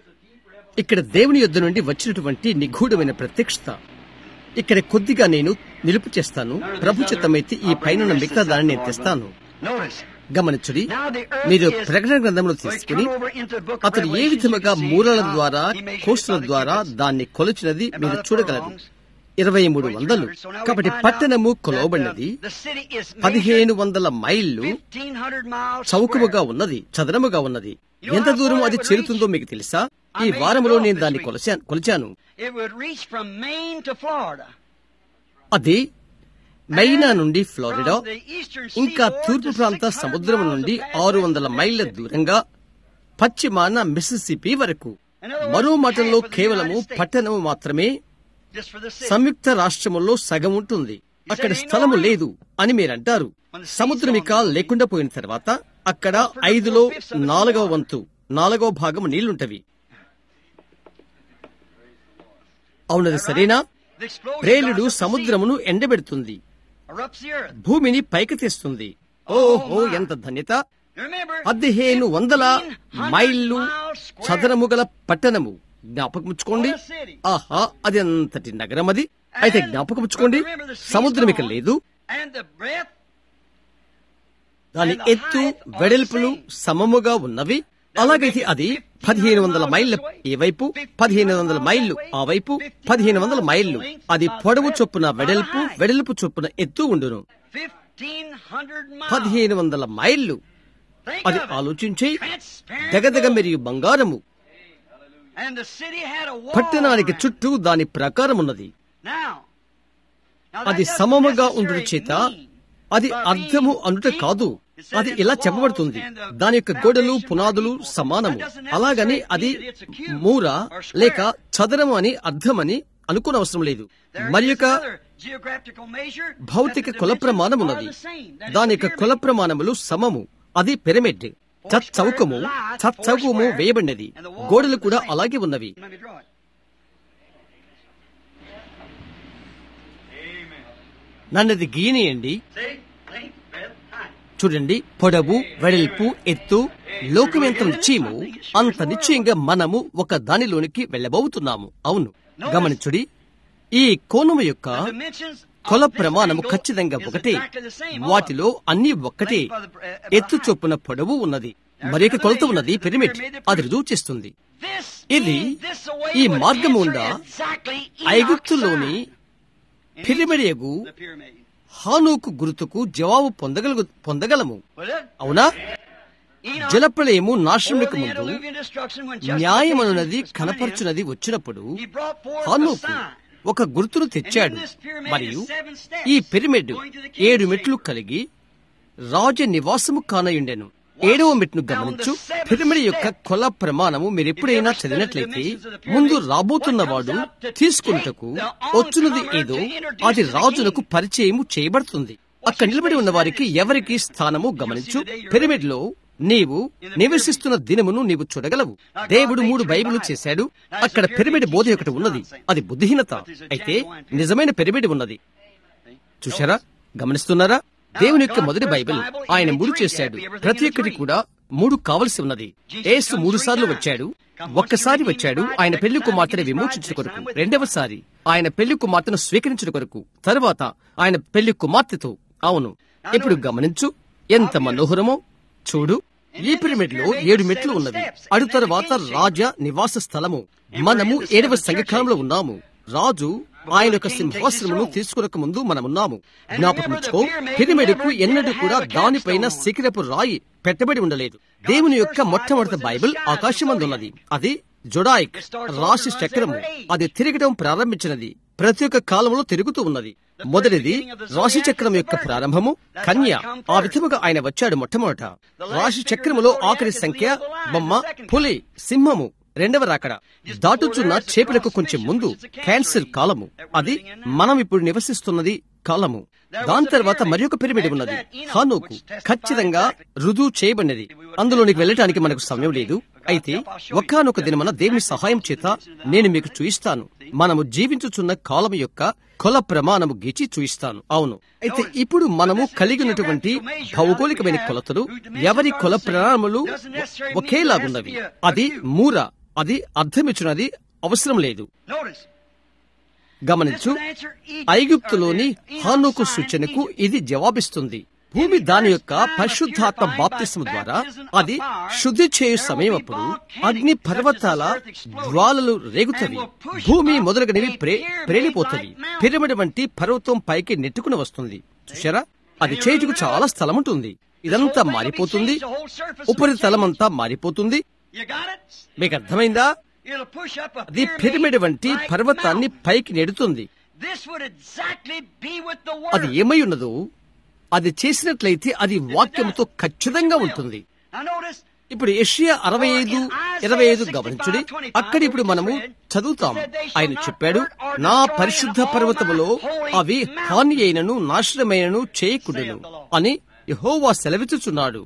[SPEAKER 2] ఇక్కడ దేవుని యొద్ద నుండి వచ్చినటువంటి నిగూఢమైన ప్రత్యక్షత ఇక్కడ కొద్దిగా నేను నిలుపు చేస్తాను ప్రభు చిత్తమైతే ఈ పైన మిగతా దాన్ని నేను తెస్తాను
[SPEAKER 3] Notice,
[SPEAKER 2] గమనించుడి
[SPEAKER 3] now the earth
[SPEAKER 2] మీరు
[SPEAKER 3] is
[SPEAKER 2] ప్రకటన గ్రంథంలో
[SPEAKER 3] Well,
[SPEAKER 2] తీసుకుని
[SPEAKER 3] turn over into the book of
[SPEAKER 2] అతడు ఏ
[SPEAKER 3] Revelation,
[SPEAKER 2] విధముగా
[SPEAKER 3] you can see
[SPEAKER 2] మూలల
[SPEAKER 3] how
[SPEAKER 2] ద్వారా
[SPEAKER 3] he measured
[SPEAKER 2] కోస్తుల
[SPEAKER 3] by the
[SPEAKER 2] ద్వారా
[SPEAKER 3] cubits
[SPEAKER 2] దాన్ని కొలిచినది
[SPEAKER 3] and by
[SPEAKER 2] మీరు
[SPEAKER 3] the
[SPEAKER 2] చూడగలరు
[SPEAKER 3] furlongs.
[SPEAKER 2] ఇరవై మూడు వందలు
[SPEAKER 3] 2300. So now we
[SPEAKER 2] కాబట్టి
[SPEAKER 3] find out
[SPEAKER 2] పట్టణము
[SPEAKER 3] that,
[SPEAKER 2] కొలవబడినది
[SPEAKER 3] uh, the city is measured
[SPEAKER 2] పదిహేను వందల మైళ్ళు
[SPEAKER 3] 1500 miles
[SPEAKER 2] చౌకముగా
[SPEAKER 3] square.
[SPEAKER 2] ఉన్నది చదరముగా ఉన్నది ఎంత దూరం అది చేరుతుందో మీకు తెలుసా ఈ వారములో నేను దాన్ని కొలచా కొలిచాను
[SPEAKER 3] It would reach from Maine to Florida.
[SPEAKER 2] అది మైనా నుండి ఫ్లోరిడా
[SPEAKER 3] From the eastern
[SPEAKER 2] ఇంకా
[SPEAKER 3] seaboard
[SPEAKER 2] తూర్పు
[SPEAKER 3] to
[SPEAKER 2] ప్రాంత
[SPEAKER 3] 600
[SPEAKER 2] సముద్రం
[SPEAKER 3] miles
[SPEAKER 2] నుండి
[SPEAKER 3] of
[SPEAKER 2] ఆరు
[SPEAKER 3] west
[SPEAKER 2] వందల
[SPEAKER 3] of
[SPEAKER 2] మైళ్ళ
[SPEAKER 3] Mississippi.
[SPEAKER 2] దూరంగా పశ్చిమాన మిసిసిపి వరకు మరో మాటల్లో కేవలము పట్టణము మాత్రమే
[SPEAKER 3] Just for the city.
[SPEAKER 2] సంయుక్త రాష్ట్రములో సగం ఉంటుంది అక్కడ స్థలము లేదు అని మీరంటారు సముద్రం ఇక లేకుండా పోయిన తర్వాత అక్కడ ఐదులో నాలుగవ వంతు నాలుగవ భాగం నీళ్లుంటవి అవునది సరేనా
[SPEAKER 3] The explosion
[SPEAKER 2] ప్రేలుడు
[SPEAKER 3] drives up the sea,
[SPEAKER 2] సముద్రమును ఎండబెడుతుంది
[SPEAKER 3] erupts the earth.
[SPEAKER 2] భూమిని పైకి తెస్తుంది ఓహో ఎంత ధన్యత
[SPEAKER 3] Remember,
[SPEAKER 2] పదిహేను వందల
[SPEAKER 3] 1500
[SPEAKER 2] మైళ్ళు
[SPEAKER 3] miles square.
[SPEAKER 2] చదరము గల పట్టణము జ్ఞాపకముచ్చుకోండి ఆహా అది అంతటి నగరం అది అయితే జ్ఞాపకముచ్చుకోండి సముద్రం ఇక లేదు
[SPEAKER 3] And the breadth
[SPEAKER 2] దాని ఎత్తు వెడల్పులు సమముగా ఉన్నవి అలాగైతే అది పదిహేను వందల మైళ్ళ ఈ వైపు పదిహేను వందల మైళ్ళు ఆ వైపు పదిహేను వందల మైళ్ళు అది పొడవు చొప్పున వెడల్పు వెడల్పు చొప్పున ఎత్తు ఉండును
[SPEAKER 3] 1500 miles.
[SPEAKER 2] పదిహేను వందల మైళ్ళు
[SPEAKER 3] Think
[SPEAKER 2] అది
[SPEAKER 3] of it.
[SPEAKER 2] ఆలోచించి
[SPEAKER 3] Transparent
[SPEAKER 2] దగదగ
[SPEAKER 3] gold.
[SPEAKER 2] మరియు బంగారము
[SPEAKER 3] And the city had a wall
[SPEAKER 2] పట్టణానికి
[SPEAKER 3] around.
[SPEAKER 2] చుట్టూ దాని ప్రకారం ఉన్నది
[SPEAKER 3] Now,
[SPEAKER 2] అది సమముగా ఉండుట చేత అది అర్థము అనుట కాదు అది ఇలా చెప్పబడుతుంది దాని యొక్క గోడలు పునాదులు సమానము అలాగని అది మూర లేక చదరము అని అర్థమని అనుకోనవసరం లేదు మరి యొక్క భౌతిక కుల ప్రమాణం ఉన్నది దాని యొక్క కుల ప్రమాణములు సమము అది పిరమిడ్ చౌకము చౌకము వేయబడినది గోడలు కూడా అలాగే ఉన్నవి నన్నది గీనియండి చూడండి పొడవు వెడల్పు ఎత్తు లోకం ఎంత నిశ్చయము అంత నిశ్చయంగా మనము ఒక దానిలోనికి వెళ్ళబోతున్నాము అవును గమనించుడి ఈ కోణము యొక్క కొల ప్రమాణము ఖచ్చితంగా ఒకటే వాటిలో అన్ని ఒక్కటే ఎత్తు చొప్పున పొడవు ఉన్నది మరి కొలత ఉన్నది పిరమిడ్ అది రుజువు చేస్తుంది ఇది ఈ మార్గము ఉందా ఐగుప్తులోని పిరిమిడియగు హానూకు గుర్తుకు జవాబు పొందగల పొందగలము అవునా జలప్రలయము నాశనములకు ముందు న్యాయమనున్నది కనపరచునది వచ్చినప్పుడు హానూకు ఒక గుర్తును తెచ్చాడు మరియు ఈ పిరమిడ్ ఏడు మెట్లు కలిగి రాజ నివాసము కానయుండెను ఏడవ మెట్టును గమనించు పిరమిడ్ యొక్క కొల ప్రమాణము మీరు ఎప్పుడైనా చదివినట్లయితే ముందు రాబోతున్నవాడు తీసుకుంటకు వచ్చున్నది ఏదో అది రాజులకు పరిచయము చేయబడుతుంది అక్కడ నిలబడి ఉన్న వారికి ఎవరికి స్థానము గమనించు పిరమిడ్ లో నీవు నివసిస్తున్న దినమును నీవు చూడగలవు దేవుడు మూడు బైబిల్ చేశాడు అక్కడ పిరమిడ్ బోధ ఒకటి ఉన్నది అది బుద్ధిహీనత అయితే నిజమైన పిరమిడ్ ఉన్నది చూశారా గమనిస్తున్నారా దేవుని యొక్క మొదటి బైబిల్ ఆయన మూడు చేశాడు ప్రతి ఒక్కటి కూడా మూడు కావలసి ఉన్నది ఏసు మూడు సార్లు వచ్చాడు ఒక్కసారి వచ్చాడు ఆయన పెళ్లి కుమార్తెను విమోచించిన కొరకు రెండవసారి ఆయన పెళ్లి కుమార్తెను స్వీకరించిన కొరకు తర్వాత ఆయన పెళ్లి కుమార్తెతో అవును ఇప్పుడు గమనించు ఎంత మనోహరమో చూడు ఈ పిరమిడ్ లో ఏడు మెట్లు ఉన్నవి అడు తర్వాత రాజ నివాస స్థలము మనము ఏడవ సంఘకాలంలో ఉన్నాము రాజు ఆయన యొక్క సింహాసనమును తీసుకునక ముందు మనమున్నాము జ్ఞాపకముచ్చుకో పిరమిడ్కు ఎన్నడూ కూడా దానిపైన శిఖరపు రాయి పెట్టబడి ఉండలేదు దేవుని యొక్క మొట్టమొదటి బైబిల్ ఆకాశమందున్నది అది జొడాయిక్ రాశి చక్రము అది తిరగడం ప్రారంభించినది ప్రతి ఒక్క కాలంలో తిరుగుతూ ఉన్నది మొదటిది రాశి చక్రం యొక్క ప్రారంభము కన్య ఆ విధముగా ఆయన వచ్చాడు మొట్టమొదట రాశి చక్రములో ఆఖరి సంఖ్య బొమ్మ పులి సింహము రెండవ రాకడ దాటుచున్న చేపలకు కొంచెం ముందు క్యాన్సర్ కాలము అది మనం ఇప్పుడు నివసిస్తున్నది కాలము దాని తర్వాత మరి ఒక పిరమిడ్ ఉన్నది హానోకు ఖచ్చితంగా రుజువు చేయబడినది అందులోనికి వెళ్ళటానికి మనకు సమయం లేదు అయితే ఒక్కనొక దినమన దేవుని సహాయం చేత నేను మీకు చూయిస్తాను మనము జీవించుచున్న కాలం యొక్క కొల ప్రమాణము గీచి చూయిస్తాను అవును అయితే ఇప్పుడు మనము కలిగినటువంటి భౌగోళికమైన కొలతలు ఎవరి కొల ప్రమాణములు ఒకేలాగున్నవి అది మూర అది అర్థమిచ్చినది అవసరం లేదు గమనించు ఐగుప్తులోని హానుకు సూచనకు ఇది జవాబిస్తుంది భూమి దాని యొక్క పరిశుద్ధాత్మ బాప్తిస్మ ద్వారా అది శుద్ధి చేయు సమయం అప్పుడు అగ్ని పర్వతాల జ్వాలలు రేగుతవి భూమి మొదలగనివి ప్రే ప్రేలిపోతవి పిరమిడ్ వంటి పర్వతం పైకి నెట్టుకుని వస్తుంది చూసారా అది చేయుటకు చాలా స్థలం ఉంటుంది ఇదంతా మారిపోతుంది ఉపరితలమంతా మారిపోతుంది మీకు అర్థమైందా అది పిరమిడ్ వంటి పర్వతాన్ని పైకి నెడుతుంది అది ఏమై ఉన్నదో అది చేసినట్లయితే అది వాక్యంతో ఖచ్చితంగా ఉంటుంది ఇప్పుడు ఏషియా అరవై ఐదు ఇరవై ఐదు గమనించుడి అక్కడ ఇప్పుడు మనము చదువుతాం ఆయన చెప్పాడు నా పరిశుద్ధ పర్వతములో అవి హాని అయినను నాశనమైనను చేయకుండాను అని యహోవా సెలవిచ్చుచున్నాడు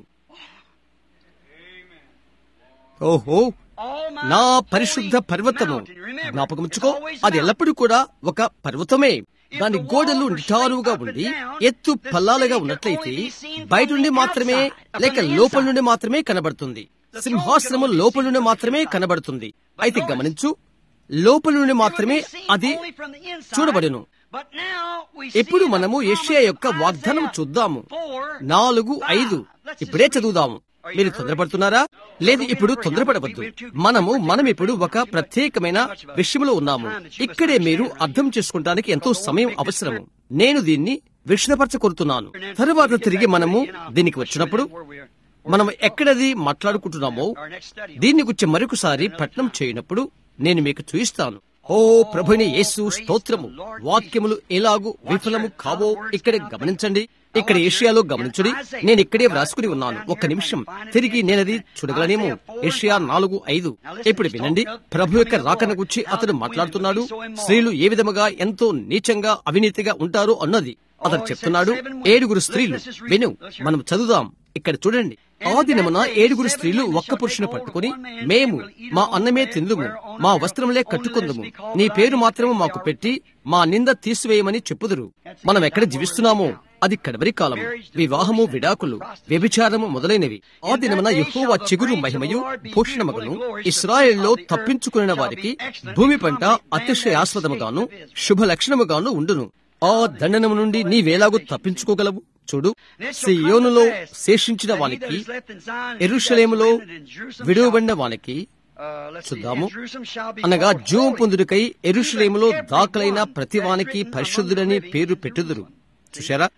[SPEAKER 2] ఓహో నా పరిశుద్ధ పర్వతము జ్ఞాపకముచ్చుకో అది ఎల్లప్పుడూ కూడా ఒక పర్వతమే దాని గోడలు నిటారుగా ఉండి ఎత్తు పల్లాలుగా ఉన్నట్లయితే బయట నుండి మాత్రమే లేక లోపల నుండి మాత్రమే కనబడుతుంది సింహాసనము లోపల నుండి మాత్రమే కనబడుతుంది అయితే గమనించు లోపల నుండి మాత్రమే అది చూడబడును ఇప్పుడు మనము ఏషియా యొక్క వాగ్దానం చూద్దాము నాలుగు ఐదు ఇప్పుడే చదువుదాము మీరు తొందరపడుతున్నారా లేదు ఇప్పుడు తొందరపడవద్దు మనము మనం ఇప్పుడు ఒక ప్రత్యేకమైన విషయంలో ఉన్నాము ఇక్కడే మీరు అర్థం చేసుకుంటానికి ఎంతో సమయం అవసరము నేను దీన్ని విషదపరచకొరుతున్నాను తరువాత తిరిగి మనము దీనికి వచ్చినప్పుడు మనం ఎక్కడది మాట్లాడుకుంటున్నామో దీన్ని గురించి మరొకసారి పట్నం చేయనప్పుడు నేను మీకు చూయిస్తాను
[SPEAKER 1] ఓ ప్రభుని యేసు స్తోత్రము వాక్యములు ఎలాగూ విఫలము కావో ఇక్కడ గమనించండి ఇక్కడ ఏషియాలో గమనించుడి నేను ఇక్కడే వ్రాసుకుని ఉన్నాను ఒక్క నిమిషం తిరిగి నేనది చూడగలనేమో ఏషియా నాలుగు ఐదు ఇప్పుడు వినండి ప్రభు యొక్క రాకన గురించి అతను మాట్లాడుతున్నాడు స్త్రీలు ఏ విధముగా ఎంతో నీచంగా అవినీతిగా ఉంటారో అన్నది అతను చెప్తున్నాడు ఏడుగురు స్త్రీలు విను మనం చదువుదాం ఇక్కడ చూడండి ఆ దినమున ఏడుగురు స్త్రీలు ఒక్క పురుషుని పట్టుకుని మేము మా అన్నమే తిందుము మా వస్త్రములే కట్టుకుందుము నీ పేరు మాత్రము మాకు పెట్టి మా నింద తీసివేయమని చెప్పుదురు మనం ఎక్కడ జీవిస్తున్నామో అది కడవరి కాలం వివాహము విడాకులు వ్యభిచారము మొదలైనవి ఆ దినమున యెహోవా చిగురు మహిమయు భూషణమగును ఇస్రాయేల్లో తప్పించుకున్న వారికి భూమి పంట అతిశయాస్పదముగాను శుభ లక్షణముగాను ఉండును ఆ దండనము నుండి నీవేలాగూ తప్పించుకోగలవు చూడు సియోనులో శేషించిన వానికి ఎరుషలేములో విడువబడిన వానికి చూద్దాము అనగా జూమ్ పొందుడికై ఎరుషలేములో దాఖలైన ప్రతివానికి పరిశుద్ధుడని పేరు పెట్టుదురు చూశారా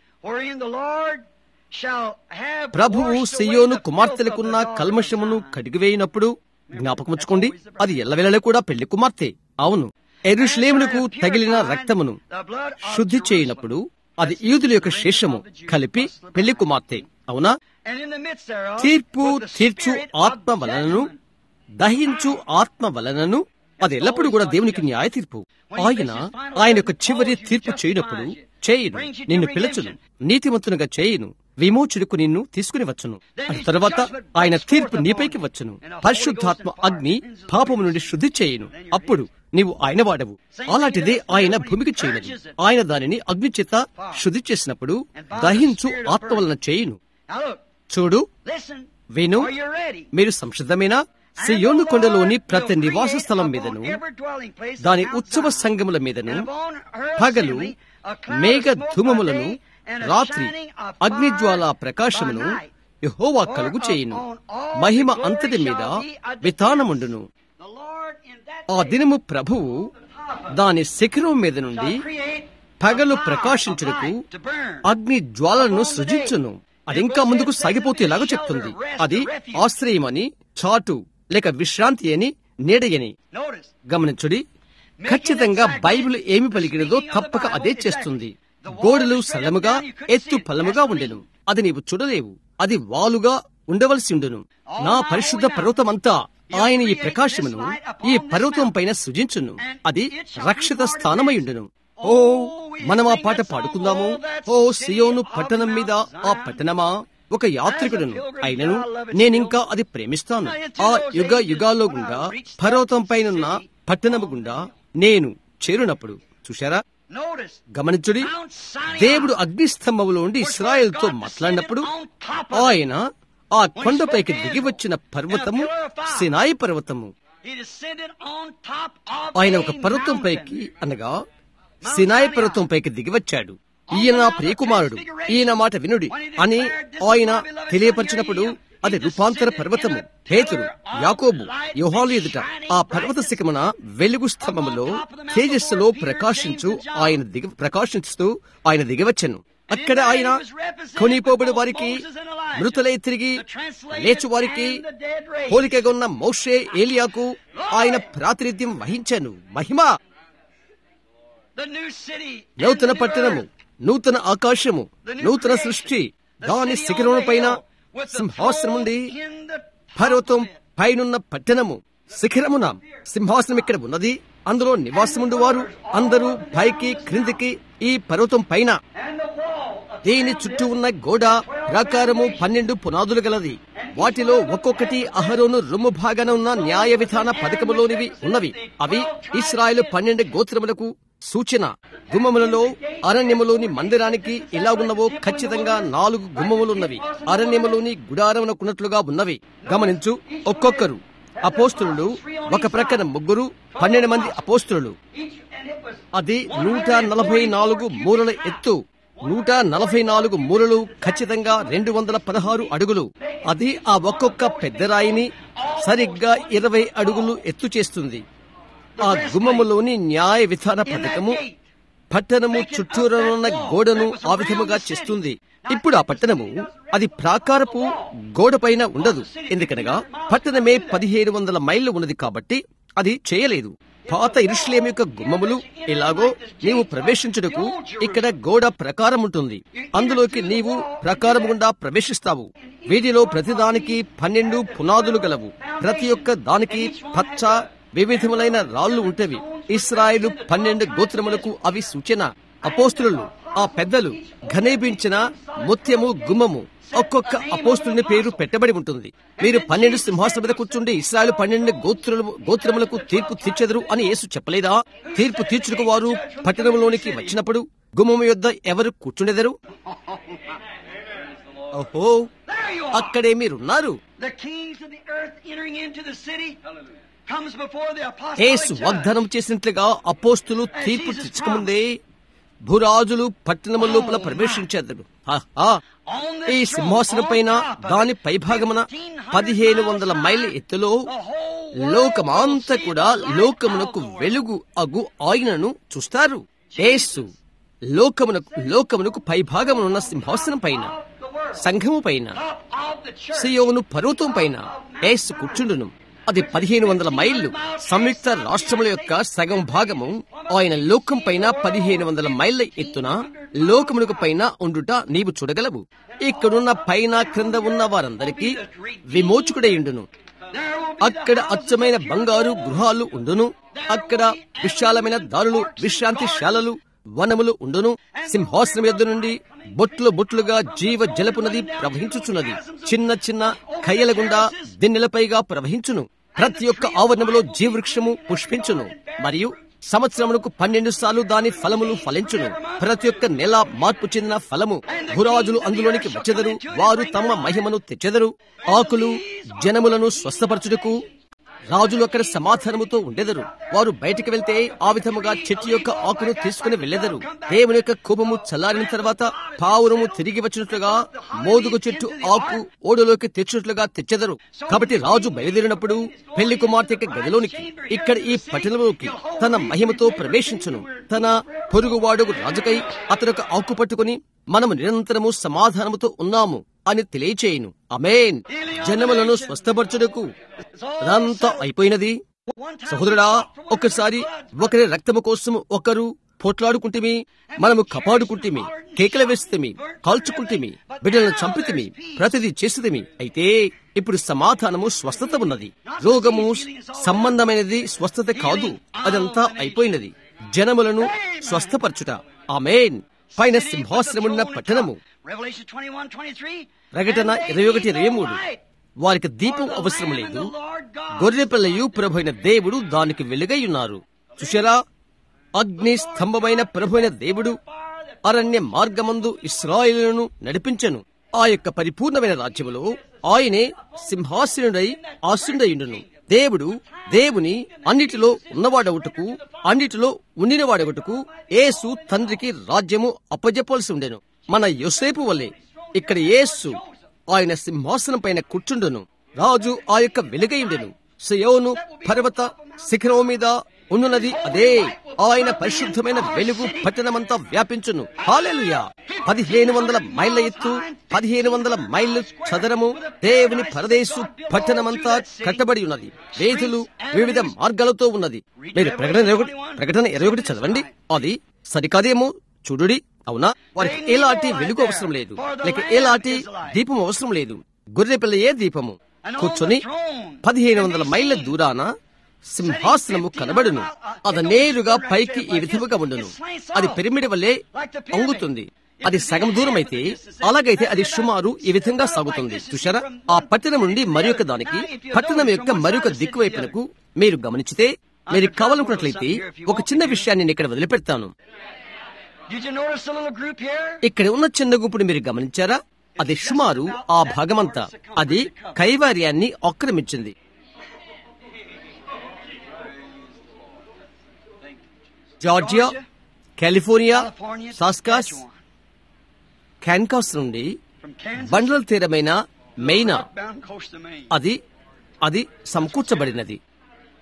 [SPEAKER 1] ప్రభువు సియోను కుమార్తెలకున్న కల్మషమును కడిగివేయినప్పుడు జ్ఞాపకముచ్చుకోండి అది ఎల్లవెల్లలే కూడా పెళ్లి కుమార్తె అవును ఎరుషలేములకు తగిలిన రక్తమును శుద్ధి చేయనప్పుడు అది యూదుల యొక్క శేషము కలిపి పెళ్లి కుమార్తె అవునా తీర్పు తీర్చు ఆత్మ వలనను దహించు ఆత్మ వలనను అది ఎల్లప్పుడూ కూడా దేవునికి న్యాయ తీర్పు ఆయన ఆయన యొక్క చివరి తీర్పు చేయనప్పుడు చేయును నిన్ను పిలచును నీతిమంతునిగా చేయును విమోచుడుకు నిన్ను తీసుకుని వచ్చును అటు తర్వాత ఆయన తీర్పు నీపైకి వచ్చును పరిశుద్ధాత్మ అగ్ని పాపము నుండి శుద్ధి చేయును అప్పుడు నీవు ఆయన వాడవు అలాంటిదే ఆయన భూమికి చేయనది ఆయన దానిని అగ్ని చేత శుద్ధి చేసినప్పుడు దహించు ఆత్మ వలన చేయును చూడు విను మీరు సంసిద్ధమేనా సియోను కొండలోని ప్రతి నివాస స్థలం మీదను దాని ఉత్సవ సంఘముల మీదను పగలు మేఘ ధూమములను రాత్రి అగ్నిజ్వాల ప్రకాశమును యహోవా కలుగు చేయును మహిమ అంతటి మీద వితానముండును ఆ దినము ప్రభువు దాని శిఖరం మీద నుండి పగలు ప్రకాశించుటకు అగ్ని జ్వాలను సృజించును అది ఇంకా ముందుకు సాగిపోతే ఎలాగో చెప్తుంది అది ఆశ్రయమని చాటు లేక విశ్రాంతి అని నీడయని గమనించుడి ఖచ్చితంగా బైబిల్ ఏమి పలికినదో తప్పక అదే చేస్తుంది గోడలు సరళముగా ఎత్తు పల్లముగా ఉండెను అది నీవు చూడలేవు అది వాలుగా ఉండవలసి ఉండును నా పరిశుద్ధ పర్వతమంతా ఆయన ఈ ప్రకాశమును ఈ పర్వతం పైన సృజించును అది రక్షిత స్థానమైండును ఓ మనం ఆ పాట పాడుకుందాము ఓ సియోను పట్టణం మీద ఆ పట్టణమా ఒక యాత్రికుడును అయినను నేనింకా అది ప్రేమిస్తాను ఆ యుగ యుగాల్లో గుండా పర్వతం పైనున్న పట్టణము గుండా నేను చేరునప్పుడు చూశారా గమనించుడి దేవుడు అగ్నిస్తంభములో ఉండి ఇస్రాయల్తో మాట్లాడినప్పుడు ఆయన ఆ కొండపైకి దిగి వచ్చిన పర్వతము సినాయి పర్వతము ఆయన ఒక పర్వతం పైకి అనగా సినాయి పర్వతం పైకి దిగి వచ్చాడు ఈయన నా ప్రియకుమారుడు ఈయన మాట వినుడి అని ఆయన తెలియపరిచినప్పుడు అది రూపాంతర పర్వతము పేతురు యాకోబు యోహాలు ఎదుట ఆ పర్వత శిఖమున వెలుగు స్తంభములో తేజస్సులో ప్రకాశించు ఆయన దిగ ప్రకాశిస్తూ ఆయన దిగవచ్చను అక్కడ ఆయన కొనిపోబడి వారికి మృతులై తిరిగి లేచు వారికి పోలికగా ఉన్న మౌషే ఏలియాకు ఆయన ప్రాతినిధ్యం వహించాను మహిమ నూతన పట్టణము నూతన ఆకాశము నూతన సృష్టి దాని శిఖరము పైన సింహాసనం ఉండి పర్వతం పైనున్న పట్టణము శిఖరమున సింహాసనం ఇక్కడ ఉన్నది అందులో నివాసముండు వారు అందరూ పైకి క్రిందికి ఈ పర్వతం పైన దీని చుట్టూ ఉన్న గోడ ప్రాకారము పన్నెండు పునాదులు గలది వాటిలో ఒక్కొక్కటి అహరోను రొమ్ము భాగాన ఉన్న న్యాయ విధాన పథకములోనివి ఉన్నవి అవి ఇస్రాయేల్ పన్నెండు గోత్రములకు సూచన గుమ్మములలో అరణ్యములోని మందిరానికి ఎలా ఉన్నవో ఖచ్చితంగా నాలుగు గుమ్మములున్నవి అరణ్యములోని గుడారమునకున్నట్లుగా ఉన్నవి గమనించు ఒక్కొక్కరు అపోస్తులు ఒక ప్రక్కన ముగ్గురు పన్నెండు మంది అపోస్తులు అది నూట నలభై నాలుగు మూరల ఎత్తు నూట నలభై నాలుగు మూరలు ఖచ్చితంగా రెండు వందల పదహారు అడుగులు అది ఆ ఒక్కొక్క పెద్ద రాయిని సరిగ్గా ఇరవై అడుగులు ఎత్తు చేస్తుంది ఆ గుమ్మములోని న్యాయ విధాన పథకము పట్టణము చుట్టూరనున్న గోడను ఆ విధముగా చేస్తుంది ఇప్పుడు ఆ పట్టణము అది ప్రాకారపు గోడ పైన ఉండదు ఎందుకనగా పట్టణమే పదిహేడు వందల మైళ్ళు ఉన్నది కాబట్టి అది చేయలేదు
[SPEAKER 2] పాత ఇరుషులేం యొక్క గుమ్మములు ఇలాగో నీవు ప్రవేశించుటకు ఇక్కడ గోడ ప్రకారం ఉంటుంది అందులోకి నీవు ప్రకారం గుండా ప్రవేశిస్తావు వీధిలో ప్రతిదానికి పన్నెండు పునాదులు గలవు ప్రతి ఒక్క దానికి పచ్చ వివిధములైన రాళ్లు ఉంటవి ఇస్రాయేలు పన్నెండు గోత్రములకు అవి సూచన అపోస్తులు ఆ పెద్దలు ఘనీపించిన ముత్యము గుమ్మము ఒక్కొక్క అపోస్తుని పేరు పెట్టబడి ఉంటుంది మీరు పన్నెండు సింహాసనం మీద కూర్చుండి ఇస్రాయల్ పన్నెండు గోత్రము గోత్రములకు తీర్పు తీర్చెదరు అని యేసు చెప్పలేదా తీర్పు తీర్చుటకు వారు పట్టణంలోనికి వచ్చినప్పుడు గుమ్మము యొద్ద ఎవరు కూర్చుండెదరు ఓహో
[SPEAKER 3] There you are.
[SPEAKER 2] అక్కడే మీరున్నారు
[SPEAKER 3] The kings of the earth entering into the city comes before the
[SPEAKER 2] Yesu
[SPEAKER 3] apostolic judge.
[SPEAKER 2] వాగ్దానం చేసినట్లుగా అపోస్తులు తీర్పు తెచ్చుకముందే భూరాజులు పట్టణము లోపల ప్రవేశించేదరు ఆహా! ఈ సింహాసనం పైన దాని పైభాగమున పదిహేను వందల మైళ్ళ ఎత్తులో లోకమాంతా కూడా లోకమునకు వెలుగు అగు ఆయనను చూస్తారు యేసు లోకమునకు లోకమునకు పైభాగమునున్న సింహాసనం పైన సంఘము పైన సియోను పర్వతం పైన యేసు కూర్చుండును అది పదిహేను వందల మైళ్ళు సంయుక్త రాష్ట్రముల యొక్క సగం భాగము ఆయన లోకం పైన పదిహేను వందల మైళ్ళ ఎత్తున లోకమునకు పైన ఉండుట నీవు చూడగలవు ఇక్కడున్న పైన క్రింద ఉన్న వారందరికీ విమోచకుడయుండును అక్కడ అచ్చమైన బంగారు గృహాలు ఉండును అక్కడ విశాలమైన దారులు విశ్రాంతిశాలలు వనములు ఉండును సింహాసనం ఎద్దు నుండి బొట్లు బొట్లుగా జీవ జలపు నది ప్రవహించుచున్నది చిన్న చిన్న కయ్యల గుండా దిన్నెలపైగా ప్రవహించును ప్రతి ఒక్క ఆవరణములో జీవవృక్షము పుష్పించును మరియు సంవత్సరమునకు పన్నెండు సార్లు దాని ఫలములు ఫలించును ప్రతి ఒక్క నెల మార్పు చెందిన ఫలము భూరాజులు అందులోనికి వచ్చెదరు వారు తమ మహిమను తెచ్చెదరు ఆకులు జనములను స్వస్థపరచుటకు రాజులు అక్కడ సమాధానముతో ఉండెదరు వారు బయటికి వెళ్తే ఆ విధముగా చెట్టు యొక్క ఆకును తీసుకుని వెళ్లెదరు దేవుని యొక్క కోపము చల్లారిన తర్వాత పావురము తిరిగి వచ్చినట్లుగా మోదుగు చెట్టు ఆకు ఓడలోకి తెచ్చినట్లుగా తెచ్చెదరు కాబట్టి రాజు బయలుదేరినప్పుడు పెళ్లి కుమార్తె యొక్క గదిలోనికి ఇక్కడ ఈ పట్టణంలోకి తన మహిమతో ప్రవేశించును తన పొరుగువాడు రాజుకై అతనొక ఆకు పట్టుకుని మనము నిరంతరము సమాధానముతో ఉన్నాము అని తెలియచేయును అమేన్ జనములను స్వస్థపరచుటకు అదంతా అయిపోయినది సహోదరుడా ఒక్కసారి ఒకరి రక్తము కోసం ఒకరు పోట్లాడుకుంటేమి మనము కపాడుకుంటేమి కేకలు వేస్తేమి కాల్చుకుంటేమి బిడ్డలను చంపితేమి ప్రతిదీ చేసేదేమి అయితే ఇప్పుడు సమాధానము స్వస్థత ఉన్నది రోగము సంబంధమైనది స్వస్థత కాదు అదంతా అయిపోయినది జనములను స్వస్థపరచుట ఆమెన్ పైన సింహాసనమున్న పట్టణము
[SPEAKER 3] Revelation 21, 23.
[SPEAKER 2] ప్రకటన ఇరవై ఒకటి ఇరవై మూడు వారికి దీపం అవసరం లేదు గొర్రెపిల్లయు ప్రభైన దేవుడు దానికి వెలుగై ఉన్నారు చూశారా అగ్ని స్తంభమైన ప్రభైన దేవుడు అరణ్య మార్గమందు ఇస్రాయేలును నడిపించను ఆ యొక్క పరిపూర్ణమైన రాజ్యములో ఆయనే సింహాసనుడై ఆసుండయుండును దేవుడు దేవుని అన్నిటిలో ఉన్నవాడవుటకు అన్నిటిలో ఉండినవాడవుటకు యేసు తండ్రికి రాజ్యము అప్పజెప్పవలసి ఉండెను మన యోసేపు వలె ఇక్కడ యేసు ఆయన సింహాసనం పైన కూర్చుండును రాజు ఆ యొక్క వెలుగైండెను సియోను పర్వత శిఖరం మీద ఉన్నది అదే ఆయన పరిశుద్ధమైన వెలుగు పట్టణమంతా వ్యాపించును హాలెలుయా పదిహేను వందల మైళ్ళ ఎత్తు పదిహేను వందల మైళ్ళు చదరము దేవుని పరదేశు పట్టణమంతా కట్టబడి ఉన్నది వేధులు వివిధ మార్గాలతో ఉన్నది మీరు ప్రకటన ఇరవై ఒకటి ప్రకటన ఇరవై ఒకటి చదవండి అది సరికాదేమో చూడుడి అవునా వారికి ఎలాంటి వెలుగు అవసరం లేదు లేక ఎలాంటి దీపం అవసరం లేదు గొర్రె పిల్లయే దీపము కూర్చొని పదిహేను వందల మైళ్ళ దూరాన సింహాసనము కనబడును అది నేరుగా పైకి ఈ విధముగా ఉండును అది పిరమిడ్ వల్లే అంగుతుంది అది సగం దూరం అయితే అలాగైతే అది సుమారు ఈ విధంగా సాగుతుంది చూశారా ఆ పట్టణం నుండి మరొక దానికి పట్టణం యొక్క మరొక దిక్కు వైపునకు మీరు గమనించితే మీరు కావాలనుకున్నట్లయితే ఒక చిన్న విషయాన్ని నేను ఇక్కడ వదిలిపెడతాను
[SPEAKER 3] Did you notice the little group here?
[SPEAKER 2] ఇక్కడ ఉన్న చిన్న గుంపుని మీరు గమనించారా అది సుమారు ఆ భాగమంతా అది కైవార్యాన్ని ఆక్రమించింది జార్జియా కాలిఫోర్నియా
[SPEAKER 3] California,
[SPEAKER 2] సాస్కాస్
[SPEAKER 3] Saskatchewan.
[SPEAKER 2] క్యాన్కాస్ నుండి
[SPEAKER 3] From Kansas,
[SPEAKER 2] Bandla తీరమైన మెయినా
[SPEAKER 3] bound coast to Maine.
[SPEAKER 2] అది అది సమకూర్చబడినది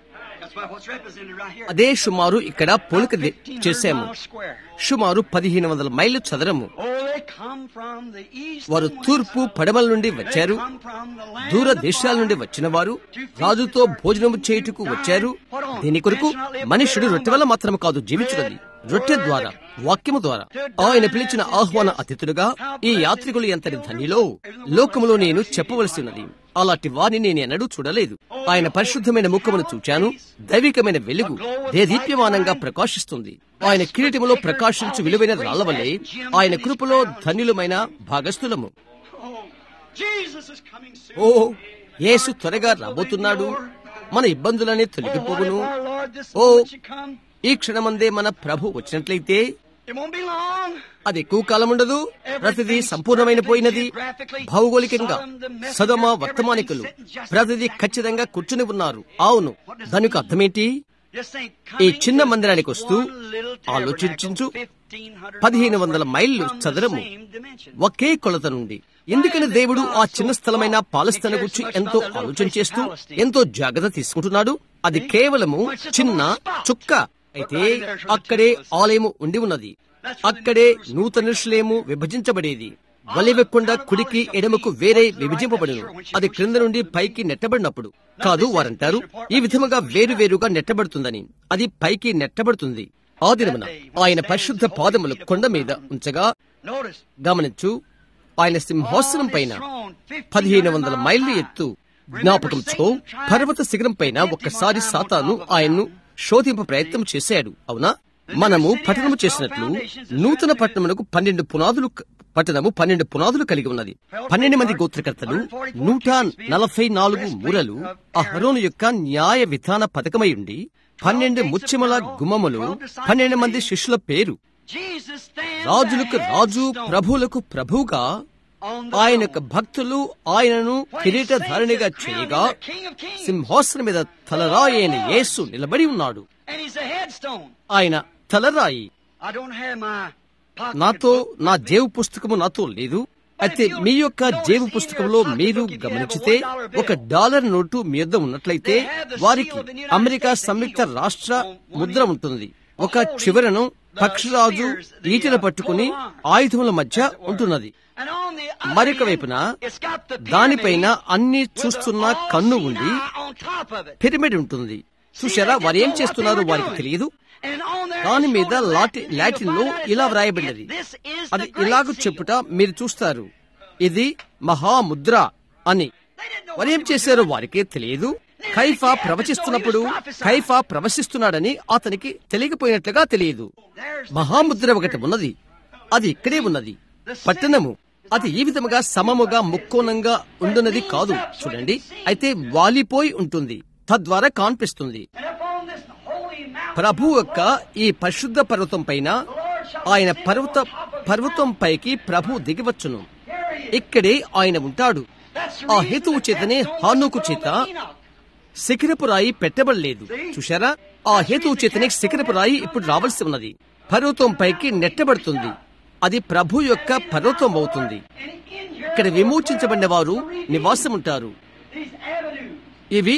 [SPEAKER 3] That's why what's represented right here.
[SPEAKER 2] అదే సుమారు ఇక్కడ పోలిక ది-
[SPEAKER 3] 1500
[SPEAKER 2] చేశాము
[SPEAKER 3] miles square.
[SPEAKER 2] సుమారు పదిహేను వందల మైళ్ళు చదరము
[SPEAKER 3] Oh, they come from the east
[SPEAKER 2] వారు
[SPEAKER 3] and west.
[SPEAKER 2] తూర్పు పడమల నుండి వచ్చారు
[SPEAKER 3] They come from the land
[SPEAKER 2] దూర
[SPEAKER 3] of the
[SPEAKER 2] దేశాల నుండి
[SPEAKER 3] far.
[SPEAKER 2] వచ్చిన వారు రాజుతో భోజనము చేయుటకు వచ్చారు దీని కొరకు మనుషుడు రొట్టె వల్ల మాత్రం కాదు జీవించున్నది రొట్టె ద్వారా వాక్యము ద్వారా ఆయన పిలిచిన ఆహ్వాన అతిథులుగా ఈ యాత్రికులు ఎంతటి ధనిలో లోకములో నేను చెప్పవలసి ఉన్నది అలాంటి వారిని నేను ఎన్నడూ చూడలేదు ఆయన పరిశుద్ధమైన ముఖమును చూచాను దైవికమైన వెలుగు దేదీప్యమానంగా ప్రకాశిస్తుంది ఆయన కిరీటములో ప్రకాశించు విలువైన రాళ్ల వల్లే ఆయన కృపలో ధన్యులమైన భాగస్థులము
[SPEAKER 3] Oh, Jesus is coming soon.
[SPEAKER 2] ఓ యేసు త్వరగా రాబోతున్నాడు మన ఇబ్బందులనే
[SPEAKER 3] Oh, what
[SPEAKER 2] తొలగిపోవును
[SPEAKER 3] if our Lord this
[SPEAKER 2] Oh.
[SPEAKER 3] moment should come?
[SPEAKER 2] ఈ క్షణమందే మన ప్రభు వచ్చినట్లయితే
[SPEAKER 3] It won't be long.
[SPEAKER 2] అది ఎక్కువ కాలం ఉండదు ప్రతిదీ సంపూర్ణమైన పోయినది భౌగోళికంగా సదమ వర్తమానికులు ప్రతిదీ ఖచ్చితంగా కూర్చుని ఉన్నారు అవును దానికి అర్థమేంటి
[SPEAKER 3] Just think,
[SPEAKER 2] ఈ
[SPEAKER 3] coming
[SPEAKER 2] చిన్న
[SPEAKER 3] to
[SPEAKER 2] మందిరానికి వస్తూ
[SPEAKER 3] one little tabernacle,
[SPEAKER 2] ఆలోచించు
[SPEAKER 3] 1500
[SPEAKER 2] పదిహేను వందల
[SPEAKER 3] miles
[SPEAKER 2] మైళ్ళు
[SPEAKER 3] from the
[SPEAKER 2] చదరము
[SPEAKER 3] same dimension.
[SPEAKER 2] ఒకే కొలత నుండి ఎందుకని దేవుడు ఆ చిన్న స్థలమైన పాలస్తీన గురించి ఎంతో ఆలోచన చేస్తూ ఎంతో జాగ్రత్త తీసుకుంటున్నాడు అది కేవలము చిన్న చుక్క అయితే అక్కడే ఆలయము ఉండి ఉన్నది అక్కడే నూతన శ్లేము విభజించబడేది వలివెక్కుండా కుడికి ఎడమకు వేరే విభజింపబడును అది క్రింద నుండి పైకి నెట్టబడినప్పుడు కాదు వారంటారు ఈ విధముగా వేరువేరుగా నెట్టబడుతుందని అది పైకి నెట్టబడుతుంది ఆ దినమున ఆయన పరిశుద్ధ పాదములు కొండ మీద ఉంచగా
[SPEAKER 3] Notice,
[SPEAKER 2] గమనించు ఆయన సింహాసనం పైన పదిహేను వందల మైళ్ళు ఎత్తు జ్ఞాపకంతో పర్వత శిఖరం పైన ఒక్కసారి సాతాను ఆయన్ను శోధింప ప్రయత్నం చేశాడు అవునా మనము పట్టణము చేసినట్లు నూతన పట్టణమునకు పన్నెండు పునాదులు క- పట్టణము పన్నెండు పునాదులు కలిగి ఉన్నది పన్నెండు మంది గోత్రకర్తలు నూట నలభై నాలుగు మూరలు అహరోను యొక్క న్యాయ విధాన పథకమై ఉండి పన్నెండు ముత్యముల గుమ్మములు పన్నెండు మంది శిష్యుల పేరు
[SPEAKER 3] Jesus stands
[SPEAKER 2] రాజులకు
[SPEAKER 3] the
[SPEAKER 2] రాజు
[SPEAKER 3] headstone
[SPEAKER 2] ప్రభువులకు ప్రభువుగా
[SPEAKER 3] on the
[SPEAKER 2] ఆయన
[SPEAKER 3] throne.
[SPEAKER 2] యొక్క భక్తులు ఆయనను
[SPEAKER 3] When he
[SPEAKER 2] కిరీటధారణిగా
[SPEAKER 3] says he's
[SPEAKER 2] చేయగా
[SPEAKER 3] crowned, he's the King of Kings.
[SPEAKER 2] సింహాసనం మీద తలరాయి అయిన యేసు నిలబడి ఉన్నాడు
[SPEAKER 3] And he's a headstone.
[SPEAKER 2] ఆయన తలరాయి
[SPEAKER 3] I don't have my pocket
[SPEAKER 2] నాతో
[SPEAKER 3] book
[SPEAKER 2] నా
[SPEAKER 3] with me.
[SPEAKER 2] జేబు పుస్తకము నాతో లేదు అయితే మీ యొక్క జేబు పుస్తకంలో మీరు గమనించితే ఒక డాలర్ నోటు మీ యొద్ద ఉన్నట్లయితే వారికి అమెరికా సంయుక్త రాష్ట్ర ముద్ర ఉంటుంది ఒక చివరను పక్షిరాజు ఈటెల పట్టుకుని ఆయుధముల మధ్య ఉంటున్నది
[SPEAKER 3] And on the other
[SPEAKER 2] మరొక
[SPEAKER 3] end,
[SPEAKER 2] వైపున
[SPEAKER 3] it's got the
[SPEAKER 2] దానిపైన
[SPEAKER 3] pyramid
[SPEAKER 2] అన్ని
[SPEAKER 3] with the
[SPEAKER 2] చూస్తున్న
[SPEAKER 3] all
[SPEAKER 2] కన్ను
[SPEAKER 3] seen
[SPEAKER 2] ఉండి
[SPEAKER 3] eye on top of it.
[SPEAKER 2] Pyramid ఉంటుంది చూశారా వారు ఏం చేస్తున్నారో వారికి తెలియదు
[SPEAKER 3] And on there
[SPEAKER 2] దాని
[SPEAKER 3] it's
[SPEAKER 2] మీద
[SPEAKER 3] showing
[SPEAKER 2] లాటి
[SPEAKER 3] Latin,
[SPEAKER 2] లాటిన్ లో
[SPEAKER 3] you'll find out
[SPEAKER 2] ఇలా
[SPEAKER 3] it says,
[SPEAKER 2] వ్రాయబడినది
[SPEAKER 3] "This is
[SPEAKER 2] అది
[SPEAKER 3] the great
[SPEAKER 2] ఇలాగ
[SPEAKER 3] seal."
[SPEAKER 2] చెప్పుట మీరు చూస్తారు ఇది మహాముద్ర అని
[SPEAKER 3] They didn't know
[SPEAKER 2] వారు
[SPEAKER 3] what
[SPEAKER 2] ఏం
[SPEAKER 3] they were
[SPEAKER 2] చేశారో
[SPEAKER 3] doing.
[SPEAKER 2] వారికి తెలియదు కైఫా ప్రవచిస్తున్నప్పుడు కైఫా ప్రవశిస్తున్నాడని అతనికి తెలియకపోయినట్లుగా తెలియదు
[SPEAKER 3] There's
[SPEAKER 2] మహాముద్ర ఒకటి ఉన్నది అది ఇక్కడే ఉన్నది పట్టణము అది ఈ విధముగా సమముగా ముక్కోణంగా ఉండున్నది కాదు చూడండి అయితే వాలిపోయి ఉంటుంది తద్వారా కాన్పిస్తుంది
[SPEAKER 3] And upon this holy mountain,
[SPEAKER 2] ప్రభు యొక్క ఈ పరిశుద్ధ పర్వతం పైన ఆయన పర్వత పర్వతం పైకి ప్రభు దిగివచ్చును ఇక్కడే ఆయన ఉంటాడు
[SPEAKER 3] that's the
[SPEAKER 2] ఆ
[SPEAKER 3] reason
[SPEAKER 2] హేతువు
[SPEAKER 3] the
[SPEAKER 2] చేతనే
[SPEAKER 3] headstone
[SPEAKER 2] హానుకు
[SPEAKER 3] was put
[SPEAKER 2] చేత
[SPEAKER 3] on the Enoch.
[SPEAKER 2] శిఖరపు రాయి పెట్టబడలేదు చూశారా ఆ హేతువు చేతనే శిఖరపు రాయి ఇప్పుడు రావాల్సి ఉన్నది పర్వతం పైకి నెట్టబడుతుంది అది ప్రభు యొక్క పర్వతం అవుతుంది
[SPEAKER 3] And in here,
[SPEAKER 2] ఇక్కడ విమోచించబడిన వారు నివాసం ఉంటారు
[SPEAKER 3] these avenues,
[SPEAKER 2] ఇవి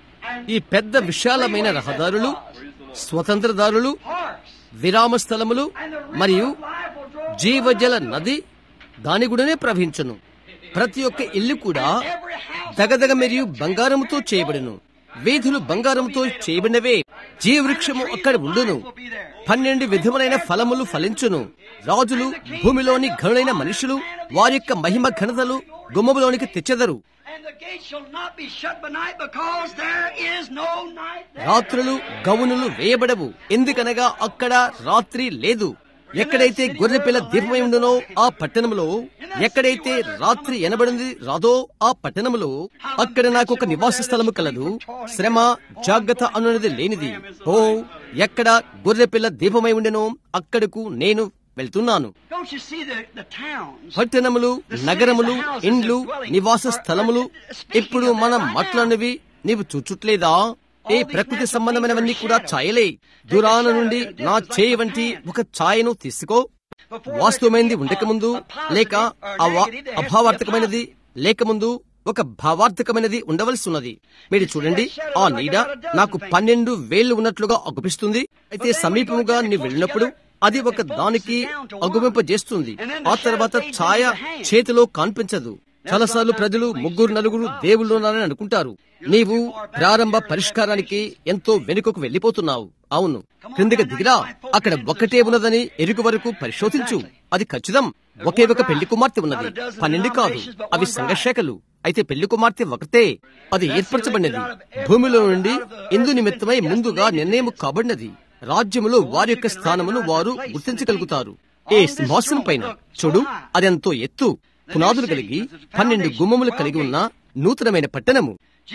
[SPEAKER 2] ఈ పెద్ద విశాలమైన రహదారులు స్వతంత్రదారులు
[SPEAKER 3] parks,
[SPEAKER 2] విరామ స్థలములు
[SPEAKER 3] and the river
[SPEAKER 2] మరియు
[SPEAKER 3] of life will draw
[SPEAKER 2] జీవజల నది దాని గుడనే ప్రవహించును ప్రతి ఒక్క ఇల్లు కూడా
[SPEAKER 3] every house
[SPEAKER 2] దగదగ మరియు బంగారముతో చేయబడును వీధులు బంగారముతో చేయబడినవే జీవవృక్షము అక్కడ ఉండును
[SPEAKER 3] will be there.
[SPEAKER 2] పన్నెండు విధములైన ఫలములు ఫలించును రాజులు భూమిలోని ఘనులైన మనుషులు వారి యొక్క మహిమ ఘనతలు గుమ్మములోనికి తెచ్చెదరు
[SPEAKER 3] And the gate shall not be shut by night because there is no night there.
[SPEAKER 2] రాత్రులు గౌనులు వేయబడవు ఎందుకనగా అక్కడ రాత్రి లేదు ఎక్కడైతే గొర్రెపిల్ల దీపమై ఉండునో ఆ పట్టణములో ఎక్కడైతే రాత్రి ఎనబడింది రాదో ఆ పట్టణములో అక్కడ నాకు ఒక నివాస స్థలము కలదు శ్రమ జాగ్రత్త అనున్నది లేనిది ఓ ఎక్కడ గొర్రెపిల్ల దీపమై ఉండెనో అక్కడకు నేను వెళ్తున్నాను
[SPEAKER 3] Don't you see the, the towns?
[SPEAKER 2] పట్టణములు నగరములు ఇండ్లు నివాస స్థలములు ఇప్పుడు మనం మాట్లాడినవి నీవు చూచుట్లేదా ఏ ప్రకృతి సంబంధమైనవన్నీ కూడా ఛాయలే దూరాన నుండి నా చేయి వంటి ఒక ఛాయను తీసుకో వాస్తవమైనది ఉండకముందు లేక అవ- అభావార్థకమైనది లేకముందు ఒక భావార్థకమైనది ఉండవలసి ఉన్నది మీరు చూడండి ఆ నీడ నాకు పన్నెండు వేళ్లు ఉన్నట్లుగా అగుపిస్తుంది అయితే సమీపముగా నీ వెళ్ళినప్పుడు అది ఒక దానికి అగుపింపజేస్తుంది ఆ తర్వాత ఛాయ చేతిలో కనిపించదు చాలాసార్లు ప్రజలు ముగ్గురు నలుగురు దేవుళ్ళు ఉన్నారని అనుకుంటారు నీవు ప్రారంభ పరిష్కారానికి ఎంతో వెనుకకు వెళ్లిపోతున్నావు అవును క్రిందికి దిగిరా అక్కడ ఒక్కటే ఉన్నదని ఎరుగు వరకు పరిశోధించు అది ఖచ్చితం ఒకే ఒక పెళ్లి కుమార్తె ఉన్నది పన్నెండు కాదు అవి సంఘర్షకలు అయితే పెళ్లి కుమార్తె ఒకటే అది ఏర్పరచబడినది భూమిలో నుండి ఇందు నిమిత్తమై ముందుగా నిర్ణయం కాబడినది రాజ్యములో వారి యొక్క స్థానమును వారు గుర్తించగలుగుతారు ఏ సింహాసనం పైన చూడు అదెంతో ఎత్తు పునాదులు కలిగి పన్నెండు గుమ్మములు కలిగి ఉన్న నూతనమైన పట్టణము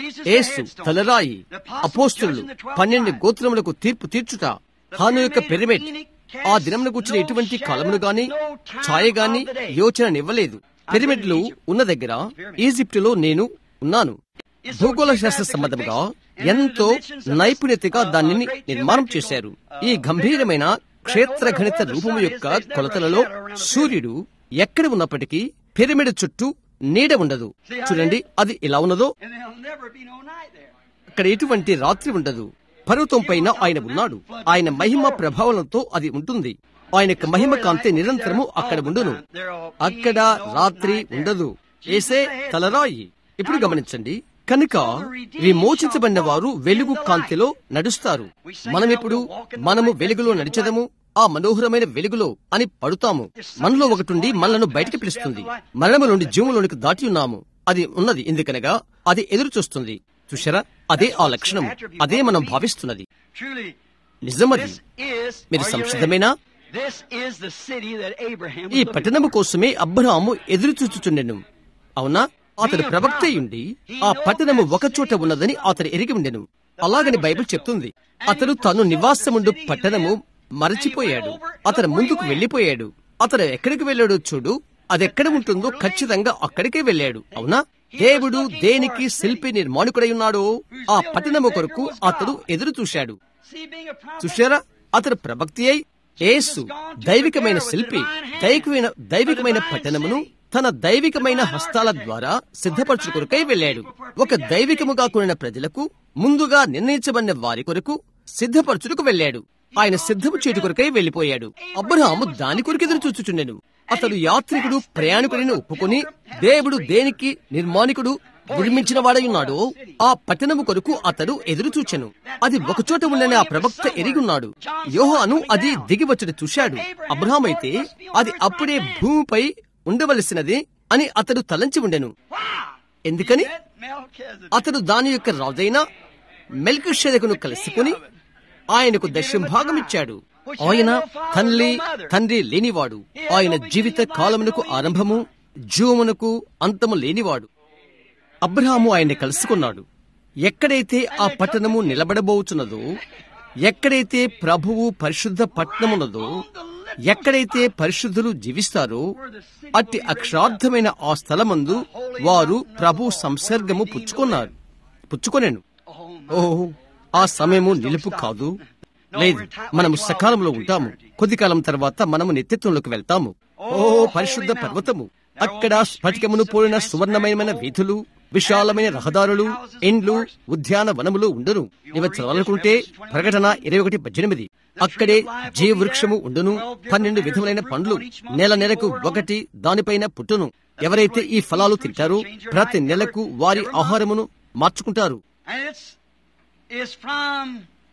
[SPEAKER 2] ఏసు తలరాయి అపోస్తులు పన్నెండు గోత్రములకు తీర్పు తీర్చుట హాను యొక్క పిరమిడ్ ఆ దినమును కూర్చుని ఎటువంటి కాలమును గాని ఛాయ గాని యోచననివ్వలేదు పిరమిడ్లు ఉన్న దగ్గర ఈజిప్టులో నేను ఉన్నాను భూగోళ శాస్త్ర సంబంధంగా ఎంతో నైపుణ్యతగా దానిని నిర్మాణం చేశారు ఈ గంభీరమైన క్షేత్ర గణిత రూపము యొక్క కొలతలలో సూర్యుడు ఎక్కడ ఉన్నప్పటికీ పిరమిడ్ చుట్టూ నీడ ఉండదు చూడండి అది ఎలా ఉన్నదో
[SPEAKER 3] And there'll never be no night there.
[SPEAKER 2] అక్కడ ఎటువంటి రాత్రి ఉండదు పర్వతం పైన ఆయన ఉన్నాడు ఆయన మహిమ ప్రభావంతో అది ఉంటుంది ఆయన యొక్క మహిమ కాంతి నిరంతరము అక్కడ ఉండును అక్కడ రాత్రి ఉండదు ఏసే తలరాయి ఇప్పుడు గమనించండి కనుక విమోచించబడిన వారు వెలుగు కాంతిలో నడుస్తారు మనమిప్పుడు మనము వెలుగులో నడిచదము ఆ మనోహరమైన వెలుగులో అని పడుతాము మనలో ఒకటి మనలను బయటికి పిలుస్తుంది మరణము నుండి జీవులోనికి దాటి ఉన్నాము అది ఉన్నది ఎందుకనగా అది ఎదురు చూస్తుంది చూశారా అదే ఆ లక్షణం అదే మనం భావిస్తున్నది
[SPEAKER 3] Truly,
[SPEAKER 2] నిజమది
[SPEAKER 3] this is.
[SPEAKER 2] మీరు
[SPEAKER 3] are you
[SPEAKER 2] సంసిద్ధమేనా
[SPEAKER 3] ready? This is the city that Abraham was
[SPEAKER 2] ఈ
[SPEAKER 3] looking
[SPEAKER 2] పట్టణము
[SPEAKER 3] for.
[SPEAKER 2] కోసమే అబ్రహాము ఎదురు చూచుచుండెను అవునా అతడు ప్రవక్త ఉండి ఆ పట్టణము ఒక చోట ఉన్నదని అతడు ఎరిగి ఉండెను అలాగని బైబిల్ చెప్తుంది అతడు తను నివాసముండు పట్టణము మరచిపోయాడు అతడు ముందుకు వెళ్లిపోయాడు అతడు ఎక్కడికి వెళ్ళాడో చూడు అదెక్కడ ఉంటుందో ఖచ్చితంగా అక్కడికే వెళ్ళాడు అవునా దేవుడు దేనికి శిల్పి నిర్మాణికుడై ఉన్నాడో ఆ పట్టణము కొరకు అతడు ఎదురు చూశాడు
[SPEAKER 3] See, being a prophet,
[SPEAKER 2] చూశారా అతడు ప్రవక్తి అయి యేసు దైవికమైన శిల్పి దైవికమైన దైవికమైన పట్టణమును తన దైవికమైన హస్తాల ద్వారా సిద్ధపరచు కొరకై వెళ్ళాడు ఒక దైవికముగా కూడిన ప్రజలకు ముందుగా నిర్ణయించబడిన వారి కొరకు సిద్ధపరచుటకు వెళ్ళాడు ఆయన సిద్ధము చేటు కొరకై వెళ్లిపోయాడు అబ్రహాము దాని కొరకు ఎదురు చూచుచుండెను అతడు యాత్రికుడు ప్రయాణికుడిని ఒప్పుకొని దేవుడు దేనికి నిర్మాణికుడు నిర్మించిన వాడై ఉన్నాడో ఆ పట్టణము కొరకు అతడు ఎదురు చూచెను అది ఒకచోట ఉండని ఆ ప్రవక్త ఎరిగున్నాడు యోహాను అది దిగివచ్చడి చూశాడు అబ్రహాం అయితే అది అప్పుడే భూమిపై ఉండవలసినది అని అతడు తలంచి ఉండెను ఎందుకని
[SPEAKER 3] met Melchizedek.
[SPEAKER 2] అతడు దాని యొక్క రాజైన మెల్కిషెదకును కలుసుకుని ఆయనకు దశం భాగం ఇచ్చాడు ఆయన తండ్రి తండ్రి లేనివాడు ఆయన జీవిత కాలమునకు ఆరంభము జీవమునకు అంతము లేనివాడు అబ్రహాము ఆయన్ని కలుసుకున్నాడు ఎక్కడైతే ఆ పట్టణము నిలబడబోచున్నదో ఎక్కడైతే ప్రభువు పరిశుద్ధ పట్టణమున్నదో ఎక్కడైతే పరిశుద్ధులు జీవిస్తారో అట్టి అక్షరార్థమైన ఆ స్థలమందు వారు ప్రభు సంసర్గము పుచ్చుకున్నారు పుచ్చుకొనేను ఓ ఆ సమయము నిలుపు కాదు లేదు మనము సకాలంలో ఉంటాము కొద్ది కాలం తర్వాత మనము నిత్యత్వంలోకి వెళ్తాము ఓ పరిశుద్ధ పర్వతము అక్కడ స్ఫటికమును పోలిన సువర్ణమయమైన వీధులు విశాలమైన రహదారులు ఇండ్లు ఉద్యాన వనములు ఉండును ఇవి చదవాలనుకుంటే ప్రకటన ఇరవై ఒకటి పద్దెనిమిది అక్కడే జీవ వృక్షము ఉండును పన్నెండు విధములైన పండ్లు నెల నెలకు ఒకటి దానిపైన పుట్టును ఎవరైతే ఈ ఫలాలు తింటారో ప్రతి నెలకు వారి ఆహారమును మార్చుకుంటారు
[SPEAKER 3] And it's, it's from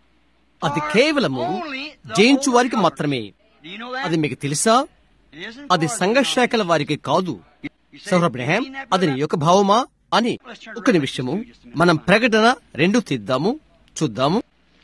[SPEAKER 2] అది కేవలము జయించు వారికి మాత్రమే
[SPEAKER 3] Do you know that?
[SPEAKER 2] అది మీకు తెలుసా
[SPEAKER 3] It isn't
[SPEAKER 2] అది
[SPEAKER 3] for the
[SPEAKER 2] సంఘర్షాకల వారికి కాదు సౌరబ్రహాం అది నీ యొక్క భావమా అని ఒక నిమిషము మనం ప్రకటన రెండు తీద్దాము చూద్దాము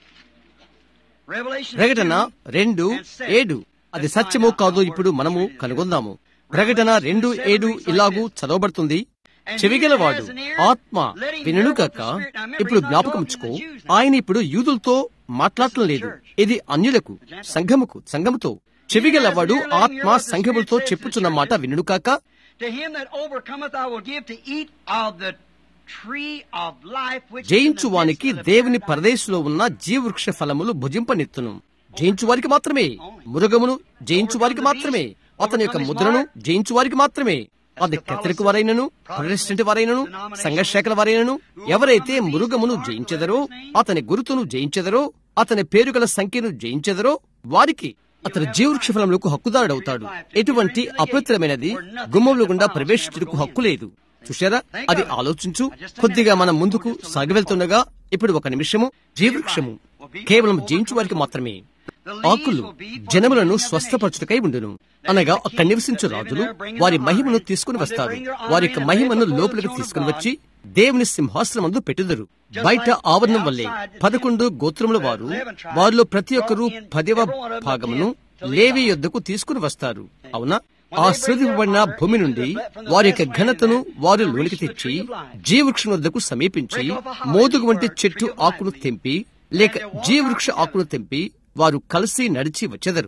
[SPEAKER 3] Revelation
[SPEAKER 2] ప్రకటన
[SPEAKER 3] 2,
[SPEAKER 2] రెండు ఏడు అది సత్యమో కాదో ఇప్పుడు మనము కనుగొందాము ప్రకటన రెండు ఏడు ఇలాగూ చదవబడుతుంది చెవిగలవాడు ఆత్మ వినుగాక ఇప్పుడు జ్ఞాపకం ఉంచుకో ఆయన ఇప్పుడు యూదులతో మాట్లాడటం లేదు ఇది అన్యులకు సంఘముకు సంఘముతో చెవిగలవాడు ఆత్మ సంఘములతో చెప్పుచున్న మాట వినుడు కాక
[SPEAKER 3] To him that overcometh, I will give to eat of the tree of life, which is in the
[SPEAKER 2] జయించు వానికి
[SPEAKER 3] midst of the
[SPEAKER 2] దేవుని
[SPEAKER 3] paradise.
[SPEAKER 2] పరదేశంలో ఉన్న జీవవృక్ష ఫలములు భుజింపనెత్తును జయించు వారికి మాత్రమే మృగమును జయించు వారికి మాత్రమే అతని యొక్క ముద్రను జయించు వారికి మాత్రమే అది కత్రిక వారైనను ప్రొటెస్టెంట్ వారైనను సంఘశాఖల వారైనను ఎవరైతే మృగమును జయించెదరో అతని గురుతును జయించెదరో అతని పేరు గల సంఖ్యను జయించెదరో వారికి అతని జీవవృక్ష ఫలములకు హక్కుదారుడవుతాడు ఎటువంటి అపవిత్రమైనది గుమ్మంలో గుండా ప్రవేశించుటకు హక్కు లేదు చూశారా అది ఆలోచించు కొద్దిగా మనం ముందుకు సాగివెళ్తుండగా ఇప్పుడు ఒక నిమిషము జీవవృక్షము కేవలం జయించు వారికి మాత్రమే ఆకులు జనములను స్వస్థపరచుటకై ఉండును అనగా అక్కడ నివసించు రాజులు వారి మహిమను తీసుకుని వస్తారు వారి యొక్క మహిమను లోపలికి తీసుకుని వచ్చి దేవుని సింహాసనమందు పెట్టుదరు బయట ఆవరణం వల్లే పదకొండు గోత్రముల వారు వారిలో ప్రతి ఒక్కరూ పదవ భాగమును లేవి యొద్దకు తీసుకుని వస్తారు అవునా ఆశ్రదింపబడిన భూమి నుండి వారి యొక్క ఘనతను వారు లోనికి తెచ్చి జీవవృక్షం వద్దకు సమీపించి మోదుగు వంటి చెట్టు ఆకును తెంపి లేక జీవవృక్ష ఆకును తెంపి వారు కలిసి నడిచి వచ్చెదరు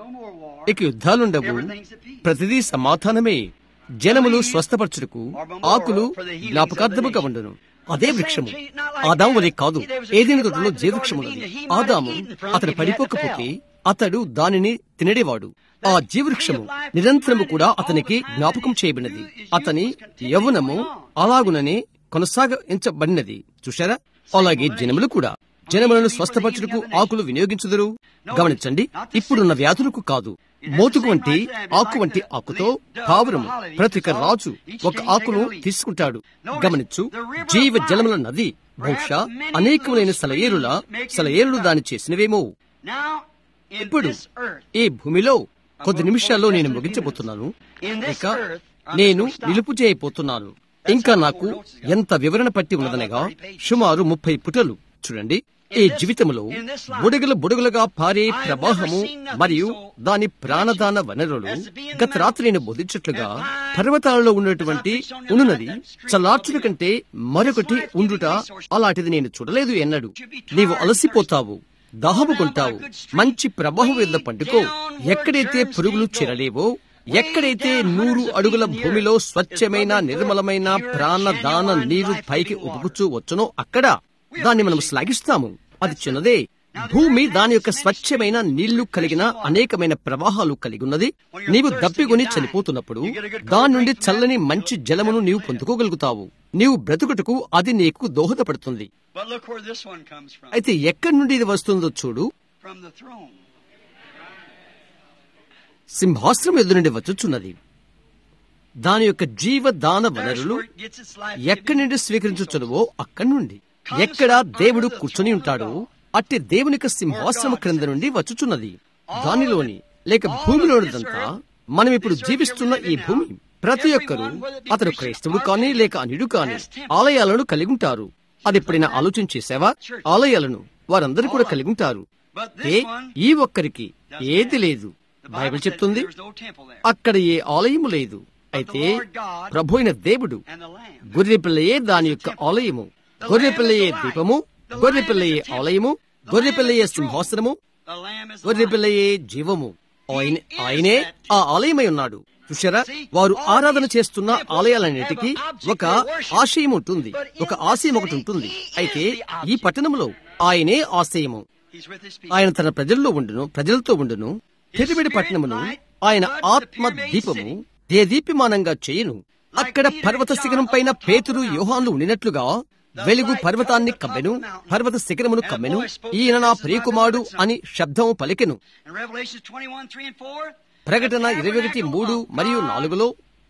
[SPEAKER 2] ఇక యుద్ధాలుండవు ప్రతిదీ సమాధానమే జనములు స్వస్థపరచుటకు ఆకులు జ్ఞాపకార్థముగా ఉండును అదే వృక్షము ఆదాము వలె కాదు ఏదైనా తోటలో జీవవృక్షమున్నది ఆదాము అతడు పడిపోకపోతే అతడు దానిని తినడేవాడు ఆ జీవవృక్షము నిరంతరము కూడా అతనికి జ్ఞాపకం చేయబడినది అతని యవ్వనము అలాగుననే కొనసాగించబడినది చూశారా అలాగే జనములు కూడా జనములను స్వస్థపరచుటకు ఆకులు వినియోగించుదురు గమనించండి ఇప్పుడున్న వ్యాధులకు కాదు మోతుకు వంటి ఆకు వంటి ఆకుతో పావురము ప్రతి ఒక్క రాజు ఒక ఆకును తీసుకుంటాడు గమనించు జీవ జలముల నది బహుశా అనేకములైన సెలయేరుల సెలయేరులు దాని చేసినవేమో ఇప్పుడు ఈ భూమిలో కొద్ది నిమిషాల్లో నేను ముగించబోతున్నాను ఇక నేను నిలుపు చేయబోతున్నాను ఇంకా నాకు ఎంత వివరణ పట్టి ఉన్నదనగా సుమారు ముప్పై పుటలు చూడండి ఈ జీవితంలో బుడగలు బుడగలుగా పారే ప్రవాహము మరియు దాని ప్రాణదాన వనరులు గత రాత్రి నేను బోధించట్లుగా పర్వతాలలో ఉన్నటువంటి ఉన్నది చల్లార్చుల కంటే మరొకటి ఉండుట అలాంటిది నేను చూడలేదు ఎన్నడు నీవు అలసిపోతావు దాహము కొంటావు మంచి ప్రవాహం మీద పండుకో ఎక్కడైతే పురుగులు చెరలేవో ఎక్కడైతే నూరు అడుగుల భూమిలో స్వచ్ఛమైన నిర్మలమైన ప్రాణదాన నీరు పైకి ఉబుకుచూ వచ్చునో అక్కడ దాన్ని మనం శ్లాఘిస్తాము అది చిన్నదే భూమి దాని యొక్క స్వచ్ఛమైన నీళ్లు కలిగిన అనేకమైన ప్రవాహాలు కలిగి ఉన్నది నీవు దప్పిగొని చనిపోతున్నప్పుడు దాని నుండి చల్లని మంచి జలమును నీవు పొందుకోగలుగుతావు నీవు బ్రతుకుటకు అది నీకు దోహదపడుతుంది
[SPEAKER 3] But look where this one comes from.
[SPEAKER 2] అయితే ఎక్కడి నుండి ఇది వస్తుందో చూడు
[SPEAKER 3] From the throne.
[SPEAKER 2] సింహాసనం ఎదురు నుండి వచ్చుచున్నది దాని యొక్క జీవదాన
[SPEAKER 3] There's
[SPEAKER 2] వనరులు
[SPEAKER 3] where it gets its life
[SPEAKER 2] ఎక్కడి నుండి స్వీకరించుచున్నవో అక్కడి నుండి ఎక్కడ దేవుడు కూర్చొని ఉంటాడో అట్టి దేవుని యొక్క సింహాసనం క్రింద నుండి వచ్చుచున్నది దానిలోని లేక భూమిలోనిదంతా మనం ఇప్పుడు జీవిస్తున్న ఈ భూమి ప్రతి ఒక్కరూ అతడు క్రైస్తవుడు కానీ లేక అనిడు కానీ ఆలయాలను కలిగి ఉంటారు అది ఎప్పుడైనా ఆలోచన చేసావా ఆలయాలను వారందరూ కూడా కలిగి ఉంటారు
[SPEAKER 3] But
[SPEAKER 2] ఏ
[SPEAKER 3] this one,
[SPEAKER 2] ఈ ఒక్కరికి ఏది లేదు
[SPEAKER 3] the
[SPEAKER 2] బైబిల్
[SPEAKER 3] Bible said
[SPEAKER 2] చెప్తుంది
[SPEAKER 3] there was no temple there.
[SPEAKER 2] అక్కడ ఏ ఆలయము లేదు అయితే ప్రభు అయిన దేవుడు
[SPEAKER 3] And the Lamb.
[SPEAKER 2] గొర్రెపిల్లయే దాని యొక్క ఆలయము గొర్రెపిల్లయే దీపము గొర్రెపిల్లయే ఆలయము గొర్రెపిల్లయే సింహాసనము
[SPEAKER 3] The Lamb is the light.
[SPEAKER 2] గొర్రెపిల్లయే జీవము ఆయన ఆయనే ఆ ఆలయమై ఉన్నాడు చూశారా వారు ఆరాధన చేస్తున్న ఆలయాలన్నిటికీ ఒక ఆశయం ఉంటుంది ఒక ఆశయం ఒకటి ఉంటుంది అయితే ఈ పట్టణంలో ఆయనే ఆశయము
[SPEAKER 3] He's with his people.
[SPEAKER 2] ఆయన తన ప్రజల్లో ఉండును ప్రజలతో ఉండును పెరిమిడి పట్టణమును ఆయన ఆత్మ దీపము దేదీప్యమానంగా చేయును అక్కడ పర్వత శిఖరం పైన పేతురు యోహాన్లు ఉండినట్లుగా వెలుగు పర్వతాన్ని కమ్మెను పర్వత శిఖరమును కమ్మెను ఈయన నా ప్రియకుమారుడు అని శబ్దము పలికెను
[SPEAKER 3] In Revelations 21, 3 and 4,
[SPEAKER 2] ప్రకటన ఇరవై ఒకటి మూడు మరియు నాలుగులో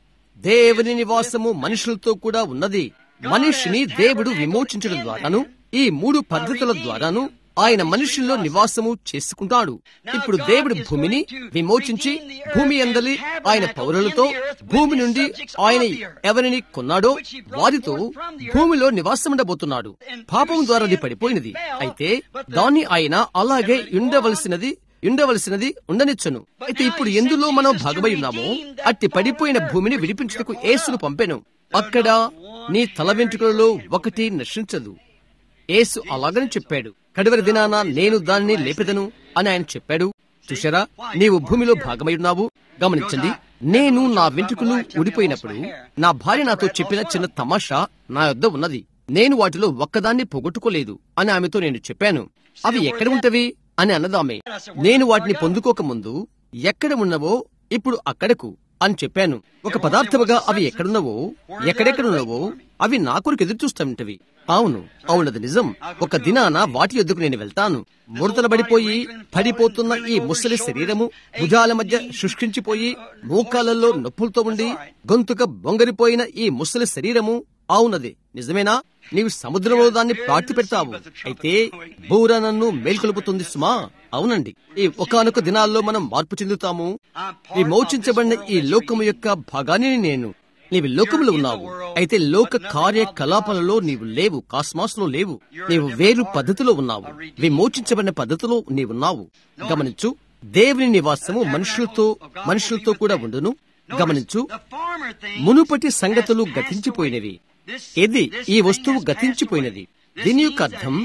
[SPEAKER 2] దేవుని నివాసము మనుషులతో కూడా ఉన్నది మనిషిని దేవుడు విమోచించడం ద్వారాను ఈ మూడు పద్ధతుల ద్వారాను ఆయన మనుషుల్లో నివాసము చేసుకుంటాడు ఇప్పుడు దేవుడు భూమిని విమోచించి భూమి అందలి ఆయన పౌరులతో భూమి నుండి ఆయన ఎవరిని కొన్నాడో వారితో భూమిలో నివాసముండబోతున్నాడు పాపం ద్వారా అది పడిపోయినది అయితే దాన్ని ఆయన అలాగే ఉండవలసినది ఉండవలసినది ఉండనిచ్చును అయితే ఇప్పుడు ఎందులో మనం భాగమై ఉన్నామో అట్టి పడిపోయిన భూమిని విడిపించుటకు యేసును పంపెను అక్కడ నీ తల వెంట్రుకలలో ఒకటి నశించదు యేసు అలాగని చెప్పాడు కడవరి దినాన నేను దాన్ని లేపెదను అని ఆయన చెప్పాడు చూశారా నీవు భూమిలో భాగమై ఉన్నావు గమనించండి నేను నా వెంట్రుకలు ఊడిపోయినప్పుడు నా భార్య నాతో చెప్పిన చిన్న తమాషా నా యొద్ద ఉన్నది నేను వాటిలో ఒక్కదాన్ని పోగొట్టుకోలేదు అని ఆమెతో నేను చెప్పాను అవి ఎక్కడ ఉంటవి అని అన్నదామె నేను వాటిని పొందుకోక ముందు ఎక్కడ ఉన్నవో ఇప్పుడు అక్కడకు అని చెప్పాను ఒక పదార్థముగా అవి ఎక్కడున్నవో ఎక్కడెక్కడున్నవో అవి నా కొరకు ఎదురు చూస్తాంటవి అవును అవునది నిజం ఒక దినాన వాటి ఎద్దుకు నేను వెళ్తాను ముడతలు పడిపోయి పడిపోతున్న ఈ ముసలి శరీరము భుజాల మధ్య శుష్కించిపోయి మోకాలలో నొప్పులతో ఉండి గొంతుక బొంగరిపోయిన ఈ ముసలి శరీరము అవునది నిజమేనా నీవు సముద్రంలో దాన్ని పాటి పెడతావు అయితే బూర నన్ను మేల్కొలుపుతుంది సుమా అవునండి ఈ ఒకానొక దినాల్లో మనం మార్పు చెందుతాము విమోచించబడిన ఈ లోకము యొక్క భాగాన్ని నేను నీవు లోకములో ఉన్నావు అయితే లోక కార్యకలాపాలలో నీవు లేవు కాస్మాస్ లో లేవు నీవు వేరు పద్ధతిలో ఉన్నావు విమోచించబడిన పద్ధతిలో నీవున్నావు గమనించు దేవుని నివాసము మనుషులతో మనుషులతో కూడా ఉండును గమనించు మునుపటి సంగతులు గతించిపోయినవి ఇది ఈ వస్తువు గతించిపోయినది దీని యొక్క అర్థం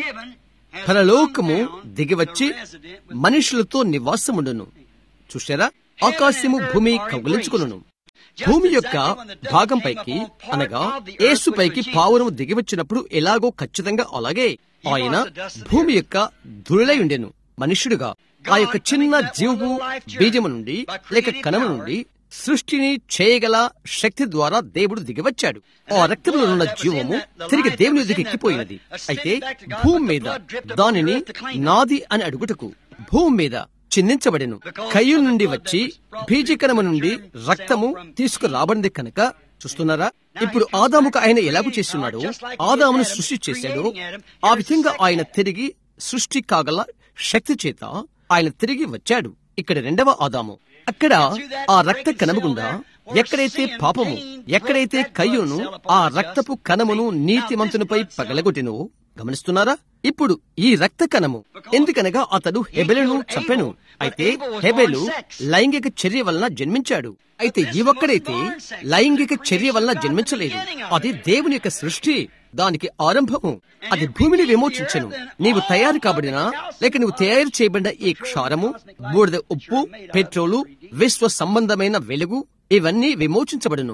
[SPEAKER 2] పరలోకము దిగివచ్చి మనుషులతో నివాసముండును చూశారా ఆకాశము భూమి కౌగులించుకును భూమి యొక్క భాగం పైకి అనగా యేసు పైకి పావురము దిగివచ్చినప్పుడు ఎలాగో ఖచ్చితంగా అలాగే ఆయన భూమి యొక్క ధుళై ఉండెను మనుష్యుడుగా ఆ యొక్క చిన్న జీవపు బీజము నుండి లేక కణము నుండి సృష్టిని చేయగల శక్తి ద్వారా దేవుడు దిగివచ్చాడు ఆ రక్తంలో ఉన్న జీవము తిరిగి దేవుని ఎదుగు ఎక్కిపోయినది అయితే భూమి మీద దానిని నాది అని అడుగుటకు భూమి మీద చిందించబడెను కయ్యు నుండి వచ్చి బీజకణము నుండి రక్తము తీసుకురాబడింది కనుక చూస్తున్నారా ఇప్పుడు ఆదాముకు ఆయన ఎలాగూ చేస్తున్నాడు ఆదామును సృష్టి చేశాడు ఆ విధంగా ఆయన తిరిగి సృష్టి కాగల శక్తి చేత ఆయన తిరిగి వచ్చాడు ఇక్కడ రెండవ ఆదాము అక్కడ ఆ రక్త కణము గుండా ఎక్కడైతే పాపము ఎక్కడైతే కయ్యును ఆ రక్తపు కణమును నీతిమంతునిపై పగలగొట్టినో గమనిస్తున్నారా ఇప్పుడు ఈ రక్త కణము ఎందుకనగా అతడు హెబెలును చంపెను అయితే హెబెలు లైంగిక చర్య వలన జన్మించాడు అయితే ఈ ఒక్కడైతే లైంగిక చర్య వలన జన్మించలేదు అది దేవుని యొక్క సృష్టి దానికి ఆరంభము అది భూమిని విమోచించను నీవు తయారు కాబడినా లేక నువ్వు తయారు చేయబడిన ఈ క్షారము బూడిద ఉప్పు పెట్రోలు విశ్వ సంబంధమైన వెలుగు ఇవన్నీ విమోచించబడును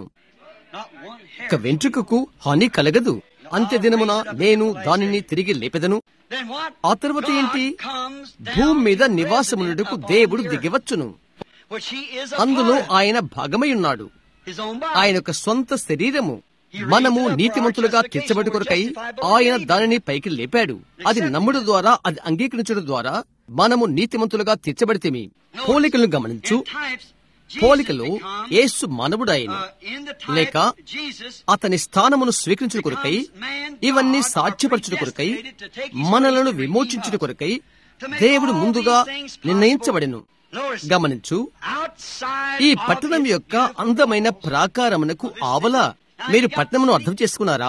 [SPEAKER 2] ఒక వెంట్రుకకు హాని కలగదు అంత్య దినమున నేను దానిని తిరిగి లేపెదను ఆ తర్వాత ఏంటి భూమి మీద నివాసమునుటకు దేవుడు దిగివచ్చును అందులో ఆయన భాగమై ఉన్నాడు ఆయన యొక్క సొంత శరీరము మనము నీతిమంతులుగా తీర్చబడి కొరకై ఆయన దానిని పైకి లేపాడు అది నమ్ముడు ద్వారా అది అంగీకరించడం ద్వారా మనము నీతిమంతులుగా తీర్చబడితేమి పోలికలను గమనించు పోలికలో యేసు మానవుడాయను లేక అతని స్థానమును స్వీకరించిన కొరకై ఇవన్నీ సాధ్యపరచుట కొరకై మనలను విమోచించుట కొరకై దేవుడు ముందుగా నిర్ణయించబడెను గమనించు ఈ పట్టణం యొక్క అందమైన ప్రాకారమునకు ఆవల మీరు పట్టణమును అర్థం చేసుకున్నారా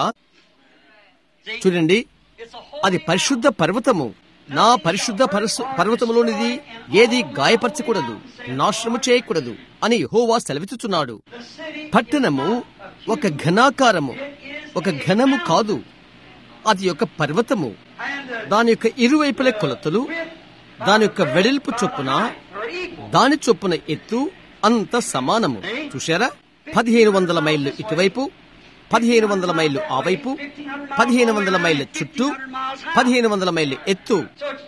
[SPEAKER 2] చూడండి అది పరిశుద్ధ పర్వతము నా పరిశుద్ధ పర్వతములోనిది ఏది గాయపరచకూడదు నాశనము చేయకూడదు అని హోవా సెలవిస్తున్నాడు పట్టణము ఒక ఘనాకారము ఒక ఘనము కాదు అది ఒక పర్వతము దాని యొక్క ఇరువైపుల కొలతలు దాని యొక్క వెడల్పు చొప్పున దాని చొప్పున ఎత్తు అంత సమానము చూశారా పదిహేను వందల మైళ్ళు ఇటువైపు పదిహేను వందల మైళ్ళు ఆ వైపు పదిహేను వందల మైళ్ళ చుట్టూ పదిహేను వందల మైళ్ళు ఎత్తు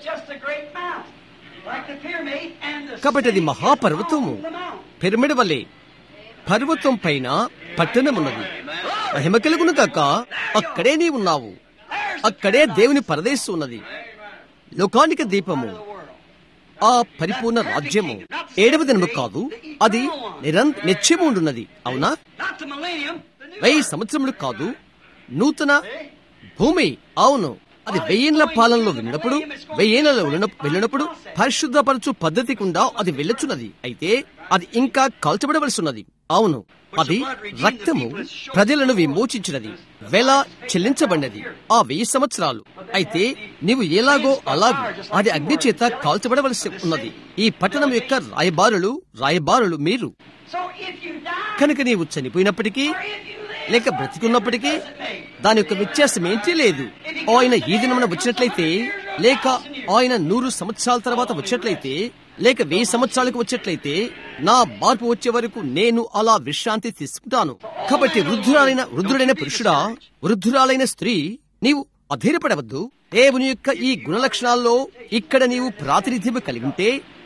[SPEAKER 2] కాబట్టి అది మహాపర్వతము పిరమిడ్ వలె పర్వతం పైన పట్టణమున్నది మహిమ కలుగును కాక అక్కడే నీ ఉన్నావు అక్కడే దేవుని పరదేశం ఉన్నది లోకానికి దీపము ఆ పరిపూర్ణ రాజ్యము ఏడవ దినము కాదు అది నిరం నిత్యము ఉండున్నది అవునా వెయ్యి సంవత్సరములు కాదు నూతన భూమి అవును అది వెయ్యేళ్ల పాలనలో వెళ్ళినప్పుడు వెయ్యేళ్లలో వెళ్ళినప్పుడు పరిశుద్ధపరచు పద్ధతి గుండా అది వెళ్ళొచ్చున్నది అయితే అది ఇంకా కాల్చబడవలసి ఉన్నది అవును అది రక్తము ప్రజలను విమోచించినది వెల చెల్లించబడినది ఆ వెయ్యి సంవత్సరాలు అయితే నీవు ఎలాగో అలాగూ అది అగ్ని చేత కాల్చబడవలసి ఉన్నది ఈ పట్టణం యొక్క రాయబారులు రాయబారులు మీరు కనుక నీవు చనిపోయినప్పటికీ లేక బ్రతికున్నప్పటికీ దాని యొక్క వ్యత్యాసం ఏంటి లేదు ఆయన ఈ దినమున వచ్చినట్లయితే లేక ఆయన నూరు సంవత్సరాల తర్వాత వచ్చినట్లయితే లేక వెయ్యి సంవత్సరాలకు వచ్చేట్లయితే నా మార్పు వచ్చే వరకు నేను అలా విశ్రాంతి తీసుకుంటాను కాబట్టి వృద్ధురాలైన వృద్ధుడైన పురుషుడా వృద్ధురాలైన స్త్రీ నీవు అధీరపడవద్దు దేవుని యొక్క ఈ గుణ లక్షణాల్లో ఇక్కడ నీవు ప్రాతినిధ్యం కలిగి ఉంటే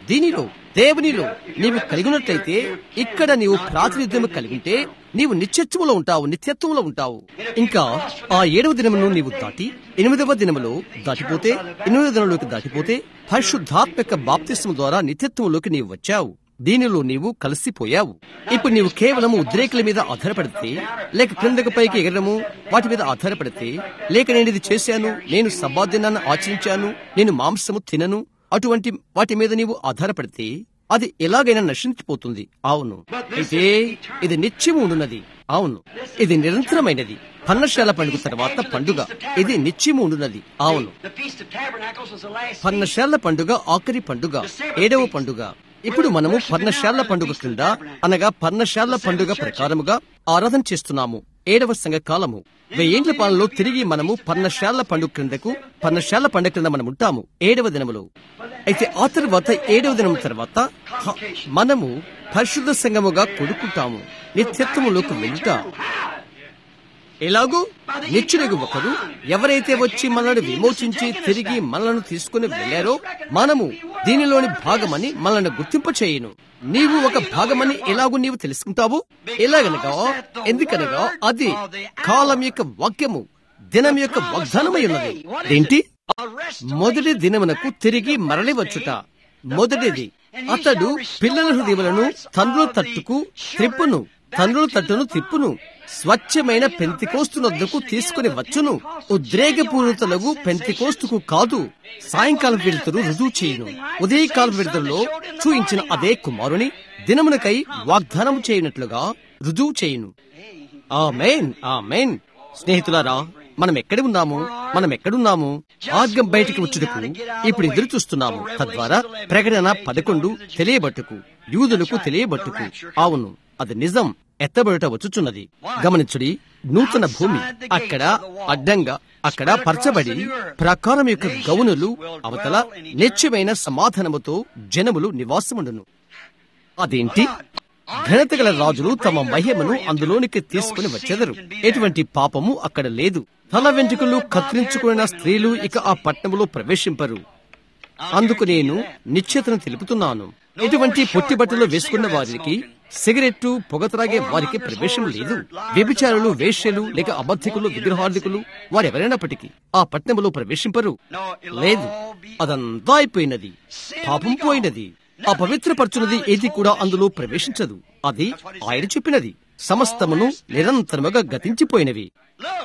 [SPEAKER 1] దీనిలో దేవునిలో నీవు కలిగినట్లయితే ఇక్కడ నీవు ప్రాతినిధ్యం కలిగి ఉంటే నీవు నిత్యత్వములో ఉంటావు నిత్యత్వంలో ఉంటావు ఇంకా ఆ ఏడవ దినమును నీవు దాటి ఎనిమిదవ దినములో దాటిపోతే ఎనిమిదవ దినంలోకి దాటిపోతే పరిశుద్ధాత్మక బాప్తిస్మ ద్వారా నిత్యత్వంలోకి నీవు వచ్చావు దీనిలో నీవు కలిసిపోయావు ఇప్పుడు నీవు కేవలం ఉద్రేకుల మీద ఆధారపడితే లేక క్రిందకు పైకి ఎగరడము వాటి మీద ఆధారపడితే లేక నేను ఇది చేశాను నేను సబాధ్యనాన్ని ఆచరించాను నేను మాంసము తినను అటువంటి వాటి మీద నీవు ఆధారపడితే అది ఎలాగైనా నశించిపోతుంది అవును అయితే ఇది నిత్యము ఉండున్నది అవును ఇది నిరంతరమైనది పన్నశాల పండుగ తర్వాత పండుగ ఇది నిత్యము ఉండున్నది అవును
[SPEAKER 3] The Feast of Tabernacles was the last
[SPEAKER 1] పర్ణశాల పండుగ ఆఖరి పండుగ ఏడవ పండుగ ఇప్పుడు మనము పర్ణశాల పండుగ క్రింద అనగా పర్ణశాల పండుగ ప్రకారముగా ఆరాధన చేస్తున్నాము ఏడవ సంఘ కాలము వెయ్యేండ్ల పాలనలో తిరిగి మనము పర్ణశాల పండుగ క్రిందకు పర్ణశాల పండుగ క్రింద మనం ఉంటాము ఏడవ దినములో అయితే ఆ తర్వాత ఏడవ దినం తర్వాత హ, మనము పరిశుద్ధ సంఘముగా కొడుకుంటాము నిత్యత్వములోకి వెళ్ళుట ఎలాగూ నిత్యుడికి ఒకరు ఎవరైతే వచ్చి మనల్ని విమోచించి తిరిగి మనలను తీసుకుని వెళ్లారో మనము దీనిలోని భాగమని మనల్ని గుర్తింప చేయను నీవు ఒక భాగమని ఎలాగూ నీవు తెలుసుకుంటావు ఎలాగనగా ఎందుకనగా అది కాలం యొక్క వాక్యము దినం యొక్క వాగ్దానమై ఉన్నది ఏంటి మొదటి దినమునకు తిరిగి మరలి వచ్చుట మొదటిది అతడు పిల్లల హృదయములను తండ్రుల తట్టుకు త్రిప్పును తండ్రుల తట్టును తిప్పును స్వచ్ఛమైన పెంతికోస్తునొద్దకు తీసుకుని వచ్చును ఉద్రేకపూరితలకు పెంతికోస్తుకు కాదు సాయంకాలం విడతలు రుజువు చేయును ఉదయకాల విడతల్లో చూయించిన అదే కుమారుని దినమునకై వాగ్దానం చేయనట్లుగా రుజువు చేయును ఆమెన్ ఆమెన్ స్నేహితులారా మనం ఎక్కడ ఉన్నాము మనం ఎక్కడున్నాము మార్గం బయటికి వచ్చుటకు ఇప్పుడు ఎదురు చూస్తున్నాము తద్వారా ప్రకటన పదకొండు తెలియబట్టుకు యూదులకు తెలియబట్టుకు అవును అది నిజం ఎత్తబడుట వచ్చుచున్నది గమనించుడి నూతన భూమి అక్కడ అడ్డంగా అక్కడ పరచబడి ప్రకారం యొక్క గౌనులు అవతల నిత్యమైన సమాధానముతో జనములు నివాసముండును అదేంటి ఘనత గల రాజులు తమ మహిమను అందులోనికి తీసుకుని వచ్చెదరు ఎటువంటి పాపము అక్కడ లేదు తల వెంట్రుకలు కత్తిరించుకున్న స్త్రీలు ఇక ఆ పట్టణంలో ప్రవేశింపరు అందుకు నేను నిశ్చేతను తెలుపుతున్నాను ఎటువంటి పొట్టి బట్టలు వేసుకున్న వారికి సిగరెట్టు పొగ త్రాగే వారికి ప్రవేశం లేదు వ్యభిచారులు వేశ్యలు లేక అబద్ధికులు విగ్రహార్థికులు వారెవరైనప్పటికీ ఆ పట్టణంలో ప్రవేశింపరు లేదు అదంతా అయిపోయినది పాపం పోయినది ఆ పవిత్రపరచున్నది ఏది కూడా అందులో ప్రవేశించదు అది ఆయన చెప్పినది సమస్తమును నిరంతరముగా గతించిపోయినవి
[SPEAKER 3] Look,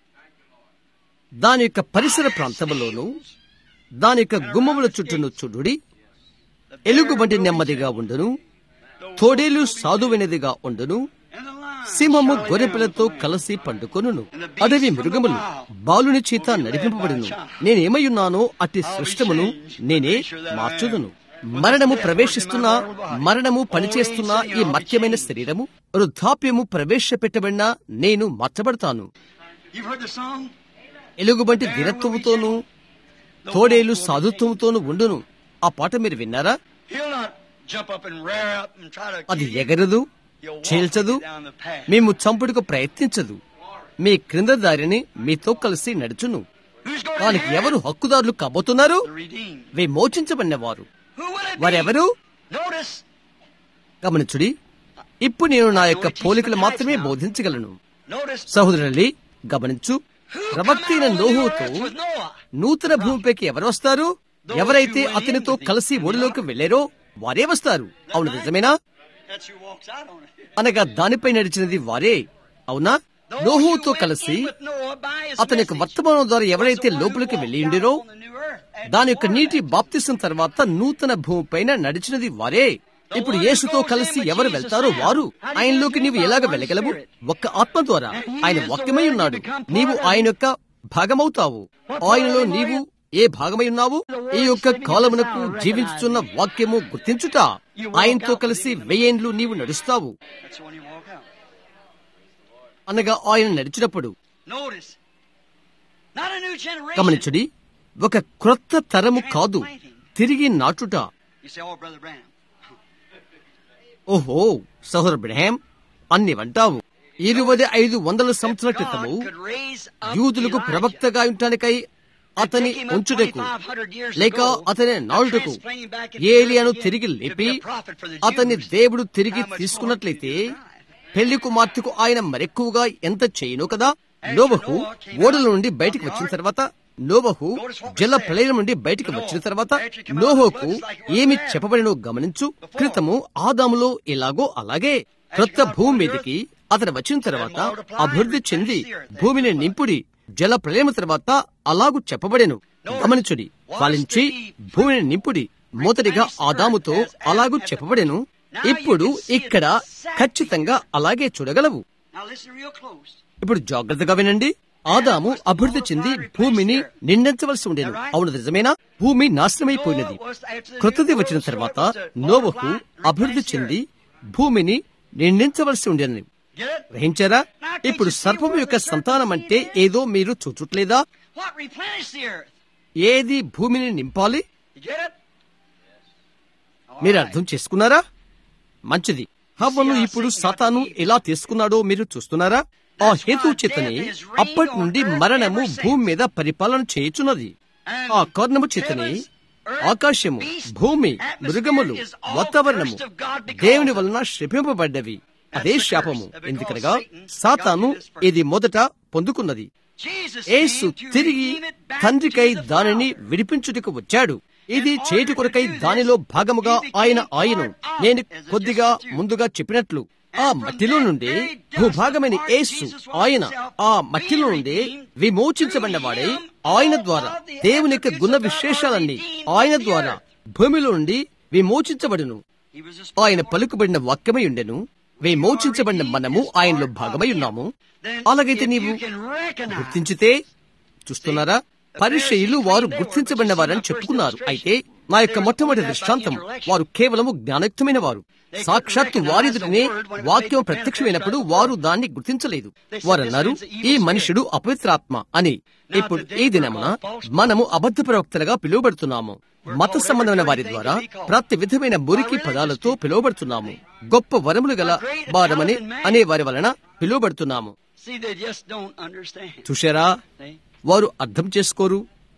[SPEAKER 1] దాని యొక్క పరిసర ప్రాంతములోను దాని యొక్క గుమ్మముల చుట్టూను చూడుడి ఎలుగు వంటి నెమ్మదిగా ఉండును తోడేలు సాధువైనదిగా ఉండును
[SPEAKER 3] and the lion
[SPEAKER 1] సింహము గొర్రెపిల్లతో కలిసి పండుకొనును అడవి మృగములు బాలుని చేత నడిపింపబడును నేనేమయ్యున్నానో అట్టి సృష్టమును నేనే మార్చుదును మరణము ప్రవేశిస్తున్న మరణము పనిచేస్తున్న ఈ మత్యమైన శరీరము వృద్ధాప్యము ప్రవేశపెట్టబడిన నేను మార్చబడతాను
[SPEAKER 3] You've heard the song?
[SPEAKER 1] ఎలుగుబంటి ధీరత్వముతోనూ తోడేలు సాధుత్వముతోనూ ఉండును ఆ పాట మీరు విన్నారా
[SPEAKER 3] He'll not jump up and rear up and try to
[SPEAKER 1] అది
[SPEAKER 3] kill you.
[SPEAKER 1] ఎగరదు
[SPEAKER 3] He'll walk
[SPEAKER 1] చీల్చదు
[SPEAKER 3] you down the path.
[SPEAKER 1] మేము చంపుడుకు ప్రయత్నించదు మీ క్రింద దారిని మీతో కలిసి నడుచును
[SPEAKER 3] Who's going to
[SPEAKER 1] దానికి
[SPEAKER 3] heaven?
[SPEAKER 1] ఎవరు హక్కుదారులు కాబోతున్నారు
[SPEAKER 3] The redeemed.
[SPEAKER 1] విమోచించబడిన వారు
[SPEAKER 3] Who will it be?
[SPEAKER 1] వారెవరు
[SPEAKER 3] Notice,
[SPEAKER 1] గమనించుడి ఇప్పుడు నేను నా యొక్క పోలికలు మాత్రమే బోధించగలను
[SPEAKER 3] notice.
[SPEAKER 1] సహోదరులి గమనించు
[SPEAKER 3] Who
[SPEAKER 1] ప్రవక్త అయిన
[SPEAKER 3] come out on the
[SPEAKER 1] నోహుతో
[SPEAKER 3] earth with Noah?
[SPEAKER 1] నూతన భూమిపైకి ఎవరు వస్తారు ఎవరైతే అతనితో కలిసి ఓడిలోకి వెళ్లారో వారే వస్తారు అవును నిజమేనా
[SPEAKER 3] That's who walks out on it.
[SPEAKER 1] అనగా దానిపై నడిచినది వారే అవునా
[SPEAKER 3] Those
[SPEAKER 1] నోహుతో
[SPEAKER 3] who went
[SPEAKER 1] కలిసి
[SPEAKER 3] in with Noah by his
[SPEAKER 1] అతని యొక్క
[SPEAKER 3] message
[SPEAKER 1] వర్తమానం ద్వారా
[SPEAKER 3] was
[SPEAKER 1] ఎవరైతే
[SPEAKER 3] the one who
[SPEAKER 1] లోపలికి
[SPEAKER 3] walked
[SPEAKER 1] వెళ్ళి
[SPEAKER 3] out
[SPEAKER 1] ఉండిరో
[SPEAKER 3] on the new earth. And
[SPEAKER 1] దాని యొక్క
[SPEAKER 3] before
[SPEAKER 1] నీటి
[SPEAKER 3] that,
[SPEAKER 1] బాప్తిసం తర్వాత నూతన భూమి పైన నడిచినది వారే ఇప్పుడు యేసుతో కలిసి ఎవరు వెళ్తారో వారు ఆయనలోకి నీవు ఎలాగ వెళ్ళగలవు ఒక్క ఆత్మ ద్వారా ఆయన వాక్యమై ఉన్నాడు నీవు ఆయన యొక్క భాగమవుతావు ఆయనలో నీవు ఏ భాగమై ఉన్నావు ఈ యొక్క కాలమునకు జీవించుచున్న వాక్యము గుర్తించుట ఆయనతో కలిసి వెయ్యేండ్లు నీవు నడుస్తావు
[SPEAKER 3] That's when you walk out.
[SPEAKER 1] అనగా ఆయన నడిచినప్పుడు
[SPEAKER 3] Notice. Not a new generation.
[SPEAKER 1] గమనించుడి ఒక క్రొత్త తరము కాదు తిరిగి నాటుట
[SPEAKER 3] You say, oh, Brother Branham.
[SPEAKER 1] ఓహో సహోదర బ్రహం అన్ని వంటావు ఇరవై ఐదు వందల సంవత్సరాల క్రితము
[SPEAKER 3] God could raise up
[SPEAKER 1] యూదులకు
[SPEAKER 3] Elijah.
[SPEAKER 1] ప్రవక్తగా ఉండటానికై అతని ఉంచుటకు లేక అతని నాడుటకు ఏలియాను తిరిగి లేపి అతన్ని దేవుడు తిరిగి తీసుకున్నట్లయితే పెళ్లి కుమార్తెకు ఆయన మరెక్కువగా ఎంత చేయను కదా నోబహు ఓడల నుండి బయటికి వచ్చిన తర్వాత నోబహు జల ప్రళయం నుండి బయటికి వచ్చిన తర్వాత నోహోకు ఏమి చెప్పబడినో గమనించు క్రితము ఆదాములో ఎలాగో అలాగే క్రొత్త భూమి మీదకి అతను వచ్చిన తర్వాత అభివృద్ధి చెంది భూమిని నింపుడి జల ప్రళయం తర్వాత అలాగు చెప్పబడెను గమనించుడి ఫలించి భూమిని నింపుడి మొదటిగా ఆదాముతో అలాగూ చెప్పబడెను ఇప్పుడు ఇక్కడ ఖచ్చితంగా అలాగే చూడగలవు
[SPEAKER 3] Now listen real close.
[SPEAKER 1] ఇప్పుడు జాగ్రత్తగా వినండి ఆదాము అభివృద్ధి చెంది భూమిని నిండించవలసి ఉండేను అవును నిజమేనా భూమి నాశనమైపోయినది క్రొత్తది వచ్చిన తర్వాత నోవహు అభివృద్ధి చెంది భూమిని నిండించవలసి ఉండేది
[SPEAKER 3] Get it?
[SPEAKER 1] గ్రహించారా ఇప్పుడు సర్పం యొక్క సంతానం అంటే ఏదో మీరు చూచుట్లేదా
[SPEAKER 3] What replenished the earth?
[SPEAKER 1] ఏది భూమిని నింపాలి
[SPEAKER 3] You get it? All
[SPEAKER 1] మీరు
[SPEAKER 3] right.
[SPEAKER 1] అర్థం చేసుకున్నారా మంచిది హవ్వను ఇప్పుడు సాతాను ఎలా తీసుకున్నాడో మీరు చూస్తున్నారా ఆ హేతు చేతనే అప్పటి నుండి మరణము భూమి మీద పరిపాలన చేయుచున్నది ఆ కారణము చేతనే ఆకాశము భూమి మృగములు వాతావరణము దేవుని వలన శపింపబడ్డవి అదే శాపము ఎందుకనగా సాతాను ఇది మొదట పొందుకున్నది
[SPEAKER 3] Jesus
[SPEAKER 1] యేసు
[SPEAKER 3] came to
[SPEAKER 1] తిరిగి
[SPEAKER 3] redeem it back
[SPEAKER 1] తండ్రికై
[SPEAKER 3] to the
[SPEAKER 1] దానిని
[SPEAKER 3] Father.
[SPEAKER 1] విడిపించుటకు వచ్చాడు ఇది చేటు కొరకై దానిలో భాగముగా ఆయన ఆయను నేను కొద్దిగా ముందుగా చెప్పినట్లు ఆ మట్టిలో నుండి భూభాగమైన యేసు ఆయన ఆ మట్టిలో నుండి విమోచించబడిన వాడే ఆయన ద్వారా దేవుని యొక్క గుణ విశేషాలన్నీ ఆయన ద్వారా భూమిలో నుండి విమోచించబడును
[SPEAKER 3] He was a
[SPEAKER 1] ఆయన పలుకుబడిన వాక్యమై ఉండెను విమోచించబడిన మనము ఆయనలో భాగమై ఉన్నాము అలాగైతే నీవు గుర్తించితే చూస్తున్నారా పరిచయులు వారు గుర్తించబడిన వారని చెప్పుకున్నారు అయితే నా యొక్క మొట్టమొదటి దృష్టాంతం వారు కేవలము జ్ఞానయుక్తమైన వారు సాక్షాత్తు వారిదుటనే వాక్యం ప్రత్యక్షమైనప్పుడు వారు దాన్ని గుర్తించలేదు వారు అన్నారు ఈ మనుషుడు అపవిత్రాత్మ అని ఇప్పుడు ఈ దినమున మనము అబద్ధ ప్రవక్తలుగా పిలువబడుతున్నాము మత సంబంధమైన వారి ద్వారా ప్రతి విధమైన మురికి పదాలతో పిలువబడుతున్నాము గొప్ప వరములు గల వారమని అనే వారి వలన పిలువబడుతున్నాము
[SPEAKER 3] See, they just don't understand.
[SPEAKER 1] చూశారా
[SPEAKER 3] See?
[SPEAKER 1] వారు అర్థం చేసుకోరు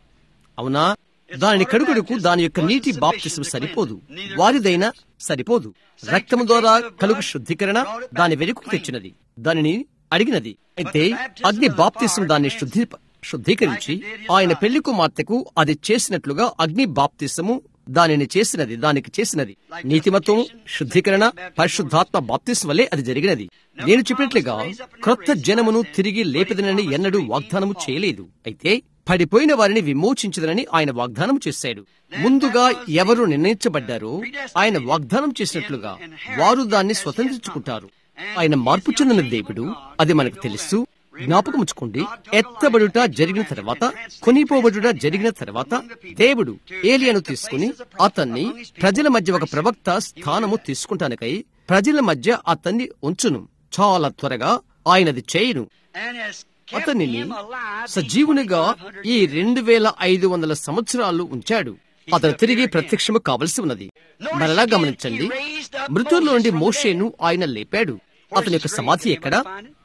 [SPEAKER 1] అవునా దాని కడుగుడుకు దాని యొక్క నీటి బాప్తిసం సరిపోదు వారిదైనా సరిపోదు రక్తము ద్వారా కలుగు శుద్ధీకరణ దాని వెనుకకు తెచ్చినది దానిని అడిగినది అయితే అగ్ని బాప్తిసం దాన్ని శుద్ధి శుద్ధీకరించి ఆయన పెళ్లి కుమార్తెకు అది చేసినట్లుగా అగ్ని బాప్తిసము దానిని చేసినది దానికి చేసినది నీతిమత్వం శుద్ధీకరణ పరిశుద్ధాత్మ బాప్తిసం వల్లే అది జరిగినది నేను చెప్పినట్లుగా క్రొత్త జనమును తిరిగి లేపదనని ఎన్నడూ వాగ్దానము చేయలేదు అయితే పడిపోయిన వారిని విమోచించదనని ఆయన వాగ్దానం చేశాడు ముందుగా ఎవరు నిర్ణయించబడ్డారో ఆయన వాగ్దానం చేసినట్లుగా వారు దాన్ని స్వతంత్రించుకుంటారు ఆయన మార్పు చెందిన దేవుడు అది మనకు తెలుసు జ్ఞాపకం ఉంచుకోండి ఎత్తబడుట జరిగిన తర్వాత కొనిపోబడుట జరిగిన తర్వాత దేవుడు ఏలియాను తీసుకుని అతన్ని ప్రజల మధ్య ఒక ప్రవక్త స్థానము తీసుకుంటానికై ప్రజల మధ్య అతన్ని ఉంచును చాలా త్వరగా ఆయనది చేయను
[SPEAKER 3] And has kept
[SPEAKER 1] అతనిని
[SPEAKER 3] him alive
[SPEAKER 1] సజీవునిగా ఈ రెండు వేల ఐదు వందల సంవత్సరాలు ఉంచాడు అతను తిరిగి ప్రత్యక్షము కావలసి ఉన్నది మరలా గమనించండి మృతుల్లో నుండి మోషేను ఆయన లేపాడు అతని యొక్క సమాధి ఎక్కడ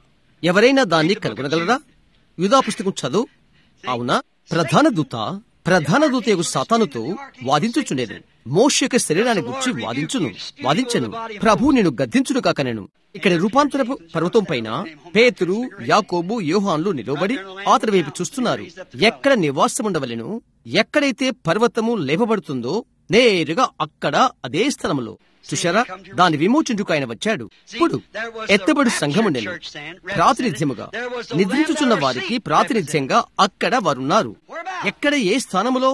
[SPEAKER 1] ఎవరైనా దాన్ని కనుగొనగలరా యూదా పుస్తకం చదువు అవునా ప్రధాన దూత ప్రధాన దూత యొక్క సాతానుతో వాదించుచుండేది మోష యొక్క శరీరాన్ని గురించి వాదించును వాదించను ప్రభు నేను గద్దించును కాక నేను ఇక్కడ రూపాంతరపు పర్వతం పైన పేతురు యాకోబు యోహాన్లు నిలవబడి అతని వైపు చూస్తున్నారు ఎక్కడ నివాసం ఉండవలెను ఎక్కడైతే పర్వతము లేపబడుతుందో నేరుగా అక్కడ అదే స్థలములో చూశారా దాని విమోచించుకు ఆయన వచ్చాడు ఇప్పుడు ఎత్తబడు సంఘముండెను ప్రాతినిధ్యముగా నిద్రించుచున్న వారికి ప్రాతినిధ్యంగా అక్కడ వారున్నారు ఎక్కడ ఏ స్థానములో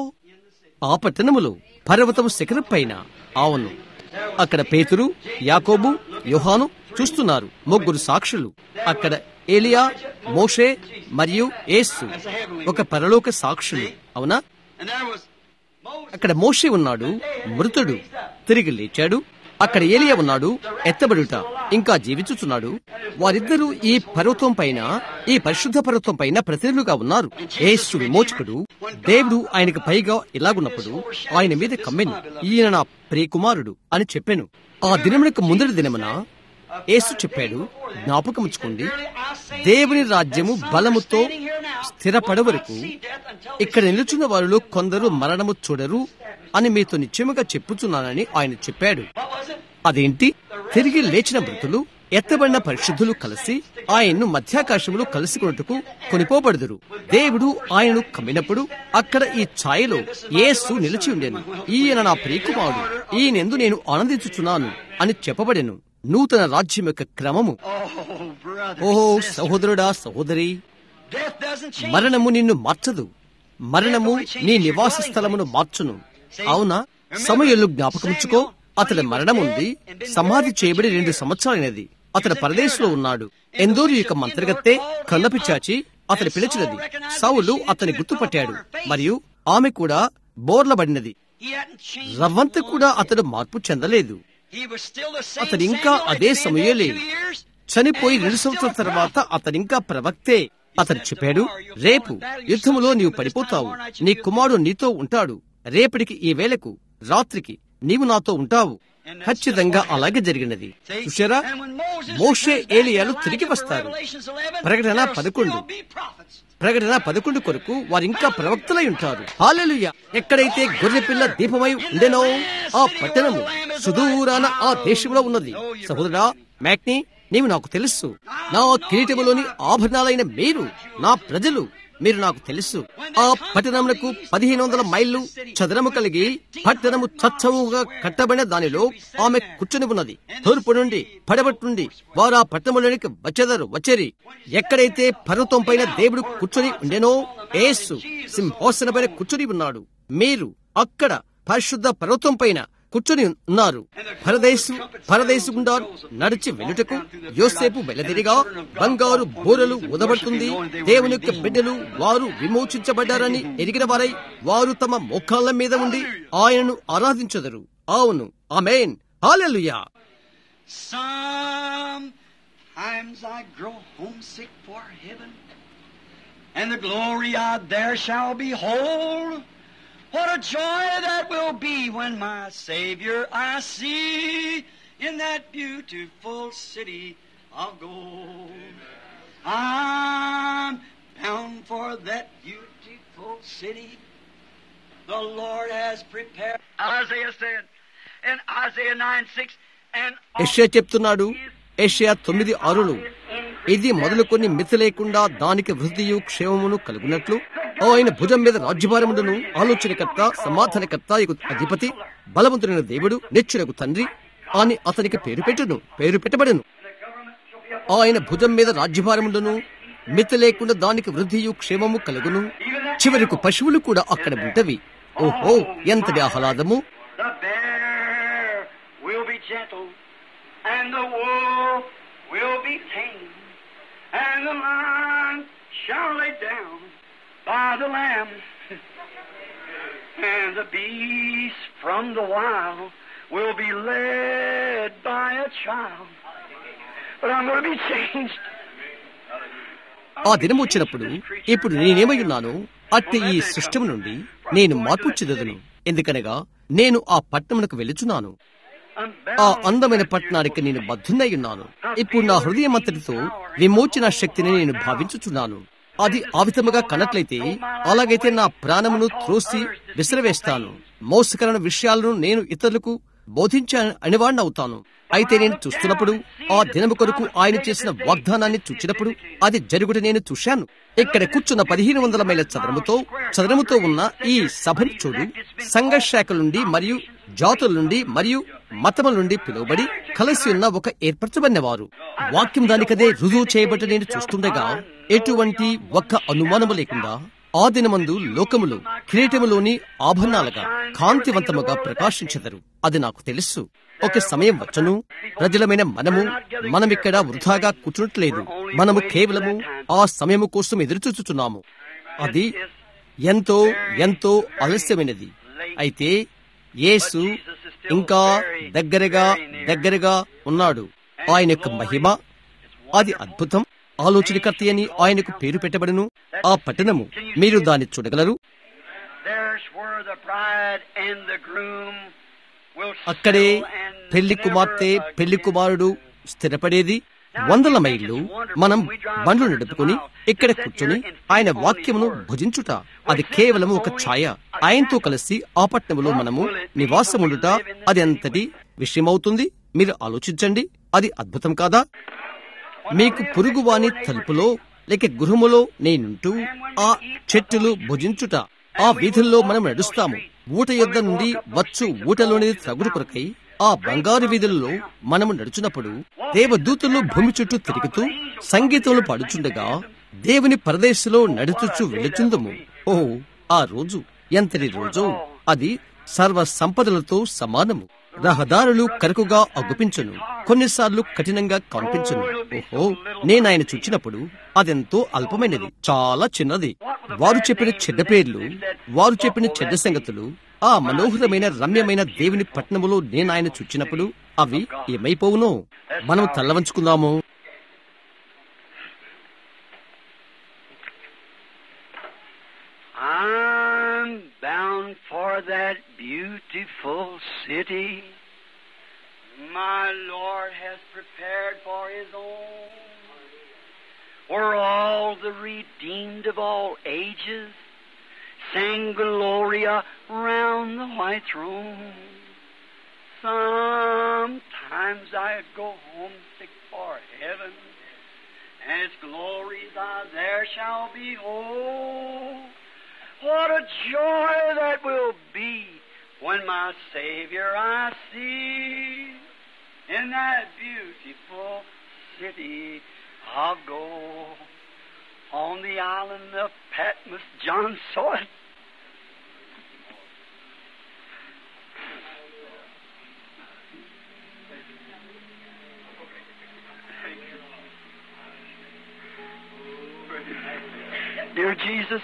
[SPEAKER 1] ఆ పట్టణములో పర్వతము శిఖరం పైన అవును అక్కడ పేతురు యాకోబు యోహాను చూస్తున్నారు ముగ్గురు సాక్షులు అక్కడ ఏలియా మోషే మరియు యేసు ఒక పరలోక సాక్షులు అవునా
[SPEAKER 3] And there was Moses.
[SPEAKER 1] అక్కడ మోషే ఉన్నాడు మృతుడు తిరిగి లేచాడు అక్కడ ఏలియా ఉన్నాడు ఎత్తబడుట ఇంకా జీవించుచున్నాడు వారిద్దరూ ఈ పర్వతం పైన ఈ పరిశుద్ధ పర్వతం పైన ప్రతినిధులుగా ఉన్నారు యేసు విమోచకుడు దేవుడు ఆయనకు పైగా ఇలాగున్నప్పుడు ఆయన మీద కమ్మెను ఈయన నా ప్రియకుమారుడు అని చెప్పాను ఆ దినమునకు ముందటి దినమున యేసు చెప్పాడు జ్ఞాపకముచ్చుకోండి దేవుని రాజ్యము బలముతో స్థిరపడ వరకు ఇక్కడ నిలుచున్న వారిలో కొందరు మరణము చూడరు అని మీతో నిశ్చయముగా చెప్పుచున్నానని ఆయన చెప్పాడు అదేంటి తిరిగి లేచిన మృతులు ఎత్తబడిన పరిశుద్ధులు కలిసి ఆయన్ను మధ్యాకాశంలో కలుసుకున్నట్టుకు కొనిపోబడుదురు దేవుడు ఆయనను కమ్మినప్పుడు అక్కడ ఈ ఛాయలో యేసు నిలిచి ఉండెను ఈయన నా ప్రియకుమారుడు ఈయనెందు నేను ఆనందించుచున్నాను అని చెప్పబడెను నూతన రాజ్యం యొక్క క్రమము
[SPEAKER 3] Oh, brother.
[SPEAKER 1] ఓహో సహోదరుడా సహోదరి
[SPEAKER 3] Death doesn't change.
[SPEAKER 1] మరణము నిన్ను మార్చదు మరణము నీ నివాస స్థలమును మార్చును అవునా సమయంలో జ్ఞాపకముచ్చుకో అతడి మరణం ఉంది సమాధి చేయబడి రెండు సంవత్సరాలైనది అతడు పరదేశంలో ఉన్నాడు ఎందూరు యొక్క మంత్రగత్తె కన్నపి చాచి అతడు పిలిచినది సౌలు అతని గుర్తుపట్టాడు మరియు ఆమె కూడా బోర్లబడినది
[SPEAKER 3] He hadn't changed.
[SPEAKER 1] రవ్వంత కూడా అతడు మార్పు చెందలేదు
[SPEAKER 3] He was still the same
[SPEAKER 1] అతడు ఇంకా
[SPEAKER 3] Samuel
[SPEAKER 1] అదే
[SPEAKER 3] had been
[SPEAKER 1] సమయలే.
[SPEAKER 3] dead two years.
[SPEAKER 1] చనిపోయి రెండు సంవత్సరాల తర్వాత అతనింకా ప్రవక్తే అతను చెప్పాడు రేపు యుద్ధములో నీవు పడిపోతావు నీ కుమారుడు నీతో ఉంటాడు రేపటికి ఈ వేళకు రాత్రికి నీవు నాతో ఉంటావు ఖచ్చితంగా అలాగే జరిగినది
[SPEAKER 3] See?
[SPEAKER 1] చూశారా
[SPEAKER 3] And when Moses
[SPEAKER 1] Moshe
[SPEAKER 3] returned back
[SPEAKER 1] ఏలియాలు
[SPEAKER 3] to
[SPEAKER 1] తిరిగి
[SPEAKER 3] Elijah for
[SPEAKER 1] వస్తారు
[SPEAKER 3] Revelations 11,
[SPEAKER 1] ప్రకటన
[SPEAKER 3] there'll
[SPEAKER 1] పదకొండు.
[SPEAKER 3] still be prophets.
[SPEAKER 1] ప్రకటన పదకొండు కొరకు వారింకా ప్రవక్తలై ఉంటారు హాలెలుయ ఎక్కడైతే గొర్రెపిల్ల దీపమై ఉండెనో ఆ పట్టణము సుదూరాన ఆ దేశంలో ఉన్నది సహోదరా మ్యాక్ని నీవు నాకు తెలుసు నా కిరీటములోని ఆభరణాలైన మీరు నా ప్రజలు మీరు నాకు తెలుసు ఆ పట్టణమునకు పదిహేను వందల మైళ్ళు చదరము కలిగి పట్టణము చచ్చవుగా కట్టబడిన దానిలో ఆమె కూర్చొని ఉన్నది తూర్పు నుండి పడబట్టు నుండి వారు ఆ పట్టణంలోనికి వచ్చేదారు వచ్చేరి ఎక్కడైతే పర్వతం పైన దేవుడు కూర్చొని ఉండెనో ఏసు సింహాసన పైన కూర్చొని ఉన్నాడు మీరు అక్కడ పరిశుద్ధ పర్వతం పైన కూర్చొని ఉన్నారు పరదేశు పరదేశు గుండా నడిచి వెళ్ళుటకు యోసేపు బయలుదేరిగా బంగారు బోరలు ఉదబడుతుంది దేవుని యొక్క బిడ్డలు వారు విమోచించబడ్డారని ఎరిగిన వారై వారు తమ మోకాళ్ళ మీద ఉండి ఆయనను ఆరాధించదరు అవును amen hallelujah
[SPEAKER 3] Sometimes I grow homesick for heaven, and the glory I there shall behold. What a joy that will be when my Savior I see in that beautiful city of gold. I'm bound for that beautiful city the Lord has prepared. Isaiah said in Isaiah 9 6, and
[SPEAKER 1] యెషయా చెప్తున్నాడు యెషయా తొమ్మిది ఆరులు ఇది మొదలుకొని మితి లేకుండా దానికి వృద్ధియు క్షేమమును కలుగునట్లు ఆయన భుజం మీద రాజ్యభారములను ఆలోచనకర్త సమాధానకర్త ఇక అధిపతి బలవంతుడైన దేవుడు నిత్యుడకు తండ్రి అని అతనికి పేరు పెట్టును పేరు పెట్టబడను ఆయన భుజం మీద రాజ్యభారములను మితి లేకుండా దానికి వృద్ధియు క్షేమము కలుగును చివరకు పశువులు కూడా అక్కడ ఉంటవి ఓహో ఎంతటి ఆహ్లాదము
[SPEAKER 3] The bear will be gentle, and the wolf will be tame, and the lion shall lay down by the lamb, and the beast from the wild will be led by a child. But I'm going to be changed.
[SPEAKER 1] ఆ దినం వచ్చినప్పుడు ఇప్పుడు నేనేమై ఉన్నాను అట్టి ఈ సృష్టము నుండి నేను మార్పు చెందదును ఎందుకనగా నేను ఆ పట్టణమునకు వెళుచున్నాను ఆ అందమైన పట్టణానికి నేను బద్ధున్నై ఉన్నాను ఇప్పుడు నా హృదయం అంతటితో విమోచన శక్తిని నేను భావించుచున్నాను అది ఆ విధముగా కన్నట్లయితే అలాగైతే నా ప్రాణమును త్రోసి విసిరవేస్తాను మోసకరణ విషయాలను నేను ఇతరులకు బోధించా అనివాడిని అవుతాను అయితే నేను చూస్తున్నప్పుడు ఆ దినము కొరకు ఆయన చేసిన వాగ్దానాన్ని చూచినప్పుడు అది జరుగుట నేను చూశాను ఇక్కడ కూర్చున్న పదిహేను వందల మైల చదరముతో చదరముతో ఉన్న ఈ సభను చూడు సంఘ శాఖల నుండి మరియు జాతుల నుండి మరియు మతముల నుండి పిలువబడి కలిసి ఉన్న ఒక ఏర్పరచబడిన వారు వాక్యం దానికదే రుజువు చేయబట్టి నేను చూస్తుండగా ఎటువంటి ఒక్క అనుమానము లేకుండా ఆ దినమందు లోకములు కిరీటములోని ఆభరణాలుగా కాంతివంతముగా ప్రకాశించెదరు అది నాకు తెలుసు ఒక సమయం వచ్చను ప్రజలమైన మనము మనమిక్కడ వృధాగా కూర్చున్నట్లేదు మనము కేవలము ఆ సమయము కోసం ఎదురుచూచుచున్నాము అది ఎంతో ఎంతో ఆలస్యమైనది అయితే యేసు ఇంకా దగ్గరగా దగ్గరగా ఉన్నాడు ఆయన యొక్క మహిమ అది అద్భుతం ఆలోచనకర్త అని ఆయనకు పేరు పెట్టబడను ఆ పట్టణము మీరు దాన్ని చూడగలరు
[SPEAKER 3] There's where the bride and the groom will
[SPEAKER 1] అక్కడే
[SPEAKER 3] settle and
[SPEAKER 1] పెళ్లి
[SPEAKER 3] never
[SPEAKER 1] కుమార్తె
[SPEAKER 3] again
[SPEAKER 1] పెళ్లి కుమారుడు స్థిరపడేది వందల మైళ్ళు మనం బండ్లు నడుపుకుని ఇక్కడ కూర్చొని ఆయన వాక్యమును భుజించుట అది కేవలం ఒక ఛాయ ఆయనతో కలిసి ఆ పట్టణంలో మనము నివాసముండుట అది ఎంతటి విషయమవుతుంది మీరు ఆలోచించండి అది అద్భుతం కాదా మీకు పురుగువాని తలుపులో లేక గృహములో నేనుంటూ ఆ చెట్టులు భుజించుట ఆ వీధుల్లో మనం నడుస్తాము ఊట యొద్ద నుండి వచ్చు ఊటలోని త్రగుడు కొరకై ఆ బంగారు వీధుల్లో మనము నడుచున్నప్పుడు దేవదూతలు భూమి చుట్టూ తిరుగుతూ సంగీతములు పాడుచుండగా దేవుని పరదేశంలో నడుచుచు వెళుచుందము ఓ ఆ రోజు ఎంతటి రోజు అది సర్వ సంపదలతో సమానము రహదారులు కరుకుగా అగుపించును కొన్నిసార్లు కఠినంగా కనిపించును ఓహో నేనాయన చూచినప్పుడు అదెంతో అల్పమైనది చాలా చిన్నది వారు చెప్పిన చెడ్డ పేర్లు వారు చెప్పిన చెడ్డ సంగతులు ఆ మనోహరమైన రమ్యమైన దేవుని పట్టణములో నేనాయన చూచినప్పుడు అవి ఏమైపోవునో మనం తల్లవంచుకుందాము
[SPEAKER 3] I'm bound for that beautiful city my Lord has prepared for His own, where all the redeemed of all ages sing Gloria round the white throne. Sometimes I go homesick for heaven, and its glories I there shall behold. What a joy that will be when my Savior I see in that beautiful city of gold. On the island of Patmos, John saw it. Dear Jesus,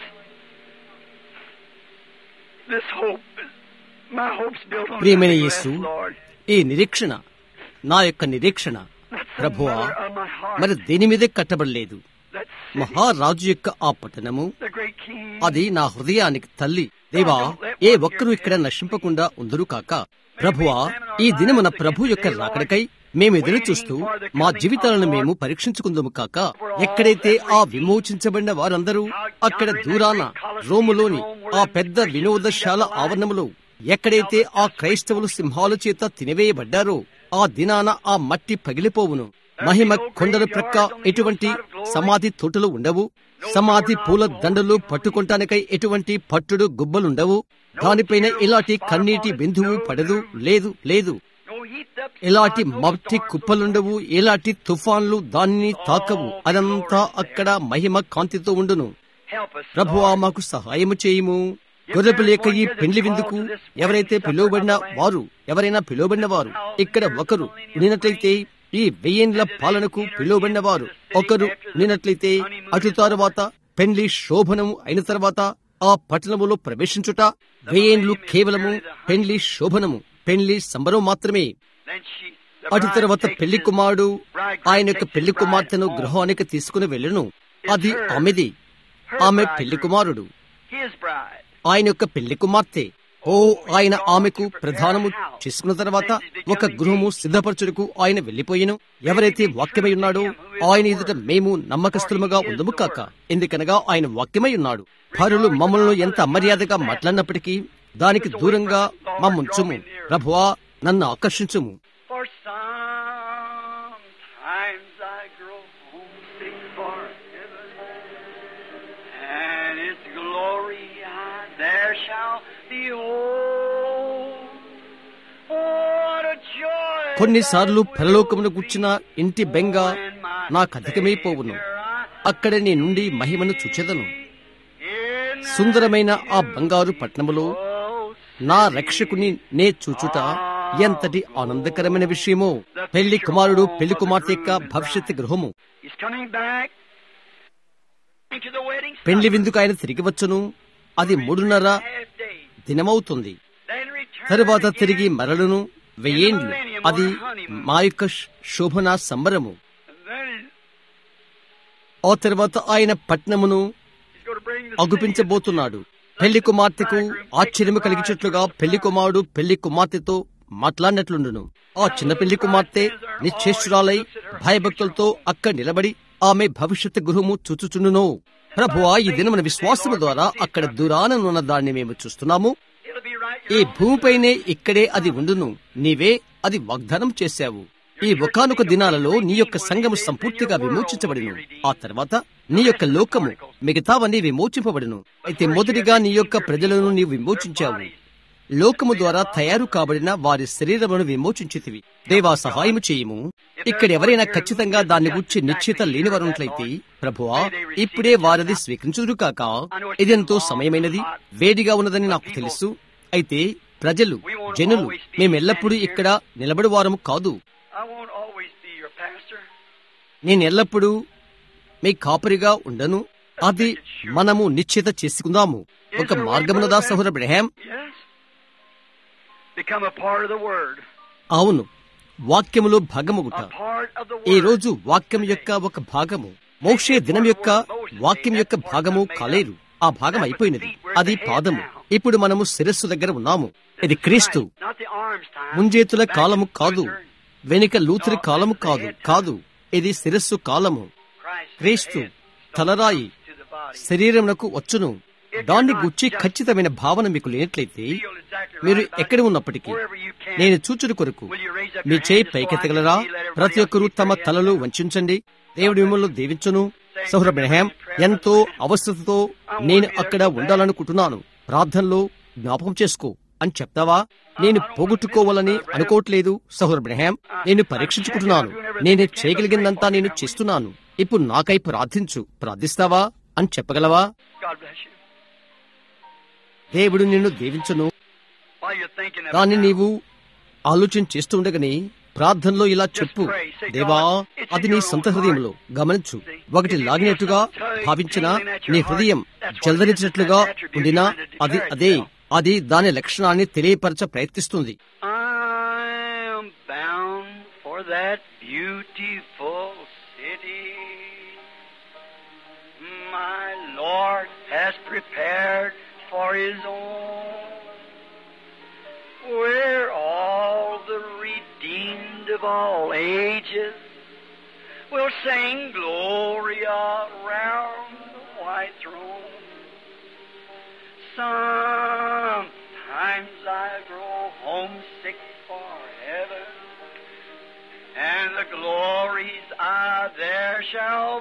[SPEAKER 3] this hope is my hope's built on
[SPEAKER 1] ప్రియమైన
[SPEAKER 3] nothing
[SPEAKER 1] యేసు
[SPEAKER 3] less, Lord.
[SPEAKER 1] ఈ నిరీక్షణ నా యొక్క నిరీక్షణ
[SPEAKER 3] That's the
[SPEAKER 1] ప్రభువా
[SPEAKER 3] mother of my heart.
[SPEAKER 1] మరి దేని మీదే కట్టబడలేదు
[SPEAKER 3] That city,
[SPEAKER 1] మహారాజు యొక్క ఆ పట్టణము
[SPEAKER 3] the great king.
[SPEAKER 1] అది నా హృదయానికి తల్లి దేవా ఏ ఒక్కరూ ఇక్కడ నశింపకుండా ఉందరు కాక ప్రభువా ఈ దినమున ప్రభు యొక్క రాకడకై మేము ఎదురు చూస్తూ మా జీవితాలను మేము పరీక్షించుకుందాము కాక ఎక్కడైతే ఆ విమోచించబడిన వారందరూ అక్కడ దూరాన రోములోని ఆ పెద్ద వినోదశాల ఆవరణములో ఎక్కడైతే ఆ క్రైస్తవులు సింహాల చేత తినివేయబడ్డారో ఆ దినాన ఆ మట్టి పగిలిపోవును మహిమ కొండల ప్రక్క ఎటువంటి సమాధి తోటలు ఉండవు సమాధి పూల దండలు పట్టుకుంటానికై ఎటువంటి పట్టుడు గుబ్బలుండవు దానిపైన ఇలాంటి కన్నీటి బిందువు పడదు లేదు లేదు
[SPEAKER 3] No heat up
[SPEAKER 1] ఎలాంటి మట్టి కుప్పలుండవు ఎలాంటి తుఫాన్లు దానిని తాకవు అదంతా అక్కడ మహిమ కాంతితో ఉండును
[SPEAKER 3] help us.
[SPEAKER 1] ప్రభువా మాకు సహాయము చేయుము గొర్రెపు లేక ఈ పెండ్లి విందుకు ఎవరైతే పిలువబడిన వారు ఎవరైనా పిలువబడిన వారు ఇక్కడ ఒకరు ఉండినట్లయితే ఈ వెయ్యేండ్ల పాలనకు పిలువబడిన వారు ఒకరు ఉండినట్లయితే అటు తరువాత పెండ్లి శోభనము అయిన తర్వాత ఆ పట్టణములో ప్రవేశించుట వెయ్యేండ్లు కేవలము పెండ్లి శోభనము పెండ్లి సంబరం మాత్రమే
[SPEAKER 3] Then she, the
[SPEAKER 1] అటు
[SPEAKER 3] bride
[SPEAKER 1] తర్వాత
[SPEAKER 3] takes
[SPEAKER 1] పెళ్లి
[SPEAKER 3] his-
[SPEAKER 1] కుమారుడు
[SPEAKER 3] bridegroom
[SPEAKER 1] ఆయన యొక్క
[SPEAKER 3] takes
[SPEAKER 1] పెళ్లి
[SPEAKER 3] his bride
[SPEAKER 1] కుమార్తెను
[SPEAKER 3] home.
[SPEAKER 1] గృహానికి తీసుకుని వెళ్ళును అది
[SPEAKER 3] her-
[SPEAKER 1] ఆమెది
[SPEAKER 3] her
[SPEAKER 1] ఆమె
[SPEAKER 3] bridegroom,
[SPEAKER 1] పెళ్లి కుమారుడు
[SPEAKER 3] His bride.
[SPEAKER 1] ఆయన యొక్క పెళ్లి కుమార్తె ఓ ఆయన ఆమెకు ప్రధానము చేసుకున్న తర్వాత ఒక గృహము సిద్ధపరచుటకు ఆయన వెళ్లిపోయిను ఎవరైతే వాక్యమై ఉన్నాడో ఆయన ఎదుట మేము నమ్మకస్తులముగా ఉందము కాక ఎందుకనగా ఆయన వాక్యమై ఉన్నాడు పరులు మమ్మల్ని ఎంత అమర్యాదగా మాట్లాడినప్పటికీ దానికి దూరంగా మమ్ముంచుము ప్రభువా నన్ను ఆకర్షించుము
[SPEAKER 3] For sometimes I grow homesick for heaven, and its glory I there shall behold. What a joy!
[SPEAKER 1] కొన్నిసార్లు పరలోకమును గుర్చిన ఇంటి బెంగ నాకు అధికమైపోవును అక్కడ నీ నుండి మహిమను చూచెదను సుందరమైన ఆ బంగారు పట్నములో నా రక్షకుని నే చూచుట ఎంతటి ఆనందకరమైన విషయమో పెళ్లి కుమారుడు పెళ్లి కుమార్తె యొక్క భవిష్యత్ గృహము
[SPEAKER 3] He's coming back into the wedding
[SPEAKER 1] పెళ్లి విందుకు ఆయన తిరిగి వచ్చును అది మూడున్నర
[SPEAKER 3] half day.
[SPEAKER 1] దినమవుతుంది
[SPEAKER 3] Then return
[SPEAKER 1] తరువాత
[SPEAKER 3] again.
[SPEAKER 1] తిరిగి మరలును వెయ్యేండ్లు అది మా యొక్క శోభన సంబరము
[SPEAKER 3] And then he's,
[SPEAKER 1] ఆ తర్వాత ఆయన పట్నమును
[SPEAKER 3] he's going to bring the city
[SPEAKER 1] అగుపించబోతున్నాడు పెళ్లి కుమార్తెకు ఆశ్చర్యము కలిగించట్లుగా పెళ్లి కుమారుడు పెళ్లి కుమార్తెతో
[SPEAKER 2] మాట్లాడినట్లుండును ఆ చిన్న పెళ్లి కుమార్తె నిశ్చేష్టురాలై భయభక్తులతో అక్కడ నిలబడి ఆమె భవిష్యత్ గృహము చూచుచుండును ప్రభువా ఈ దినమున విశ్వాసము ద్వారా అక్కడ దూరాననున్న దాన్ని మేము చూస్తున్నాము
[SPEAKER 3] It'll be right.
[SPEAKER 2] ఈ భూమిపైనే ఇక్కడే అది ఉండును నీవే అది వాగ్దానం చేశావు ఈ ఒకానొక దినాలలో నీ యొక్క సంఘము సంపూర్తిగా విమోచించబడిను ఆ తర్వాత నీ యొక్క లోకము మిగతావన్నీ విమోచింపబడును అయితే మొదటిగా నీ యొక్క ప్రజలను నీవు విమోచించావు లోకము ద్వారా తయారు కాబడిన వారి శరీరమును విమోచించితివి దేవా సహాయము చేయము ఇక్కడ ఎవరైనా ఖచ్చితంగా దాన్ని గురించి నిశ్చిత లేనివారున్నట్లయితే ప్రభువా ఇప్పుడే వారిది స్వీకరించుదురు కాక ఇదెంతో సమయమైనది వేడిగా ఉన్నదని నాకు తెలుసు అయితే ప్రజలు జనులు మేమెల్లప్పుడూ ఇక్కడ నిలబడి వారము కాదు
[SPEAKER 3] I won't always be your pastor.
[SPEAKER 2] నేను ఎల్లప్పుడూ మీ కాపరిగా ఉండను అది మనము నిశ్చిత చేసుకుందాము ఒక మార్గమునదా సహోదర బ్రహాం
[SPEAKER 3] Yes. Become a part of the word.
[SPEAKER 2] అవును వాక్యములో భాగముగుట
[SPEAKER 3] A part of the
[SPEAKER 2] ఈ
[SPEAKER 3] word.
[SPEAKER 2] రోజు వాక్యం యొక్క ఒక భాగము మోషే దినం యొక్క వాక్యం యొక్క భాగము కాలేదు ఆ భాగం అయిపోయినది అది పాదము ఇప్పుడు మనము శిరస్సు దగ్గర ఉన్నాము ఇది క్రీస్తు
[SPEAKER 3] Not the arms time.
[SPEAKER 2] ముంజేతుల కాలము కాదు వెనుక లూతురి కాలము కాదు కాదు ఇది శిరస్సు కాలము
[SPEAKER 3] Christ
[SPEAKER 2] క్రీస్తు తలరాయి
[SPEAKER 3] to the body.
[SPEAKER 2] శరీరమునకు వచ్చును దాన్ని గుచ్చి ఖచ్చితమైన భావన మీకు లేనట్లయితే
[SPEAKER 3] Feel exactly
[SPEAKER 2] మీరు
[SPEAKER 3] right about
[SPEAKER 2] ఎక్కడ ఉన్నప్పటికీ
[SPEAKER 3] wherever you can.
[SPEAKER 2] నేను చూచుడు కొరకు
[SPEAKER 3] Will you raise up
[SPEAKER 2] me
[SPEAKER 3] your
[SPEAKER 2] చేయి
[SPEAKER 3] hand just so I can
[SPEAKER 2] పైకెత్తగలరా
[SPEAKER 3] see, let everybody
[SPEAKER 2] ప్రతి ఒక్కరూ
[SPEAKER 3] else see
[SPEAKER 2] తమ
[SPEAKER 3] their
[SPEAKER 2] తలలు
[SPEAKER 3] hands?
[SPEAKER 2] వంచుంచండి దేవుడి మిమ్మల్ని దీవించును సౌర బ్రహాం ఎంతో అవసరతతో నేను అక్కడ ఉండాలనుకుంటున్నాను ప్రార్థనలో జ్ఞాపకం చేసుకో అని చెప్తావా నేను పోగొట్టుకోవాలని అనుకోవట్లేదు సహోదర బ్రహాం నేను పరీక్షించుకుంటున్నాను నేను చేయగలిగిందంతా నేను చేస్తున్నాను ఇప్పుడు నాకై ప్రార్థించు ప్రార్థిస్తావా అని చెప్పగలవా
[SPEAKER 3] God bless you.
[SPEAKER 2] దేవుడు నిన్ను దీవించును
[SPEAKER 3] While you're thinking of
[SPEAKER 2] దాన్ని
[SPEAKER 3] it now,
[SPEAKER 2] నీవు ఆలోచన చేస్తుండగానే ప్రార్థనలో ఇలా చెప్పు దేవా అది నీ సొంత హృదయంలో గమనించు ఒకటి లాగినట్టుగా భావించిన నీ హృదయం జల్దరించినట్లుగా ఉండినా అది అదే అది దాని లక్షణాన్ని తెలియపరచ ప్రయత్నిస్తుంది
[SPEAKER 3] I am bound for that beautiful city. My Lord has prepared for His own, where all the redeemed of all ages will sing glory around the white throne. Sometimes I grow homesick for heaven, and the glories I there shall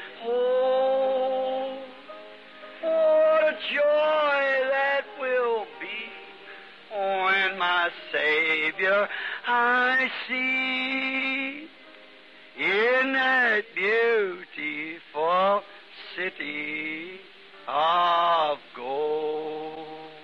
[SPEAKER 3] behold. What a joy that will be when my Savior I see in that beautiful city of gold.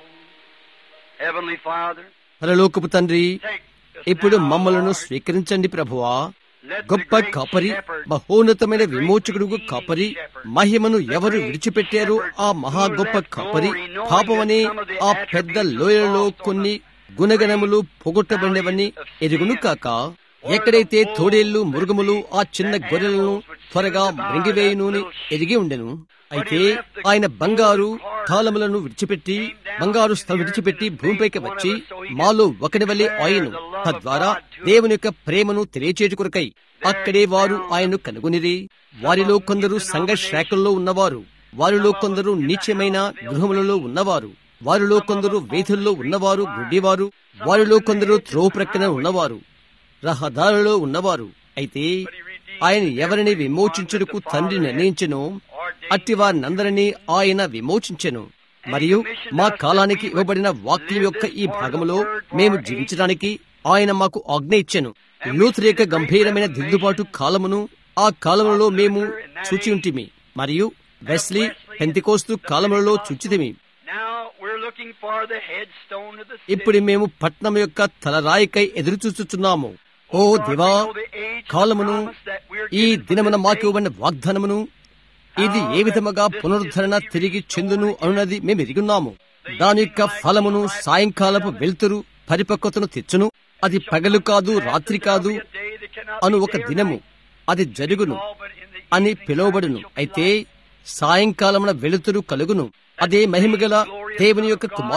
[SPEAKER 3] Heavenly Father,
[SPEAKER 2] పరలోకపు తండ్రి
[SPEAKER 3] take us
[SPEAKER 2] ఇప్పుడు
[SPEAKER 3] now,
[SPEAKER 2] మమ్మలను
[SPEAKER 3] Lord.
[SPEAKER 2] స్వీకరించండి ప్రభువా
[SPEAKER 3] Let the
[SPEAKER 2] గొప్ప
[SPEAKER 3] great
[SPEAKER 2] కాపరి
[SPEAKER 3] shepherd,
[SPEAKER 2] మహోన్నతమైన
[SPEAKER 3] the great
[SPEAKER 2] విమోచకుడు
[SPEAKER 3] redeemed
[SPEAKER 2] కాపరి
[SPEAKER 3] shepherd,
[SPEAKER 2] మహిమను
[SPEAKER 3] the
[SPEAKER 2] ఎవరు
[SPEAKER 3] great
[SPEAKER 2] విడిచిపెట్టారో
[SPEAKER 3] shepherd
[SPEAKER 2] ఆ
[SPEAKER 3] who
[SPEAKER 2] మహా గొప్ప
[SPEAKER 3] left
[SPEAKER 2] కాపరి
[SPEAKER 3] glory, knowing
[SPEAKER 2] పాపమనే
[SPEAKER 3] that some of the
[SPEAKER 2] ఆ
[SPEAKER 3] attributes
[SPEAKER 2] పెద్ద
[SPEAKER 3] was
[SPEAKER 2] లోయలలో
[SPEAKER 3] lost on
[SPEAKER 2] కొన్ని
[SPEAKER 3] the
[SPEAKER 2] గుణగణములు పొగొట్టబడినవని ఎరుగును కాక ఎక్కడైతే తోడేళ్లు మురుగుములు ఆ చిన్న గొర్రెలను త్వరగా మృంగివేయును ఎరిగి ఉండెను అయితే ఆయన బంగారు తాళములను విడిచిపెట్టి బంగారు స్థలం విడిచిపెట్టి భూమిపైకి వచ్చి మాలో ఒకటి వలె ఆయను తద్వారా దేవుని యొక్క ప్రేమను తెలియచేటు కొరకై అక్కడే వారు ఆయన్ను కనుగొనిరి వారిలో కొందరు సంఘ శాఖల్లో ఉన్నవారు వారిలో కొందరు నీచమైన గృహములలో ఉన్నవారు వారిలో కొందరు వేధుల్లో ఉన్నవారు గుడ్డివారు వారిలో కొందరు త్రోవ ప్రక్కన ఉన్నవారు రహదారులో ఉన్నవారు అయితే ఆయన ఎవరిని విమోచించుటకు తండ్రి నిర్ణయించెనో అట్టి వారినందరినీ ఆయన విమోచించెను మరియు మా కాలానికి ఇవ్వబడిన వాక్యం యొక్క ఈ భాగములో మేము జీవించడానికి ఆయన మాకు ఆజ్ఞ ఇచ్చెను లూత్ యొక్క గంభీరమైన దిద్దుబాటు కాలమును ఆ కాలములో మేము చూచి ఉంటిమి మరియు వెస్లీ పెంతికోస్తు కాలములలో చూచితిమి
[SPEAKER 3] Now we're looking for the headstone of the city.
[SPEAKER 2] ఇప్పుడు మేము పట్నం యొక్క తలరాయికై ఎదురు చూచుచున్నాము ఓ దివా కాలమును ఈ దినమున మాకు ఇవ్వబడిన వాగ్దానమును ఇది ఏ విధముగా పునరుద్ధరణ తిరిగి చెందును అనున్నది మేము ఎరుగున్నాము దాని యొక్క ఫలమును సాయంకాలపు వెలుతురు పరిపక్వతను తెచ్చును అది పగలు కాదు రాత్రి కాదు అను ఒక దినము అది జరుగును అని పిలువబడును అయితే సాయంకాలమున వెలుతురు కలుగును అదే మహిమగల దేవుని యొక్క కుమారుడు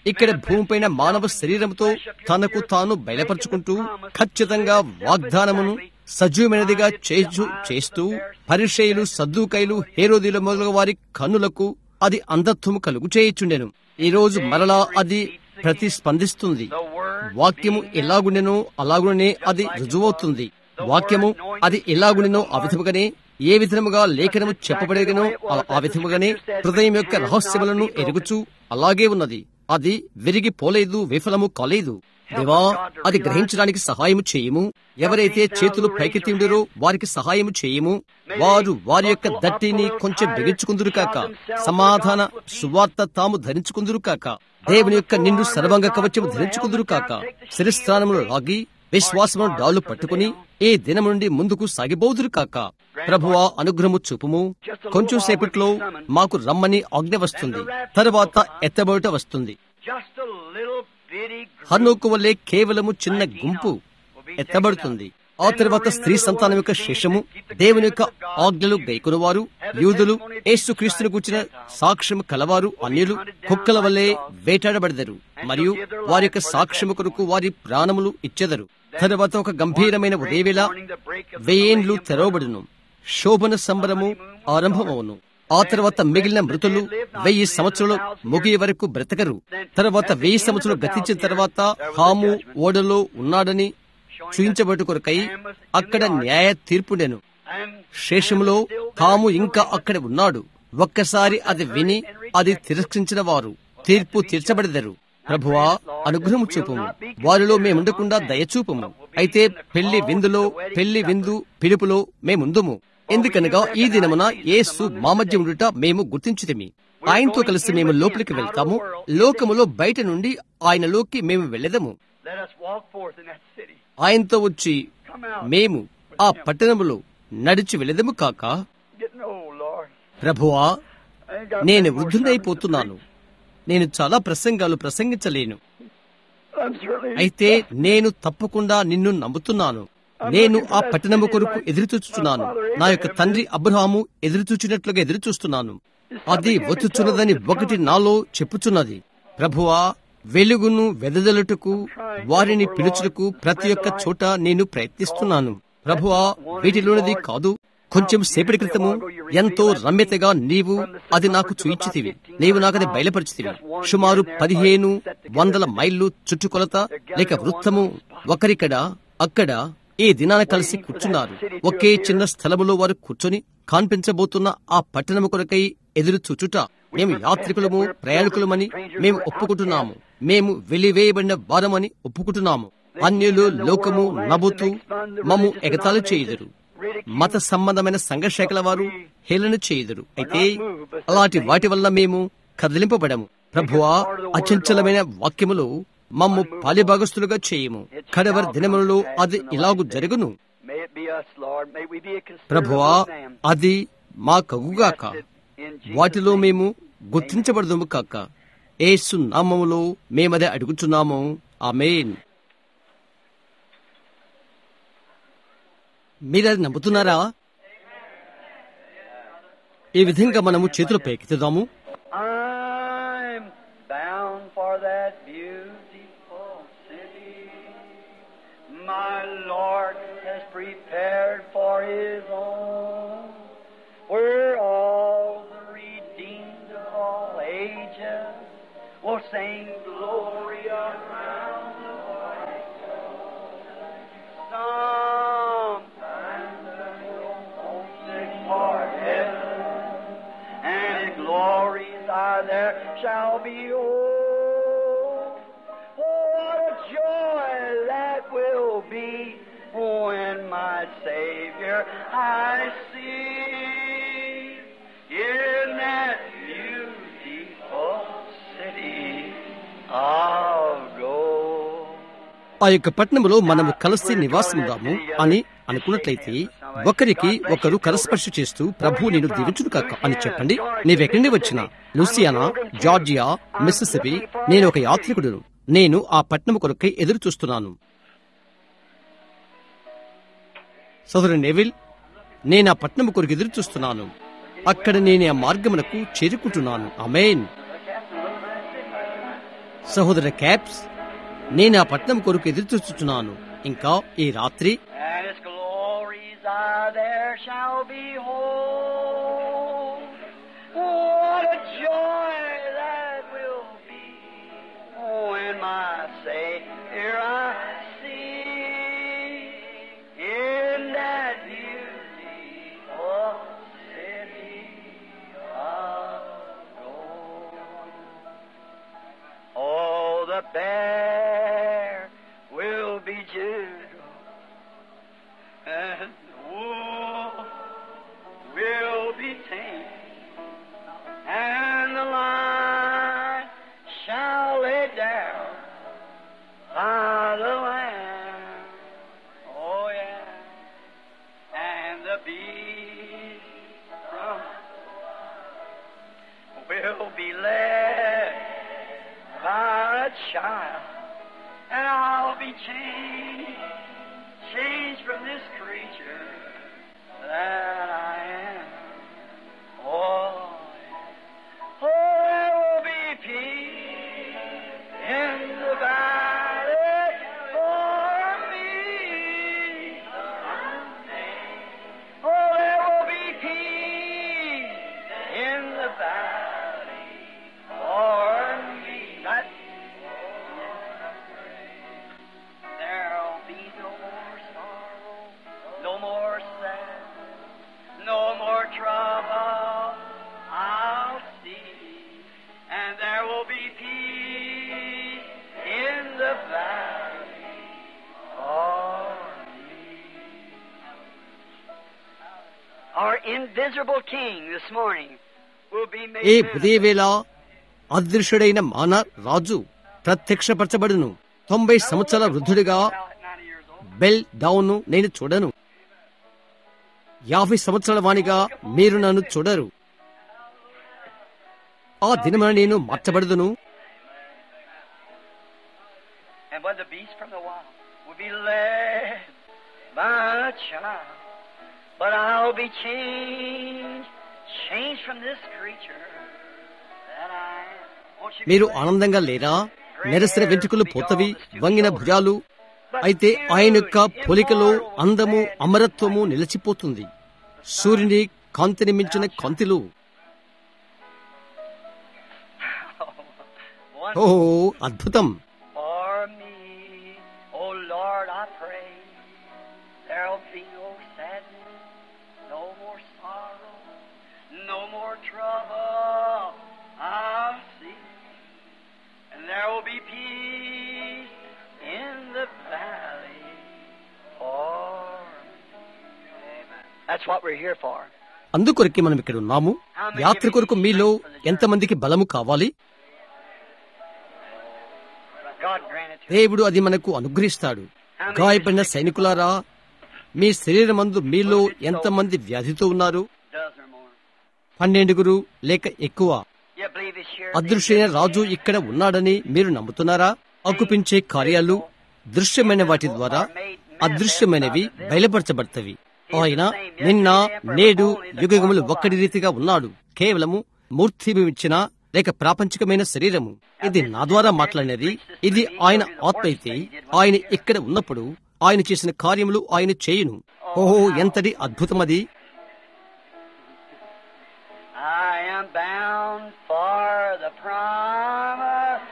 [SPEAKER 2] ఇక్కడ భూమిపైన మానవ శరీరంతో తనకు తాను బయలుపరుచుకుంటూ ఖచ్చితంగా వాగ్దానమును సజీవమైనదిగా చేస్తూ చేస్తూ పరిచయులు సద్దుకైలు హేరోదీల మొదలగు వారి కన్నులకు అది అంధత్వము కలుగు చేయుచుండెను ఈ రోజు మరలా అది ప్రతిస్పందిస్తుంది వాక్యము ఎలాగుండెనో అలాగునే అది రుజువవుతుంది వాక్యము అది ఎలాగుండెనో ఆ విధముగానే ఏ విధముగా లేఖనము చెప్పబడేగనో ఆ- ఆ విధముగానే హృదయం యొక్క రహస్యములను ఎరుగుచూ అలాగే ఉన్నది అది విరిగి పోలేదు విఫలము కాలేదు దేవా అది గ్రహించడానికి సహాయము చేయము ఎవరైతే చేతులు పైకెత్తి ఉండరో వారికి సహాయము చేయము వారు వారి యొక్క దట్టిని కొంచెం బిగించుకుందురు కాక సమాధాన సువార్త తాము ధరించుకుందురు కాక దేవుని యొక్క నిండు సర్వంగ కవచము ధరించుకుందురు కాక శిరస్థానములు లాగి విశ్వాసమును డాళ్లు పట్టుకుని ఈ దినం నుండి ముందుకు సాగిపోదురు కాక ప్రభువా అనుగ్రహము చూపుము కొంచెం సేపట్లో మాకు రమ్మని ఆజ్ఞ వస్తుంది తరువాత ఎత్తబోట వస్తుంది
[SPEAKER 3] Just a little bitty group
[SPEAKER 2] హన్నోకు వల్లే కేవలము చిన్న గుంపు ఎత్తబడుతుంది ఆ తర్వాత స్త్రీ సంతానం యొక్క శేషము దేవుని యొక్క ఆజ్ఞలు గైకొనవారు యూదులు యేసు క్రీస్తును కూర్చిన సాక్ష్యము కలవారు అన్యులు కుక్కల వల్లే వేటాడబడదరు మరియు వారి యొక్క సాక్ష్యము కొరకు వారి ప్రాణములు ఇచ్చెదరు తరువాత ఒక గంభీరమైన ఉదయవేళ వెయ్యేండ్లు తెరవబడును శోభన సంబరము ఆరంభమవును ఆ తర్వాత మిగిలిన మృతులు వెయ్యి సంవత్సరాలు ముగియ వరకు బ్రతకరు తర్వాత వెయ్యి సంవత్సరాలు గతించిన తర్వాత హాము ఓడలో ఉన్నాడని చూయించబట్టు కొరకై అక్కడ న్యాయ తీర్పుడెను శేషములో తాము ఇంకా అక్కడ ఉన్నాడు ఒక్కసారి అది విని అది తిరస్కరించిన వారు తీర్పు తీర్చబడదరు ప్రభువా అనుగ్రహము చూపము వారిలో మేముండకుండా దయచూపము అయితే పెళ్లి విందులో పెళ్లి విందు పిలుపులో మేముందుము ఎందుకనగా ఈ దినమున యేసు మా మధ్య ఉండుట మేము గుర్తించుతిమి ఆయనతో కలిసి మేము లోపలికి వెళ్తాము లోకములో బయట నుండి ఆయనలోకి మేము వెళ్ళదము
[SPEAKER 3] Let us walk forth in that city.
[SPEAKER 2] ఆయనతో వచ్చి మేము ఆ పట్టణములో నడిచి వెళ్ళదము కాక
[SPEAKER 3] Getting old, Lord.
[SPEAKER 2] ప్రభువా
[SPEAKER 3] I ain't got
[SPEAKER 2] నేను
[SPEAKER 3] many more
[SPEAKER 2] వృద్ధుడైపోతున్నాను నేను చాలా ప్రసంగాలు ప్రసంగించలేను
[SPEAKER 3] sermons. I'm certainly
[SPEAKER 2] అయితే నేను తప్పకుండా నిన్ను నమ్ముతున్నాను నేను ఆ పట్టణము కొరకు ఎదురుచూస్తున్నాను నా యొక్క తండ్రి అబ్రహాము ఎదురుచూచినట్లుగా ఎదురుచూస్తున్నాను అది వచ్చుచున్నదని ఒకటి నాలో చెప్పుచున్నది ప్రభువా వెలుగును వెదజలుటకు వారిని పిలుచుటకు ప్రతి ఒక్క చోట నేను ప్రయత్నిస్తున్నాను ప్రభువా వీటిలోనిది కాదు కొంచెం సేపటి క్రితము ఎంతో రమ్యతగా నీవు అది నాకు చూయించితివి నీవు నాకు అది బయలుపరిచితివి సుమారు పదిహేను వందల మైళ్ళు చుట్టుకొలత లేక వృత్తము ఒకరిక్కడ అక్కడ ఈ దినాన కలిసి కూర్చున్నారు ఒకే చిన్న స్థలములో వారు కూర్చొని కాన్పించబోతున్న ఆ పట్టణము కొరకై ఎదురు చూచుట మేము యాత్రికులము ప్రయాణికులమని మేము ఒప్పుకుంటున్నాము మేము వెలివేయబడిన వారమని ఒప్పుకుంటున్నాము అన్యులు లోకము నవ్వుతూ మమ్ము ఎగతాళి చేయుదురు మత సంబంధమైన సంఘర్షకల వారు హేళన చేయుదురు అయితే అలాంటి వాటి వల్ల మేము కదిలింపబడము ప్రభువా అచంచలమైన వాక్యములో మమ్ము పాలిభాగస్తులుగా చేయము కడవరి దినములలో అది ఇలాగు జరుగును
[SPEAKER 3] May it be us, Lord. May we be a considerate
[SPEAKER 2] ప్రభువా
[SPEAKER 3] man.
[SPEAKER 2] అది మా కగుగాక
[SPEAKER 3] In Jesus'
[SPEAKER 2] వాటిలో
[SPEAKER 3] name.
[SPEAKER 2] మేము గుర్తించబడదుము కాక ఏసు నామములో మేమదే అడుగుచున్నాము ఆమేన్ మీరది నమ్ముతున్నారా ఈ విధంగా మనము చేతులు పైకెత్తుదాము
[SPEAKER 3] I'm bound for that beautiful city my Lord has prepared for His own, where all the redeemed of all ages will sing glory around the white throne. Sometimes the homesick for heaven and glories are there shall be oh, what a joy that will be when my Savior I see in that beautiful city of gold.
[SPEAKER 2] ఆ యొక్క పట్టణంలో మనము కలిసి నివాసముదాము అని అనుకున్నట్లయితే ఒకరికి ఒకరు కరస్పర్శ చేస్తూ ప్రభు నేను దీవించును కాక అని చెప్పండి నీవెక్కడి నుండి వచ్చిన లూసియానా జార్జియా మిస్సిసిపి నేను ఒక యాత్రికుడును నేను ఆ పట్టణం కొరకై ఎదురు చూస్తున్నాను సోదరు నెవిల్ నేను ఆ పట్టణం కొరకు ఎదురు చూస్తున్నాను అక్కడ నేను ఆ మార్గమునకు చేరుకుంటున్నాను అమేన్
[SPEAKER 1] సహోదర క్యాప్స్ నేను ఆ పట్నం కొరకు ఎదురు చూస్తున్నాను ఇంకా ఈ రాత్రి
[SPEAKER 3] And its glories are there shall behold. What a joy that will be when my Savior I see in that beautiful city of gold. Oh, the bear will be Judah, and the wolf will be tame, and the lion shall lay down by the lamb. Oh, yeah, and the beast from will be led by a child, and I'll be changed, changed from this creature that I am. Oh, oh, there will be peace in the valley for me. Oh, there will be peace in the valley for me. That there'll be no more sorrow, no more sadness, no more trouble. I'll see, and there will be peace in the valley for me. Our invisible King this morning will be made
[SPEAKER 1] A
[SPEAKER 3] manifest.
[SPEAKER 1] ఉదయవేళ అదృశ్యుడైన మాన రాజు ప్రత్యక్షపరచబడును తొంభై సంవత్సరాల వృద్ధుడిగా bell down నేను చూడను యాభై సంవత్సరాల వాణిగా మీరు నన్ను చూడరు ఆ దినమున నేను మార్చబడదును
[SPEAKER 3] And when the beast from the wild will be led by a child, but I'll be changed, changed from this creature that I am. Won't you be
[SPEAKER 1] మీరు
[SPEAKER 3] glad?
[SPEAKER 1] ఆనందంగా లేరా నెరసిన వెంట్రుకలు పోతవి వంగిన భుజాలు అయితే ఆయన యొక్క పోలికలో అందము అమరత్వము నిలిచిపోతుంది సూర్యుని కాంతిని మించిన కాంతిలు
[SPEAKER 3] One
[SPEAKER 1] ఓ అద్భుతం
[SPEAKER 3] for me, oh Lord, I pray. There'll be no sadness, no more sorrow, no more trouble. I'll see, and there will be peace in the valley for me. That's what we're here for.
[SPEAKER 1] అందుకొరకే మనం ఇక్కడ ఉన్నాము యాత్ర కొరకు మీలో ఎంతమందికి బలము కావాలి
[SPEAKER 3] God grant it to us.
[SPEAKER 1] దేవుడు అది మనకు అనుగ్రహిస్తాడు గాయపడిన సైనికులారా మీ శరీరమందు మీలో ఎంతమంది వ్యాధితో ఉన్నారు
[SPEAKER 3] Dozen or more.
[SPEAKER 1] పన్నెండుగురు లేక ఎక్కువ
[SPEAKER 3] You believe He's here?
[SPEAKER 1] అదృశ్యమైన రాజు ఇక్కడ ఉన్నాడని మీరు నమ్ముతున్నారా అకుపించే కార్యాలు దృశ్యమైన వాటి ద్వారా అదృశ్యమైనవి బయలుపరచబడతవి ఆయన నిన్న నేడు యుగములు ఒక్కడి రీతిగా ఉన్నాడు కేవలము మూర్తిభవించిన లేక ప్రాపంచికమైన శరీరము ఇది నా ద్వారా మాట్లాడినది ఇది ఆయన ఆత్మ అయితే ఆయన ఇక్కడ ఉన్నప్పుడు ఆయన చేసిన కార్యములు ఆయన చేయును ఓహో ఎంతటి అద్భుతమది
[SPEAKER 3] I am bound for the promised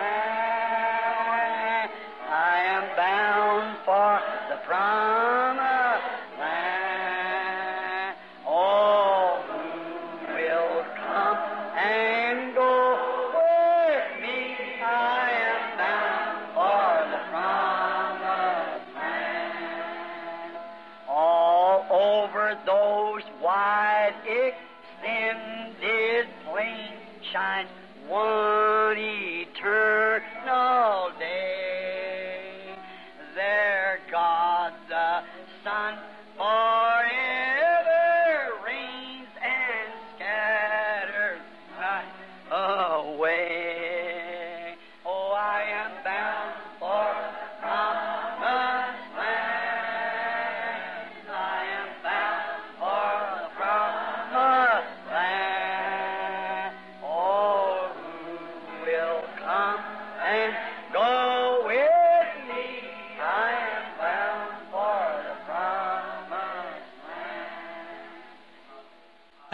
[SPEAKER 3] land. I am bound for the promised land. Oh, who will come and go with me? I am bound for the promised land. All over those wide extended plains shines one eternal day. There God the Son forever reigns and scatters night away. Oh, I am bound for promised land. I am bound for the promised land. Oh, who will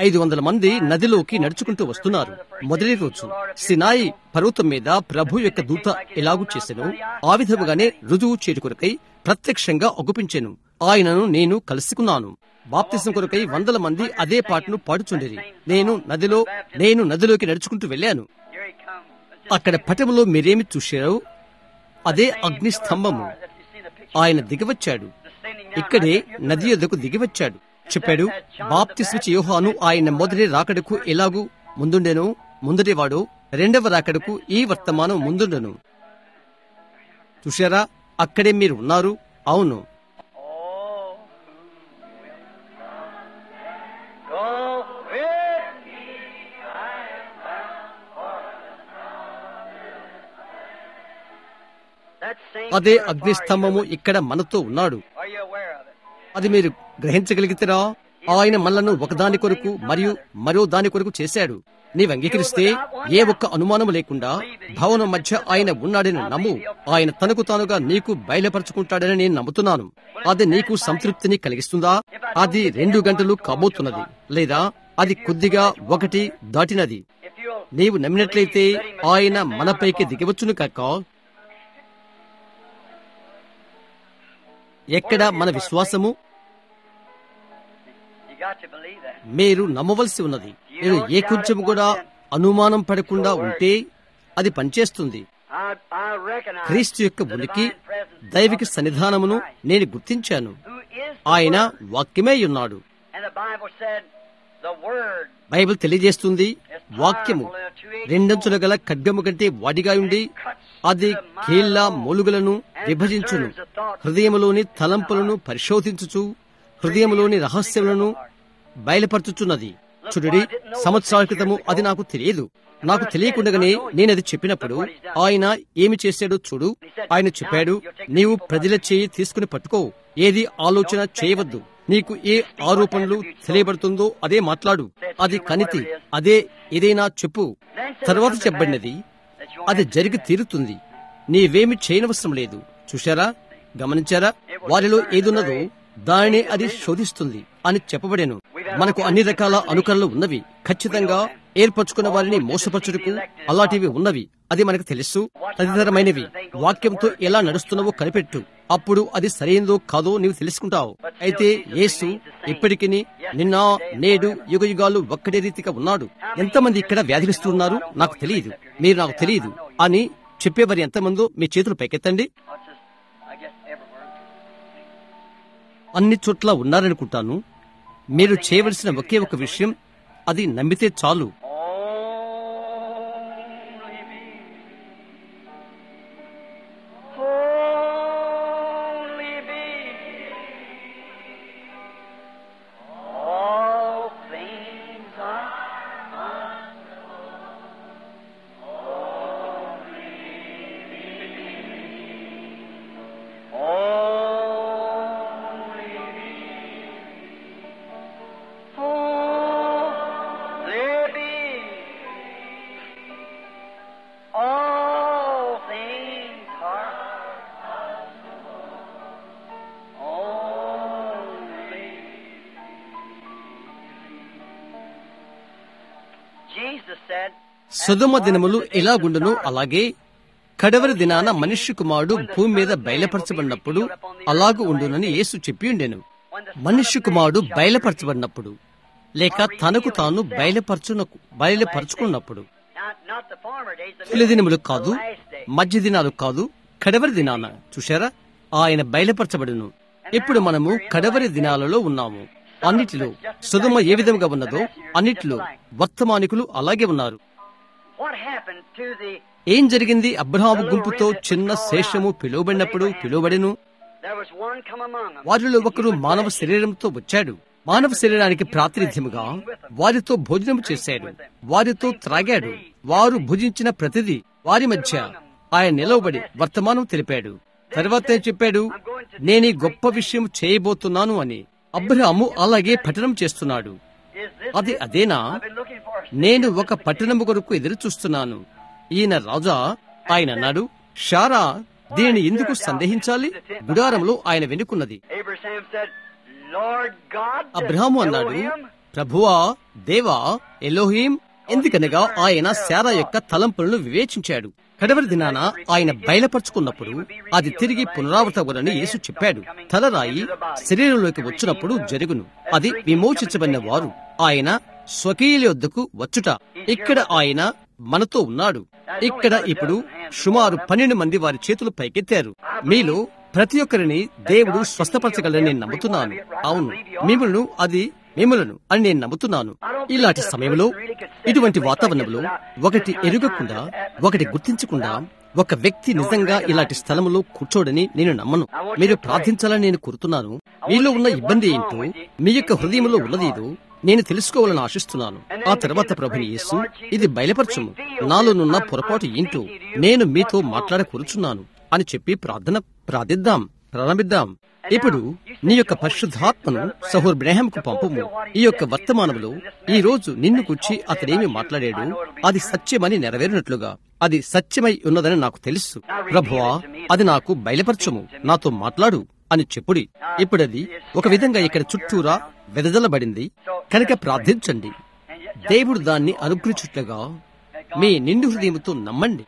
[SPEAKER 2] ఐదు వందల మంది నదిలోకి నడుచుకుంటూ వస్తున్నారు మొదటి రోజు సినాయి పర్వతం మీద ప్రభు యొక్క దూత ఎలాగూ చేసెను ఆ విధముగానే రుజువు చేటు కొరకై ప్రత్యక్షంగా ఒగుపించెను ఆయనను నేను కలుసుకున్నాను బాప్తిసం కొరకై వందల మంది అదే పాటను పాడుచుండేది నేను నదిలో నేను నదిలోకి నడుచుకుంటూ వెళ్ళాను
[SPEAKER 1] Here he comes.
[SPEAKER 2] అక్కడ పటములో మీరేమి చూశారో అదే అగ్ని స్తంభము
[SPEAKER 1] If you see the picture,
[SPEAKER 2] ఆయన దిగివచ్చాడు
[SPEAKER 1] descending down
[SPEAKER 2] ఇక్కడే
[SPEAKER 1] right there.
[SPEAKER 2] నది యొద్దకు దిగివచ్చాడు చెప్పాడు బాప్తిస్మిచి యోహాను ఆయన మొదటి రాకడకు ఎలాగూ ముందుండెను ముందటివాడు రెండవ రాకడకు ఈ వర్తమానం ముందుండెను చూశారా అక్కడే మీరు ఉన్నారు అవును
[SPEAKER 1] Oh, go with me. I am bound for That same
[SPEAKER 2] అదే
[SPEAKER 1] pure
[SPEAKER 2] అగ్ని
[SPEAKER 1] fire,
[SPEAKER 2] స్తంభము ఇక్కడ మనతో ఉన్నాడు
[SPEAKER 1] Are you aware of it?
[SPEAKER 2] అది మీరు గ్రహించగలిగితేరా ఆయన మనలను ఒకదాని కొరకు మరియు మరో దాని కొరకు చేశాడు నీవు అంగీకరిస్తే ఏ ఒక్క అనుమానం లేకుండా భవనం మధ్య ఆయన ఉన్నాడని నమ్ము ఆయన తనకు తానుగా నీకు బయలుపరచుకుంటాడని నేను నమ్ముతున్నాను అది నీకు సంతృప్తిని కలిగిస్తుందా అది రెండు గంటలు కాబోతున్నది లేదా అది కొద్దిగా ఒకటి దాటినది
[SPEAKER 1] If you'll
[SPEAKER 2] నీవు నమ్మినట్లయితే ఆయన మనపైకి దిగవచ్చును కాక ఎక్కడ మన విశ్వాసము
[SPEAKER 1] you got to believe that.
[SPEAKER 2] మీరు నమ్మవలసి ఉన్నది మీరు ఏ కొంచెం కూడా అనుమానం పడకుండా ఉంటే అది పనిచేస్తుంది
[SPEAKER 1] I, I recognize
[SPEAKER 2] క్రీస్తు యొక్క
[SPEAKER 1] the
[SPEAKER 2] ఉనికి
[SPEAKER 1] divine presence
[SPEAKER 2] దైవిక
[SPEAKER 1] of
[SPEAKER 2] సన్నిధానమును
[SPEAKER 1] Christ,
[SPEAKER 2] నేను గుర్తించాను
[SPEAKER 1] who is the
[SPEAKER 2] ఆయన
[SPEAKER 1] Word.
[SPEAKER 2] వాక్యమే ఉన్నాడు
[SPEAKER 1] And the Bible said the word
[SPEAKER 2] Bible తెలియజేస్తుంది వాక్యము రెండంచుల గల ఖడ్గము కంటే వాడిగా ఉండి అది కీళ్ల మూలుగులను విభజించును హృదయములోని తలంపులను పరిశోధించుచు హృదయములోని రహస్యములను బయలుపరచుచున్నది చూడుడి సంవత్సరాల క్రితము అది నాకు తెలియదు నాకు తెలియకుండగానే నేనది చెప్పినప్పుడు ఆయన ఏమి చేశాడో చూడు ఆయన చెప్పాడు నీవు ప్రజల చేయి తీసుకుని పట్టుకో ఏది ఆలోచన చేయవద్దు నీకు ఏ ఆరోపణలు తెలియబడుతుందో అదే మాట్లాడు అది కనితి అదే ఏదైనా చెప్పు తర్వాత చెప్పబడినది అది జరిగి తీరుతుంది నీవేమి చేయనవసరం లేదు చూశారా గమనించారా వారిలో ఏదున్నదో దానినే అది శోధిస్తుంది అని చెప్పబడేను మనకు అన్ని రకాల అనుకరణలు ఉన్నవి ఖచ్చితంగా ఏర్పరచుకున్న వారిని మోసపరచుటకు అలాంటివి ఉన్నవి అది మనకు తెలుసు తదితరమైనవి వాక్యంతో ఎలా నడుస్తున్నావో కనిపెట్టు అప్పుడు అది సరైనదో కాదో నీవు తెలుసుకుంటావు అయితే యేసు ఇప్పటికి నిన్న నేడు యుగ యుగాలు ఒక్కడే రీతిగా ఉన్నాడు ఎంతమంది ఇక్కడ వ్యాధిస్తూ ఉన్నారు నాకు తెలియదు మీరు నాకు తెలియదు అని చెప్పేవారు ఎంతమందో మీ చేతులు పైకెత్తండి
[SPEAKER 1] What's this? I guess everywhere.
[SPEAKER 2] అన్ని చోట్ల ఉన్నారనుకుంటాను మీరు చేయవలసిన ఒకే ఒక విషయం అది నమ్మితే చాలు
[SPEAKER 1] Only me. Only me. All things are Only me. Only me. All things are only. Jesus said,
[SPEAKER 2] సుధమ దినములు ఎలాగుండునో అలాగే కడవరి దినాన మనుష్య కుమారుడు భూమి మీద బయలుపరచబడినప్పుడు అలాగు ఉండునని యేసు చెప్పి ఉండెను మనుష్య కుమారుడు బయలుపరచబడినప్పుడు లేక తనకు తాను బయలుపరచున బయలుపరచుకున్నప్పుడు
[SPEAKER 1] not, not the former days, the
[SPEAKER 2] తొలి దినములు
[SPEAKER 1] the
[SPEAKER 2] కాదు
[SPEAKER 1] last day.
[SPEAKER 2] మధ్య దినాలు కాదు కడవరి దినాన చూశారా ఆయన బయలుపరచబడును ఇప్పుడు మనము కడవరి దినాలలో ఉన్నాము అన్నిటిలో సుధమ ఏ విధంగా ఉన్నదో అన్నిటిలో వర్తమానికులు అలాగే ఉన్నారు
[SPEAKER 1] What happened to the,
[SPEAKER 2] ఏం జరిగింది అబ్రహాము గుంపుతో చిన్న శేషము పిలువబడినప్పుడు పిలువబడెను
[SPEAKER 1] there was one come among them.
[SPEAKER 2] వారిలో ఒకరు మానవ శరీరంతో వచ్చాడు మానవ శరీరానికి ప్రాతినిధ్యముగా వారితో భోజనం చేశాడు వారితో త్రాగాడు వారు భుజించిన ప్రతిదీ వారి మధ్య ఆయన నిలవబడి వర్తమానం తెలిపాడు తర్వాత చెప్పాడు నేను ఈ గొప్ప విషయం చేయబోతున్నాను అని అబ్రహాము అలాగే పఠనం చేస్తున్నాడు
[SPEAKER 1] Is this
[SPEAKER 2] అది
[SPEAKER 1] it?
[SPEAKER 2] అదేనా
[SPEAKER 1] I've been looking for a
[SPEAKER 2] నేను ఒక పట్టణము కొరకు ఎదురు చూస్తున్నాను ఈయన రాజా ఆయన అన్నాడు షారా దీనిని ఎందుకు సందేహించాలి గుడారంలో ఆయన వెనుకున్నది
[SPEAKER 1] Abraham said, Lord God,
[SPEAKER 2] Abraham
[SPEAKER 1] know
[SPEAKER 2] అన్నాడు
[SPEAKER 1] him? ప్రభువా దేవా ఎలోహీం ఎందుకనగా ఆయన శారా యొక్క తలంపులను వివేచించాడు కడవరి దినాన ఆయన బయలుపరుచుకున్నప్పుడు అది తిరిగి పునరావృతమని యేసు చెప్పాడు తలరాయి శరీరంలోకి వచ్చినప్పుడు జరుగును అది విమోచించబడిన వారు ఆయన స్వకీయుల వద్దకు వచ్చుట ఇక్కడ ఆయన మనతో ఉన్నాడు ఇక్కడ ఇప్పుడు సుమారు పన్నెండు మంది వారి చేతులు పైకెత్తారు మీలో ప్రతి ఒక్కరిని దేవుడు స్వస్థపరచగలని నేను నమ్ముతున్నాను అవును మిమ్మల్ని అది మిమ్మలను అని నేను నమ్ముతున్నాను ఇలాంటి సమయంలో ఇటువంటి వాతావరణంలో ఒకటి ఎరుగకుండా ఒకటి గుర్తించకుండా ఒక వ్యక్తి నిజంగా ఇలాంటి స్థలంలో కూర్చోడని నేను నమ్మను మీరు ప్రార్థించాలని నేను కోరుతున్నాను మీలో ఉన్న ఇబ్బంది ఏంటో మీ యొక్క హృదయంలో ఉన్నదేదో నేను తెలుసుకోవాలని ఆశిస్తున్నాను ఆ తర్వాత ప్రభుని యేసు ఇది బయలుపరచుము నాలోనున్న పొరపాటు ఏంటో నేను మీతో మాట్లాడ కూర్చున్నాను అని చెప్పి ప్రార్థన ప్రార్థిద్దాం ప్రారంభిద్దాం ఇప్పుడు నీ యొక్క పరిశుద్ధాత్మను సహోర్ బ్రహంకు పంపము ఈ యొక్క వర్తమానంలో ఈ రోజు నిన్ను కూర్చి అతడేమి మాట్లాడాడు అది సత్యమని నెరవేరినట్లుగా అది సత్యమై ఉన్నదని నాకు తెలుసు ప్రభువా అది నాకు బయలుపరచము నాతో మాట్లాడు అని చెప్పుడి ఇప్పుడది ఒక విధంగా ఇక్కడ చుట్టూరా వెదజల్లబడింది కనుక ప్రార్థించండి దేవుడు దాన్ని అనుగ్రహించుట్లుగా మీ నిండు హృదయంతో నమ్మండి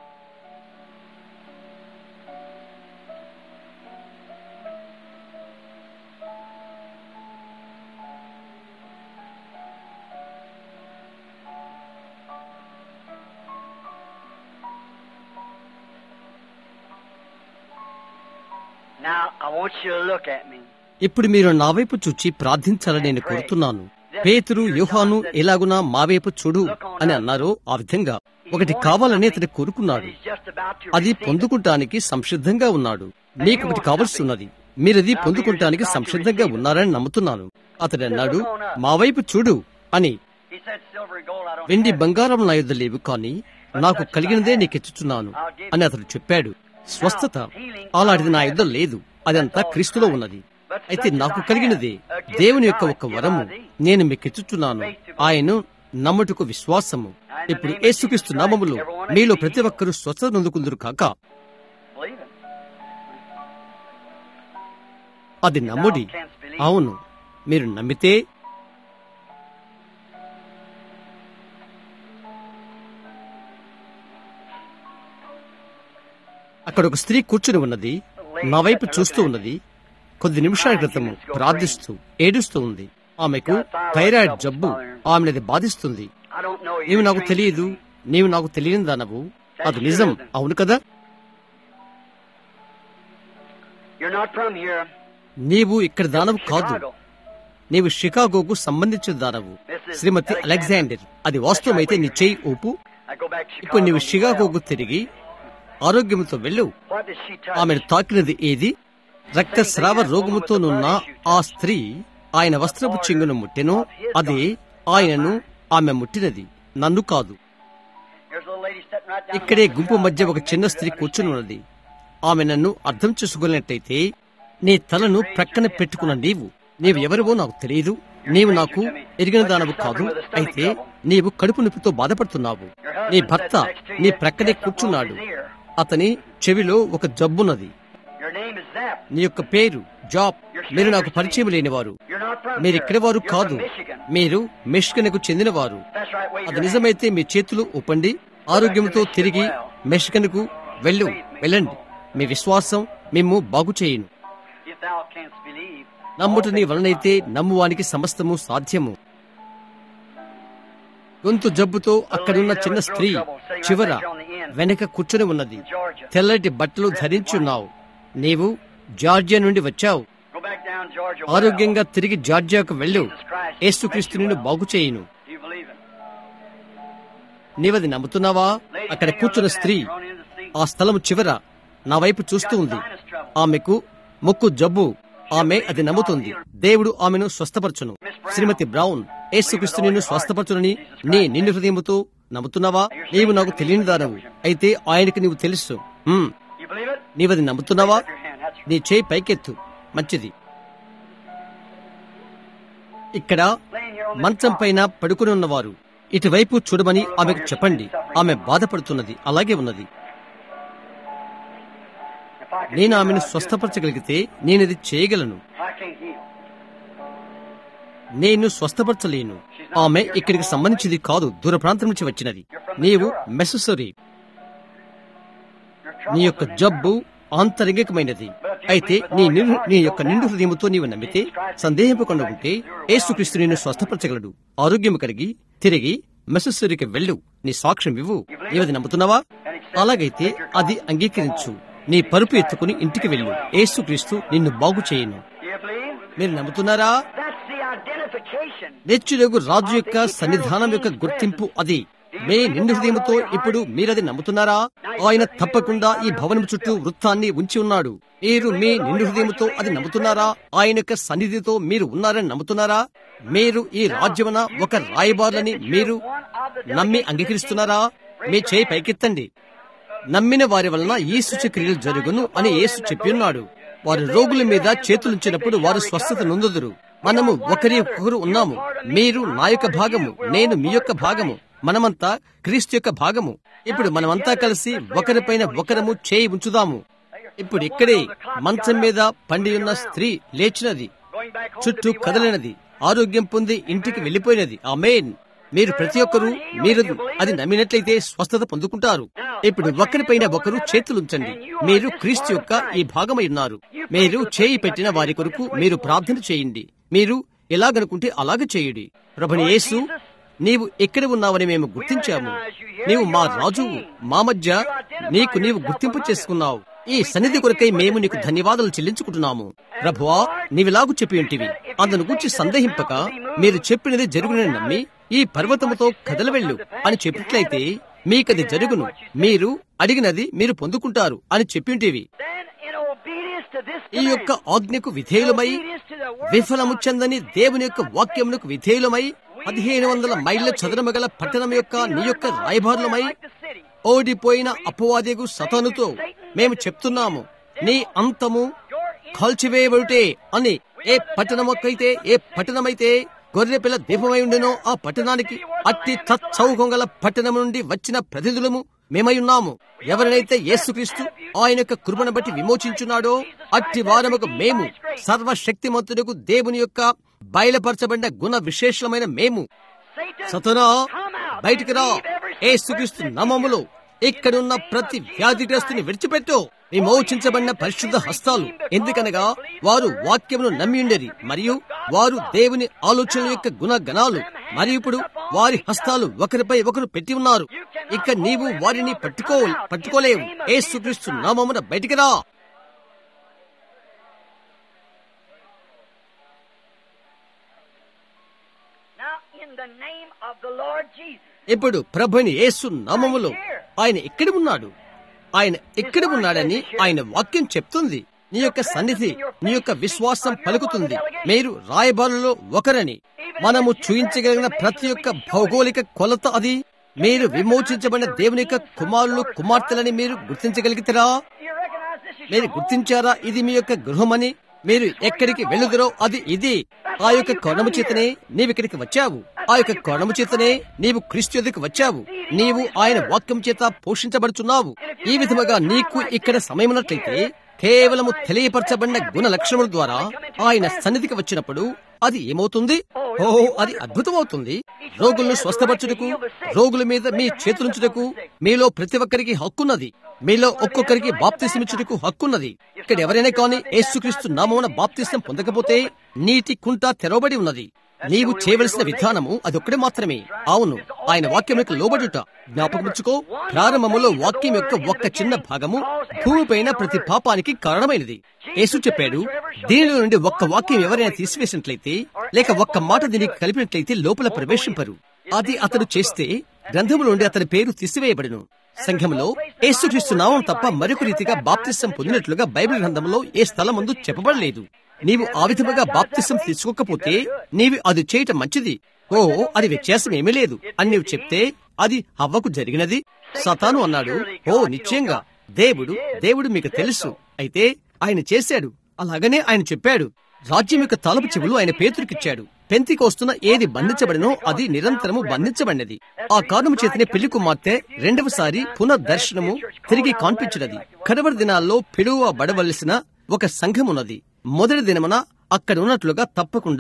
[SPEAKER 2] Now, I want you to look at me.
[SPEAKER 1] ఇప్పుడు మీరు నా వైపు చూచి ప్రార్థించాలని నేను కోరుతున్నాను పేతురు యోహాను ఎలాగునా మా వైపు చూడు అని అన్నారో ఆ విధంగా ఒకటి కావాలని అతడు కోరుకున్నాడు
[SPEAKER 2] He's just about to
[SPEAKER 1] అది
[SPEAKER 2] receive it.
[SPEAKER 1] పొందుకుంటానికి సంసిద్ధంగా ఉన్నాడు మీకు ఒకటి కావలసి ఉన్నది మీరది పొందుకుంటానికి సంసిద్ధంగా ఉన్నారని నమ్ముతున్నాను అతడు అన్నాడు మా వైపు చూడు అని
[SPEAKER 2] He said, Silver and gold, I don't
[SPEAKER 1] వెండి
[SPEAKER 2] have.
[SPEAKER 1] బంగారం నా యుద్ధ లేవు కానీ నాకు కలిగినదే నీకెచ్చుచున్నాను అని అతడు చెప్పాడు స్వస్థత అలాంటిది నా యుద్ధ లేదు అదంతా క్రీస్తులో ఉన్నది అయితే నాకు కలిగినది దేవుని యొక్క ఒక వరము నేను మీకెచ్చుచున్నాను ఆయన నమ్ముటకు విశ్వాసము ఇప్పుడు యేసుక్రీస్తు నామములో మీలో ప్రతి ఒక్కరూ స్వస్థత నొందుకుందరు కాక
[SPEAKER 2] Believe it.
[SPEAKER 1] అది నమ్ముడి అవును మీరు నమ్మితే అక్కడ ఒక స్త్రీ కూర్చుని ఉన్నది నా వైపు చూస్తూ ఉన్నది కొద్ది నిమిషాల క్రితం ప్రార్థిస్తూ ఏడుస్తూ ఉంది ఆమెకు థైరాయిడ్ జబ్బు ఆమెనది బాధిస్తుంది
[SPEAKER 2] I don't know you.
[SPEAKER 1] నీవు నాకు తెలియదు నీవు నాకు తెలియని దానవు అది నిజం అవును కదా
[SPEAKER 2] You're not from here.
[SPEAKER 1] నీవు ఇక్కడ దానవు కాదు
[SPEAKER 2] Chicago.
[SPEAKER 1] నీవు షికాగోకు సంబంధించిన దానవు శ్రీమతి అలెగ్జాండర్ అది వాస్తవమైతే నీ చేయి ఊపు
[SPEAKER 2] I go back to
[SPEAKER 1] ఇప్పుడు
[SPEAKER 2] Chicago.
[SPEAKER 1] నీవు షికాగోకు తిరిగి ఆరోగ్యంతో వెళ్ళు
[SPEAKER 2] What did she touch?
[SPEAKER 1] ఆమెను తాకినది ఏది రక్తస్రావ రోగముతోనున్న ఆ స్త్రీ ఆయన వస్త్రపు చింగును ముట్టెను అదే ఆయనను ఆమె ముట్టినది నన్ను కాదు
[SPEAKER 2] Here's a little lady sitting right down
[SPEAKER 1] ఇక్కడే గుంపు మధ్య ఒక చిన్న స్త్రీ కూర్చుని ఉన్నది ఆమె నన్ను అర్థం చేసుకున్నట్టయితే నీ తలను ప్రక్కన పెట్టుకున్న నీవు నీవు ఎవరివో నాకు తెలియదు నీవు నాకు ఎరిగిన దానవు కాదు అయితే నీవు కడుపు నొప్పితో బాధపడుతున్నావు నీ భర్త నీ ప్రక్కనే కూర్చున్నాడు అతని చెవిలో ఒక జబ్బున్నది
[SPEAKER 2] Your name is Zap.
[SPEAKER 1] నీ యొక్క పేరు జాబ్ మీరు నాకు పరిచయం లేనివారు
[SPEAKER 2] You're not from
[SPEAKER 1] మీరు
[SPEAKER 2] here.
[SPEAKER 1] ఇక్కడి వారు
[SPEAKER 2] You're
[SPEAKER 1] కాదు
[SPEAKER 2] from Michigan.
[SPEAKER 1] మీరు మెషికన్కు చెందినవారు
[SPEAKER 2] That's right. Wave
[SPEAKER 1] అది
[SPEAKER 2] your hand.
[SPEAKER 1] నిజమైతే మీ చేతులు ఒప్పండి ఆరోగ్యంతో తిరిగి మెషికన్కు వెళ్ళు వెళ్ళండి మీ విశ్వాసం మిమ్ము బాగు చేయును
[SPEAKER 2] If thou canst believe.
[SPEAKER 1] నమ్ముట నీ వలనైతే నమ్మువానికి సమస్తము సాధ్యము గొంతు జబ్బుతో అక్కడున్న చిన్న స్త్రీ చివర వెనక కూర్చొని ఉన్నది తెల్లటి బట్టలు ధరించున్నావు నీవు జార్జియా నుండి వచ్చావు
[SPEAKER 2] Go back down, Georgia.
[SPEAKER 1] ఆరోగ్యంగా తిరిగి జార్జియాకు వెళ్ళు యేసుక్రీస్తు నిన్ను బాగు చేయును
[SPEAKER 2] Do you believe it?
[SPEAKER 1] నీవది నమ్ముతున్నావా అక్కడ కూర్చున్న స్త్రీ ఆ స్థలం చివర నా వైపు చూస్తూ ఉంది ఆమెకు ముక్కు జబ్బు ఆమె అది నమ్ముతుంది దేవుడు ఆమెను స్వస్థపరచును శ్రీమతి బ్రౌన్ యేసుక్రీస్తు నిన్ను స్వస్థపరచునని నీ నిండు హృదయముతో నమ్ముతున్నావా నీవు నాకు తెలియని దానవు అయితే ఆయనకి నీవు తెలుసు హ్మ్,
[SPEAKER 2] You believe it?
[SPEAKER 1] నీవది నమ్ముతున్నావా
[SPEAKER 2] Lift your hand. That's
[SPEAKER 1] నీ చేయి పైకెత్తు మంచిది ఇక్కడ
[SPEAKER 2] laying here on this
[SPEAKER 1] మంచం
[SPEAKER 2] cot.
[SPEAKER 1] పైన పడుకుని ఉన్నవారు ఇటువైపు చూడమని ఆమెకు చెప్పండి ఆమె బాధపడుతున్నది అలాగే ఉన్నది
[SPEAKER 2] If I could
[SPEAKER 1] నేను
[SPEAKER 2] heal
[SPEAKER 1] ఆమెను
[SPEAKER 2] her, I'd do it.
[SPEAKER 1] స్వస్థపరచగలిగితే నేనది చేయగలను
[SPEAKER 2] I can't heal.
[SPEAKER 1] నేను స్వస్థపరచలేను ఆమె ఇక్కడికి సంబంధించింది కాదు దూర ప్రాంతం నుంచి వచ్చినది నీవు మెససరీ నీ యొక్క జబ్బు ఆంతరంగికమైనది అయితే నీ నిండు నీ యొక్క నిండు హృదయముతో నీవు నమ్మితే సందేహింపకుండా ఉంటే యేసుక్రీస్తు నిన్ను స్వస్థపరచగలడు ఆరోగ్యము కలిగి తిరిగి మెససరీకి వెళ్ళు నీ సాక్ష్యం ఇవ్వు నీవది నమ్ముతున్నావా అలాగైతే అది అంగీకరించు నీ పరుపు ఎత్తుకుని ఇంటికి వెళ్ళు యేసుక్రీస్తు నిన్ను బాగు చేయను
[SPEAKER 2] Do you believe?
[SPEAKER 1] మీరు నమ్ముతున్నారా
[SPEAKER 2] That's the identification.
[SPEAKER 1] నెచ్చులకు రాజు యొక్క సన్నిధానం యొక్క గుర్తింపు అది మీ నిండు హృదయముతో ఇప్పుడు మీరది నమ్ముతున్నారా ఆయన తప్పకుండా ఈ భవనం చుట్టూ వృత్తాన్ని ఉంచి ఉన్నాడు మీరు మీ నిండు హృదయముతో అది నమ్ముతున్నారా ఆయన యొక్క సన్నిధితో మీరు ఉన్నారని నమ్ముతున్నారా మీరు ఈ రాజ్యమున ఒక రాయబారులని మీరు నమ్మి అంగీకరిస్తున్నారా మీ చేయి పైకెత్తండి నమ్మిన వారి వలన ఈ సూచక్రియలు జరుగును అని యేసు చెప్పి ఉన్నాడు వారు రోగుల మీద చేతులుంచినప్పుడు వారు స్వస్థత నొందుదురు మనము ఒకరి ఒకరు ఉన్నాము మీరు నా యొక్క భాగము నేను మీ యొక్క భాగము మనమంతా క్రీస్తు యొక్క భాగము ఇప్పుడు మనమంతా కలిసి ఒకరిపైన ఒకరము చేయి ఉంచుదాము ఇప్పుడు ఇక్కడే మంచం మీద పండి ఉన్న స్త్రీ లేచినది
[SPEAKER 2] Going back home to
[SPEAKER 1] చుట్టూ
[SPEAKER 2] be well.
[SPEAKER 1] కదలినది ఆరోగ్యం పొంది ఇంటికి వెళ్లిపోయినది ఆమెన్ మీరు ప్రతి ఒక్కరూ మీరు అది నమ్మినట్లయితే స్వస్థత పొందుకుంటారు ఇప్పుడు ఒకరిపైన ఒకరు చేతులుంచండి మీరు క్రీస్తు యొక్క ఈ భాగమై ఉన్నారు మీరు చేయి పెట్టిన వారి కొరకు మీరు ప్రార్థన చేయండి మీరు ఎలాగనుకుంటే అలాగ చేయండి ప్రభుని యేసు నీవు ఎక్కడ ఉన్నావని మేము గుర్తించాము నీవు మా రాజువు మా మధ్య నీకు నీవు గుర్తింపు చేసుకున్నావు ఈ సన్నిధి కొరకై మేము నీకు ధన్యవాదాలు చెల్లించుకుంటున్నాము ప్రభువా నీవిలాగు చెప్పి ఉంటివి అందును గురించి సందేహింపక మీరు చెప్పినది జరుగునని నమ్మి ఈ పర్వతముతో కదలవెళ్ళు అని చెప్పినట్లయితే మీకది జరుగును మీరు అడిగినది మీరు పొందుకుంటారు అని చెప్పి ఉంటివి
[SPEAKER 2] Then in obedience to this
[SPEAKER 1] ఈ యొక్క ఆజ్ఞకు విధేయులమై విఫలము చెందని దేవుని యొక్క వాక్యమునకు విధేయులమై పదిహేను వందల మైళ్ళ చదరము గల పట్టణం యొక్క నీ యొక్క రాయబారులమై ఓడిపోయిన అపవాదిగు సతనుతో మేము చెప్తున్నాము నీ అంతము కాల్చివేయబడుటే అని ఏ పట్టణమకైతే ఏ పట్టణమైతే గొర్రె పిల్ల దీపమై ఉండెనో ఆ పట్టణానికి అట్టి తచ్చౌకం గల పట్టణం నుండి వచ్చిన ప్రతినిధులము మేమై ఉన్నాము ఎవరినైతే యేసుక్రీస్తు ఆయన యొక్క కృపను బట్టి విమోచించున్నాడో అట్టి వారముకు మేము సర్వశక్తిమంతుడుకు దేవుని యొక్క బయలుపరచబడిన గుణ విశేషమైన మేము సతనా బయటికి రా యేసుక్రీస్తు నామములో ఇక్కడున్న ప్రతి వ్యాధిగ్రస్తుని విడిచిపెట్టు విమోచించబడిన పరిశుద్ధ హస్తాలు ఎందుకనగా వారు వాక్యమును నమ్మి ఉండేది మరియు వారు దేవుని ఆలోచనల యొక్క గుణగణాలు మరియు ఇప్పుడు వారి హస్తాలు ఒకరిపై ఒకరు పెట్టి ఉన్నారు ఇక నీవు వారిని పట్టుకో పట్టుకోలేవు యేసుక్రీస్తు నామమున బయటికి రా
[SPEAKER 2] Now, in the name of the Lord Jesus.
[SPEAKER 1] ఇప్పుడు ప్రభుని యేసు నామములో ఆయన ఎక్కడ ఉన్నాడు ఆయన ఎక్కడ ఉన్నాడని ఆయన వాక్యం చెప్తుంది నీ యొక్క సన్నిధి నీ యొక్క విశ్వాసం పలుకుతుంది మీరు రాయబారులో ఒకరని మనము చూయించగలిగిన ప్రతి ఒక్క భౌగోళిక కొలత అది మీరు విమోచించబడిన దేవుని యొక్క కుమారులు కుమార్తెలని మీరు గుర్తించగలిగితేరా
[SPEAKER 2] You recognize this is
[SPEAKER 1] మీరు గుర్తించారా ఇది మీ యొక్క గృహమని మీరు ఎక్కడికి వెళ్ళుదురో అది ఇది ఆ యొక్క కోణము చేతనే నీవు ఇక్కడికి వచ్చావు ఆ యొక్క కోణము చేతనే నీవు క్రీస్తు ఎదుకు వచ్చావు నీవు ఆయన వాక్యం చేత పోషించబడుచున్నావు ఈ విధముగా నీకు ఇక్కడ సమయమున్నట్లయితే కేవలము తెలియపరచబడిన గుణ లక్షణముల ద్వారా ఆయన సన్నిధికి వచ్చినప్పుడు అది ఏమవుతుంది ఓ అది అద్భుతమవుతుంది రోగులను స్వస్థపరచుటకు రోగుల మీద మీ చేతులుంచుటకు మీలో ప్రతి ఒక్కరికి హక్కున్నది మీలో ఒక్కొక్కరికి బాప్తిసమిచ్చుటకు హక్కున్నది ఇక్కడ ఎవరైనా కానీ యేసుక్రీస్తు నామమున బాప్తిసం పొందకపోతే నీటి కుంట తెరవబడి ఉన్నది నీవు చేయవలసిన విధానము అదొక్కడే మాత్రమే అవును ఆయన వాక్యం యొక్క లోబడుట జ్ఞాపకముచ్చుకో ప్రారంభములో వాక్యం యొక్క ఒక్క చిన్న భాగము భూమిపైన ప్రతి పాపానికి కారణమైనది యేసు చెప్పాడు దీనిలో నుండి ఒక్క వాక్యం ఎవరైనా తీసివేసినట్లయితే లేక ఒక్క మాట దీనికి కలిపినట్లయితే లోపల ప్రవేశింపరు అది అతడు చేస్తే గ్రంథములో నుండి అతని పేరు తీసివేయబడును సంఘములో యేసుక్రీస్తు నామం తప్ప మరొక రీతిగా బాప్తిసం పొందినట్లుగా బైబిల్ గ్రంథంలో ఏ స్థలం ముందు చెప్పబడలేదు నీవు ఆ విధముగా బాప్తిసం తీసుకోకపోతే నీవు అది చేయటం మంచిది ఓ అది వ్యత్యాసం ఏమీ లేదు అని నీవు చెప్తే అది హవ్వకు జరిగినది సతాను అన్నాడు ఓ నిశ్చయంగా దేవుడు దేవుడు మీకు తెలుసు అయితే ఆయన చేశాడు అలాగనే ఆయన చెప్పాడు రాజ్యం యొక్క తలపు చెవులు ఆయన పేతురికిచ్చాడు పెంతికొస్తున్న ఏది బంధించబడినో అది నిరంతరము బంధించబడినది ఆ కారణము చేతనే పెళ్లి కుమార్తె రెండవసారి పునర్దర్శనము తిరిగి కాన్పించినది కడవరి దినాల్లో పిలువబడవలసిన ఒక సంఘం ఉన్నది మొదటి దినమున అక్కడ ఉన్నట్లుగా తప్పకుండా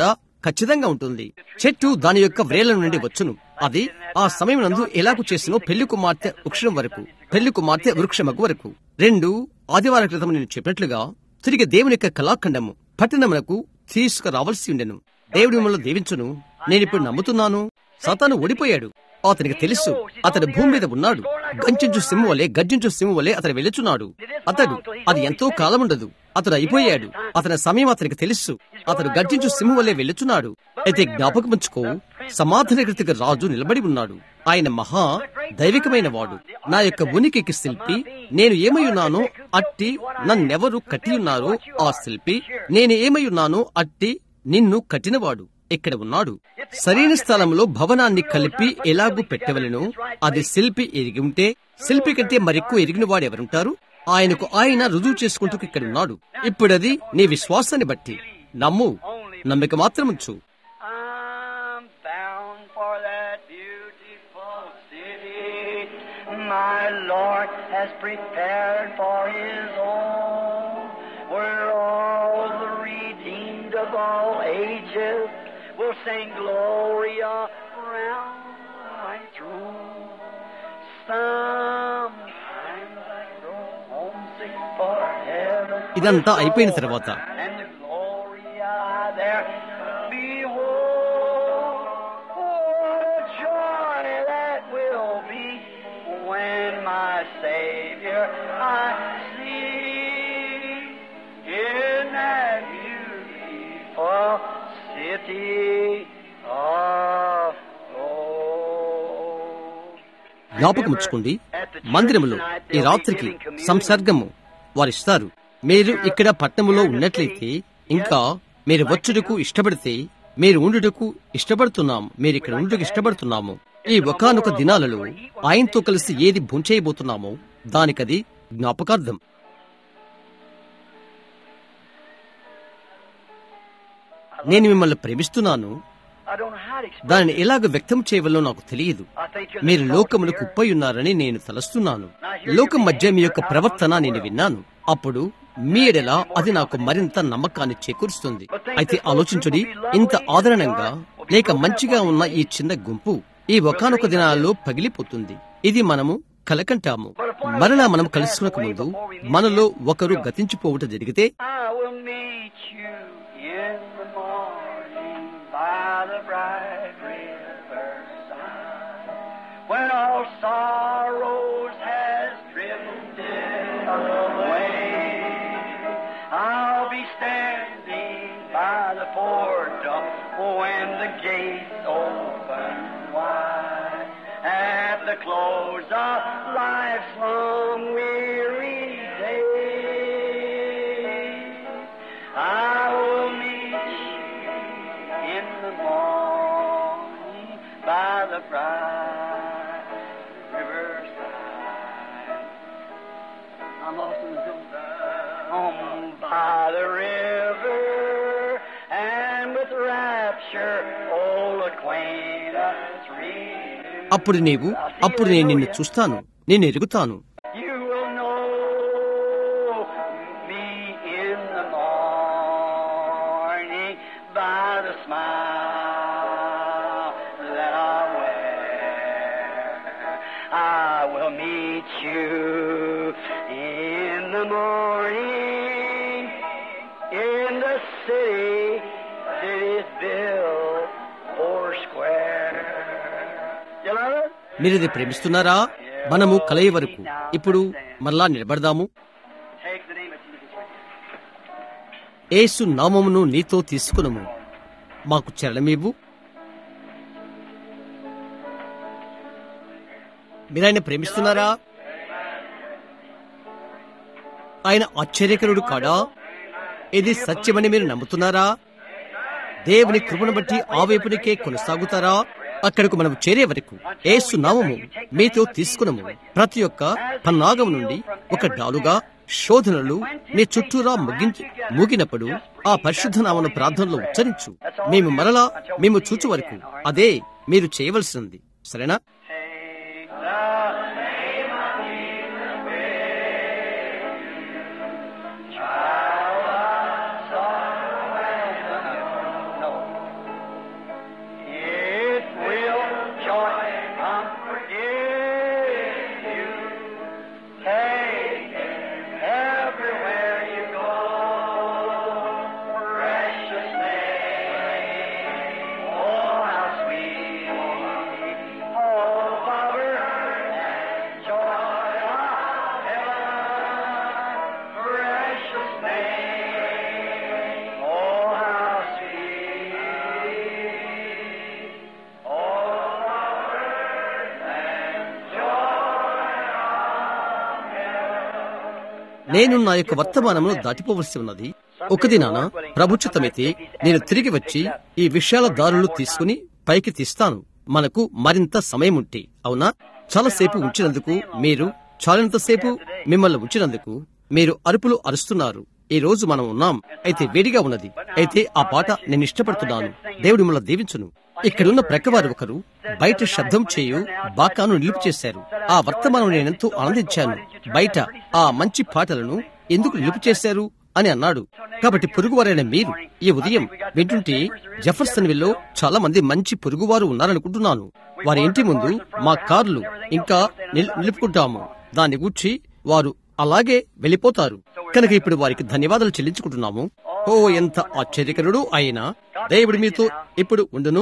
[SPEAKER 1] ఖచ్చితంగా ఉంటుంది చెట్టు దాని యొక్క వ్రేళ్ల నుండి వచ్చును అది ఆ సమయం నందు ఎలాగు చేసినో పెళ్లి కుమార్తె వృక్షం వరకు పెళ్లి కుమార్తె వృక్షమకు వరకు రెండు ఆదివారం క్రితం నేను చెప్పినట్లుగా తిరిగి దేవుని యొక్క కళాఖండము పట్టణమునకు తీసుకురావాల్సి ఉండెను దేవుడి మిమ్మల్ని దీవించును నేనిప్పుడు నమ్ముతున్నాను సతాను ఓడిపోయాడు అతనికి తెలుసు అతడు భూమి మీద ఉన్నాడు గంజించు సింహం వలె గర్జించు సింహం వలె అతడు వెళుచున్నాడు అతడు అది ఎంతో కాలం ఉండదు అతడు అయిపోయాడు అతని సమయం అతనికి తెలుసు అతడు గర్జించు సింహం వలె వెళుచున్నాడు అయితే జ్ఞాపకం ఉంచుకో సమాధానకృతిక రాజు నిలబడి ఉన్నాడు ఆయన మహా దైవికమైన వాడు నా యొక్క ఉనికికి శిల్పి నేను ఏమై ఉన్నానో అట్టి నన్నెవరు కట్టి ఉన్నారో ఆ శిల్పి నేను ఏమై ఉన్నానో అట్టి నిన్ను కట్టినవాడు ఇక్కడ ఉన్నాడు సరైన స్థలంలో భవనాన్ని కలిపి ఎలాగూ పెట్టవలను అది శిల్పి ఎరిగి ఉంటే శిల్పి కంటే మరెక్కువ ఎరిగిన వాడు ఎవరుంటారు ఆయనకు ఆయన రుజువు చేసుకుంటూ ఇక్కడ ఉన్నాడు ఇప్పుడది నీ విశ్వాసాన్ని బట్టి నమ్ము నమ్మిక మాత్రం ఉంచు
[SPEAKER 3] I'm bound for that beautiful city my Lord has prepared for His own, where all the redeemed of all ages will sing Gloria round my throne. Sometimes I grow homesick for heaven.
[SPEAKER 1] ఇదంతా అయిపోయిన తర్వాత
[SPEAKER 3] and the Gloria there behold. What a joy that will be when my Savior I see in that beautiful city of gold.
[SPEAKER 1] జ్ఞాపకం ఉంచుకోండి మందిరములో ఈ రాత్రికి సంసర్గము వారిస్తారు మీరు ఇక్కడ పట్టణములో ఉన్నట్లయితే ఇంకా మీరు వచ్చుటకు ఇష్టపడితే మీరు ఉండుటకు ఇష్టపడుతున్నాం మీరు ఇక్కడ ఉండుటకు ఇష్టపడుతున్నాము ఈ ఒకానొక దినాలలో ఆయనతో కలిసి ఏది భుంచేయబోతున్నామో దానికది జ్ఞాపకార్థం నేను మిమ్మల్ని ప్రేమిస్తున్నాను
[SPEAKER 3] I don't know how to explain
[SPEAKER 1] దానిని ఎలాగ వ్యక్తం చేయవలో నాకు తెలియదు
[SPEAKER 3] I think you're
[SPEAKER 1] మీరు
[SPEAKER 3] the
[SPEAKER 1] లోకమును
[SPEAKER 3] here.
[SPEAKER 1] కుప్పై ఉన్నారని నేను తలస్తున్నాను లోకం మధ్య మీ యొక్క ప్రవర్తన నేను విన్నాను అప్పుడు మీ ఎడల అది నాకు మరింత నమ్మకాన్ని చేకూరుస్తుంది అయితే ఆలోచించుడి ఇంత ఆదరణంగా లేక మంచిగా ఉన్న ఈ చిన్న గుంపు ఈ ఒకానొక దినాల్లో పగిలిపోతుంది ఇది మనము కలకంటాము మరలా మనం కలుసుకునక ముందు మనలో ఒకరు గతించిపోవుట జరిగితే
[SPEAKER 3] I will meet you in the morning by the bright river side, when all sorrows has drifted away. I'll be standing by the portal when the gates open wide. At the close of life's long weary day, I will meet you in the morning by the bright riverside. I'm lost in the home by the river, and with rapture, old acquaintance renewed.
[SPEAKER 1] అప్పుడు నీవు అప్పుడు నేను నిన్ను చూస్తాను నేను ఎరుగుతాను
[SPEAKER 3] You will know me in the morning by the smile that I wear. I will meet you in the morning in the city that is built four square. You love it?
[SPEAKER 1] మీరు ఇది ప్రేమిస్తున్నారా మనము కలయి వరకు ఇప్పుడు మరలా నిలబడదాము
[SPEAKER 3] Take the name of Jesus with you.
[SPEAKER 1] ఏసు నామమును నీతో తీసుకునము మాకు చరణమివ్వు మీరాయన ప్రేమిస్తున్నారా ఆయన ఆశ్చర్యకరుడు కాడా ఇది సత్యమని మీరు నమ్ముతున్నారా దేవుని కృపను బట్టి ఆ వైపునికే కొనసాగుతారా అక్కడకు మనం చేరే వరకు ఏసు నామము మీతో తీసుకునము ప్రతి ఒక్క పన్నాగం నుండి ఒక డాలుగా శోధనలు మీ చుట్టూరా ముగించి మూగినప్పుడు ఆ పరిశుద్ధ నామను ప్రార్థనలో ఉచ్చరించు మేము మరలా మేము చూచు వరకు అదే మీరు చేయవలసింది సరేనా
[SPEAKER 3] Take the name of Jesus with you. Child of sorrow and of no.
[SPEAKER 1] నేను నా యొక్క వర్తమానమును దాటిపోవలసి ఉన్నది ఒక దినాన ప్రభుత్వమైతే నేను తిరిగి వచ్చి ఈ విషయాల దారులు తీసుకుని పైకి తీస్తాను మనకు మరింత సమయం ఉంటే అవునా చాలాసేపు ఉంచినందుకు మీరు చాలినంతసేపు మిమ్మల్ని ఉంచినందుకు మీరు అరుపులు అరుస్తున్నారు ఈ రోజు మనం ఉన్నాం అయితే వేడిగా ఉన్నది అయితే ఆ పాట నేను ఇష్టపడుతున్నాను దేవుడు మిమ్మల్ని దీవించును ఇక్కడున్న ప్రక్కవారు ఒకరు బయట శబ్దం చేయు బాకాను నిలుపు చేశారు ఆ వర్తమానం నేనెంతో ఆనందించాను బయట ఆ మంచి పాటలను ఎందుకు నిలుపు చేశారు అని అన్నాడు కాబట్టి పొరుగువారైన మీరు ఈ ఉదయం వింటుంటే జెఫర్సన్ విల్లో చాలా మంది మంచి పొరుగువారు ఉన్నారనుకుంటున్నాను వారి ఇంటి ముందు మా కార్లు ఇంకా నిల్- నిలుపుకుంటాము దాన్ని గూర్చి వారు అలాగే వెళ్ళిపోతారు కనుక ఇప్పుడు వారికి ధన్యవాదాలు చెల్లించుకుంటున్నాము ఓ ఎంత ఆశ్చర్యకరుడు ఆయన దేవుడు మీతో ఇప్పుడు ఉండును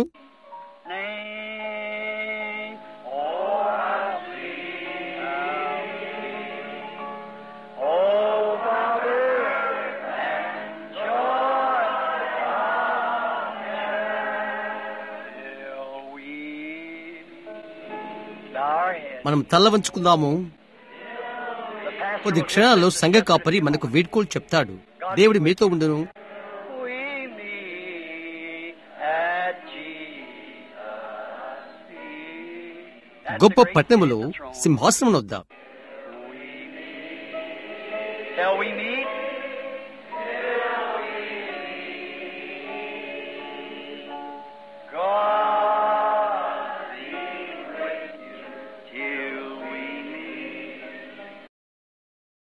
[SPEAKER 3] name. Oh, Oh, Father, and joy till we bow our heads.
[SPEAKER 1] మనం తల్ల వంచుకుందాము
[SPEAKER 3] The pastor
[SPEAKER 1] కొద్ది
[SPEAKER 3] will
[SPEAKER 1] క్షణాల్లో సంఘ కాపరి మనకు వీడ్కోలు చెప్తాడు దేవుడి మీతో ఉండును
[SPEAKER 3] we meet at Jesus' feet. That's
[SPEAKER 1] గొప్ప
[SPEAKER 3] the great
[SPEAKER 1] పట్టణములో
[SPEAKER 3] city of the throne.
[SPEAKER 1] సింహాసనం వద్ద
[SPEAKER 3] Shall we meet